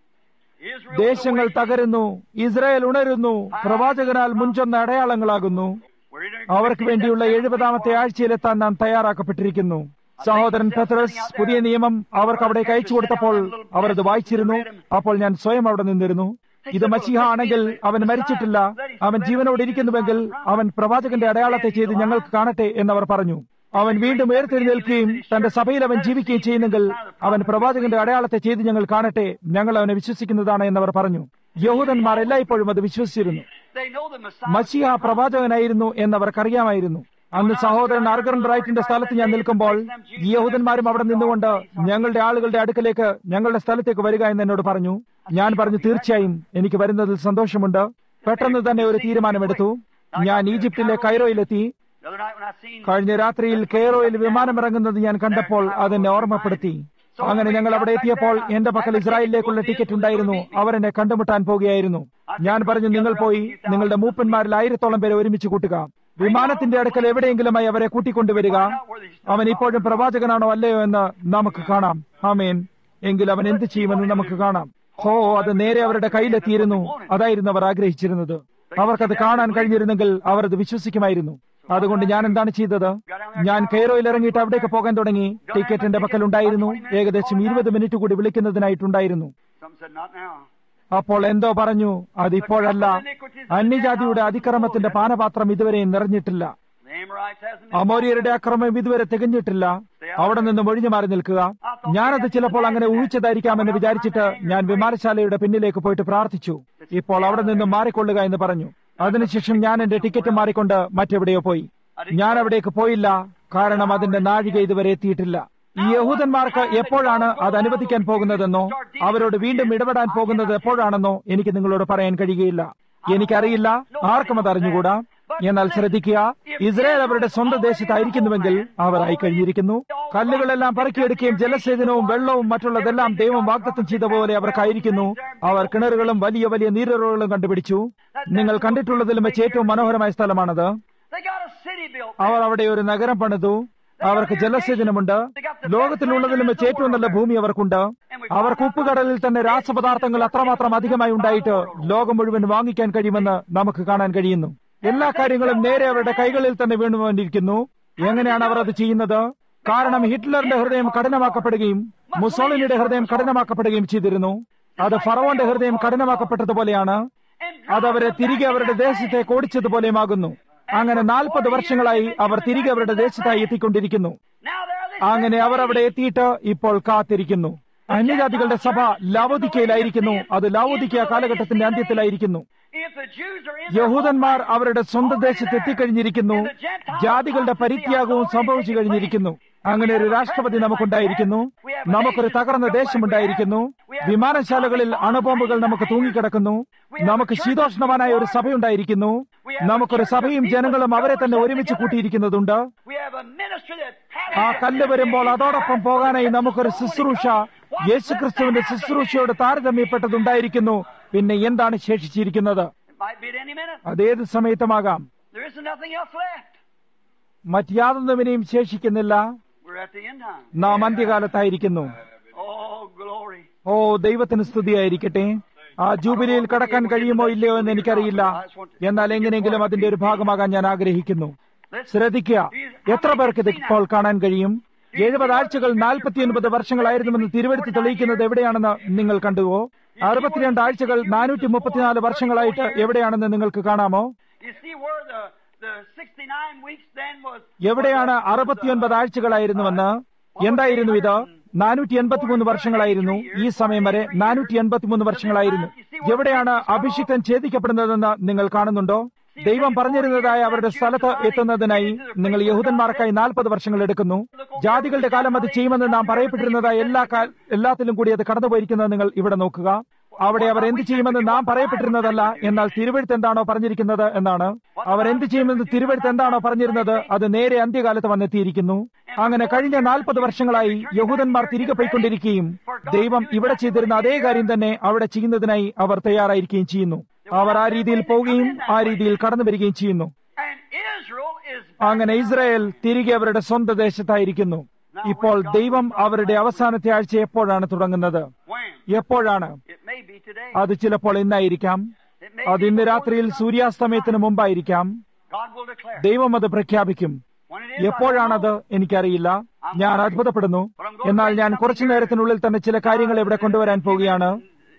Israel ദേശങ്ങൾ തകരുന്നു ഇസ്രായേൽ ഉണരുന്നു പ്രവാചകനാൽ മുൻചൊന്ന അടയാളങ്ങളാകുന്നു അവർക്ക് വേണ്ടിയുള്ള എഴുപതാമത്തെ ആഴ്ചയിലെത്താൻ നാം തയ്യാറാക്കപ്പെട്ടിരിക്കുന്നു സഹോദരൻ പെത്രസ് പുതിയ നിയമം അവർക്ക് അവിടെ അയച്ചു കൊടുത്തപ്പോൾ അവർ അത് വായിച്ചിരുന്നു അപ്പോൾ ഞാൻ സ്വയം അവിടെ നിന്നിരുന്നു ഇത് മസിഹ ആണെങ്കിൽ അവൻ മരിച്ചിട്ടില്ല അവൻ ജീവനോട് ഇരിക്കുന്നുവെങ്കിൽ അവൻ പ്രവാചകന്റെ അടയാളത്തെ ചെയ്ത് ഞങ്ങൾക്ക് കാണട്ടെ എന്നവർ പറഞ്ഞു അവൻ വീണ്ടും ഉയർത്തെഴുന്നേൽക്കുകയും തന്റെ സഭയിൽ അവൻ ജീവിക്കുകയും ചെയ്യുന്നെങ്കിൽ അവൻ പ്രവാചകന്റെ അടയാളത്തെ ചെയ്ത് ഞങ്ങൾ കാണട്ടെ ഞങ്ങൾ അവനെ വിശ്വസിക്കുന്നതാണ് എന്നവർ പറഞ്ഞു യഹൂദന്മാർ എല്ലായ്പ്പോഴും അത് വിശ്വസിച്ചിരുന്നു They know the Messiah. മസിഹ പ്രവാചകനായിരുന്നു എന്നവർക്കറിയാമായിരുന്നു അന്ന് സഹോദരൻ അർഗൺ ബ്രൈറ്റിന്റെ സ്ഥലത്ത് ഞാൻ നിൽക്കുമ്പോൾ ഈ യഹൂദന്മാരും അവിടെ നിന്നുകൊണ്ട് ഞങ്ങളുടെ ആളുകളുടെ അടുക്കലേക്ക് ഞങ്ങളുടെ സ്ഥലത്തേക്ക് വരിക എന്ന് എന്നോട് പറഞ്ഞു ഞാൻ പറഞ്ഞു തീർച്ചയായും എനിക്ക് വരുന്നതിൽ സന്തോഷമുണ്ട് പെട്ടെന്ന് തന്നെ ഒരു തീരുമാനമെടുത്തു ഞാൻ ഈജിപ്തിലെ കൈറോയിലെത്തി The other night when I seen കഴിഞ്ഞ രാത്രിയിൽ കെയറോയിൽ വിമാനമിറങ്ങുന്നത് ഞാൻ കണ്ടപ്പോൾ അതെന്നെ ഓർമ്മപ്പെടുത്തി അങ്ങനെ ഞങ്ങൾ അവിടെ എത്തിയപ്പോൾ എന്റെ പക്കൽ ഇസ്രായേലിലേക്കുള്ള ടിക്കറ്റ് ഉണ്ടായിരുന്നു അവർ എന്നെ കണ്ടുമുട്ടാൻ പോകുകയായിരുന്നു ഞാൻ പറഞ്ഞു നിങ്ങൾ പോയി നിങ്ങളുടെ മൂപ്പന്മാരിൽ ആയിരത്തോളം പേരെ ഒരുമിച്ച് കൂട്ടുക വിമാനത്തിന്റെ അടുക്കൽ എവിടെയെങ്കിലുമായി അവരെ കൂട്ടിക്കൊണ്ടുവരിക അവൻ ഇപ്പോഴും പ്രവാചകനാണോ അല്ലയോ എന്ന് നമുക്ക് കാണാം ആമേൻ എങ്കിൽ അവൻ എന്ത് ചെയ്യുമെന്ന് നമുക്ക് കാണാം ഹോ അത് നേരെ അവരുടെ കയ്യിലെത്തിയിരുന്നു അതായിരുന്നു അവർ ആഗ്രഹിച്ചിരുന്നത് അവർക്കത് കാണാൻ കഴിഞ്ഞിരുന്നെങ്കിൽ അവർ അത് വിശ്വസിക്കുമായിരുന്നു അതുകൊണ്ട് ഞാൻ എന്താണ് ചെയ്തത് ഞാൻ കെയ്റോയിൽ ഇറങ്ങിയിട്ട് അവിടേക്ക് പോകാൻ തുടങ്ങി ടിക്കറ്റ് എന്റെ പക്കൽ ഉണ്ടായിരുന്നു ഏകദേശം ഇരുപത് മിനിറ്റ് കൂടി വിളിക്കുന്നതിനായിട്ടുണ്ടായിരുന്നു some said not now. അപ്പോൾ എന്തോ പറഞ്ഞു അതിപ്പോഴല്ല അന്യജാതിയുടെ അതിക്രമത്തിന്റെ പാനപാത്രം ഇതുവരെ നിറഞ്ഞിട്ടില്ല The Amorites hasn't അമോരിയരുടെ അക്രമം ഇതുവരെ തികഞ്ഞിട്ടില്ല അവിടെ നിന്ന് ഒഴിഞ്ഞു മാറി നിൽക്കുക ഞാനത് ചിലപ്പോൾ അങ്ങനെ ഊഹിച്ചതായിരിക്കാമെന്ന് വിചാരിച്ചിട്ട് ഞാൻ വിമാനശാലയുടെ പിന്നിലേക്ക് പോയിട്ട് പ്രാർത്ഥിച്ചു ഇപ്പോൾ അവിടെ നിന്ന് മാറിക്കൊള്ളുക എന്ന് പറഞ്ഞു അതിനുശേഷം ഞാൻ എന്റെ ടിക്കറ്റ് മാറിക്കൊണ്ട് മറ്റെവിടെയോ പോയി ഞാൻ അവിടേക്ക് പോയില്ല കാരണം അതിന്റെ നാഴിക ഇതുവരെ എത്തിയിട്ടില്ല ഈ യഹൂദന്മാർക്ക് എപ്പോഴാണ് അത് അനുവദിക്കാൻ പോകുന്നതെന്നോ അവരോട് വീണ്ടും ഇടപെടാൻ പോകുന്നത് എപ്പോഴാണെന്നോ എനിക്ക് നിങ്ങളോട് പറയാൻ കഴിയുകയില്ല എനിക്കറിയില്ല ആർക്കും അത് അറിഞ്ഞുകൂടാ എന്നാൽ ശ്രദ്ധിക്കുക ഇസ്രായേൽ അവരുടെ സ്വന്തം ദേശത്തായിരിക്കുന്നുവെങ്കിൽ അവർ ആയി കഴിഞ്ഞിരിക്കുന്നു കല്ലുകളെല്ലാം പറക്കിയെടുക്കുകയും ജലസേചനവും വെള്ളവും മറ്റുള്ളതെല്ലാം ദൈവം വാഗ്ദത്തം ചെയ്ത പോലെ അവർക്കായിരിക്കുന്നു അവർ കിണറുകളും വലിയ വലിയ നീരുറവുകളും കണ്ടുപിടിച്ചു നിങ്ങൾ കണ്ടിട്ടുള്ളതിലും വെച്ച് ഏറ്റവും മനോഹരമായ സ്ഥലമാണത് They got a city built. അവർ അവിടെ ഒരു നഗരം പണിതു അവർക്ക് ജലസേചനമുണ്ട് ലോകത്തിലുള്ളതിലും വെച്ച് ഏറ്റവും നല്ല ഭൂമി അവർക്കുണ്ട് അവർക്ക് ഉപ്പുകടലിൽ തന്നെ രാസപദാർത്ഥങ്ങൾ അത്രമാത്രം അധികമായി ഉണ്ടായിട്ട് ലോകം മുഴുവൻ വാങ്ങിക്കാൻ കഴിയുമെന്ന് നമുക്ക് കാണാൻ കഴിയുന്നു എല്ലാ കാര്യങ്ങളും നേരെ അവരുടെ കൈകളിൽ തന്നെ വീണുകൊണ്ടിരിക്കുന്നു എങ്ങനെയാണ് അവർ അത് ചെയ്യുന്നത് കാരണം ഹിറ്റ്ലറിന്റെ ഹൃദയം കഠിനമാക്കപ്പെടുകയും മുസോളിനിയുടെ ഹൃദയം കഠിനമാക്കപ്പെടുകയും ചെയ്തിരുന്നു അത് ഫറവോന്റെ ഹൃദയം കഠിനമാക്കപ്പെട്ടതുപോലെയാണ് അത് അവരെ തിരികെ അവരുടെ ദേശത്തേക്ക് ഓടിച്ചതുപോലെയുമാകുന്നു അങ്ങനെ നാൽപ്പത് വർഷങ്ങളായി അവർ തിരികെ അവരുടെ ദേശത്തായി എത്തിക്കൊണ്ടിരിക്കുന്നു Now there they അങ്ങനെ അവർ അവിടെ എത്തിയിട്ട് ഇപ്പോൾ കാത്തിരിക്കുന്നു അന്യജാതികളുടെ സഭ ലാവോദിക്കയിലായിരിക്കുന്നു അത് ലാവോദിക്ക കാലഘട്ടത്തിന്റെ അന്ത്യത്തിലായിരിക്കുന്നു If the Jews are in their യഹൂദന്മാർ അവരുടെ സ്വന്തം ദേശത്ത് എത്തിക്കഴിഞ്ഞിരിക്കുന്നു ജാതികളുടെ പരിത്യാഗവും സംഭവിച്ചു കഴിഞ്ഞിരിക്കുന്നു അങ്ങനെ ഒരു രാഷ്ട്രപതി നമുക്കുണ്ടായിരിക്കുന്നു നമുക്കൊരു തകർന്ന ദേശമുണ്ടായിരിക്കുന്നു വിമാനശാലകളിൽ അണുബോംബുകൾ നമുക്ക് തൂങ്ങിക്കിടക്കുന്നു നമുക്ക് ശീതോഷ്ണവാനായ ഒരു സഭയുണ്ടായിരിക്കുന്നു നമുക്കൊരു സഭയും ജനങ്ങളും അവരെ തന്നെ ഒരുമിച്ച് കൂട്ടിയിരിക്കുന്നതുണ്ട് we have a ministry that ആ കല്ല് വരുമ്പോൾ അതോടൊപ്പം പോകാനായി നമുക്കൊരു ശുശ്രൂഷ യേശുക്രിസ്തുവിന്റെ ശുശ്രൂഷയോട് താരതമ്യപ്പെട്ടതുണ്ടായിരിക്കുന്നു പിന്നെ എന്താണ് ശേഷിച്ചിരിക്കുന്നത് it might be at any minute. അതേത് സമയത്തുമാകാം There isn't nothing else left. മറ്റാതൊന്നുവിനെയും ശേഷിക്കുന്നില്ല We're at the end time. നാം അന്ത്യകാലത്തായിരിക്കുന്നു Oh, glory. ഓ ദൈവത്തിന് സ്തുതിയായിരിക്കട്ടെ ആ ജൂബിലിയിൽ കടക്കാൻ കഴിയുമോ ഇല്ലയോ എന്ന് എനിക്കറിയില്ല എന്നാൽ എങ്ങനെയെങ്കിലും അതിന്റെ ഒരു ഭാഗമാകാൻ ഞാൻ ആഗ്രഹിക്കുന്നു ശ്രദ്ധിക്കുക എത്ര പേർക്ക് ഇത് ഇപ്പോൾ കാണാൻ കഴിയും എഴുപത് ആഴ്ചകൾ നാൽപ്പത്തിയൊൻപത് വർഷങ്ങളായിരുന്നുവെന്ന് തിരുവെടുത്ത് തെളിയിക്കുന്നത് എവിടെയാണെന്ന് നിങ്ങൾ കണ്ടുവോ അറുപത്തിരണ്ട് ആഴ്ചകൾ നാനൂറ്റി മുപ്പത്തിനാല് വർഷങ്ങളായിട്ട് എവിടെയാണെന്ന് നിങ്ങൾക്ക് കാണാമോ You see where the, the 69 weeks then was. എവിടെയാണ് അറുപത്തിയൊൻപത് ആഴ്ചകളായിരുന്നുവെന്ന് എന്തായിരുന്നു ഇത് നാനൂറ്റി എൺപത്തിമൂന്ന് വർഷങ്ങളായിരുന്നു ഈ സമയം വരെ നാനൂറ്റി എൺപത്തിമൂന്ന് വർഷങ്ങളായിരുന്നു എവിടെയാണ് അഭിഷിക്തൻ ഛേദിക്കപ്പെടുന്നതെന്ന് നിങ്ങൾ കാണുന്നുണ്ടോ ദൈവം പറഞ്ഞിരുന്നതായ അവരുടെ സ്ഥലത്ത് എത്തുന്നതിനായി നിങ്ങൾ യഹൂദന്മാർക്കായി നാൽപ്പത് വർഷങ്ങൾ എടുക്കുന്നു ജാതികളുടെ കാലം അത് ചെയ്യുമെന്ന് നാം പറയപ്പെട്ടിരുന്നതായ എല്ലാ കാ- എല്ലാത്തിലും കൂടി അത് കടന്നുപോയിരിക്കുന്നത് നിങ്ങൾ ഇവിടെ നോക്കുക അവിടെ അവർ എന്ത് ചെയ്യുമെന്ന് നാം പറയപ്പെട്ടിരുന്നതല്ല എന്നാൽ തിരുവഴുത്ത് എന്താണോ പറഞ്ഞിരിക്കുന്നത് എന്നാണ് അവർ എന്ത് ചെയ്യുമെന്ന് തിരുവഴുത്ത് എന്താണോ പറഞ്ഞിരുന്നത് അത് നേരെ അന്ത്യകാലത്ത് വന്നെത്തിയിരിക്കുന്നു അങ്ങനെ കഴിഞ്ഞ നാൽപ്പത് വർഷങ്ങളായി യഹൂദന്മാർ തിരികെ പോയിക്കൊണ്ടിരിക്കുകയും ദൈവം ഇവിടെ ചെയ്തിരുന്ന അതേ കാര്യം തന്നെ അവിടെ ചെയ്യുന്നതിനായി അവർ തയ്യാറായിരിക്കുകയും ചെയ്യുന്നു അവർ ആ രീതിയിൽ പോവുകയും ആ രീതിയിൽ കടന്നു വരികയും ചെയ്യുന്നു And Israel is. അങ്ങനെ ഇസ്രായേൽ തിരികെ അവരുടെ സ്വന്തം ദേശത്തായിരിക്കുന്നു ഇപ്പോൾ ദൈവം അവരുടെ അവസാനത്തെ ആഴ്ച എപ്പോഴാണ് തുടങ്ങുന്നത് When? എപ്പോഴാണ് It may be today. അത് ചിലപ്പോൾ ഇന്നായിരിക്കാം It may അത് be ഇന്ന് before രാത്രിയിൽ the sun. സൂര്യാസ്തമയത്തിന് മുമ്പായിരിക്കാം God will declare. ദൈവം അത് പ്രഖ്യാപിക്കും When it is, I don't എപ്പോഴാണത് know. എനിക്കറിയില്ല ഞാൻ അത്ഭുതപ്പെടുന്നു എന്നാൽ ഞാൻ കുറച്ചു നേരത്തിനുള്ളിൽ തന്നെ ചില കാര്യങ്ങൾ ഇവിടെ കൊണ്ടുവരാൻ പോവുകയാണ്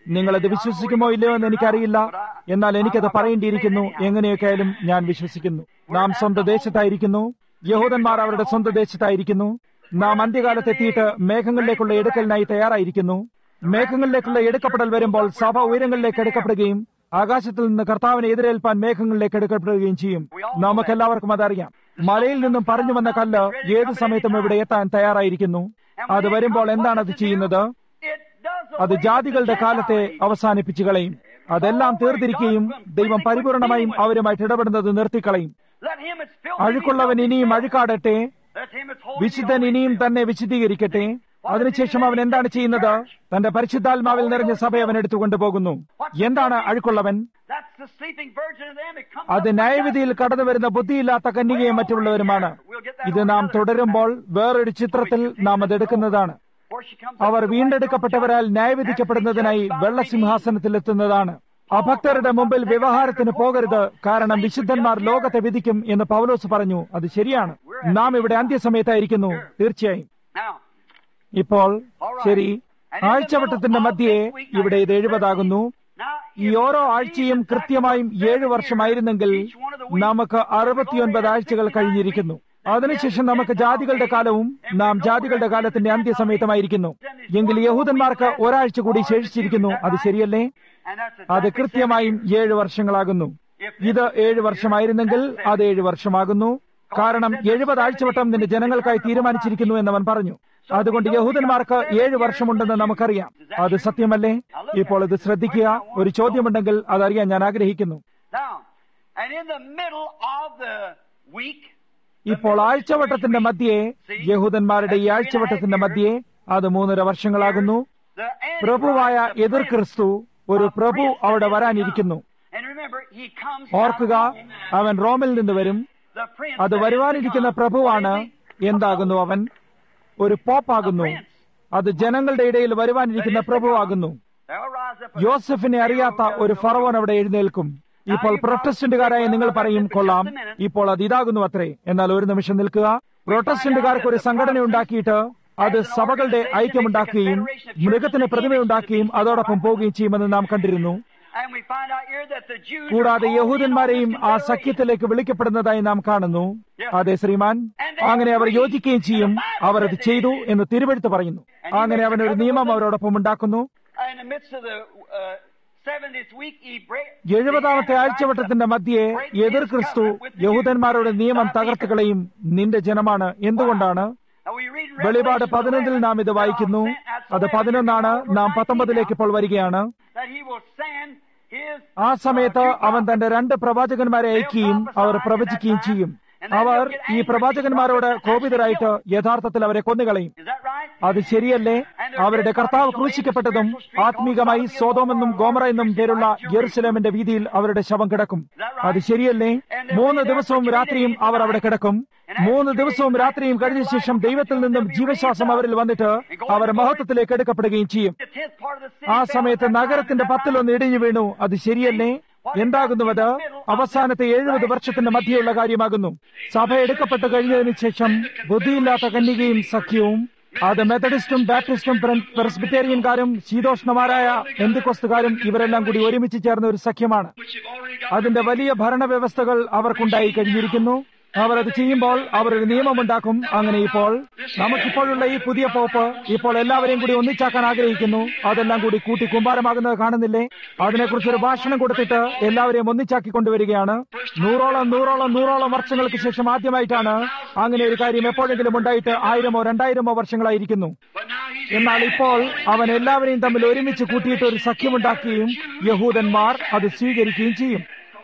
നിങ്ങളത് വിശ്വസിക്കുമോ ഇല്ലയോ എന്ന് എനിക്കറിയില്ല എന്നാൽ എനിക്കത് പറയേണ്ടിയിരിക്കുന്നു എങ്ങനെയൊക്കെയായാലും ഞാൻ വിശ്വസിക്കുന്നു നാം സ്വന്തം ദേശത്തായിരിക്കുന്നു യഹൂദന്മാർ അവരുടെ സ്വന്തം ദേശത്തായിരിക്കുന്നു നാം അന്ത്യകാലത്തെത്തിയിട്ട് മേഘങ്ങളിലേക്കുള്ള എടുക്കലിനായി തയ്യാറായിരിക്കുന്നു മേഘങ്ങളിലേക്കുള്ള എടുക്കപ്പെടൽ വരുമ്പോൾ സഭ ഉയരങ്ങളിലേക്ക് എടുക്കപ്പെടുകയും ആകാശത്തിൽ നിന്ന് കർത്താവിനെ എതിരേൽപ്പാൻ മേഘങ്ങളിലേക്ക് എടുക്കപ്പെടുകയും ചെയ്യും നമുക്കെല്ലാവർക്കും അതറിയാം മലയിൽ നിന്നും പറഞ്ഞു വന്ന കല്ല് ഏത് സമയത്തും ഇവിടെ എത്താൻ തയ്യാറായിരിക്കുന്നു അത് വരുമ്പോൾ എന്താണ് അത് ചെയ്യുന്നത് It does അത് ജാതികളുടെ കാലത്തെ അവസാനിപ്പിച്ചു കളയും അതെല്ലാം തീർത്തിരിക്കുകയും ദൈവം പരിപൂർണമായും അവരുമായിട്ട് ഇടപെടുന്നത് നിർത്തിക്കളയും Let him that's filled അഴുക്കുള്ളവൻ ഇനിയും അഴുക്കാടട്ടെ Let him that's holy വിശുദ്ധൻ ഇനിയും തന്നെ വിശദീകരിക്കട്ടെ അതിനുശേഷം അവൻ എന്താണ് ചെയ്യുന്നത് തന്റെ പരിശുദ്ധാത്മാവിൽ നിറഞ്ഞ സഭയെ അവൻ എടുത്തുകൊണ്ടുപോകുന്നു എന്താണ് അഴുക്കുള്ളവൻ That's the sleeping virgin of them. It comes അത് ന്യായവിധിയിൽ കടന്നു വരുന്ന ബുദ്ധിയില്ലാത്ത കന്യകയും മറ്റുള്ളവരുമാണ് ഇത് നാം തുടരുമ്പോൾ വേറൊരു ചിത്രത്തിൽ നാം അത് എടുക്കുന്നതാണ് where she comes അവർ വീണ്ടെടുക്കപ്പെട്ടവരാൽ ന്യായവിധിക്കപ്പെടുന്നതിനായി വെള്ളസിംഹാസനത്തിൽ എത്തുന്നതാണ് അഭക്തരുടെ മുമ്പിൽ വ്യവഹാരത്തിന് പോകരുത് കാരണം വിശുദ്ധന്മാർ ലോകത്തെ വിധിക്കും എന്ന് പൗലോസ് പറഞ്ഞു അത് ശരിയാണ് നാം ഇവിടെ അന്ത്യസമയത്തായിരിക്കുന്നു തീർച്ചയായും Now, ഇപ്പോൾ ശരി ആഴ്ചവട്ടത്തിന്റെ മധ്യേ ഇവിടെ ഇത് എഴുപതാകുന്നു now, ഈ ഓരോ ആഴ്ചയും കൃത്യമായും ഏഴ് വർഷമായിരുന്നെങ്കിൽ നമുക്ക് അറുപത്തിയൊൻപത് ആഴ്ചകൾ കഴിഞ്ഞിരിക്കുന്നു അതിനുശേഷം നമുക്ക് ജാതികളുടെ കാലവും നാം ജാതികളുടെ കാലത്തിന്റെ അന്ത്യസമയത്തുമായിരിക്കുന്നു എങ്കിൽ യഹൂദന്മാർക്ക് ഒരാഴ്ച കൂടി ശേഷിച്ചിരിക്കുന്നു അത് ശരിയല്ലേ and that's അത് exactly കൃത്യമായും ഏഴ് വർഷങ്ങളാകുന്നു ഇത് ഏഴ് വർഷമായിരുന്നെങ്കിൽ അത് ഏഴ് വർഷമാകുന്നു കാരണം എഴുപത് ആഴ്ചവട്ടം നിന്റെ ജനങ്ങൾക്കായി തീരുമാനിച്ചിരിക്കുന്നു എന്നവൻ പറഞ്ഞു അതുകൊണ്ട് യഹൂദന്മാർക്ക് ഏഴ് വർഷമുണ്ടെന്ന് നമുക്കറിയാം അത് സത്യമല്ലേ ഇപ്പോൾ ഇത് ശ്രദ്ധിക്കുക ഒരു ചോദ്യമുണ്ടെങ്കിൽ അതറിയാൻ ഞാൻ ആഗ്രഹിക്കുന്നു Now, and in the middle of the week, ഇപ്പോൾ ആഴ്ചവട്ടത്തിന്റെ മധ്യേ യഹൂദന്മാരുടെ ഈ ആഴ്ചവട്ടത്തിന്റെ മധ്യേ അത് മൂന്നര വർഷങ്ങളാകുന്നു the പ്രഭുവായ Antichrist, the എതിർ ക്രിസ്തു ഒരു പ്രഭു അവിടെ വരാനിരിക്കുന്നു And remember, he comes ഓർക്കുക out of Rome. അവൻ റോമിൽ നിന്ന് വരും The prince അത് that is വരുവാനിരിക്കുന്ന to come. പ്രഭുവാണ് What is he? എന്താകുന്നു അവൻ ഒരു പോപ്പാകുന്നു അത് ജനങ്ങളുടെ ഇടയിൽ വരുവാനിരിക്കുന്ന പ്രഭുവാകുന്നു There will rise up a- യോസഫിനെ അറിയാത്ത ഒരു ഫറവോൻ അവിടെ എഴുന്നേൽക്കും ഇപ്പോൾ പ്രൊട്ടസ്റ്റന്റുകാരായ നിങ്ങൾ പറയും കൊള്ളാം ഇപ്പോൾ അത് ഇതാകുന്നു അത്രേ എന്നാൽ ഒരു നിമിഷം നിൽക്കുക പ്രൊട്ടസ്റ്റന്റുകാർക്ക് ഒരു സംഘടന ഉണ്ടാക്കിയിട്ട് അത് സഭകളുടെ ഐക്യമുണ്ടാക്കുകയും മൃഗത്തിന് പ്രതിമയുണ്ടാക്കുകയും അതോടൊപ്പം പോവുകയും ചെയ്യുമെന്ന് നാം കണ്ടിരുന്നു And we find out here that the Jews are കൂടാതെ called in യഹൂദന്മാരെയും on ആ this സഖ്യത്തിലേക്ക് വിളിക്കപ്പെടുന്നതായി നാം കാണുന്നു അതെ ശ്രീമാൻ അങ്ങനെ അവർ യോജിക്കുകയും ചെയ്യും അവർ അത് ചെയ്തു എന്ന് തിരുവെടുത്ത് പറയുന്നു അങ്ങനെ അവൻ ഒരു നിയമം അവരോടൊപ്പം ഉണ്ടാക്കുന്നു In the midst of the uh, 70th week, he break, എഴുപതാമത്തെ ആഴ്ചവട്ടത്തിന്റെ മധ്യേ എതിർ ക്രിസ്തു യഹൂദന്മാരുടെ നിയമം തകർത്തുകളയും നിന്റെ ജനമാണ് എന്തുകൊണ്ടാണ് Now we read in വെളിപാട് Revelation പതിനൊന്നിൽ 11, നാം ഇത് വായിക്കുന്നു അത് പതിനൊന്നാണ് നാം പത്തൊമ്പതിലേക്ക് ഇപ്പോൾ വരികയാണ് that he will send his ആ സമയത്ത് അവൻ തന്റെ രണ്ട് പ്രവാചകന്മാരെ അയക്കുകയും അവർ പ്രവചിക്കുകയും ചെയ്യും അവർ ഈ പ്രവാചകന്മാരോട് കോപിതരായിട്ട് യഥാർത്ഥത്തിൽ അവരെ കൊന്നുകളയും Is that right? അത് ശരിയല്ലേ അവരുടെ കർത്താവ് ക്രൂശിക്കപ്പെട്ടതും ആത്മീകമായി സോതോമെന്നും ഗോമറ എന്നും പേരുള്ള യെറുസലേമിന്റെ വീതിയിൽ അവരുടെ ശവം കിടക്കും അത് ശരിയല്ലേ മൂന്ന് ദിവസവും രാത്രിയും അവർ അവിടെ കിടക്കും മൂന്ന് ദിവസവും രാത്രിയും കഴിഞ്ഞ ശേഷം ദൈവത്തിൽ നിന്നും ജീവശ്വാസം അവരിൽ വന്നിട്ട് അവർ മഹത്വത്തിലേക്ക് എടുക്കപ്പെടുകയും ചെയ്യും The tenth part of the city ആ fell സമയത്ത് at that time. നഗരത്തിന്റെ Is that പത്തിലൊന്ന് ഇടിഞ്ഞു വീണു അത് ശരിയല്ലേ എന്താകുന്നുവത് അവസാനത്തെ എഴുപത് വർഷത്തിന്റെ മധ്യയുള്ള കാര്യമാകുന്നു സഭ എടുക്കപ്പെട്ട് കഴിഞ്ഞതിന് ശേഷം ബുദ്ധിയില്ലാത്ത കന്യകയും സഖ്യവും അത് മെത്തഡിസ്റ്റും ബാപ്റ്റിസ്റ്റും പെർസ്ബിറ്റേറിയൻകാരും ശീതോഷ്ണമാരായ എന്തിക്കൊസ്തുകാരും ഇവരെല്ലാം കൂടി ഒരുമിച്ച് ചേർന്ന ഒരു സഖ്യമാണ് അതിന്റെ വലിയ ഭരണവ്യവസ്ഥകൾ അവർക്കുണ്ടായി കഴിഞ്ഞിരിക്കുന്നു അവർ അത് ചെയ്യുമ്പോൾ അവർ ഒരു നിയമമുണ്ടാക്കും അങ്ങനെ ഇപ്പോൾ നമുക്കിപ്പോഴുള്ള ഈ പുതിയ പോപ്പ് ഇപ്പോൾ എല്ലാവരെയും കൂടി ഒന്നിച്ചാക്കാൻ ആഗ്രഹിക്കുന്നു അതെല്ലാം കൂടി കൂട്ടി കുമ്പാരമാകുന്നത് കാണുന്നില്ലേ അതിനെക്കുറിച്ച് ഒരു ഭാഷണം കൊടുത്തിട്ട് എല്ലാവരെയും ഒന്നിച്ചാക്കി കൊണ്ടുവരികയാണ് നൂറോളം നൂറോളം നൂറോളം വർഷങ്ങൾക്ക് ശേഷം ആദ്യമായിട്ടാണ് അങ്ങനെ ഒരു കാര്യം എപ്പോഴെങ്കിലും ഉണ്ടായിട്ട് ആയിരമോ രണ്ടായിരമോ വർഷങ്ങളായിരിക്കുന്നു എന്നാൽ ഇപ്പോൾ അവൻ എല്ലാവരെയും തമ്മിൽ ഒരുമിച്ച് കൂട്ടിയിട്ട് ഒരു സഖ്യമുണ്ടാക്കുകയും യഹൂദന്മാർ അത് സ്വീകരിക്കുകയും ചെയ്യും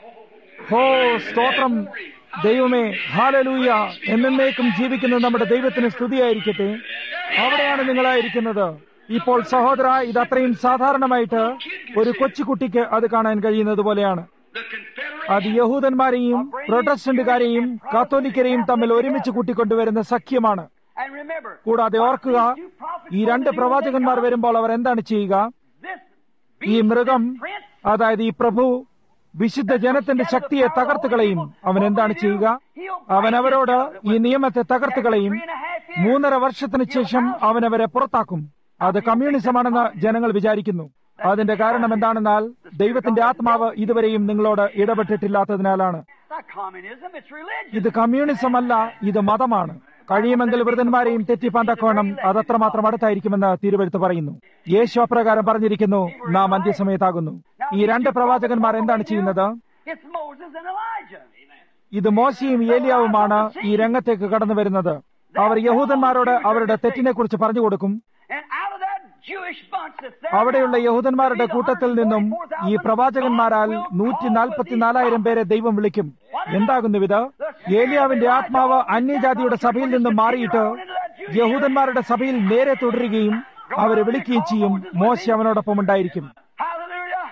ഹോ സ്തോത്രം ദൈവമേ ഹാലലൂയ എന്നേക്കും ജീവിക്കുന്ന നമ്മുടെ ദൈവത്തിന് സ്തുതിയായിരിക്കട്ടെ അവിടെയാണ് നിങ്ങളായിരിക്കുന്നത് ഇപ്പോൾ സഹോദര ഇത് അത്രയും സാധാരണമായിട്ട് ഒരു കൊച്ചുകുട്ടിക്ക് അത് കാണാൻ കഴിയുന്നത് പോലെയാണ് അത് യഹൂദന്മാരെയും പ്രൊട്ടസ്റ്റന്റുകാരെയും കാത്തോലിക്കരെയും തമ്മിൽ ഒരുമിച്ച് കൂട്ടിക്കൊണ്ടുവരുന്ന സഖ്യമാണ് And remember, കൂടാതെ ഓർക്കുക ഈ രണ്ട് പ്രവാചകന്മാർ വരുമ്പോൾ അവർ എന്താണ് ചെയ്യുക this ഈ മൃഗം അതായത് ഈ പ്രഭു വിശുദ്ധ ജനത്തിന്റെ ശക്തിയെ തകർത്ത് കളയും അവൻ എന്താണ് ചെയ്യുക അവൻ അവരോട് ഈ നിയമത്തെ തകർത്ത് കളയും മൂന്നര വർഷത്തിന് ശേഷം അവൻ അവരെ പുറത്താക്കും അത് കമ്മ്യൂണിസമാണെന്ന് ജനങ്ങൾ വിചാരിക്കുന്നു അതിന്റെ കാരണം എന്താണെന്നാൽ ദൈവത്തിന്റെ ആത്മാവ് ഇതുവരെയും നിങ്ങളോട് ഇടപെട്ടിട്ടില്ലാത്തതിനാലാണ് It's not communism, it's religion. ഇത് കമ്മ്യൂണിസം അല്ല ഇത് മതമാണ് കഴിയുമെങ്കിൽ വൃതന്മാരെയും തെറ്റിപ്പാൻ തക്കവണ്ണം അത് അത്രമാത്രം അടുത്തായിരിക്കുമെന്ന് തിരുവഴുത്ത് പറയുന്നു യേശു അപ്രകാരം പറഞ്ഞിരിക്കുന്നു നാം അന്ത്യസമയത്താകുന്നു ഈ രണ്ട് പ്രവാചകന്മാർ എന്താണ് ചെയ്യുന്നത് It's Moses and Elijah. ഇത് മോശയും ഏലിയാവുമാണ് ഈ രംഗത്തേക്ക് കടന്നു വരുന്നത് അവർ യഹൂദന്മാരോട് അവരുടെ തെറ്റിനെക്കുറിച്ച് പറഞ്ഞു കൊടുക്കും And out of that Jewish bunch that's there അവിടെയുള്ള now, യഹൂദന്മാരുടെ കൂട്ടത്തിൽ നിന്നും ഈ പ്രവാചകന്മാരാൽ നൂറ്റി നാൽപ്പത്തിനാലായിരം പേരെ ദൈവം വിളിക്കും എന്താകുന്നു ഇത് ഏലിയാവിന്റെ ആത്മാവ് അന്യജാതിയുടെ സഭയിൽ നിന്നും മാറിയിട്ട് യഹൂദന്മാരുടെ സഭയിൽ നേരെ തുടരുകയും അവരെ വിളിക്കുകയും ചെയ്യും മോശ അവനോടൊപ്പം ഉണ്ടായിരിക്കും Hallelujah.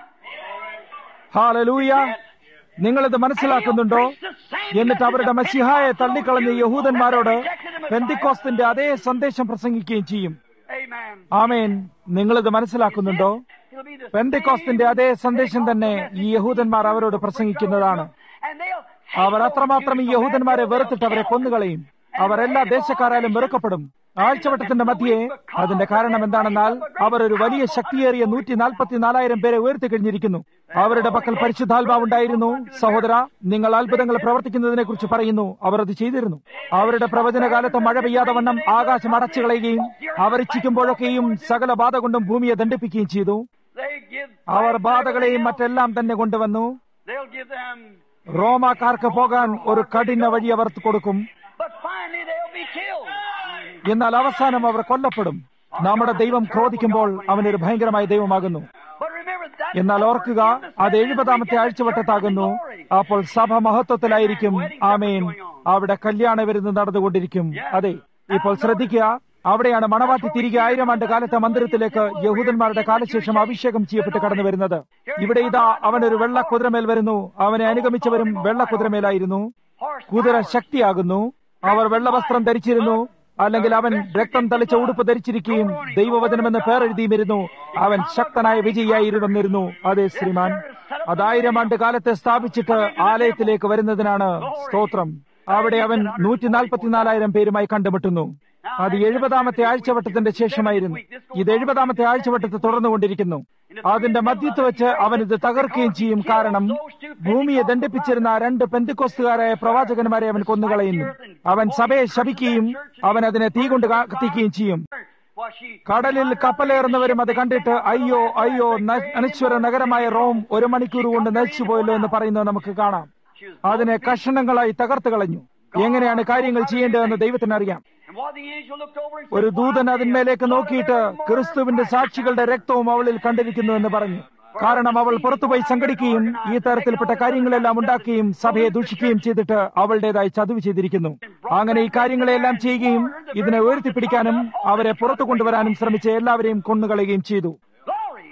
ഹാലലൂയ നിങ്ങളിത് മനസ്സിലാക്കുന്നുണ്ടോ എന്നിട്ട് അവരുടെ മസിഹായെ തള്ളിക്കളഞ്ഞ യഹൂദന്മാരോട് പെന്തിക്കോസ്തിന്റെ അതേ സന്ദേശം പ്രസംഗിക്കുകയും ചെയ്യും Amen. ആമേൻ നിങ്ങളിത് മനസ്സിലാക്കുന്നുണ്ടോ It'll be the പെന്തിക്കോസ്തിന്റെ അതേ സന്ദേശം തന്നെ ഈ യഹൂദന്മാർ അവരോട് പ്രസംഗിക്കുന്നതാണ് And they'll അവർ അത്രമാത്രം ഈ യഹൂദന്മാരെ വെറുത്തിട്ട് അവരെ കൊന്നുകളയും അവർ എല്ലാ ദേശക്കാരാലും വെറുക്കപ്പെടും ആഴ്ചവട്ടത്തിന്റെ മധ്യേ അതിന്റെ കാരണം എന്താണെന്നാൽ അവർ ഒരു വലിയ ശക്തിയേറിയ നൂറ്റി നാൽപ്പത്തിനാലായിരം പേരെ ഉയർത്തി കഴിഞ്ഞിരിക്കുന്നു അവരുടെ പക്കൽ പരിശുദ്ധാത്മാവുണ്ടായിരുന്നു സഹോദര നിങ്ങൾ അത്ഭുതങ്ങൾ പ്രവർത്തിക്കുന്നതിനെ കുറിച്ച് പറയുന്നു അവർ അത് ചെയ്തിരുന്നു അവരുടെ പ്രവചനകാലത്ത് മഴ പെയ്യാതെ വണ്ണം ആകാശം അടച്ചു കളയുകയും അവർ ഇച്ഛിക്കുമ്പോഴൊക്കെയും സകല ബാധ കൊണ്ടും ഭൂമിയെ ദണ്ഡിപ്പിക്കുകയും ചെയ്തു they give അവർ ബാധകളെയും മറ്റെല്ലാം തന്നെ കൊണ്ടുവന്നു they'll give them റോമാക്കാർക്ക് പോകാൻ ഒരു കഠിന വഴി അവർ കൊടുക്കും but finally they'll be killed. എന്നാൽ അവസാനം അവർ കൊല്ലപ്പെടും നമ്മുടെ ദൈവം ക്രോധിക്കുമ്പോൾ അവനൊരു ഭയങ്കരമായ ദൈവമാകുന്നു But remember that എന്നാൽ ഓർക്കുക അത് എഴുപതാമത്തെ ആഴ്ചവട്ടത്താകുന്നു അപ്പോൾ സഭ മഹത്വത്തിലായിരിക്കും ആമേൻ അവിടെ കല്യാണ വിരുന്ന് നടന്നുകൊണ്ടിരിക്കും അതെ ഇപ്പോൾ ശ്രദ്ധിക്കുക അവിടെയാണ് മണവാട്ടി തിരികെ ആയിരം ആണ്ട് കാലത്തെ മന്ദിരത്തിലേക്ക് യഹൂദന്മാരുടെ കാലശേഷം അഭിഷേകം ചെയ്യപ്പെട്ട് കടന്നു വരുന്നത് ഇവിടെ ഇതാ അവനൊരു വെള്ള കുതിരമേൽ വരുന്നു അവനെ അനുഗമിച്ചവരും വെള്ള കുതിരമേലായിരുന്നു horse കുതിര ശക്തിയാകുന്നു അവർ വെള്ളവസ്ത്രം ധരിച്ചിരുന്നു അല്ലെങ്കിൽ അവൻ രക്തം തളിച്ച ഉടുപ്പ് ധരിച്ചിരിക്കുകയും ദൈവവചനമെന്ന് പേരെഴുതിയുമിരുന്നു അവൻ ശക്തനായ വിജയിയായിരുന്നിരുന്നു അതെ ശ്രീമാൻ അതായിരം ആണ്ട് കാലത്തെ സ്ഥാപിച്ചിട്ട് ആലയത്തിലേക്ക് വരുന്നതിനാണ് സ്തോത്രം അവിടെ അവൻ നൂറ്റി നാൽപ്പത്തിനാലായിരം പേരുമായി കണ്ടുമുട്ടുന്നു അത് എഴുപതാമത്തെ ആഴ്ചവട്ടത്തിന്റെ ശേഷമായിരുന്നു ഇത് എഴുപതാമത്തെ ആഴ്ചവട്ടത്തെ തുടർന്നുകൊണ്ടിരിക്കുന്നു അതിന്റെ മധ്യത്ത് വെച്ച് അവൻ ഇത് തകർക്കുകയും ചെയ്യും കാരണം ഭൂമിയെ ദണ്ഡിപ്പിച്ചിരുന്ന ആ രണ്ട് പെന്തിക്കോസ്തുകാരായ പ്രവാചകന്മാരെ അവൻ കൊന്നുകളയുന്നു അവൻ സഭയെ ശപിക്കുകയും അവൻ അതിനെ തീ കൊണ്ട് കാ- കത്തിക്കുകയും ചെയ്യും was she കടലിൽ കപ്പലേറുന്നവരും അത് കണ്ടിട്ട് അയ്യോ അയ്യോ ന- അനശ്വര നഗരമായ റോം ഒരു മണിക്കൂർ കൊണ്ട് നശിച്ചു പോയല്ലോ എന്ന് പറയുന്നത് നമുക്ക് കാണാം അതിനെ കഷണങ്ങളായി തകർത്ത് കളഞ്ഞു എങ്ങനെയാണ് കാര്യങ്ങൾ ചെയ്യേണ്ടതെന്ന് ദൈവത്തിനറിയാം and while the angel looked over and ഒരു said, ദൂതൻ അതിന്മേലേക്ക് നോക്കിയിട്ട് ക്രിസ്തുവിന്റെ സാക്ഷികളുടെ രക്തവും അവളിൽ കണ്ടിരിക്കുന്നു എന്ന് പറഞ്ഞു കാരണം അവൾ പുറത്തുപോയി സംഘടിക്കുകയും ഈ തരത്തിൽപ്പെട്ട കാര്യങ്ങളെല്ലാം ഉണ്ടാക്കുകയും സഭയെ ദൂഷിക്കുകയും ചെയ്തിട്ട് അവളുടേതായി ചതുവ് ചെയ്തിരിക്കുന്നു അങ്ങനെ ഈ കാര്യങ്ങളെല്ലാം ചെയ്യുകയും ഇതിനെ ഉയർത്തിപ്പിടിക്കാനും അവരെ പുറത്തു കൊണ്ടുവരാനും ശ്രമിച്ച എല്ലാവരെയും കൊന്നുകളയുകയും ചെയ്തു Glory.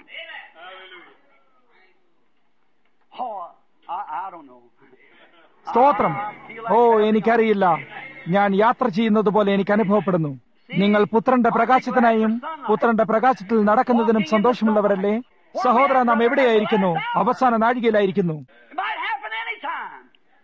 Oh, I, I don't know. സ്തോത്രം ഓ എനിക്കറിയില്ല ഞാൻ യാത്ര ചെയ്യുന്നത് പോലെ എനിക്ക് അനുഭവപ്പെടുന്നു നിങ്ങൾ പുത്രന്റെ പ്രകാശത്തിനായും പുത്രന്റെ പ്രകാശത്തിൽ നടക്കുന്നതിനും സന്തോഷമുള്ളവരല്ലേ സഹോദര നാം എവിടെയായിരിക്കുന്നു അവസാന നാഴികയിലായിരിക്കുന്നു It might happen any time.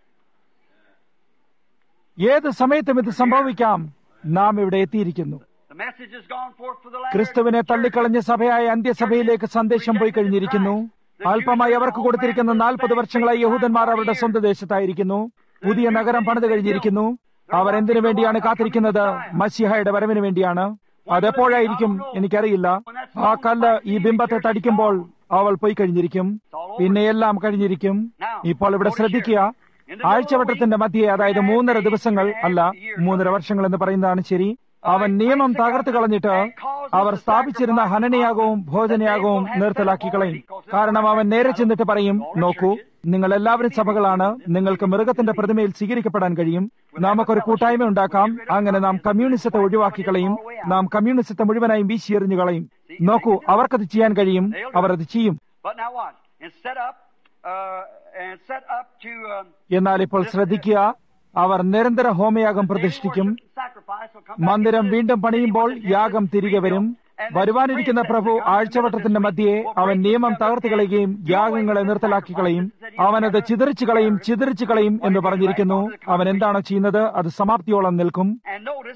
ഏത് സമയത്തും ഇത് സംഭവിക്കാം നാം ഇവിടെ എത്തിയിരിക്കുന്നു The message has gone forth for the latter. ക്രിസ്തുവിനെ തള്ളിക്കളഞ്ഞ സഭയായ അന്ത്യസഭയിലേക്ക് സന്ദേശം പോയി കഴിഞ്ഞിരിക്കുന്നു അല്പമായി അവർക്ക് കൊടുത്തിരിക്കുന്ന നാൽപ്പത് വർഷങ്ങളായി യഹൂദന്മാർ അവരുടെ സ്വന്തം ദേശത്തായിരിക്കുന്നു പുതിയ നഗരം പണിത് കഴിഞ്ഞിരിക്കുന്നു അവർ എന്തിനു വേണ്ടിയാണ് കാത്തിരിക്കുന്നത് മസിഹായുടെ വരവിന് വേണ്ടിയാണ് അതെപ്പോഴായിരിക്കും എനിക്കറിയില്ല ആ കല്ല് ഈ ബിംബത്തെ തടിക്കുമ്പോൾ അവൾ പോയി കഴിഞ്ഞിരിക്കും പിന്നെ എല്ലാം കഴിഞ്ഞിരിക്കും ഇപ്പോൾ ഇവിടെ ശ്രദ്ധിക്കുക ആഴ്ചവട്ടത്തിന്റെ മധ്യേ അതായത് മൂന്നര ദിവസങ്ങൾ അല്ല മൂന്നര വർഷങ്ങൾ എന്ന് പറയുന്നതാണ് ശരി അവൻ നിയമം തകർത്ത് കളഞ്ഞിട്ട് അവർ സ്ഥാപിച്ചിരുന്ന ഹനനയാകവും ഭോജനയാകവും നിർത്തലാക്കി കളയും കാരണം അവൻ നേരെ ചെന്നിട്ട് പറയും നോക്കൂ നിങ്ങൾ എല്ലാവരും സഭകളാണ് നിങ്ങൾക്ക് മൃഗത്തിന്റെ പ്രതിമയിൽ സ്വീകരിക്കപ്പെടാൻ കഴിയും നമുക്കൊരു കൂട്ടായ്മ ഉണ്ടാക്കാം അങ്ങനെ നാം കമ്മ്യൂണിസത്തെ ഒഴിവാക്കി കളയും നാം കമ്മ്യൂണിസത്തെ മുഴുവനായും വീശിയെറിഞ്ഞു കളയും നോക്കൂ അവർക്കത് ചെയ്യാൻ കഴിയും അവർ അത് ചെയ്യും But now what? And set up, uh, and set up to. Um, എന്നാൽ ഇപ്പോൾ ശ്രദ്ധിക്കുക അവർ നിരന്തര ഹോമയാഗം പ്രതിഷ്ഠിക്കും sacrifice will come back മന്ദിരം into വീണ്ടും പണിയുമ്പോൾ യാഗം തിരികെ വരും വരുവാനിരിക്കുന്ന പ്രഭു ആഴ്ചവട്ടത്തിന്റെ മധ്യേ അവൻ നിയമം തകർത്ത് കളയുകയും യാഗങ്ങളെ നിർത്തലാക്കി കളയും അവനത് ചിതറിച്ചു കളയും ചിതറിച്ചു കളയും എന്ന് പറഞ്ഞിരിക്കുന്നു അവൻ എന്താണോ ചെയ്യുന്നത് അത് സമാപ്തിയോളം നിൽക്കും And notice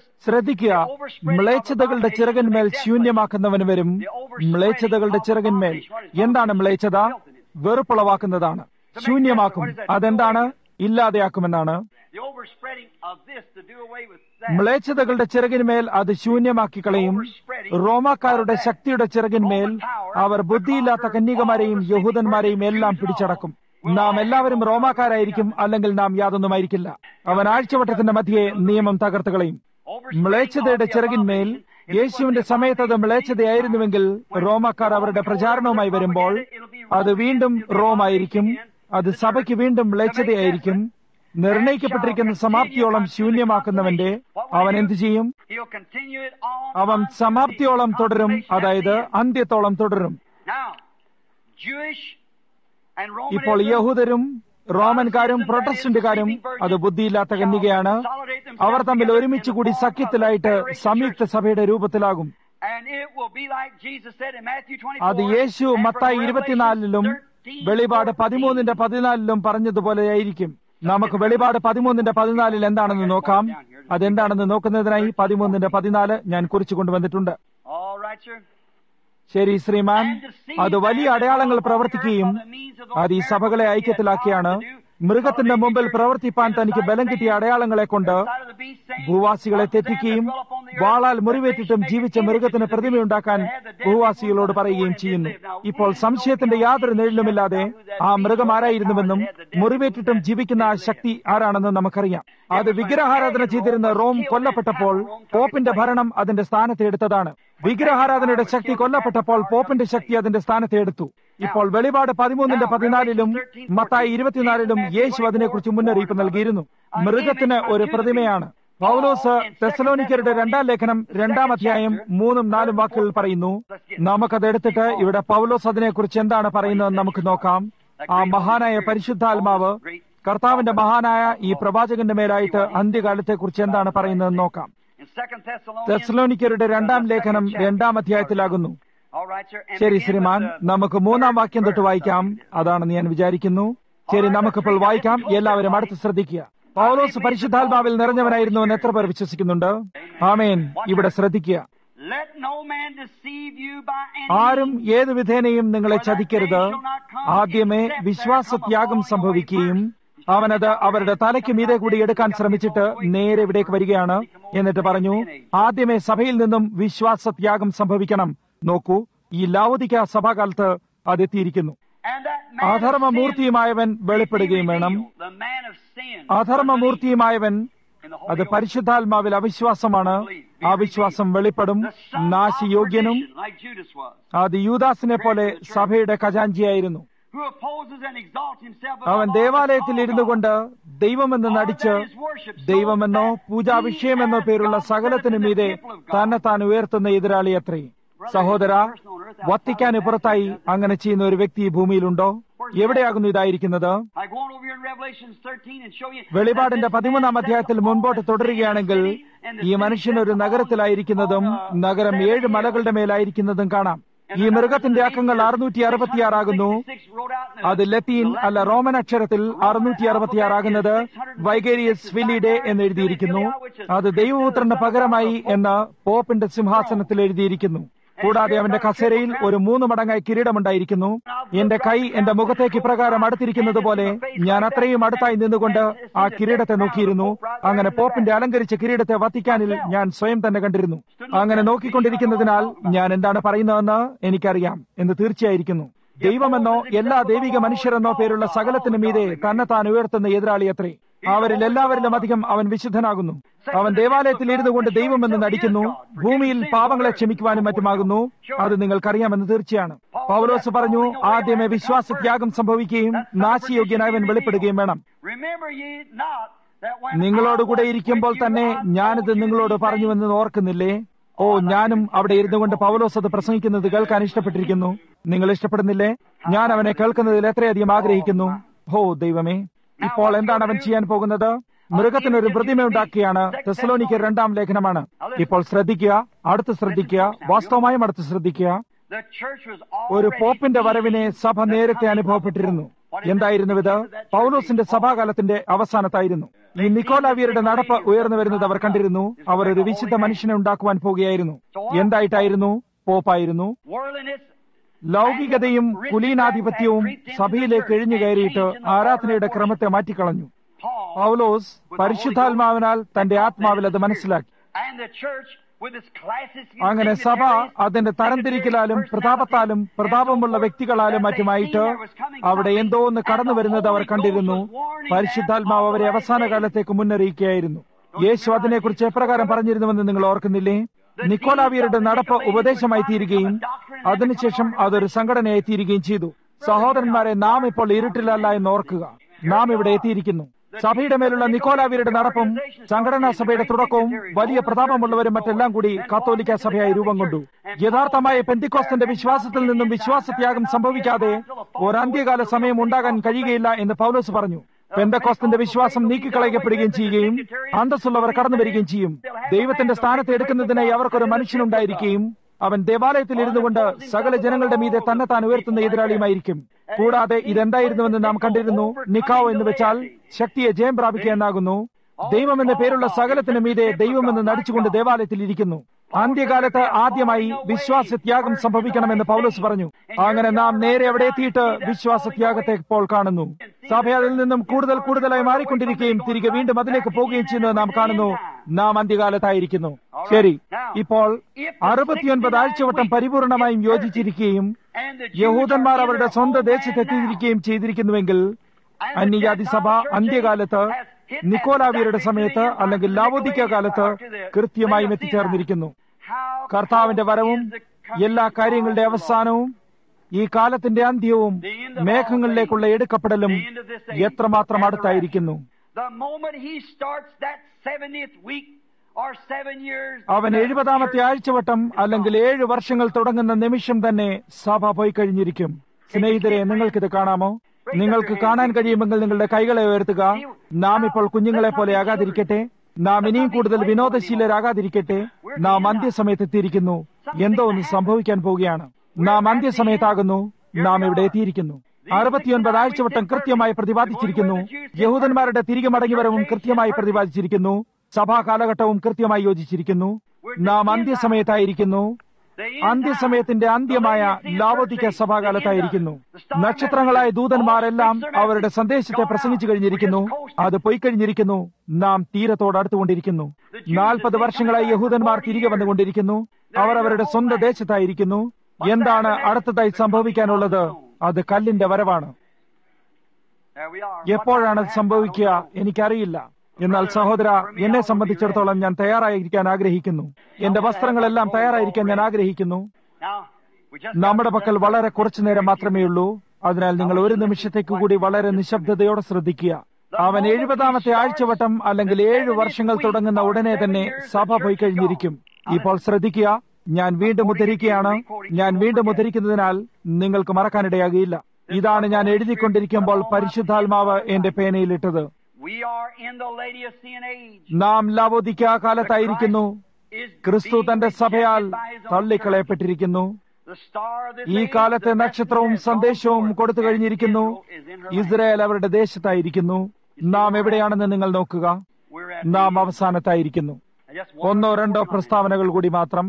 ശ്രദ്ധിക്കുക മ്ലേച്ഛതകളുടെ ചിറകന്മേൽ ശൂന്യമാക്കുന്നവന് വരും മ്ലേച്ഛതകളുടെ ചിറകന്മേൽ എന്താണ് മ്ലേച്ഛത വെറുപ്പുളവാക്കുന്നതാണ് ശൂന്യമാക്കും അതെന്താണ് ഇല്ലാതെയാക്കുമെന്നാണ് The overspreading of this to do away with that. മ്ലേച്ഛതകളുടെ ചിറകിന്മേൽ അത് ശൂന്യമാക്കി കളയും റോമാക്കാരുടെ ശക്തിയുടെ ചിറകിന്മേൽ അവർ ബുദ്ധിയില്ലാത്ത കന്യകമാരെയും യഹൂദന്മാരെയും എല്ലാം പിടിച്ചടക്കും നാം എല്ലാവരും റോമാക്കാരായിരിക്കും അല്ലെങ്കിൽ നാം യാതൊന്നുമായിരിക്കില്ല അവൻ ആഴ്ചവട്ടത്തിന്റെ മധ്യയെ നിയമം തകർത്ത് കളയും മ്ലേച്ഛതയുടെ ചിറകിന്മേൽ യേശുവിന്റെ സമയത്ത് അത് മ്ലേച്ഛതയായിരുന്നുവെങ്കിൽ റോമാക്കാർ അവരുടെ പ്രചാരണവുമായി വരുമ്പോൾ അത് വീണ്ടും റോമായിരിക്കും അത് സഭയ്ക്ക് വീണ്ടും മ്ലേച്ഛതയായിരിക്കും നിർണയിക്കപ്പെട്ടിരിക്കുന്ന സമാപ്തിയോളം ശൂന്യമാക്കുന്നവന്റെ അവൻ എന്തു ചെയ്യും He'll continue it on. അവൻ unto സമാപ്തിയോളം the തുടരും consummation അതായത് of the end. അന്ത്യത്തോളം തുടരും Now, Jewish and ഇപ്പോൾ Romanism യഹൂദരും റോമൻകാരും പ്രൊട്ടസ്റ്റന്റുകാരും അത് ബുദ്ധിയില്ലാത്ത കന്യകയാണ് അവർ തമ്മിൽ ഒരുമിച്ച് കൂടി സഖ്യത്തിലായിട്ട് സംയുക്ത സഭയുടെ രൂപത്തിലാകും And it will be like Jesus said in Matthew 24, അത് യേശു and from മത്തായി Revelation ഇരുപത്തിനാലിലും 13, വെളിപാട് 14. പതിമൂന്നിന്റെ പതിനാലിലും പറഞ്ഞതുപോലെയായിരിക്കും നമുക്ക് വെളിപാട് പതിമൂന്നിന്റെ പതിനാലിൽ എന്താണെന്ന് നോക്കാം അതെന്താണെന്ന് നോക്കുന്നതിനായി പതിമൂന്നിന്റെ പതിനാല് ഞാൻ കുറിച്ചു കൊണ്ടുവന്നിട്ടുണ്ട് All right, sir. ശരി ശ്രീമാൻ അത് വലിയ അടയാളങ്ങൾ പ്രവർത്തിക്കുകയും അത് ഈ സഭകളെ ഐക്യത്തിലാക്കിയാണ് മൃഗത്തിന്റെ മുമ്പിൽ പ്രവർത്തിപ്പാൻ തനിക്ക് ബലം കിട്ടിയ അടയാളങ്ങളെ കൊണ്ട് ഭൂവാസികളെ തെറ്റിക്കുകയും വാളാൽ മുറിവേറ്റിട്ടും ജീവിച്ച മൃഗത്തിന് പ്രതിമയുണ്ടാക്കാൻ ഭൂവാസികളോട് പറയുകയും ചെയ്യുന്നു ഇപ്പോൾ സംശയത്തിന്റെ യാതൊരു നിഴലുമില്ലാതെ ആ മൃഗം ആരായിരുന്നുവെന്നും മുറിവേറ്റിട്ടും ജീവിക്കുന്ന ആ ശക്തി ആരാണെന്നും നമുക്കറിയാം അത് വിഗ്രഹാരാധന ചെയ്തിരുന്ന റോം കൊല്ലപ്പെട്ടപ്പോൾ പോപ്പിന്റെ ഭരണം അതിന്റെ സ്ഥാനത്തെ എടുത്തതാണ് വിഗ്രഹാരാധനയുടെ ശക്തി കൊല്ലപ്പെട്ടപ്പോൾ പോപ്പിന്റെ ശക്തി അതിന്റെ സ്ഥാനത്തെ എടുത്തു ഇപ്പോൾ വെളിപാട് പതിമൂന്നിന്റെ പതിനാലിലും മത്തായി ഇരുപത്തിനാലിലും യേശു അതിനെക്കുറിച്ച് മുന്നറിയിപ്പ് നൽകിയിരുന്നു മൃഗത്തിന് ഒരു പ്രതിമയാണ് പൗലോസ് തെസലോനിക്കരുടെ രണ്ടാം ലേഖനം രണ്ടാം അധ്യായം മൂന്നും നാലും വാക്കുകൾ പറയുന്നു നമുക്കത് എടുത്തിട്ട് ഇവിടെ പൗലോസ് അതിനെക്കുറിച്ച് എന്താണ് പറയുന്നതെന്ന് നമുക്ക് നോക്കാം ആ മഹാനായ പരിശുദ്ധാത്മാവ് കർത്താവിന്റെ മഹാനായ ഈ പ്രവാചകന്റെ മേലായിട്ട് അന്ത്യകാലത്തെക്കുറിച്ച് എന്താണ് പറയുന്നതെന്ന് നോക്കാം In Second Thessalonians, തെസ്ലോനിക്കരുടെ രണ്ടാം ലേഖനം രണ്ടാം അധ്യായത്തിലാകുന്നു all right, sir. And ശരി begin ശ്രീമാൻ with the നമുക്ക് മൂന്നാം വാക്യം തൊട്ട് verse. വായിക്കാം അതാണെന്ന് ഞാൻ വിചാരിക്കുന്നു ശരി നമുക്കിപ്പോൾ വായിക്കാം എല്ലാവരും അടുത്ത് ശ്രദ്ധിക്കുക പൗലോസ് പരിശുദ്ധാത്മാവിൽ നിറഞ്ഞവനായിരുന്നുവെന്ന് എത്ര പേർ വിശ്വസിക്കുന്നുണ്ട് ആമേൻ ഇവിടെ ശ്രദ്ധിക്കുക Let no man deceive you by any ആരും means. ഏത് വിധേനയും നിങ്ങളെ ചതിക്കരുത് ആദ്യമേ വിശ്വാസത്യാഗം സംഭവിക്കുകയും അവനത് അവരുടെ തലയ്ക്ക് മീതെ കൂടി എടുക്കാൻ ശ്രമിച്ചിട്ട് നേരെ ഇവിടേക്ക് വരികയാണ് എന്നിട്ട് പറഞ്ഞു ആദ്യമേ സഭയിൽ നിന്നും വിശ്വാസത്യാഗം സംഭവിക്കണം നോക്കൂ ഈ ലൗദിക സഭാകാലത്ത് അതെത്തിയിരിക്കുന്നു And that man of അധർമ്മമൂർത്തിയുമായവൻ sin വെളിപ്പെടുകയും be വേണം revealed. The man of sin. അധർമ്മമൂർത്തിയുമായവൻ In the Holy അത് Ghost. പരിശുദ്ധാത്മാവിൽ അവിശ്വാസമാണ് ആ വിശ്വാസം വെളിപ്പെടും The son of നാശയോഗ്യനും perdition, like Judas was, അത് യൂദാസിനെ പോലെ സഭയുടെ ഖജാഞ്ചിയായിരുന്നു who opposes and exalts himself above അവൻ all the ദേവാലയത്തിൽ called ഇരുന്നു God. കൊണ്ട് ദൈവമെന്ന് നടിച്ച് ദൈവമെന്നോ പൂജാവിഷയമെന്നോ പേരുള്ള സകലത്തിനു മീതെ തന്നെ താൻ ഉയർത്തുന്ന എതിരാളി അത്രേ സഹോദര വത്തിക്കാന് പുറത്തായി അങ്ങനെ ചെയ്യുന്ന ഒരു വ്യക്തി ഈ ഭൂമിയിലുണ്ടോ എവിടെയാകുന്നു ഇതായിരിക്കുന്നത് I go on over here in Revelations 13 and show you വെളിപാടിന്റെ പതിമൂന്നാം അധ്യായത്തിൽ മുൻപോട്ട് തുടരുകയാണെങ്കിൽ ഈ മനുഷ്യൻ ഒരു നഗരത്തിലായിരിക്കുന്നതും നഗരം ഏഴ് മലകളുടെ മേലായിരിക്കുന്നതും കാണാം ഈ മൃഗത്തിന്റെ അക്കങ്ങൾ അറുന്നൂറ്റി അറുപത്തിയാറാകുന്നു അത് ലത്തീൻ അല്ല റോമൻ അക്ഷരത്തിൽ അറുന്നൂറ്റി അറുപത്തിയാറാകുന്നത് വൈഗേരിയസ് ഫിലിഡെ എന്ന് എഴുതിയിരിക്കുന്നു അത് ദൈവപുത്രന് പകരമായി എന്ന് പോപ്പിന്റെ സിംഹാസനത്തിൽ എഴുതിയിരിക്കുന്നു കൂടാതെ അവന്റെ കസേരയിൽ ഒരു മൂന്ന് മടങ്ങായി കിരീടമുണ്ടായിരിക്കുന്നു എന്റെ കൈ എന്റെ മുഖത്തേക്ക് ഇപ്രകാരം അടുത്തിരിക്കുന്നത് പോലെ ഞാൻ അത്രയും അടുത്തായി നിന്നുകൊണ്ട് ആ കിരീടത്തെ നോക്കിയിരുന്നു അങ്ങനെ പോപ്പിന്റെ അലങ്കരിച്ച കിരീടത്തെ വത്തിക്കാനിൽ ഞാൻ സ്വയം തന്നെ കണ്ടിരുന്നു അങ്ങനെ നോക്കിക്കൊണ്ടിരിക്കുന്നതിനാൽ ഞാൻ എന്താണ് പറയുന്നതെന്ന് എനിക്കറിയാം എന്ന് തീർച്ചയായിരിക്കുന്നു ദൈവമെന്നോ എല്ലാ ദൈവിക മനുഷ്യരെന്നോ പേരുള്ള സകലത്തിനു മീതെ തന്നെ താൻ ഉയർത്തുന്ന എതിരാളി അത്രേ അവരിൽ എല്ലാവരിലും അധികം അവൻ വിശുദ്ധനാകുന്നു അവൻ ദേവാലയത്തിൽ ഇരുന്നു കൊണ്ട് ദൈവമെന്ന് നടിക്കുന്നു ഭൂമിയിൽ പാപങ്ങളെ ക്ഷമിക്കുവാനും മറ്റുമാകുന്നു അത് നിങ്ങൾക്കറിയാമെന്ന് തീർച്ചയാണ് പൗലോസ് പറഞ്ഞു ആദ്യമേ വിശ്വാസത്യാഗം സംഭവിക്കുകയും നാശയോഗ്യനായവൻ വെളിപ്പെടുകയും വേണം Remember ye not that when നിങ്ങളോടുകൂടെ I was ഇരിക്കുമ്പോൾ with you, തന്നെ I ഞാനിത് told you നിങ്ങളോട് these പറഞ്ഞുവെന്ന് ഓർക്കുന്നില്ലേ ഓ ഞാനും അവിടെ ഇരുന്നു കൊണ്ട് പൗലോസ് അത് പ്രസംഗിക്കുന്നത് കേൾക്കാൻ ഇഷ്ടപ്പെട്ടിരിക്കുന്നു നിങ്ങൾ ഇഷ്ടപ്പെടുന്നില്ലേ ഞാൻ അവനെ കേൾക്കുന്നതിൽ എത്രയധികം ആഗ്രഹിക്കുന്നു ഹോ ദൈവമേ ഇപ്പോൾ എന്താണ് അവൻ ചെയ്യാൻ പോകുന്നത് മൃഗത്തിനൊരു പ്രതിമയുണ്ടാക്കിയാണ് തെസലോനിക്ക് രണ്ടാം ലേഖനമാണ് ഇപ്പോൾ ശ്രദ്ധിക്കുക അടുത്ത് ശ്രദ്ധിക്കുക വാസ്തവമായും അടുത്ത് ശ്രദ്ധിക്കുക The church was ഒരു already പോപ്പിന്റെ വരവിനെ seeing സഭ the നേരത്തെ coming of അനുഭവപ്പെട്ടിരുന്നു the Pope. What is എന്തായിരുന്നു ഇത് that? പൗലോസിന്റെ സഭാകാലത്തിന്റെ അവസാനത്തായിരുന്നു ഈ നിക്കോലാവിയരുടെ നടപ്പ് ഉയർന്നു വരുന്നത് അവർ കണ്ടിരുന്നു അവർ ഒരു വിശുദ്ധ മനുഷ്യനെ ഉണ്ടാക്കുവാൻ പോകുകയായിരുന്നു എന്തായിട്ടായിരുന്നു പോപ്പായിരുന്നു Worldliness ലൗകികതയും കുലീനാധിപത്യവും സഭയിലേക്ക് എഴിഞ്ഞു കയറിയിട്ട് ആരാധനയുടെ ക്രമത്തെ മാറ്റിക്കളഞ്ഞു Paul പൗലോസ് പരിശുദ്ധാത്മാവിനാൽ തന്റെ ആത്മാവിൽ അത് മനസ്സിലാക്കി and the church with its classes അങ്ങനെ സഭ അതിന്റെ തരംതിരിക്കലാലും പ്രതാപത്താലും പ്രതാപമുള്ള വ്യക്തികളാലും മറ്റുമായിട്ട് അവിടെ എന്തോ ഒന്ന് കടന്നു വരുന്നത് അവർ കണ്ടിരുന്നു പരിശുദ്ധാത്മാവ് അവരെ അവസാന കാലത്തേക്ക് മുന്നറിയിക്കുകയായിരുന്നു യേശു അതിനെക്കുറിച്ച് എപ്രകാരം പറഞ്ഞിരുന്നുവെന്ന് നിങ്ങൾ ഓർക്കുന്നില്ലേ നിക്കോലാവിയരുടെ നടപ്പ് ഉപദേശമായി തീരുകയും അതിനുശേഷം അതൊരു സംഘടനയായി തീരുകയും ചെയ്തു സഹോദരന്മാരെ നാം ഇപ്പോൾ ഇരുട്ടിലല്ല എന്ന് ഓർക്കുക നാം ഇവിടെ എത്തിയിരിക്കുന്നു സഭയുടെ മേലുള്ള നിക്കോലാവിയരുടെ നടപ്പും സംഘടനാ സഭയുടെ തുടക്കവും വലിയ പ്രതാപമുള്ളവരും മറ്റെല്ലാം കൂടി കാത്തോലിക്ക സഭയായി രൂപം കൊണ്ടു യഥാർത്ഥമായ പെന്തിക്കോസ്തന്റെ വിശ്വാസത്തിൽ നിന്നും വിശ്വാസത്യാഗം സംഭവിക്കാതെ ഒരു അന്ത്യകാല സമയം ഉണ്ടാകാൻ കഴിയുകയില്ല എന്ന് പൗലോസ് പറഞ്ഞു പെന്തക്കോസ്തന്റെ വിശ്വാസം നീക്കിക്കളയപ്പെടുകയും ചെയ്യുകയും അന്തസ്സുള്ളവർ കടന്നു വരികയും ചെയ്യും ദൈവത്തിന്റെ സ്ഥാനത്ത് എടുക്കുന്നതിനായി അവർക്കൊരു മനുഷ്യനുണ്ടായിരിക്കുകയും അവൻ ദേവാലയത്തിൽ ഇരുന്നു കൊണ്ട് സകല ജനങ്ങളുടെ മീതെ തന്നെ താൻ ഉയർത്തുന്ന എതിരാളിയുമായിരിക്കും കൂടാതെ ഇതെന്തായിരുന്നുവെന്ന് നാം കണ്ടിരുന്നു നിക്കാവ് എന്ന് വെച്ചാൽ ശക്തിയെ ജയം പ്രാപിക്കുക എന്നാകുന്നു ദൈവം എന്ന പേരുള്ള സകലത്തിന് മീതെ ദൈവമെന്ന് നടിച്ചുകൊണ്ട് ദേവാലയത്തിൽ ഇരിക്കുന്നു അന്ത്യകാലത്ത് ആദ്യമായി വിശ്വാസത്യാഗം സംഭവിക്കണമെന്ന് പൗലോസ് പറഞ്ഞു അങ്ങനെ നാം നേരെ അവിടെ എത്തിയിട്ട് വിശ്വാസത്യാഗത്തെ ഇപ്പോൾ കാണുന്നു സഭ അതിൽ നിന്നും കൂടുതൽ കൂടുതലായി മാറിക്കൊണ്ടിരിക്കുകയും തിരികെ വീണ്ടും അതിലേക്ക് പോവുകയും ചെയ്യുന്നത് നാം കാണുന്നു നാം അന്ത്യകാലത്തായിരിക്കുന്നു ശരി ഇപ്പോൾ അറുപത്തിയൊൻപത് ആഴ്ചവട്ടം പരിപൂർണമായും യോജിച്ചിരിക്കുകയും യഹൂദന്മാർ അവരുടെ സ്വന്തം ദേശത്തെത്തിയിരിക്കുകയും ചെയ്തിരിക്കുന്നുവെങ്കിൽ അന്യജാതി സഭ അന്ത്യകാലത്ത് നിക്കോലാവിയരുടെ സമയത്ത് അല്ലെങ്കിൽ ലാവോദിക്ക കാലത്ത് കൃത്യമായും എത്തിച്ചേർന്നിരിക്കുന്നു കർത്താവിന്റെ വരവും എല്ലാ കാര്യങ്ങളുടെ അവസാനവും ഈ കാലത്തിന്റെ അന്ത്യവും മേഘങ്ങളിലേക്കുള്ള എടുക്കപ്പെടലും എത്രമാത്രം അടുത്തായിരിക്കുന്നു The moment he starts that 70th week or seven years, അവൻ എഴുപതാമത്തെ ആഴ്ചവട്ടം അല്ലെങ്കിൽ ഏഴ് വർഷങ്ങൾ തുടങ്ങുന്ന നിമിഷം തന്നെ സഭ പോയി കഴിഞ്ഞിരിക്കും സ്നേഹിതരെ നിങ്ങൾക്കിത് കാണാമോ നിങ്ങൾക്ക് കാണാൻ കഴിയുമെങ്കിൽ നിങ്ങളുടെ കൈകളെ ഉയർത്തുക നാം ഇപ്പോൾ കുഞ്ഞുങ്ങളെ പോലെ ആകാതിരിക്കട്ടെ നാം ഇനിയും കൂടുതൽ വിനോദശീലരാകാതിരിക്കട്ടെ നാം അന്ത്യസമയത്ത് എത്തിയിരിക്കുന്നു എന്തോ ഒന്ന് സംഭവിക്കാൻ പോവുകയാണ് നാം അന്ത്യസമയത്താകുന്നു നാം ഇവിടെ എത്തിയിരിക്കുന്നു അറുപത്തിയൊൻപത് ആഴ്ചവട്ടം കൃത്യമായി പ്രതിപാദിച്ചിരിക്കുന്നു യഹൂദന്മാരുടെ തിരികെ മടങ്ങിവരവും കൃത്യമായി പ്രതിപാദിച്ചിരിക്കുന്നു സഭാ കാലഘട്ടവും കൃത്യമായി യോജിച്ചിരിക്കുന്നു നാം അന്ത്യസമയത്തായിരിക്കുന്നു അന്ത്യസമയത്തിന്റെ അന്ത്യമായ ലാവോദിക്ക സഭാകാലത്തായിരിക്കുന്നു നക്ഷത്രങ്ങളായ ദൂതന്മാരെല്ലാം അവരുടെ സന്ദേശത്തെ പ്രസംഗിച്ചു കഴിഞ്ഞിരിക്കുന്നു അത് പോയിക്കഴിഞ്ഞിരിക്കുന്നു നാം തീരത്തോടടുത്തുകൊണ്ടിരിക്കുന്നു നാൽപ്പത് വർഷങ്ങളായി യഹൂദന്മാർ തിരികെ വന്നുകൊണ്ടിരിക്കുന്നു അവർ അവരുടെ സ്വന്തം ദേശത്തായിരിക്കുന്നു എന്താണ് അടുത്തതായി സംഭവിക്കാനുള്ളത് അത് കല്ലിന്റെ വരവാണ് there we are. എപ്പോഴാണ് അത് സംഭവിക്കുക എനിക്കറിയില്ല എന്നാൽ സഹോദര എന്നെ സംബന്ധിച്ചിടത്തോളം ഞാൻ തയ്യാറായിരിക്കാൻ ആഗ്രഹിക്കുന്നു എന്റെ വസ്ത്രങ്ങളെല്ലാം തയ്യാറായിരിക്കാൻ ഞാൻ ആഗ്രഹിക്കുന്നു Now, we just നമ്മുടെ പക്കൽ വളരെ കുറച്ചു നേരം മാത്രമേ ഉള്ളൂ അതിനാൽ നിങ്ങൾ ഒരു നിമിഷത്തേക്ക് കൂടി വളരെ നിശബ്ദതയോടെ ശ്രദ്ധിക്കുക അവൻ എഴുപതാമത്തെ ആഴ്ചവട്ടം അല്ലെങ്കിൽ ഏഴ് വർഷങ്ങൾ തുടങ്ങുന്ന ഉടനെ തന്നെ സഭ പോയി കഴിഞ്ഞിരിക്കും ഇപ്പോൾ ശ്രദ്ധിക്കുക ഞാൻ വീണ്ടും ഉദ്ധരിക്കുകയാണ് ഞാൻ വീണ്ടും ഉദ്ധരിക്കുന്നതിനാൽ നിങ്ങൾക്ക് മറക്കാനിടയാകില്ല ഇതാണ് ഞാൻ എഴുതിക്കൊണ്ടിരിക്കുമ്പോൾ പരിശുദ്ധാത്മാവ് എന്റെ പേനയിലിട്ടത് we are in the Laodicean age. നാം ലവോദിക്ക കാലത്തായിരിക്കുന്നു Is ക്രിസ്തു being തന്റെ സഭയാൽ rejected by his own church. തള്ളിക്കളയപ്പെട്ടിരിക്കുന്നു The star of this ഈ age, കാലത്തെ the messenger നക്ഷത്രവും has gone സന്ദേശവും forth, കൊടുത്തു and കഴിഞ്ഞിരിക്കുന്നു Israel is in her land. Israel അവരുടെ ദേശത്തായിരിക്കുന്നു നാം എവിടെയാണെന്ന് നിങ്ങൾ നോക്കുക We're at നാം the- അവസാനത്തായിരിക്കുന്നു And just one ഒന്നോ more രണ്ടോ comment. പ്രസ്താവനകൾ കൂടി മാത്രം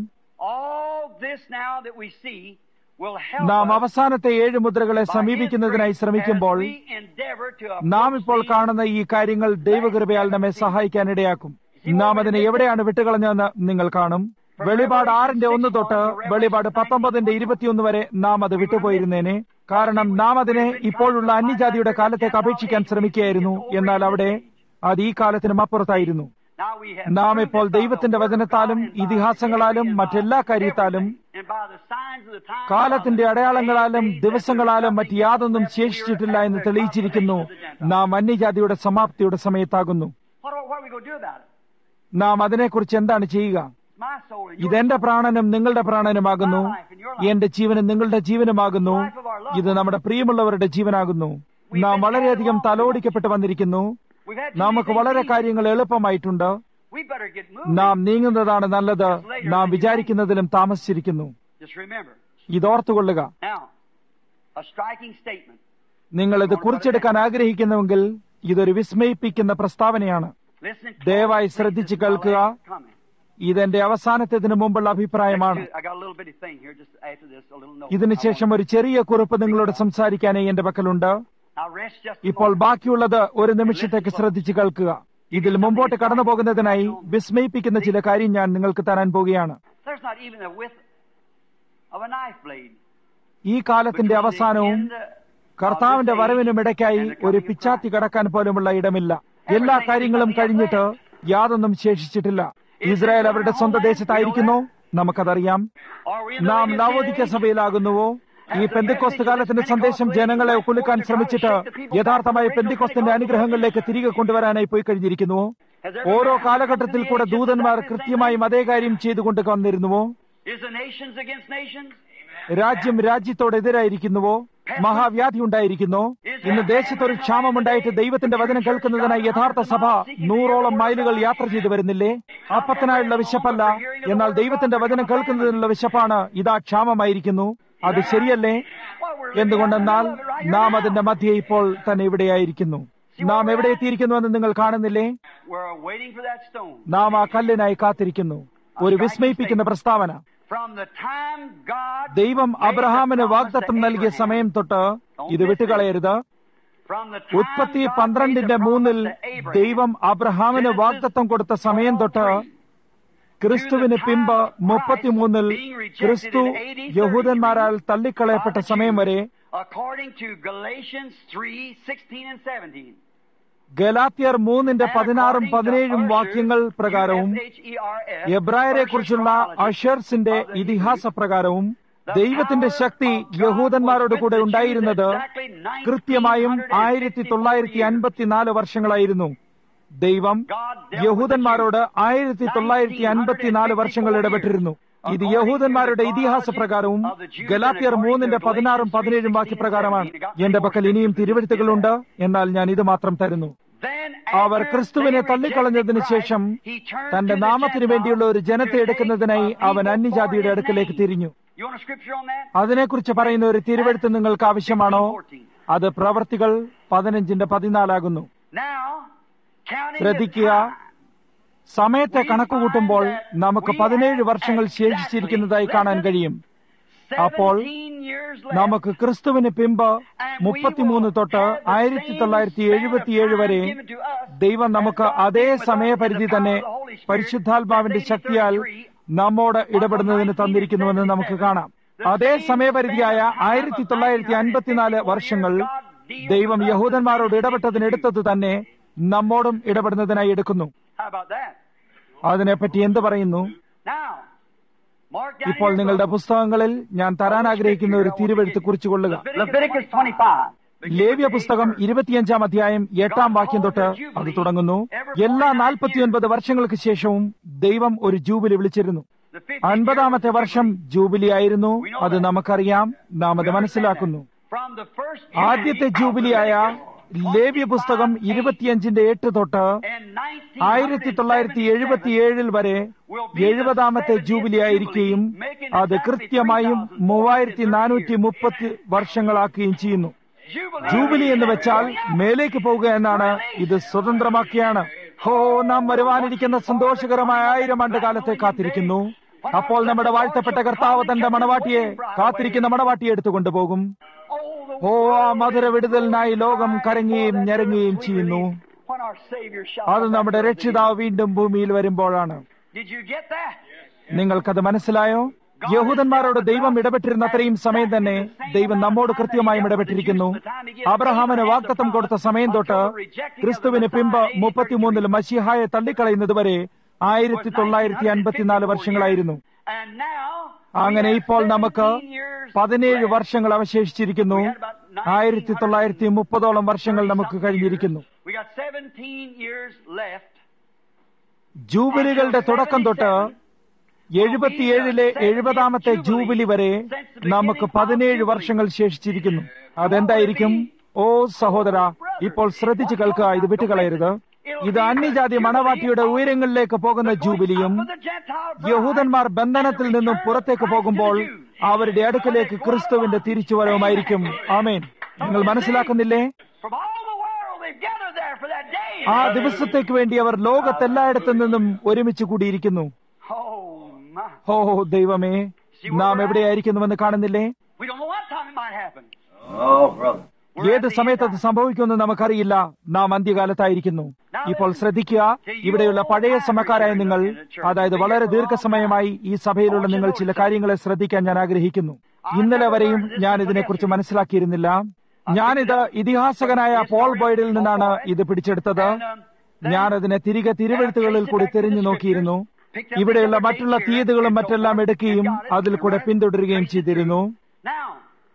All this now that we see will help നാം us അവസാനത്തെ ഏഴ് മുദ്രകളെ by His സമീപിക്കുന്നതിനായി grace ശ്രമിക്കുമ്പോൾ as we endeavor to നാം approach ഇപ്പോൾ these കാണുന്ന ഈ കാര്യങ്ങൾ ദൈവകൃപയാൽ നമ്മെ സഹായിക്കാൻ ഇടയാക്കും നാം അതിനെ എവിടെയാണ് വിട്ടുകളഞ്ഞതെന്ന് നിങ്ങൾ കാണും വെളിപാട് ആറിന്റെ ഒന്ന് തൊട്ട് വെളിപാട് പത്തൊമ്പതിന്റെ ഇരുപത്തിയൊന്ന് വരെ നാം അത് വിട്ടുപോയിരുന്നേനെ കാരണം നാം അതിനെ ഇപ്പോഴുള്ള അന്യജാതിയുടെ കാലത്തേക്ക് അപേക്ഷിക്കാൻ ശ്രമിക്കുകയായിരുന്നു എന്നാൽ അവിടെ അത് ഈ കാലത്തിനും അപ്പുറത്തായിരുന്നു Now we have നാം proved ഇപ്പോൾ it by the ദൈവത്തിന്റെ word of വചനത്താലും God and by ഇതിഹാസങ്ങളാലും faith and by മറ്റെല്ലാ കാര്യത്താലും everything, and by the signs of the times കാലത്തിന്റെ of the അടയാളങ്ങളാലും days that ദിവസങ്ങളാലും there is മറ്റ് nothing യാതൊന്നും left here ശേഷിച്ചിട്ടില്ല after എന്ന് the തെളിയിച്ചിരിക്കുന്നു consummation of the Gentiles. നാം അന്യജാതിയുടെ സമാപ്തിയുടെ സമയത്താകുന്നു What are, what are we going to do about it? നാം അതിനെക്കുറിച്ച് എന്താണ് ചെയ്യുക It's my soul and your ഇതെന്റെ soul. പ്രാണനും നിങ്ങളുടെ പ്രാണനുമാകുന്നു എന്റെ ജീവനും നിങ്ങളുടെ ജീവനുമാകുന്നു ഇത് നമ്മുടെ പ്രിയമുള്ളവരുടെ ജീവനാകുന്നു നാം വളരെയധികം തലോടിക്കപ്പെട്ട് വന്നിരിക്കുന്നു We've had too many നമുക്ക് things വളരെ easy. കാര്യങ്ങൾ എളുപ്പമായിട്ടുണ്ട് We better get moving. നാം നീങ്ങുന്നതാണ് നല്ലത് നാം വിചാരിക്കുന്നതിലും താമസിച്ചിരിക്കുന്നു Just remember. ഇതോർത്തുകൊള്ളുക Now, a striking statement. നിങ്ങൾ ഇത് കുറിച്ചെടുക്കാൻ ആഗ്രഹിക്കുന്നുവെങ്കിൽ ഇതൊരു വിസ്മയിപ്പിക്കുന്ന പ്രസ്താവനയാണ് Listen ദയവായി closely. ശ്രദ്ധിച്ച് This is my കേൾക്കുക. last comment. ഇതെന്റെ അവസാനത്തേതിനു മുമ്പുള്ള അഭിപ്രായമാണ് I got a little bitty thing here just after this, a little note. ഇതിനുശേഷം ഒരു ചെറിയ കുറിപ്പ് നിങ്ങളോട് സംസാരിക്കാനായി എന്റെ പക്കലുണ്ട് Now rest just a ഇപ്പോൾ moment. ബാക്കിയുള്ളത് ഒരു നിമിഷത്തേക്ക് ശ്രദ്ധിച്ചു കേൾക്കുക ഇതിൽ മുമ്പോട്ട് കടന്നു പോകുന്നതിനായി വിസ്മയിപ്പിക്കുന്ന ചില കാര്യം ഞാൻ നിങ്ങൾക്ക് തരാൻ പോകുകയാണ് There's not even a width of a knife blade. ഈ കാലത്തിന്റെ അവസാനവും കർത്താവിന്റെ വരവിനും ഇടയ്ക്കായി ഒരു പിച്ചാത്തി കടക്കാൻ പോലുമുള്ള ഇടമില്ല എല്ലാ കാര്യങ്ങളും കഴിഞ്ഞിട്ട് യാതൊന്നും ശേഷിച്ചിട്ടില്ല ഇസ്രായേൽ അവരുടെ സ്വന്തം ദേശത്തായിരിക്കുന്നു നമുക്കതറിയാം Are we in the നാം Laodicean നവോദിക്ക age? സഭയിലാകുന്നുവോ ഈ പെന്തിക്കോസ്ത് കാലത്തിന്റെ സന്ദേശം ജനങ്ങളെ കുലുക്കാൻ ശ്രമിച്ചിട്ട് യഥാർത്ഥമായ പെന്തിക്കോസ്തിന്റെ അനുഗ്രഹങ്ങളിലേക്ക് തിരികെ കൊണ്ടുവരാനായി പോയി കഴിഞ്ഞിരിക്കുന്നുവോ ഓരോ കാലഘട്ടത്തിൽ കൂടെ ദൂതന്മാർ കൃത്യമായും അതേ കാര്യം ചെയ്തുകൊണ്ട് വന്നിരുന്നുവോ Is the nations against nations? രാജ്യം രാജ്യത്തോടെതിരായിരിക്കുന്നുവോ മഹാവ്യാധി ഉണ്ടായിരിക്കുന്നു ഇന്ന് ദേശത്തൊരു ക്ഷാമമുണ്ടായിട്ട് ദൈവത്തിന്റെ വചനം കേൾക്കുന്നതിനായി യഥാർത്ഥ സഭ നൂറോളം മൈലുകൾ യാത്ര ചെയ്തു വരുന്നില്ലേ അപ്പത്തിനായുള്ള വിശപ്പല്ല എന്നാൽ ദൈവത്തിന്റെ വചനം കേൾക്കുന്നതിനുള്ള വിശപ്പാണ് ഇതാ ക്ഷാമമായിരിക്കുന്നു അത് ശരിയല്ലേ Well, we're എന്തുകൊണ്ടെന്നാൽ നാം അതിന്റെ മധ്യേ ഇപ്പോൾ തന്നെ ഇവിടെയായിരിക്കുന്നു നാം എവിടെ എത്തിയിരിക്കുന്നുവെന്ന് നിങ്ങൾ കാണുന്നില്ലേ we're waiting for that stone. നാം ആ കല്ലിനായി കാത്തിരിക്കുന്നു ഒരു വിസ്മയിപ്പിക്കുന്ന പ്രസ്താവന From the time God ദൈവം made the അബ്രഹാമിന് promise വാഗ്ദത്തം to നൽകിയ Abraham, സമയം തൊട്ട് ഇത് വിട്ടുകളയരുത് from the time ഉത്പത്തി God made പന്ത്രണ്ടിന്റെ the മൂന്നിൽ promise to Abraham, ദൈവം അബ്രഹാമിന് വാഗ്ദത്തം കൊടുത്ത സമയം തൊട്ട് ക്രിസ്തുവിന് പിമ്പ് മുപ്പത്തിമൂന്നിൽ ക്രിസ്തു യഹൂദന്മാരാൽ തള്ളിക്കളയപ്പെട്ട സമയം വരെ according to Galatians 3, 16 and 17. ഗലാത്യർ മൂന്നിന്റെ പതിനാറും പതിനേഴും വാക്യങ്ങൾ പ്രകാരവും എബ്രായരെ കുറിച്ചുള്ള അഷേർസിന്റെ ഇതിഹാസ പ്രകാരവും ദൈവത്തിന്റെ ശക്തി യഹൂദന്മാരോട് കൂടെ ഉണ്ടായിരുന്നത് കൃത്യമായും ആയിരത്തി തൊള്ളായിരത്തി അൻപത്തിനാല് വർഷങ്ങളായിരുന്നു ദൈവം യഹൂദന്മാരോട് ആയിരത്തി തൊള്ളായിരത്തി അൻപത്തിനാല് വർഷങ്ങൾ ഇടപെട്ടിരുന്നു ഇത് യഹൂദന്മാരുടെ ഇതിഹാസ പ്രകാരവും ഗലാത്തിയർ മൂന്നിന്റെ പതിനാറും പതിനേഴും വാക്യപ്രകാരമാണ് എന്റെ പക്കൽ ഇനിയും തിരുവഴുത്തുകളുണ്ട് എന്നാൽ ഞാൻ ഇത് മാത്രം തരുന്നു അവർ ക്രിസ്തുവിനെ തള്ളിക്കളഞ്ഞതിനു ശേഷം തന്റെ നാമത്തിനു വേണ്ടിയുള്ള ഒരു ജനത്തെ എടുക്കുന്നതിനായി അവൻ അന്യജാതിയുടെ അടുക്കലേക്ക് തിരിഞ്ഞു You want a scripture on that? അതിനെക്കുറിച്ച് പറയുന്ന ഒരു തിരുവഴുത്ത് നിങ്ങൾക്ക് ആവശ്യമാണോ അത് പ്രവർത്തികൾ പതിനഞ്ചിന്റെ പതിനാലാകുന്നു Now, counting the ശ്രദ്ധിക്കുക time, സമയത്തെ കണക്കുകൂട്ടുമ്പോൾ നമുക്ക് പതിനേഴ് വർഷങ്ങൾ ശേഷിച്ചിരിക്കുന്നതായി കാണാൻ കഴിയും അപ്പോൾ 17 years left, നമുക്ക് ക്രിസ്തുവിന് പിമ്പ് മുപ്പത്തിമൂന്ന് തൊട്ട് ആയിരത്തി തൊള്ളായിരത്തി എഴുപത്തിയേഴ് വരെ ദൈവം നമുക്ക് അതേ സമയപരിധി തന്നെ പരിശുദ്ധാത്മാവിന്റെ ശക്തിയാൽ നമ്മോട് ഇടപെടുന്നതിന് തന്നിരിക്കുന്നുവെന്ന് നമുക്ക് കാണാം അതേ സമയപരിധിയായ ആയിരത്തി തൊള്ളായിരത്തി അൻപത്തിനാല് വർഷങ്ങൾ ദൈവം യഹൂദന്മാരോട് ഇടപെട്ടതിന് എടുത്തത് തന്നെ നമ്മോടും ഇടപെടുന്നതിനായി എടുക്കുന്നു How about that? അതിനെപ്പറ്റി എന്ത് പറയുന്നു Now, mark down ഇപ്പോൾ your നിങ്ങളുടെ book. പുസ്തകങ്ങളിൽ ഞാൻ തരാൻ ആഗ്രഹിക്കുന്ന ഒരു തിരുവെഴുത്ത് കുറിച്ചുകൊള്ളുക Leviticus 25. ലേവ്യ പുസ്തകം ഇരുപത്തിയഞ്ചാം അധ്യായം എട്ടാം വാക്യം തൊട്ട് അത് തുടങ്ങുന്നു എല്ലാ നാൽപ്പത്തിയൊൻപത് വർഷങ്ങൾക്ക് ശേഷവും ദൈവം ഒരു ജൂബിലി വിളിച്ചിരുന്നു The 50 അൻപതാമത്തെ വർഷം ജൂബിലി ആയിരുന്നു അത് നമുക്കറിയാം നാം അത് മനസ്സിലാക്കുന്നു From the first ആദ്യത്തെ ജൂബിലിയായ ലേവ്യ പുസ്തകം ഇരുപത്തിയഞ്ചിന്റെ എട്ട് തൊട്ട് ആയിരത്തി തൊള്ളായിരത്തി എഴുപത്തിയേഴിൽ വരെ എഴുപതാമത്തെ ജൂബിലി ആയിരിക്കുകയും അത് കൃത്യമായും മൂവായിരത്തി നാനൂറ്റി മുപ്പത്തി വർഷങ്ങളാക്കുകയും ചെയ്യുന്നു ജൂബിലി എന്ന് വെച്ചാൽ മേലേക്ക് പോവുക എന്നാണ് ഇത് സ്വതന്ത്രമാക്കിയാണ് ഹോ നാം വരുവാനിരിക്കുന്ന സന്തോഷകരമായ ആയിരം ആണ്ട് കാലത്തെ കാത്തിരിക്കുന്നു അപ്പോൾ നമ്മുടെ വാഴ്ത്തപ്പെട്ട കർത്താവ് തന്റെ മണവാട്ടിയെ കാത്തിരിക്കുന്ന മണവാട്ടിയെ എടുത്തുകൊണ്ടുപോകും ഓ ആ മധുര വിടുതലിനായി ലോകം കരങ്ങുകയും ഞരങ്ങുകയും ചെയ്യുന്നു When our Savior shall അത് നമ്മുടെ രക്ഷിതാവ് വീണ്ടും ഭൂമിയിൽ വരുമ്പോഴാണ് Did you get that? നിങ്ങൾക്കത് മനസ്സിലായോ യഹൂദന്മാരോട് ദൈവം ഇടപെട്ടിരുന്ന അത്രയും സമയം തന്നെ ദൈവം നമ്മോട് കൃത്യമായും ഇടപെട്ടിരിക്കുന്നു അബ്രഹാമിന് വാഗ്ദത്തം കൊടുത്ത സമയം തൊട്ട് ക്രിസ്തുവിന് പിമ്പ് മുപ്പത്തിമൂന്നിൽ മഷിഹായെ തള്ളിക്കളയുന്നതുവരെ ആയിരത്തി തൊള്ളായിരത്തി അൻപത്തിനാല് വർഷങ്ങളായിരുന്നു And now, അങ്ങനെ ഇപ്പോൾ നമുക്ക് പതിനേഴ് വർഷങ്ങൾ അവശേഷിച്ചിരിക്കുന്നു ആയിരത്തി തൊള്ളായിരത്തി മുപ്പതോളം വർഷങ്ങൾ നമുക്ക് കഴിഞ്ഞിരിക്കുന്നു we got 17 years left. ജൂബിലികളുടെ തുടക്കം തൊട്ട് എഴുപത്തിയേഴിലെ എഴുപതാമത്തെ ജൂബിലി വരെ നമുക്ക് പതിനേഴ് വർഷങ്ങൾ ശേഷിച്ചിരിക്കുന്നു അതെന്തായിരിക്കും ഓ സഹോദര ഇപ്പോൾ ശ്രദ്ധിച്ചു കേൾക്കുക ഇത് വിട്ടുകളയരുത് ഇത് അന്യജാതി മണവാട്ടിയുടെ ഉയരങ്ങളിലേക്ക് പോകുന്ന ജൂബിലിയും യഹൂദന്മാർ ബന്ധനത്തിൽ നിന്നും പുറത്തേക്ക് പോകുമ്പോൾ അവരുടെ അടുക്കലേക്ക് ക്രിസ്തുവിന്റെ തിരിച്ചുവരവുമായിരിക്കും ആമേൻ നിങ്ങൾ മനസ്സിലാക്കുന്നില്ലേ From all the world, they've gathered there for that day. ആ ദിവസത്തേക്ക് വേണ്ടി അവർ ലോകത്തെല്ലായിടത്തു നിന്നും ഒരുമിച്ച് കൂടിയിരിക്കുന്നു Oh, my. ഹോ ദൈവമേ നാം എവിടെയായിരിക്കുന്നുവെന്ന് കാണുന്നില്ലേ We don't know what time it might happen. Oh, brother. We're ഏത് at the സമയത്ത് end അത് time. സംഭവിക്കുമെന്ന് നമുക്കറിയില്ല നാം അന്ത്യകാലത്തായിരിക്കുന്നു ഇപ്പോൾ ശ്രദ്ധിക്കുക ഇവിടെയുള്ള പഴയ സമക്കാരായ നിങ്ങൾ അതായത് വളരെ ദീർഘസമയമായി ഈ സഭയിലുള്ള നിങ്ങൾ ചില കാര്യങ്ങളെ ശ്രദ്ധിക്കാൻ ഞാൻ ആഗ്രഹിക്കുന്നു ഇന്നലെ വരെയും ഞാൻ ഇതിനെക്കുറിച്ച് മനസ്സിലാക്കിയിരുന്നില്ല ഞാനിത് ഇതിഹാസകനായ പോൾ ബോയ്ഡിൽ നിന്നാണ് ഇത് പിടിച്ചെടുത്തത് ഞാൻ അതിനെ തിരികെ തിരുവെഴുത്തുകളിൽ കൂടി തിരിഞ്ഞു നോക്കിയിരുന്നു ഇവിടെയുള്ള മറ്റുള്ള തീയതികളും മറ്റെല്ലാം എടുക്കുകയും അതിൽ കൂടെ പിന്തുടരുകയും ചെയ്തിരുന്നു Now,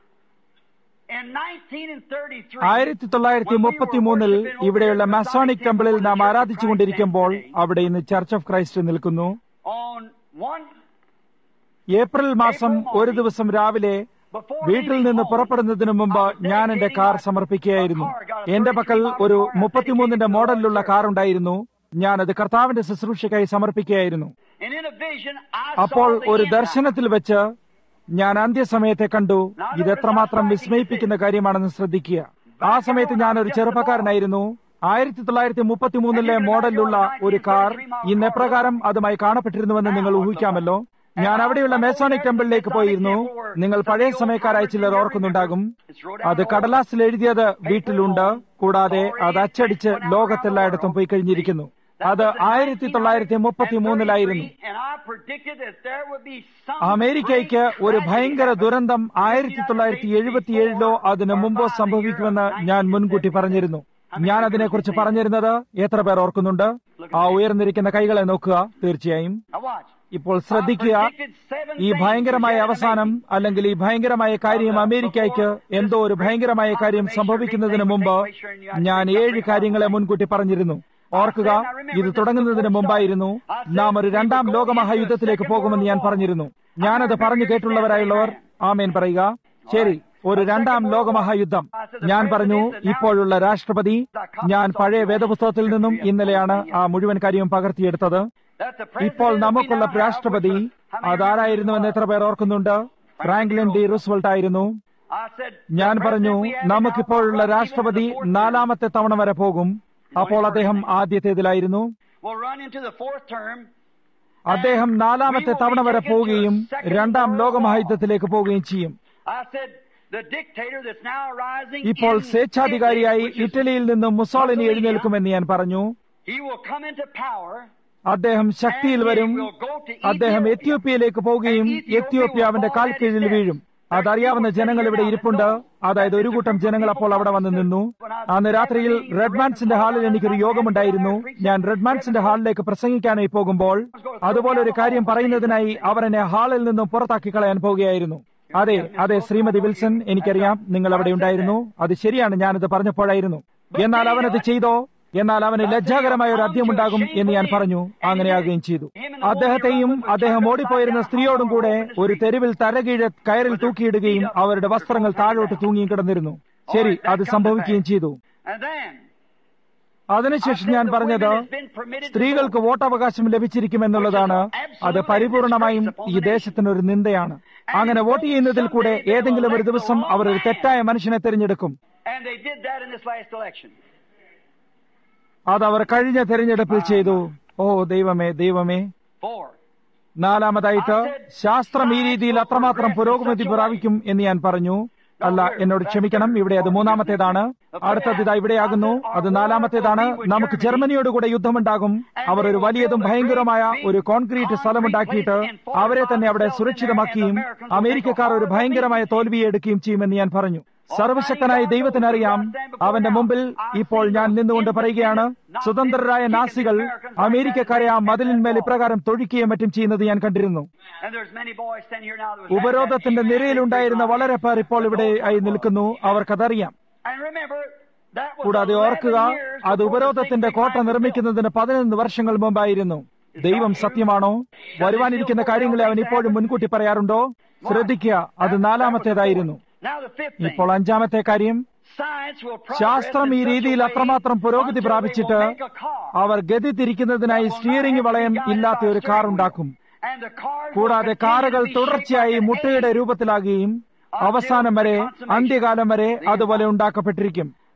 in 1933, ആയിരത്തി തൊള്ളായിരത്തി മുപ്പത്തി മൂന്നിൽ ഇവിടെയുള്ള മാസോണിക് ടെമ്പിളിൽ നാം ആരാധിച്ചുകൊണ്ടിരിക്കുമ്പോൾ അവിടെ ഇന്ന് ചർച്ച് ഓഫ് ക്രൈസ്റ്റ് നിൽക്കുന്നു on one ഏപ്രിൽ മാസം ഒരു ദിവസം രാവിലെ വീട്ടിൽ നിന്ന് പുറപ്പെടുന്നതിന് മുമ്പ് ഞാൻ എന്റെ കാർ സമർപ്പിക്കുകയായിരുന്നു എന്റെ പക്കൽ ഒരു മുപ്പത്തിമൂന്നിന്റെ മോഡലിലുള്ള കാർ ഉണ്ടായിരുന്നു ഞാൻ അത് കർത്താവിന്റെ ശുശ്രൂഷയ്ക്കായി സമർപ്പിക്കുകയായിരുന്നു and in a vision, I അപ്പോൾ saw the ഒരു end time. ദർശനത്തിൽ വെച്ച് ഞാൻ അന്ത്യസമയത്തെ കണ്ടു ഇത് എത്രമാത്രം വിസ്മയിപ്പിക്കുന്ന കാര്യമാണെന്ന് ശ്രദ്ധിക്കുക ആ സമയത്ത് ഞാൻ ഒരു ചെറുപ്പക്കാരനായിരുന്നു ആയിരത്തി തൊള്ളായിരത്തി മുപ്പത്തി മൂന്നിലെ മോഡലിലുള്ള ഒരു കാർ ഇന്ന് എപ്രകാരം അതുമായി കാണപ്പെട്ടിരുന്നുവെന്ന് നിങ്ങൾ ഊഹിക്കാമല്ലോ ഞാൻ അവിടെയുള്ള മേസോണിക് ടെമ്പിളിലേക്ക് പോയിരുന്നു നിങ്ങൾ പഴയ സമയക്കാരായ ചിലർ ഓർക്കുന്നുണ്ടാകും അത് കടലാസിൽ എഴുതിയത് വീട്ടിലുണ്ട് കൂടാതെ അത് അച്ചടിച്ച് ലോകത്തെല്ലായിടത്തും പോയി കഴിഞ്ഞിരിക്കുന്നു അത് ആയിരത്തി തൊള്ളായിരത്തി മുപ്പത്തി മൂന്നിലായിരുന്നു And I predicted that there would be some അമേരിക്കയ്ക്ക് great ഒരു tragedy ഭയങ്കര happen. ദുരന്തം ആയിരത്തി തൊള്ളായിരത്തി എഴുപത്തിയേഴിലോ അതിനു മുമ്പോ സംഭവിക്കുമെന്ന് ഞാൻ മുൻകൂട്ടി പറഞ്ഞിരുന്നു ഞാൻ അതിനെക്കുറിച്ച് പറഞ്ഞിരുന്നത് എത്ര പേർ ഓർക്കുന്നുണ്ട് ആ ഉയർന്നിരിക്കുന്ന കൈകളെ നോക്കുക തീർച്ചയായും Now watch. ഇപ്പോൾ ശ്രദ്ധിക്കുക ഈ ഭയങ്കരമായ അവസാനം അല്ലെങ്കിൽ ഈ ഭയങ്കരമായ കാര്യം അമേരിക്കയ്ക്ക് എന്തോ ഒരു ഭയങ്കരമായ കാര്യം സംഭവിക്കുന്നതിന് മുമ്പ് ഞാൻ ഏഴ് കാര്യങ്ങളെ മുൻകൂട്ടി പറഞ്ഞിരുന്നു ഓർക്കുക ഇത് തുടങ്ങുന്നതിന് മുമ്പായിരുന്നു നാം ഒരു രണ്ടാം ലോകമഹായുദ്ധത്തിലേക്ക് പോകുമെന്ന് ഞാൻ പറഞ്ഞിരുന്നു ഞാനത് പറഞ്ഞു കേട്ടുള്ളവരായുള്ളവർ ആമേൻ പറയുക ശരി ഒരു രണ്ടാം ലോകമഹായുദ്ധം ഞാൻ പറഞ്ഞു ഇപ്പോഴുള്ള രാഷ്ട്രപതി ഞാൻ പഴയ വേദപുസ്തകത്തിൽ നിന്നും ഇന്നലെയാണ് ആ മുഴുവൻ കാര്യവും പകർത്തിയെടുത്തത് ഇപ്പോൾ നമുക്കുള്ള രാഷ്ട്രപതി അതാരായിരുന്നുവെന്ന് എത്ര പേർ ഓർക്കുന്നുണ്ട് ഫ്രാങ്ക്ലിൻ ഡി റൂസ്വെൽട്ട് ആയിരുന്നു ഞാൻ പറഞ്ഞു നമുക്കിപ്പോഴുള്ള രാഷ്ട്രപതി നാലാമത്തെ തവണ വരെ പോകും അപ്പോൾ അദ്ദേഹം ആദ്യത്തേതിലായിരുന്നു അദ്ദേഹം നാലാമത്തെ തവണ വരെ പോവുകയും രണ്ടാം ലോകമഹായുദ്ധത്തിലേക്ക് പോവുകയും ചെയ്യും ഇപ്പോൾ സ്വേച്ഛാധികാരിയായി ഇറ്റലിയിൽ നിന്നും മുസോളിനി എഴുന്നേൽക്കുമെന്ന് ഞാൻ പറഞ്ഞു അദ്ദേഹം ശക്തിയിൽ വരും അദ്ദേഹം എത്യോപ്യയിലേക്ക് പോവുകയും എത്യോപ്യ അവന്റെ കാൽ കീഴിൽ വീഴും അതറിയാവുന്ന ജനങ്ങൾ ഇവിടെ ഇരിപ്പുണ്ട് അതായത് ഒരു കൂട്ടം ജനങ്ങൾ അപ്പോൾ അവിടെ വന്ന് നിന്നു അന്ന് രാത്രിയിൽ റെഡ്മാൻസിന്റെ ഹാളിൽ എനിക്കൊരു യോഗമുണ്ടായിരുന്നു ഞാൻ റെഡ്മാൻസിന്റെ ഹാളിലേക്ക് പ്രസംഗിക്കാനായി പോകുമ്പോൾ അതുപോലെ ഒരു കാര്യം പറയുന്നതിനായി അവർ എന്നെ ഹാളിൽ നിന്നും പുറത്താക്കി കളയാൻ പോവുകയായിരുന്നു അതെ അതെ ശ്രീമതി വിൽസൺ എനിക്കറിയാം നിങ്ങൾ അവിടെ ഉണ്ടായിരുന്നു അത് ശരിയാണ് ഞാനത് പറഞ്ഞപ്പോഴായിരുന്നു എന്നാൽ അവനത് ചെയ്തോ എന്നാൽ അവന് ലജ്ജാകരമായ ഒരു അദ്യമുണ്ടാകും എന്ന് ഞാൻ പറഞ്ഞു അങ്ങനെയാകുകയും ചെയ്തു അദ്ദേഹത്തെയും അദ്ദേഹം ഓടിപ്പോയിരുന്ന സ്ത്രീയോടും കൂടെ ഒരു തെരുവിൽ തരകീഴ കയറിൽ തൂക്കിയിടുകയും അവരുടെ വസ്ത്രങ്ങൾ താഴോട്ട് തൂങ്ങിയും കിടന്നിരുന്നു ശരി അത് സംഭവിക്കുകയും ചെയ്തു അതിനുശേഷം ഞാൻ പറഞ്ഞത് സ്ത്രീകൾക്ക് വോട്ടവകാശം ലഭിച്ചിരിക്കുമെന്നുള്ളതാണ് അത് പരിപൂർണമായും ഈ ദേശത്തിനൊരു നിന്ദയാണ് അങ്ങനെ വോട്ട് ചെയ്യുന്നതിൽ കൂടെ ഏതെങ്കിലും ഒരു ദിവസം അവർ ഒരു തെറ്റായ മനുഷ്യനെ തിരഞ്ഞെടുക്കും അതവർ കഴിഞ്ഞ തെരഞ്ഞെടുപ്പിൽ ചെയ്തു ഓ ദൈവമേ ദൈവമേ നാലാമതായിട്ട് ശാസ്ത്രം ഈ രീതിയിൽ അത്രമാത്രം പുരോഗതി പ്രാപിക്കും എന്ന് ഞാൻ പറഞ്ഞു അല്ല എന്നോട് ക്ഷമിക്കണം ഇവിടെ അത് മൂന്നാമത്തേതാണ് അടുത്തത് ഇതാ ഇവിടെയാകുന്നു അത് നാലാമത്തേതാണ് നമുക്ക് ജർമ്മനിയോട് കൂടെ യുദ്ധമുണ്ടാകും അവർ ഒരു വലിയതും ഭയങ്കരമായ ഒരു കോൺക്രീറ്റ് സ്ഥലമുണ്ടാക്കിയിട്ട് അവരെ തന്നെ അവിടെ സുരക്ഷിതമാക്കുകയും അമേരിക്കക്കാർ ഒരു ഭയങ്കരമായ തോൽവിയെ എടുക്കുകയും ചെയ്യുമെന്ന് ഞാൻ പറഞ്ഞു സർവശക്തനായ ദൈവത്തിനറിയാം അവന്റെ മുമ്പിൽ ഇപ്പോൾ ഞാൻ നിന്നുകൊണ്ട് പറയുകയാണ് സ്വതന്ത്രരായ നാസികൾ അമേരിക്കക്കാരെ ആ മതിലിന്മേൽ ഇപ്രകാരം തൊഴിക്കുകയും മറ്റും ചെയ്യുന്നത് ഞാൻ കണ്ടിരുന്നു ഉപരോധത്തിന്റെ നിരയിലുണ്ടായിരുന്ന വളരെ പേർ ഇപ്പോൾ ഇവിടെ ആയി നിൽക്കുന്നു അവർക്കതറിയാം കൂടാതെ ഓർക്കുക അത് ഉപരോധത്തിന്റെ കോട്ട നിർമ്മിക്കുന്നതിന് പതിനൊന്ന് വർഷങ്ങൾ മുമ്പായിരുന്നു ദൈവം സത്യമാണോ വരുവാനിരിക്കുന്ന കാര്യങ്ങളെ അവൻ ഇപ്പോഴും മുൻകൂട്ടി പറയാറുണ്ടോ ശ്രദ്ധിക്കുക അത് നാലാമത്തേതായിരുന്നു ഇപ്പോൾ അഞ്ചാമത്തെ കാര്യം ശാസ്ത്രം ഈ രീതിയിൽ അത്രമാത്രം പുരോഗതി പ്രാപിച്ചിട്ട് അവർ ഗതി തിരിക്കുന്നതിനായി സ്റ്റിയറിംഗ് വളയം ഇല്ലാത്ത ഒരു കാർ ഉണ്ടാക്കും കൂടാതെ കാറുകൾ തുടർച്ചയായി മുട്ടയുടെ രൂപത്തിലാകുകയും അവസാനം വരെ അന്ത്യകാലം വരെ അതുപോലെ ഉണ്ടാക്കപ്പെട്ടിരിക്കും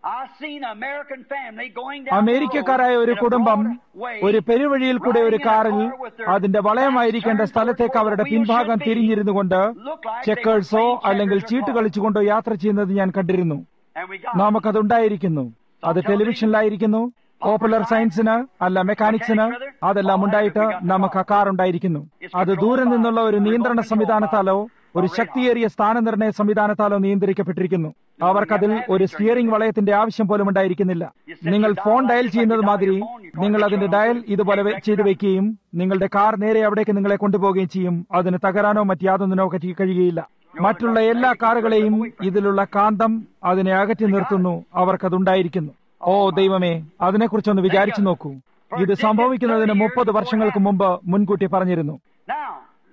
I seen an American family going down അമേരിക്കക്കാരായ ഒരു കുടുംബം ഒരു പെരുവഴിയിൽ കൂടെ ഒരു കാറിൽ അതിന്റെ വളയമായിരിക്കേണ്ട സ്ഥലത്തേക്ക് അവരുടെ പിൻഭാഗം തിരിഞ്ഞിരുന്നു കൊണ്ട് ചെക്കേഴ്സോ അല്ലെങ്കിൽ ചീട്ട് കളിച്ചുകൊണ്ടോ യാത്ര ചെയ്യുന്നത് ഞാൻ കണ്ടിരുന്നു and we got നമുക്കതുണ്ടായിരിക്കുന്നു അത് ടെലിവിഷനിലായിരിക്കുന്നു പോപ്പുലർ സയൻസിന് അല്ല മെക്കാനിക്സിന് അതെല്ലാം ഉണ്ടായിട്ട് നമുക്ക് ആ കാർ ഉണ്ടായിരിക്കുന്നു അത് ദൂരെ നിന്നുള്ള ഒരു നിയന്ത്രണ സംവിധാനത്താലോ ഒരു ശക്തിയേറിയ സ്ഥാനനിർണയ സംവിധാനത്താലോ നിയന്ത്രിക്കപ്പെട്ടിരിക്കുന്നു അവർക്കതിൽ ഒരു സ്റ്റിയറിംഗ് വളയത്തിന്റെ ആവശ്യം പോലും ഉണ്ടായിരിക്കുന്നില്ല നിങ്ങൾ ഫോൺ ഡയൽ ചെയ്യുന്നത് മാതിരി നിങ്ങൾ അതിന്റെ ഡയൽ ഇതുപോലെ വെ- ചെയ്തു വെക്കുകയും നിങ്ങളുടെ കാർ നേരെ അവിടേക്ക് നിങ്ങളെ കൊണ്ടുപോവുകയും ചെയ്യും അതിന് തകരാനോ മറ്റ് യാതൊന്നിനോ പറ്റി കഴിയുകയില്ല മറ്റുള്ള എല്ലാ കാറുകളെയും ഇതിലുള്ള കാന്തം അതിനെ അകറ്റി നിർത്തുന്നു അവർക്കതുണ്ടായിരിക്കുന്നു ഓ ദൈവമേ അതിനെക്കുറിച്ചൊന്ന് വിചാരിച്ചു നോക്കൂ ഇത് സംഭവിക്കുന്നതിന് മുപ്പത് വർഷങ്ങൾക്ക് മുമ്പ് മുൻകൂട്ടി പറഞ്ഞിരുന്നു now.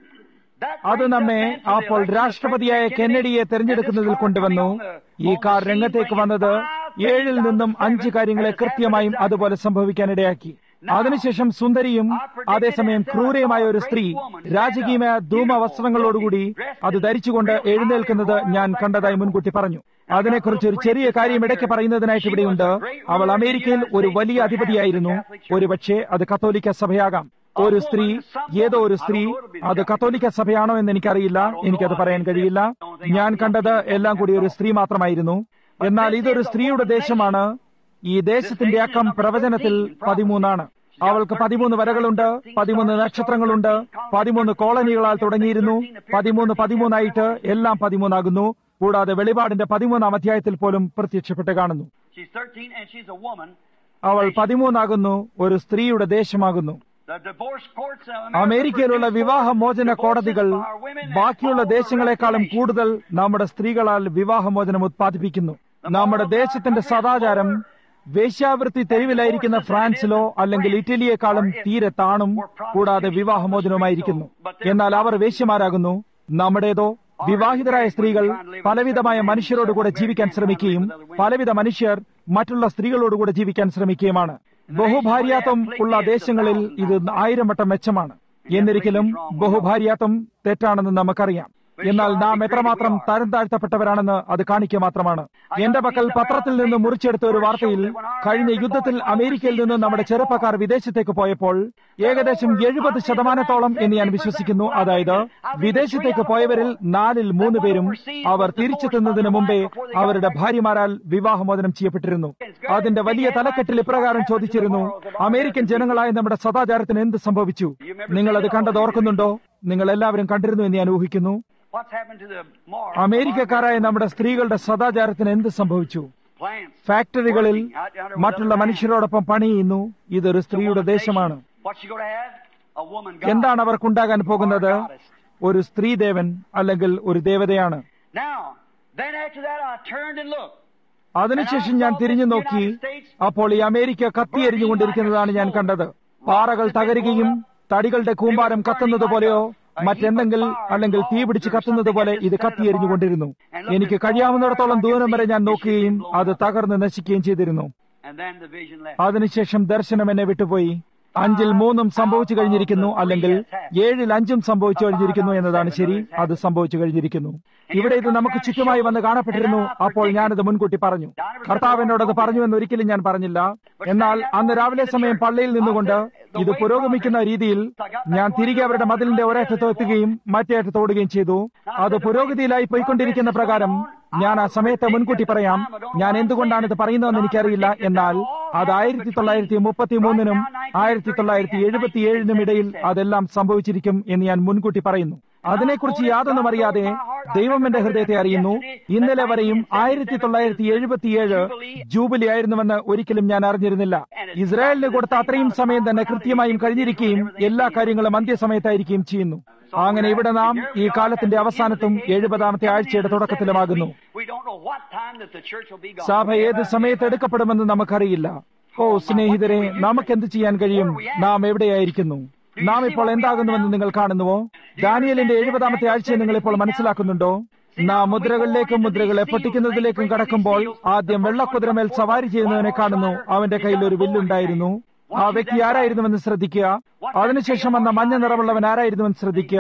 That അത് നമ്മെ അപ്പോൾ രാഷ്ട്രപതിയായ കെന്നഡിയെ തെരഞ്ഞെടുക്കുന്നതിൽ കൊണ്ടുവന്നു ഈ കാർ രംഗത്തേക്ക് വന്നത് ഏഴിൽ നിന്നും അഞ്ച് കാര്യങ്ങളെ കൃത്യമായും അതുപോലെ സംഭവിക്കാനിടയാക്കി അതിനുശേഷം സുന്ദരിയും അതേസമയം ക്രൂരയുമായ ഒരു സ്ത്രീ രാജകീയമായ ധൂമ വസ്ത്രങ്ങളോടുകൂടി അത് ധരിച്ചുകൊണ്ട് എഴുന്നേൽക്കുന്നത് ഞാൻ കണ്ടതായി മുൻകൂട്ടി പറഞ്ഞു അതിനെക്കുറിച്ച് ഒരു ചെറിയ കാര്യം ഇടയ്ക്ക് പറയുന്നതിനായിട്ട് ഇവിടെയുണ്ട് അവൾ അമേരിക്കയിൽ ഒരു വലിയ അധിപതിയായിരുന്നു ഒരുപക്ഷെ അത് കത്തോലിക്ക സഭയാകാം ഒരു സ്ത്രീ ഏതോ ഒരു സ്ത്രീ അത് കത്തോലിക്ക സഭയാണോ എന്ന് എനിക്കറിയില്ല എനിക്കത് പറയാൻ കഴിയില്ല ഞാൻ കണ്ടത് എല്ലാം കൂടി ഒരു സ്ത്രീ മാത്രമായിരുന്നു എന്നാൽ ഇതൊരു സ്ത്രീയുടെ ദേശമാണ് ഈ ദേശത്തിന്റെ അക്കം പ്രവചനത്തിൽ പതിമൂന്നാണ് അവൾക്ക് പതിമൂന്ന് വരകളുണ്ട് പതിമൂന്ന് നക്ഷത്രങ്ങളുണ്ട് പതിമൂന്ന് കോളനികളാൽ തുടങ്ങിയിരുന്നു പതിമൂന്ന് പതിമൂന്നായിട്ട് എല്ലാം പതിമൂന്നാകുന്നു കൂടാതെ വെളിപാടിന്റെ പതിമൂന്നാം അധ്യായത്തിൽ പോലും പ്രത്യക്ഷപ്പെട്ട് കാണുന്നു she's 13 and she's a woman. അവൾ പതിമൂന്നാകുന്നു ഒരു സ്ത്രീയുടെ ദേശമാകുന്നു The divorce courts of അമേരിക്കയിലുള്ള വിവാഹമോചന divorces കോടതികൾ for our women and ബാക്കിയുള്ള all over ദേശങ്ങളെക്കാളും the nation. കൂടുതൽ നമ്മുടെ സ്ത്രീകളാൽ വിവാഹമോചനം ഉത്പാദിപ്പിക്കുന്നു നമ്മുടെ ദേശത്തിന്റെ സദാചാരം വേശ്യാവൃത്തി തെരുവിലായിരിക്കുന്ന ഫ്രാൻസിലോ അല്ലെങ്കിൽ ഇറ്റലിയെക്കാളും തീരെ താണും കൂടാതെ വിവാഹമോചനവുമായിരിക്കുന്നു എന്നാൽ അവർ വേശ്യമാരാകുന്നു നമ്മുടേതോ വിവാഹിതരായ സ്ത്രീകൾ പലവിധമായ മനുഷ്യരോടുകൂടെ ജീവിക്കാൻ ശ്രമിക്കുകയും പലവിധ മനുഷ്യർ മറ്റുള്ള സ്ത്രീകളോടുകൂടെ ജീവിക്കാൻ ശ്രമിക്കുകയുമാണ് ബഹുഭാര്യാത്വം ഉള്ള ദേശങ്ങളിൽ ഇത് ആയിരം വട്ടം മെച്ചമാണ് എന്നിരിക്കലും ബഹുഭാര്യാത്വം തെറ്റാണെന്ന് നമുക്കറിയാം എന്നാൽ നാം എത്രമാത്രം തരം താഴ്ത്തപ്പെട്ടവരാണെന്ന് അത് കാണിക്കുക മാത്രമാണ് എന്റെ പക്കൽ പത്രത്തിൽ നിന്ന് മുറിച്ചെടുത്ത ഒരു വാർത്തയിൽ കഴിഞ്ഞ യുദ്ധത്തിൽ അമേരിക്കയിൽ നിന്ന് നമ്മുടെ ചെറുപ്പക്കാർ വിദേശത്തേക്ക് പോയപ്പോൾ ഏകദേശം എഴുപത് ശതമാനത്തോളം എന്ന് ഞാൻ വിശ്വസിക്കുന്നു അതായത് വിദേശത്തേക്ക് പോയവരിൽ നാലിൽ മൂന്ന് പേരും അവർ തിരിച്ചെത്തുന്നതിന് മുമ്പേ അവരുടെ ഭാര്യമാരാൽ വിവാഹമോചനം ചെയ്യപ്പെട്ടിരുന്നു അതിന്റെ വലിയ തലക്കെട്ടിൽ ഇപ്രകാരം ചോദിച്ചിരുന്നു അമേരിക്കൻ ജനങ്ങളായ നമ്മുടെ സദാചാരത്തിന് എന്ത് സംഭവിച്ചു നിങ്ങൾ അത് കണ്ടത് ഓർക്കുന്നുണ്ടോ നിങ്ങൾ എല്ലാവരും കണ്ടിരുന്നു എന്ന് ഞാൻ ഊഹിക്കുന്നു What's happened to the moral? അമേരിക്കക്കാരായ നമ്മുടെ സ്ത്രീകളുടെ സദാചാരത്തിന് എന്ത് സംഭവിച്ചു Plants. ഫാക്ടറികളിൽ മറ്റുള്ള മനുഷ്യരോടൊപ്പം പണി ചെയ്യുന്നു ഇതൊരു സ്ത്രീയുടെ ദേശമാണ് What's she going to have? A woman God. എന്താണ് അവർക്കുണ്ടാകാൻ പോകുന്നത് ഒരു സ്ത്രീദേവൻ അല്ലെങ്കിൽ ഒരു ദേവതയാണ് Now, then after that I turned and looked. അതിനുശേഷം ഞാൻ തിരിഞ്ഞു നോക്കി അപ്പോൾ ഈ അമേരിക്ക കത്തിയെരിഞ്ഞുകൊണ്ടിരിക്കുന്നതാണ് ഞാൻ കണ്ടത് പാറകൾ തകരുകയും തടികളുടെ കൂമ്പാരം കത്തുന്നത് പോലെയോ മറ്റെന്തെങ്കിൽ അല്ലെങ്കിൽ തീ പിടിച്ച് കത്തുന്നത് പോലെ ഇത് കത്തിയെരിഞ്ഞുകൊണ്ടിരുന്നു എനിക്ക് കഴിയാവുന്നിടത്തോളം ദൂരം വരെ ഞാൻ നോക്കുകയും അത് തകർന്ന് നശിക്കുകയും ചെയ്തിരുന്നു And then the vision left. അതിനുശേഷം ദർശനം എന്നെ വിട്ടുപോയി അഞ്ചിൽ മൂന്നും സംഭവിച്ചു കഴിഞ്ഞിരിക്കുന്നു അല്ലെങ്കിൽ ഏഴിൽ അഞ്ചും സംഭവിച്ചു കഴിഞ്ഞിരിക്കുന്നു എന്നതാണ് ശരി അത് സംഭവിച്ചു കഴിഞ്ഞിരിക്കുന്നു ഇവിടെ ഇത് നമുക്ക് ചുറ്റുമായി വന്ന് കാണപ്പെട്ടിരുന്നു അപ്പോൾ ഞാനത് മുൻകൂട്ടി പറഞ്ഞു കർത്താവ് എന്നോട് അത് പറഞ്ഞു എന്ന് ഒരിക്കലും ഞാൻ പറഞ്ഞില്ല എന്നാൽ അന്ന് രാവിലെ സമയം പള്ളിയിൽ നിന്നുകൊണ്ട് ഇത് പുരോഗമിക്കുന്ന രീതിയിൽ ഞാൻ തിരികെ അവരുടെ മതിലിന്റെ ഒരറ്റത്ത് എത്തുകയും മറ്റേ അറ്റത്ത് ഓടുകയും ചെയ്തു അത് പുരോഗതിയിലായി പോയിക്കൊണ്ടിരിക്കുന്ന പ്രകാരം ഞാൻ ആ സമയത്തെ മുൻകൂട്ടി പറയാം ഞാൻ എന്തുകൊണ്ടാണ് ഇത് പറയുന്നതെന്ന് എനിക്കറിയില്ല എന്നാൽ അത് ആയിരത്തി തൊള്ളായിരത്തി മുപ്പത്തി മൂന്നിനും ആയിരത്തി തൊള്ളായിരത്തി എഴുപത്തിയേഴിനും ഇടയിൽ അതെല്ലാം സംഭവിച്ചിരിക്കും എന്ന് ഞാൻ മുൻകൂട്ടി പറയുന്നു അതിനെക്കുറിച്ച് യാതൊന്നും അറിയാതെ ദൈവം എന്റെ ഹൃദയത്തെ അറിയുന്നു ഇന്നലെ വരെയും ആയിരത്തി തൊള്ളായിരത്തി എഴുപത്തിയേഴ് ജൂബിലി ആയിരുന്നുവെന്ന് ഒരിക്കലും ഞാൻ അറിഞ്ഞിരുന്നില്ല ഇസ്രായേലിന് കൊടുത്ത അത്രയും സമയം തന്നെ കൃത്യമായും കഴിഞ്ഞിരിക്കുകയും എല്ലാ കാര്യങ്ങളും അന്ത്യസമയത്തായിരിക്കുകയും ചെയ്യുന്നു അങ്ങനെ ഇവിടെ നാം ഈ കാലത്തിന്റെ അവസാനത്തും എഴുപതാമത്തെ ആഴ്ചയുടെ തുടക്കത്തിലുമാകുന്നു We don't know what time that the church will be gone. സഭ ഏത് സമയത്ത് എടുക്കപ്പെടുമെന്ന് നമുക്കറിയില്ല ഓ സ്നേഹിതരെ നമുക്കെന്ത് ചെയ്യാൻ കഴിയും നാം എവിടെയായിരിക്കുന്നു നാം ഇപ്പോൾ എന്താകുന്നുവെന്ന് നിങ്ങൾ കാണുന്നുവോ ദാനിയലിന്റെ എഴുപതാമത്തെ ആഴ്ചയെ നിങ്ങൾ ഇപ്പോൾ മനസ്സിലാക്കുന്നുണ്ടോ നാം മുദ്രകളിലേക്കും മുദ്രകളെ പൊട്ടിക്കുന്നതിലേക്കും കടക്കുമ്പോൾ ആദ്യം വെള്ളക്കുതിരമേൽ സവാരി ചെയ്യുന്നവനെ കാണുന്നു അവന്റെ കയ്യിൽ ഒരു വില്ലുണ്ടായിരുന്നു ആ വ്യക്തി ആരായിരുന്നുവെന്ന് ശ്രദ്ധിക്കുക അതിനുശേഷം വന്ന മഞ്ഞ നിറമുള്ളവൻ ആരായിരുന്നുവെന്ന് ശ്രദ്ധിക്കുക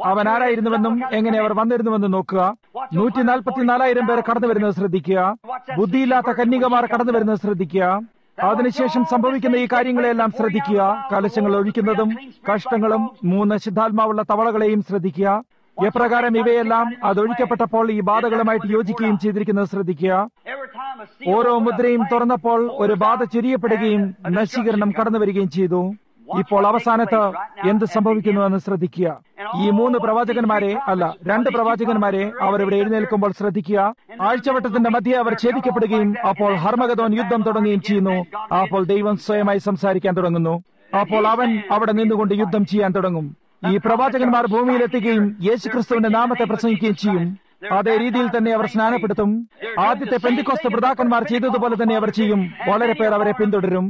അവൻ ആരായിരുന്നുവെന്നും എങ്ങനെ അവർ വന്നിരുന്നുവെന്നും നോക്കുക നൂറ്റി നാൽപ്പത്തിനാലായിരം പേർ കടന്നു വരുന്നത് ശ്രദ്ധിക്കുക ബുദ്ധിയില്ലാത്ത കന്യകമാർ കടന്നു വരുന്നത് ശ്രദ്ധിക്കുക അതിനുശേഷം സംഭവിക്കുന്ന ഈ കാര്യങ്ങളെല്ലാം ശ്രദ്ധിക്കുക കലശങ്ങൾ ഒഴിക്കുന്നതും കഷ്ടങ്ങളും മൂന്ന് ശുദ്ധാത്മാവുള്ള തവളകളെയും ശ്രദ്ധിക്കുക എപ്രകാരം ഇവയെല്ലാം അതൊഴിക്കപ്പെട്ടപ്പോൾ ഈ ബാധകളുമായിട്ട് യോജിക്കുകയും ചെയ്തിരിക്കുന്നത് ശ്രദ്ധിക്കുക ഓരോ മുദ്രയും തുറന്നപ്പോൾ ഒരു ബാധ ചുരിയപ്പെടുകയും നശീകരണം കടന്നു വരികയും ചെയ്തു ഇപ്പോൾ അവസാനത്ത് എന്ത് സംഭവിക്കുന്നുവെന്ന് ശ്രദ്ധിക്കുക ഈ മൂന്ന് പ്രവാചകന്മാരെ അല്ല രണ്ട് പ്രവാചകന്മാരെ അവർ ഇവിടെ എഴുന്നേൽക്കുമ്പോൾ ശ്രദ്ധിക്കുക ആഴ്ചവട്ടത്തിന്റെ മധ്യേ അവർ ഛേദിക്കപ്പെടുകയും അപ്പോൾ ഹർമഗതോൻ യുദ്ധം തുടങ്ങുകയും ചെയ്യുന്നു അപ്പോൾ ദൈവം സ്വയമായി സംസാരിക്കാൻ തുടങ്ങുന്നു അപ്പോൾ അവൻ അവിടെ നിന്നുകൊണ്ട് യുദ്ധം ചെയ്യാൻ തുടങ്ങും ഈ പ്രവാചകന്മാർ ഭൂമിയിലെത്തുകയും യേശുക്രിസ്തുവിന്റെ നാമത്തെ പ്രസംഗിക്കുകയും ചെയ്യും അതേ രീതിയിൽ തന്നെ അവർ സ്നാനപ്പെടുത്തും ആദ്യത്തെ പെന്തിക്കോസ്ത പിതാക്കന്മാർ ചെയ്തതുപോലെ തന്നെ അവർ ചെയ്യും വളരെ പേർ അവരെ പിന്തുടരും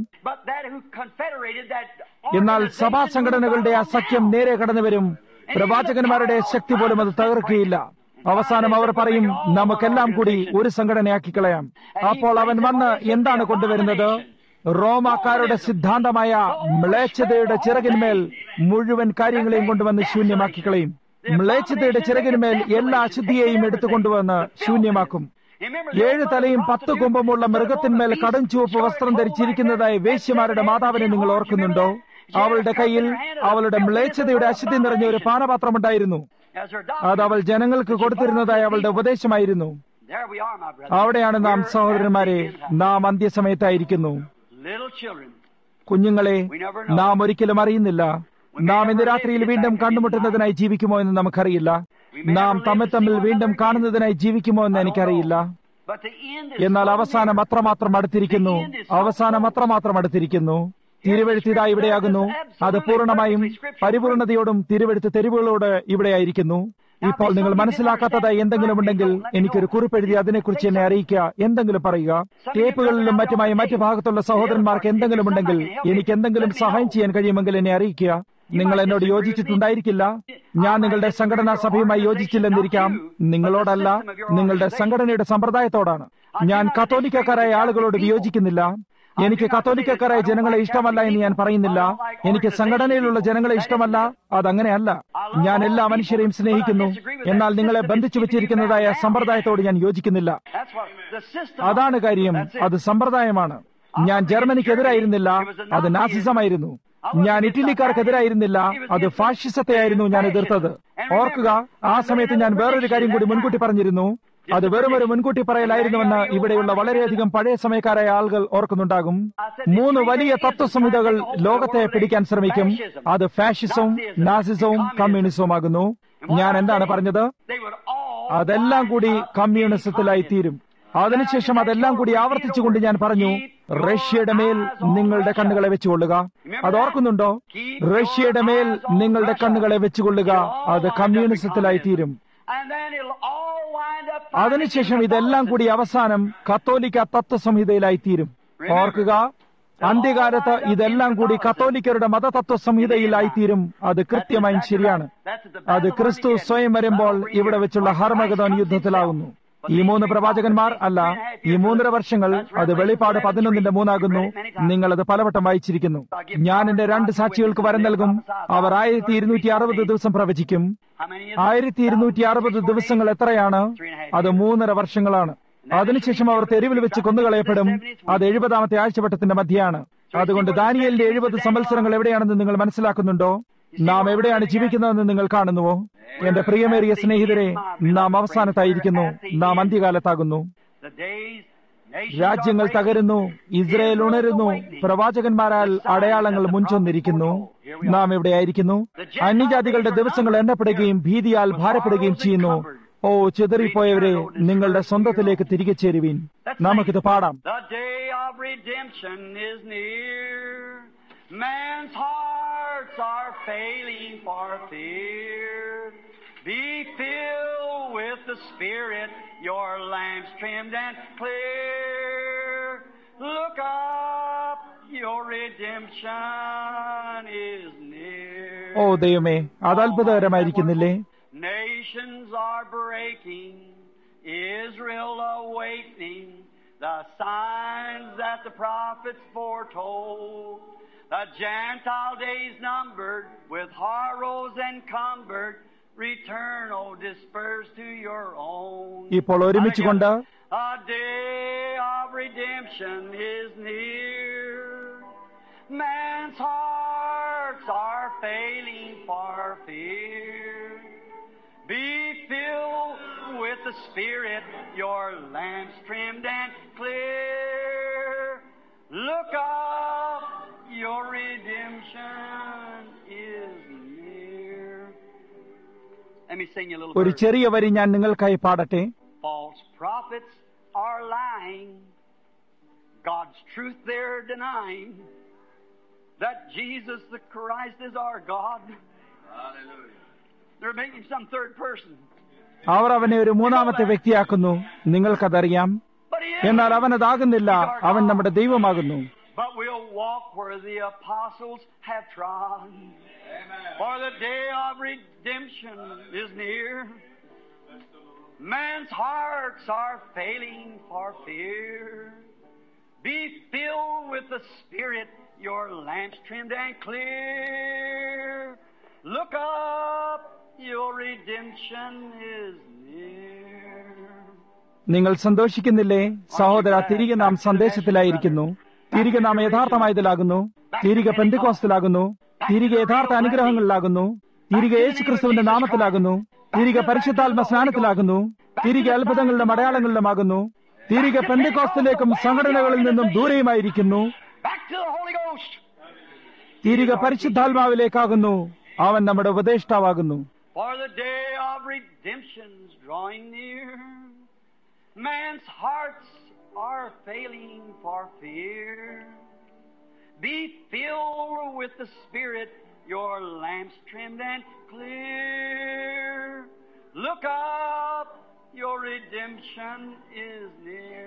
എന്നാൽ സഭാ സംഘടനകളുടെ ആ സഖ്യം നേരെ കടന്നുവരും പ്രവാചകന്മാരുടെ ശക്തി പോലും അത് തകർക്കുകയില്ല അവസാനം അവർ പറയും നമുക്കെല്ലാം കൂടി ഒരു സംഘടനയാക്കി കളയാം അപ്പോൾ അവൻ വന്ന് എന്താണ് കൊണ്ടുവരുന്നത് റോമാക്കാരുടെ സിദ്ധാന്തമായ മ്ലേച്ഛതയുടെ ചിറകിന്മേൽ മുഴുവൻ കാര്യങ്ങളെയും കൊണ്ടുവന്ന് ശൂന്യമാക്കി കളയും മ്ലേച്ഛതയുടെ ചിറകിന്മേൽ എല്ലാ അശുദ്ധിയെയും എടുത്തുകൊണ്ടുവന്ന് ശൂന്യമാക്കും ഏഴ് തലയും പത്ത് കുമ്പമുള്ള മൃഗത്തിന്മേൽ കടും ചുവപ്പ് വസ്ത്രം ധരിച്ചിരിക്കുന്നതായ വേശ്യമാരുടെ മാതാവിനെ നിങ്ങൾ ഓർക്കുന്നുണ്ടോ അവളുടെ കയ്യിൽ അവളുടെ മ്ലേച്ഛതയുടെ അശുദ്ധി നിറഞ്ഞ ഒരു പാനപാത്രമുണ്ടായിരുന്നു അത് അവൾ ജനങ്ങൾക്ക് കൊടുത്തിരുന്നതായ അവളുടെ ഉപദേശമായിരുന്നു അവിടെയാണ് നാം സഹോദരന്മാരെ നാം അന്ത്യസമയത്തായിരിക്കുന്നു കുഞ്ഞുങ്ങളെ നാം ഒരിക്കലും അറിയുന്നില്ല നാം ഇന്ന് രാത്രിയിൽ വീണ്ടും കണ്ടുമുട്ടുന്നതിനായി ജീവിക്കുമോ എന്ന് നമുക്കറിയില്ല നാം തമ്മിൽ തമ്മിൽ വീണ്ടും കാണുന്നതിനായി ജീവിക്കുമോ എന്ന് എനിക്കറിയില്ല എന്നാൽ അവസാനം അത്രമാത്രം അടുത്തിരിക്കുന്നു അവസാനം അത്രമാത്രം അടുത്തിരിക്കുന്നു തിരുവഴുത്ത് ഇതാ ഇവിടെയാകുന്നു അത് പൂർണ്ണമായും പരിപൂർണതയോടും തിരുവഴുത്ത് തെരുവുകളോട് ഇവിടെയായിരിക്കുന്നു ഇപ്പോൾ നിങ്ങൾ മനസ്സിലാക്കാത്തതായി എന്തെങ്കിലും ഉണ്ടെങ്കിൽ എനിക്കൊരു കുറിപ്പെഴുതി അതിനെക്കുറിച്ച് എന്നെ അറിയിക്കുക എന്തെങ്കിലും പറയുക ടേപ്പുകളിലും മറ്റുമായി മറ്റു ഭാഗത്തുള്ള സഹോദരന്മാർക്ക് എന്തെങ്കിലും ഉണ്ടെങ്കിൽ എനിക്ക് എന്തെങ്കിലും സഹായം ചെയ്യാൻ കഴിയുമെങ്കിൽ എന്നെ അറിയിക്കുക നിങ്ങൾ എന്നോട് യോജിച്ചിട്ടുണ്ടായിരിക്കില്ല ഞാൻ നിങ്ങളുടെ സംഘടനാ സഭയുമായി യോജിച്ചില്ലെന്നിരിക്കാം നിങ്ങളോടല്ല നിങ്ങളുടെ സംഘടനയുടെ സമ്പ്രദായത്തോടാണ് ഞാൻ കത്തോലിക്കക്കാരായ ആളുകളോട് വിയോജിക്കുന്നില്ല എനിക്ക് കത്തോലിക്കക്കാരായ ജനങ്ങളെ ഇഷ്ടമല്ല എന്ന് ഞാൻ പറയുന്നില്ല എനിക്ക് സംഘടനയിലുള്ള ജനങ്ങളെ ഇഷ്ടമല്ല അതങ്ങനെയല്ല ഞാൻ എല്ലാ മനുഷ്യരെയും സ്നേഹിക്കുന്നു എന്നാൽ നിങ്ങളെ ബന്ധിച്ചു വെച്ചിരിക്കുന്നതായ സമ്പ്രദായത്തോട് ഞാൻ യോജിക്കുന്നില്ല അതാണ് കാര്യം അത് സമ്പ്രദായമാണ് ഞാൻ ജർമ്മനിക്കെതിരായിരുന്നില്ല അത് നാസിസമായിരുന്നു ഞാൻ ഇറ്റലിക്കാർക്കെതിരായിരുന്നില്ല അത് ഫാഷിസത്തെയായിരുന്നു ഞാൻ എതിർത്തത് ഓർക്കുക ആ സമയത്ത് ഞാൻ വേറൊരു കാര്യം കൂടി മുൻകൂട്ടി പറഞ്ഞിരുന്നു അത് വെറും ഒരു മുൻകൂട്ടി പറയലായിരുന്നുവെന്ന് ഇവിടെയുള്ള വളരെയധികം പഴയ സമയക്കാരായ ആളുകൾ ഓർക്കുന്നുണ്ടാകും മൂന്ന് വലിയ തത്വസംഹിതകൾ ലോകത്തെ പിടിക്കാൻ ശ്രമിക്കും അത് ഫാഷിസവും നാസിസവും കമ്മ്യൂണിസവുമാകുന്നു ഞാൻ എന്താണ് പറഞ്ഞത് അതെല്ലാം കൂടി കമ്മ്യൂണിസത്തിലായി തീരും അതിനുശേഷം അതെല്ലാം കൂടി ആവർത്തിച്ചുകൊണ്ട് ഞാൻ പറഞ്ഞു റഷ്യയുടെ മേൽ നിങ്ങളുടെ കണ്ണുകളെ വെച്ചുകൊള്ളുക അത് ഓർക്കുന്നുണ്ടോ റഷ്യയുടെ മേൽ നിങ്ങളുടെ കണ്ണുകളെ വെച്ചുകൊള്ളുക അത് കമ്മ്യൂണിസത്തിലായി തീരും അതിനുശേഷം ഇതെല്ലാം കൂടി അവസാനം കത്തോലിക്ക തത്വസംഹിതയിലായി തീരും ഓർക്കുക അന്ത്യകാലത്ത് ഇതെല്ലാം കൂടി കത്തോലിക്കരുടെ മതതത്വ സംഹിതയിലായി തീരും അത് കൃത്യമായും ശരിയാണ് അത് ക്രിസ്തു സ്വയം വരുമ്പോൾ ഇവിടെ വെച്ചുള്ള ഹർമഗതോൻ യുദ്ധത്തിലാവുന്നു ഈ മൂന്ന് പ്രവാചകന്മാർ അല്ല ഈ മൂന്നര വർഷങ്ങൾ അത് വെളിപ്പാട് പതിനൊന്നിന്റെ മൂന്നാകുന്നു നിങ്ങൾ അത് പലവട്ടം വായിച്ചിരിക്കുന്നു ഞാൻ എന്റെ രണ്ട് സാക്ഷികൾക്ക് വരം നൽകും അവർ ആയിരത്തി ഇരുന്നൂറ്റി അറുപത് ദിവസം പ്രവചിക്കും ആയിരത്തി ഇരുന്നൂറ്റി അറുപത് ദിവസങ്ങൾ എത്രയാണ് അത് മൂന്നര വർഷങ്ങളാണ് അതിനുശേഷം അവർ തെരുവിൽ വെച്ച് കൊന്നുകളയപ്പെടും അത് എഴുപതാമത്തെ ആഴ്ചവട്ടത്തിന്റെ മധ്യയാണ് അതുകൊണ്ട് ദാനിയലിന്റെ എഴുപത് സംവത്സരങ്ങൾ എവിടെയാണെന്ന് നിങ്ങൾ മനസ്സിലാക്കുന്നുണ്ടോ നാം എവിടെയാണ് ജീവിക്കുന്നതെന്ന് നിങ്ങൾ കാണുന്നുവോ എന്റെ പ്രിയമേറിയ സ്നേഹിതരെ നാം അവസാനത്തായിരിക്കുന്നു നാം അന്ത്യകാലത്താകുന്നു രാജ്യങ്ങൾ തകരുന്നു ഇസ്രയേൽ ഉണരുന്നു പ്രവാചകന്മാരാൽ അടയാളങ്ങൾ മുൻചൊന്നിരിക്കുന്നു നാം എവിടെയായിരിക്കുന്നു അന്യജാതികളുടെ ദിവസങ്ങൾ എണ്ണപ്പെടുകയും ഭീതിയാൽ ഭാരപ്പെടുകയും ചെയ്യുന്നു ഓ ചിതറിപ്പോയവരെ നിങ്ങളുടെ സ്വന്തത്തിലേക്ക് തിരികെ ചേരുവീൻ നമുക്കിത് പാടാം Man's hearts are failing for fear. Be filled with the Spirit, your lamps trimmed and clear. Look up, your redemption is near. ഓ ദൈവമേ അത് അത്ഭുതകരമായിരിക്കുന്നില്ലേ Nations are breaking, Israel awakening, the signs that the prophets foretold. The Gentile days numbered, with horrors encumbered, return, oh, disperse to your own. ഇപ്പോൾ ഒരുമിച്ചുകൊണ്ട് A day of redemption is near. Man's hearts are failing for fear. Be filled with the Spirit, your lamps trimmed and clear. Look up, your redemption is near. Let me sing you a little ഒരു verse. ചെറിയ വരി ഞാൻ നിങ്ങൾക്കായി പാടട്ടെ False prophets are lying. God's truth they're denying. That Jesus the Christ is our God. They're making some third person. അവർ അവനെ ഒരു മൂന്നാമത്തെ വ്യക്തിയാക്കുന്നു നിങ്ങൾക്കതറിയാം But he എന്നാൽ is. അവനതാകുന്നില്ല അവൻ നമ്മുടെ ദൈവമാകുന്നു But we'll walk where the apostles have trod. For the day of redemption is near. Man's hearts are failing for fear. Be filled with the Spirit, your lamps trimmed and clear. Look up, your redemption is near. നിങ്ങൾ സന്തോഷിക്കുന്നില്ലേ സഹോദര തിരികെ നാം സന്ദേശത്തിലായിരിക്കുന്നു തിരികെ നാം യഥാർത്ഥമായതിലാകുന്നു തിരികെ പെന്തിക്കോസ്തിലാകുന്നു തിരികെ യഥാർത്ഥ അനുഗ്രഹങ്ങളിലാകുന്നു തിരികെ യേശുക്രിസ്തുവിന്റെ നാമത്തിലാകുന്നു തിരികെ പരിശുദ്ധാത്മ സ്നാനത്തിലാകുന്നു തിരികെ അത്ഭുതങ്ങളുടെ അടയാളങ്ങളിലുമാകുന്നു തിരികെ പെന്തിക്കോസ്തിലേക്കും സംഘടനകളിൽ നിന്നും ദൂരെയുമായിരിക്കുന്നു Back to the Holy Ghost. തിരികെ പരിശുദ്ധാത്മാവിലേക്കാകുന്നു അവൻ നമ്മുടെ ഉപദേഷ്ടാവാകുന്നു For the day of redemption's drawing near. Man's hearts are failing for fear. Be filled with the Spirit, your lamps trimmed and clear. Look up, your redemption is near.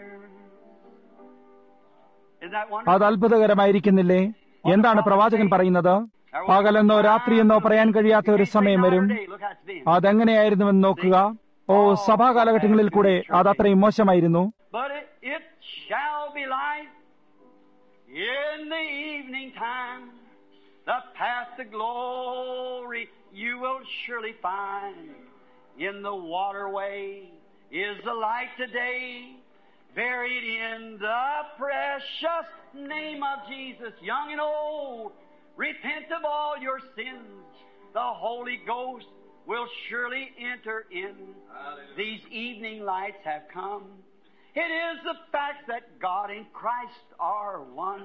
Isn't that wonderful? അത് അത്ഭുതകരമായിരിക്കുന്നില്ലേ എന്താണ് പ്രവാചകൻ പറയുന്നത് പകലെന്നോ രാത്രിയെന്നോ പറയാൻ കഴിയാത്ത ഒരു സമയം വരും Look how it's been. അതെങ്ങനെയായിരുന്നുവെന്ന് നോക്കുക ഓ സഭാ കാലഘട്ടങ്ങളിൽ കൂടെ അത് അത്രയും മോശമായിരുന്നു But it, it shall be light in the evening time. The path to glory you will surely find. In the waterway is the light today, buried in the precious name of Jesus, young and old. Repent of all your sins. The Holy Ghost will surely enter in. These evening lights have come. It is the fact that God and Christ are one.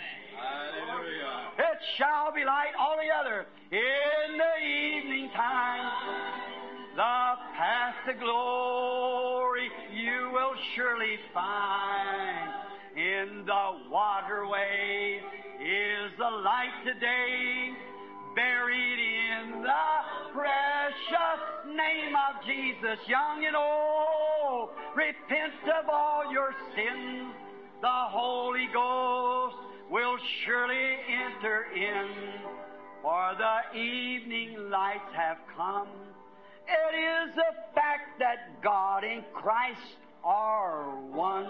It shall be light altogether in the evening time. The path to glory you will surely find. In the waterway is the light today, buried in the precious name of Jesus, young and old. Repent of all your sins. The Holy Ghost will surely enter in, for the evening lights have come. It is a fact that God and Christ are one.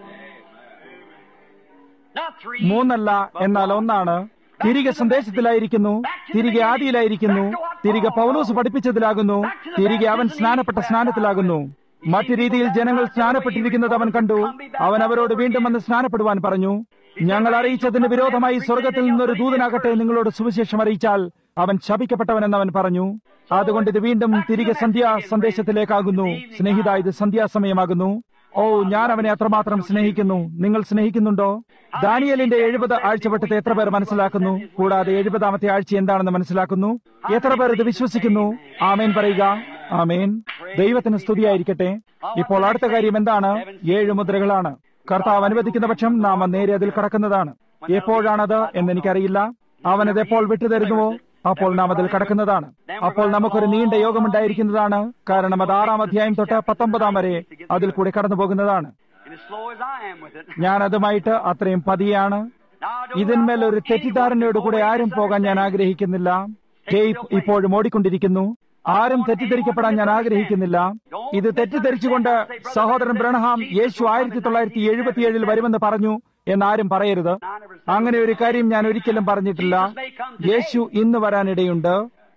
Not three, മൂന്നല്ല but എന്നാൽ one. ഒന്നാണ് തിരികെ സന്ദേശത്തിലായിരിക്കുന്നു തിരികെ ആദിയിലായിരിക്കുന്നു തിരികെ പൗലോസ് പഠിപ്പിച്ചതിലാകുന്നു തിരികെ അവൻ സ്നാനപ്പെട്ട സ്നാനത്തിലാകുന്നു മറ്റു രീതിയിൽ ജനങ്ങൾ സ്നാനപ്പെട്ടിരിക്കുന്നത് അവൻ കണ്ടു അവൻ അവരോട് വീണ്ടും വന്ന് സ്നാനപ്പെടുവാൻ പറഞ്ഞു ഞങ്ങൾ അറിയിച്ചതിന് വിരോധമായി സ്വർഗത്തിൽ നിന്നൊരു ദൂതനാകട്ടെ നിങ്ങളോട് സുവിശേഷം അറിയിച്ചാൽ അവൻ ശപിക്കപ്പെട്ടവനെന്ന് അവൻ പറഞ്ഞു അതുകൊണ്ട് ഇത് വീണ്ടും തിരികെ സന്ധ്യാ സന്ദേശത്തിലേക്കാകുന്നു സ്നേഹിത ഇത് സന്ധ്യാസമയമാകുന്നു ഓ ഞാൻ അവനെ അത്രമാത്രം സ്നേഹിക്കുന്നു നിങ്ങൾ സ്നേഹിക്കുന്നുണ്ടോ ദാനിയലിന്റെ എഴുപത് ആഴ്ചവട്ടത്തെ എത്ര പേർ മനസ്സിലാക്കുന്നു കൂടാതെ എഴുപതാമത്തെ ആഴ്ച എന്താണെന്ന് മനസ്സിലാക്കുന്നു എത്ര പേർ ഇത് വിശ്വസിക്കുന്നു ആമേൻ പറയുക ആമേൻ ദൈവത്തിന് സ്തുതിയായിരിക്കട്ടെ ഇപ്പോൾ അടുത്ത കാര്യം എന്താണ് ഏഴ് മുദ്രകളാണ് കർത്താവ് അനുവദിക്കുന്ന പക്ഷം നാം നേരെ അതിൽ കടക്കുന്നതാണ് എപ്പോഴാണത് എന്നെനിക്കറിയില്ല അവനത് എപ്പോൾ വിട്ടുതരുന്നുവോ അപ്പോൾ നാം അതിൽ കടക്കുന്നതാണ് അപ്പോൾ നമുക്കൊരു നീണ്ട യോഗമുണ്ടായിരിക്കുന്നതാണ് കാരണം അത് ആറാം അധ്യായം തൊട്ട് പത്തൊമ്പതാം വരെ അതിൽ കൂടെ കടന്നു പോകുന്നതാണ് And as slow as I am with it. ഞാൻ അതുമായിട്ട് അത്രയും പതിയാണ് Now, I don't ഇതിന്മേൽ ഒരു want തെറ്റിദ്ധാരണയോട് കൂടെ anyone to ആരും പോകാൻ ഞാൻ ആഗ്രഹിക്കുന്നില്ല ടേപ്പ് ഇപ്പോഴും ഓടിക്കൊണ്ടിരിക്കുന്നു ആരും തെറ്റിദ്ധരിക്കപ്പെടാൻ ഞാൻ ആഗ്രഹിക്കുന്നില്ല ഇത് തെറ്റിദ്ധരിച്ചുകൊണ്ട് സഹോദരൻ ബ്രണഹാം യേശു ആയിരത്തി തൊള്ളായിരത്തി എഴുപത്തിയേഴിൽ വരുമെന്ന് പറഞ്ഞു എന്നാരും പറയരുത് അങ്ങനെ ഒരു കാര്യം ഞാൻ ഒരിക്കലും പറഞ്ഞിട്ടില്ല യേശു ഇന്ന് വരാനിടയുണ്ട്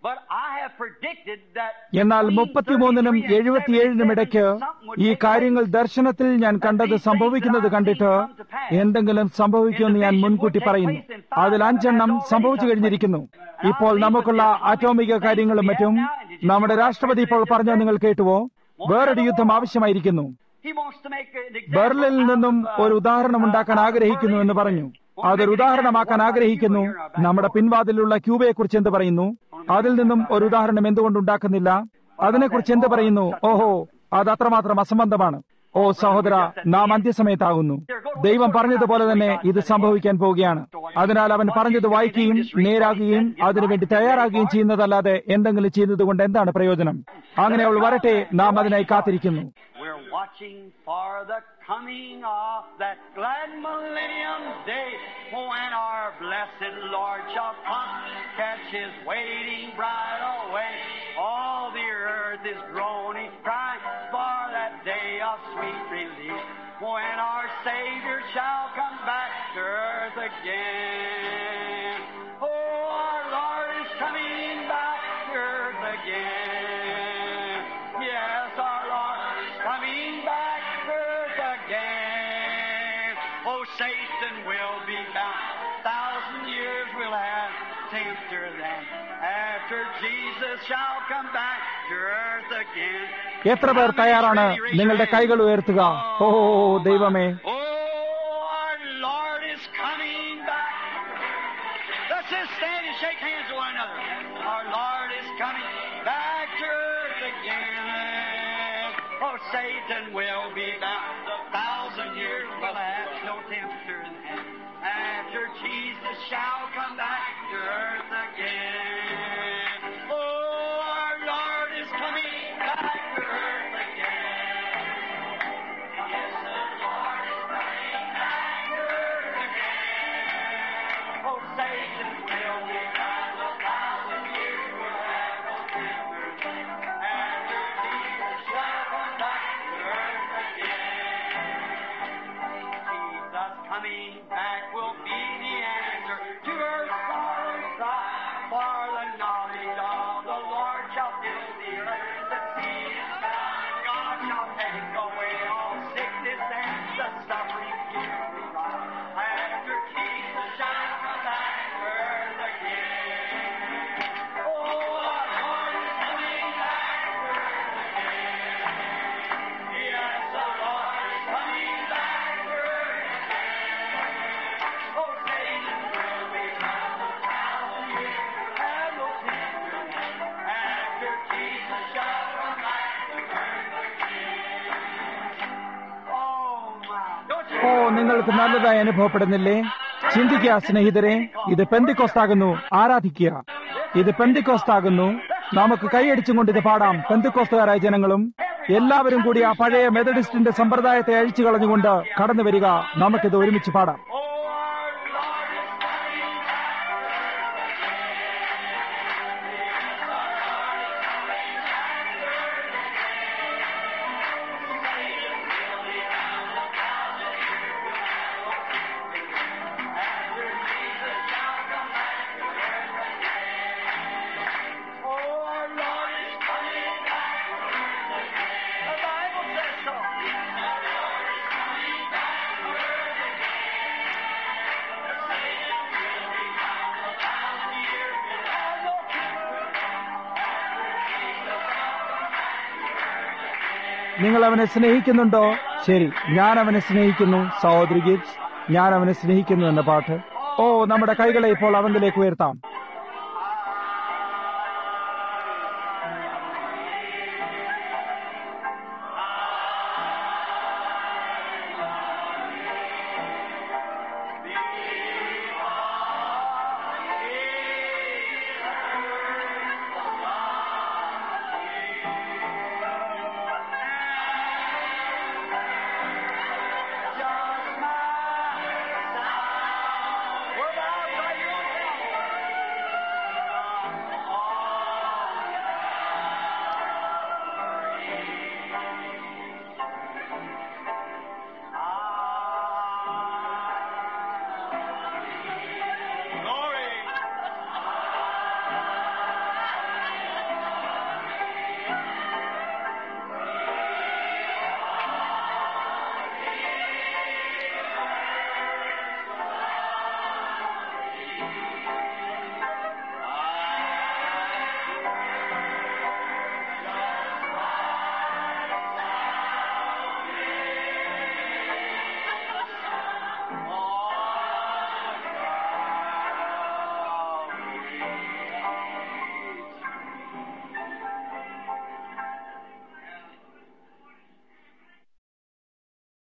But I have predicted that എന്നാൽ between മുപ്പത്തിമൂന്നിനും 33 and എഴുപത്തിയേഴിനും 77 ഇടയ്ക്ക് something would ഈ take കാര്യങ്ങൾ ദർശനത്തിൽ ഞാൻ കണ്ടത് സംഭവിക്കുന്നത് കണ്ടിട്ട് എന്തെങ്കിലും സംഭവിക്കുമെന്ന് ഞാൻ മുൻകൂട്ടി പറയുന്നു അതിൽ അഞ്ചെണ്ണം സംഭവിച്ചു കഴിഞ്ഞിരിക്കുന്നു ഇപ്പോൾ നമുക്കുള്ള ആറ്റോമിക കാര്യങ്ങളും മറ്റും നമ്മുടെ രാഷ്ട്രപതി ഇപ്പോൾ പറഞ്ഞത് നിങ്ങൾ കേട്ടുവോ വേറൊരു യുദ്ധം ആവശ്യമായിരിക്കുന്നു He wants to make an example ബെർലിനിൽ നിന്നും out of, ഒരു uh, ഉദാഹരണം ഉണ്ടാക്കാൻ ആഗ്രഹിക്കുന്നു എന്ന് പറഞ്ഞു അതൊരു ഉദാഹരണമാക്കാൻ ആഗ്രഹിക്കുന്നു നമ്മുടെ പിൻവാതിലുള്ള ക്യൂബയെക്കുറിച്ച് എന്ത് പറയുന്നു അതിൽ നിന്നും ഒരു ഉദാഹരണം എന്തുകൊണ്ട് ഉണ്ടാക്കുന്നില്ല അതിനെക്കുറിച്ച് എന്ത് പറയുന്നു ഓഹോ അത് അത്രമാത്രം അസംബന്ധമാണ് ഓ സഹോദര നാം അന്ത്യസമയത്താകുന്നു ദൈവം പറഞ്ഞതുപോലെ തന്നെ ഇത് സംഭവിക്കാൻ പോവുകയാണ് അതിനാൽ അവൻ പറഞ്ഞത് വായിക്കുകയും നേരാകുകയും അതിനുവേണ്ടി തയ്യാറാകുകയും ചെയ്യുന്നതല്ലാതെ എന്തെങ്കിലും ചെയ്യുന്നത് എന്താണ് പ്രയോജനം അങ്ങനെ അവൾ വരട്ടെ നാം അതിനായി കാത്തിരിക്കുന്നു We're watching for the coming of that glad millennium day when our blessed Lord shall come, catch his waiting bride away. All the earth is groaning, crying for that day of sweet release when our Savior shall come back to earth again. Oh, our Lord is coming back to earth again. Yes, our Lord is coming back to earth again. Oh, Satan will be bound. Thousand years will have tempter then. After Jesus shall come back to earth again. എത്ര പേർ തയ്യാറാണ് നിങ്ങളുടെ കൈകൾ ഉയർത്തുക ഓ ദൈവമേ Oh, our Lord is coming back. Let's just stand and shake hands with one another. Our Lord is coming back to earth again. Oh, Satan will be bound. A thousand years will have no tempter then. After Jesus shall come back to earth again. Oh, our Lord is coming back to earth again. Yes, the Lord is coming back to earth again. Oh, Satan will be bound. A thousand years will have no tempter then. After Jesus shall come back to earth again. Jesus coming back will be the answer to her sorrow cry. For the knowledge of the Lord shall fill the earth. The seed is found. God shall take away all sickness and the suffering here we rise. After Jesus shall come back to earth again. Oh, our Lord is coming back to earth again. Yes, the Lord is coming back to earth again. Oh, Satan will be bound a thousand years and no tempter then. After Jesus shall come back to earth again. Oh, my. Don't you ഓ നിങ്ങൾക്ക് നല്ലതായി അനുഭവപ്പെടുന്നില്ലേ ചിന്തിക്കുക സ്നേഹിതരെ ഇത് പെന്തിക്കോസ്താകുന്നു ആരാധിക്കുക ഇത് പെന്തിക്കോസ്താകുന്നു നമുക്ക് കൈയടിച്ചും കൊണ്ട് ഇത് പാടാം പെന്തിക്കോസ്തുകാരായ ജനങ്ങളും എല്ലാവരും കൂടി ആ പഴയ മെത്തഡിസ്റ്റിന്റെ സമ്പ്രദായത്തെ അഴിച്ചു കളഞ്ഞുകൊണ്ട് കടന്നു വരിക നമുക്കിത് ഒരുമിച്ച് പാടാം Oh, our Lord is coming back. After Jesus shall come back to earth again. Oh, our Lord is coming back to earth again. The Bible says so. Our Lord is coming back to earth again. Satan will be bound a thousand years will have no power. After Jesus shall come back to earth again. നിങ്ങൾ അവനെ സ്നേഹിക്കുന്നുണ്ടോ ശരി ഞാൻ അവനെ സ്നേഹിക്കുന്നു സഹോദരി Gibbs ഞാൻ അവനെ സ്നേഹിക്കുന്നു എന്ന പാട്ട് ഓ നമ്മുടെ കൈകളെ ഇപ്പോൾ അവനിലേക്ക് ഉയർത്താം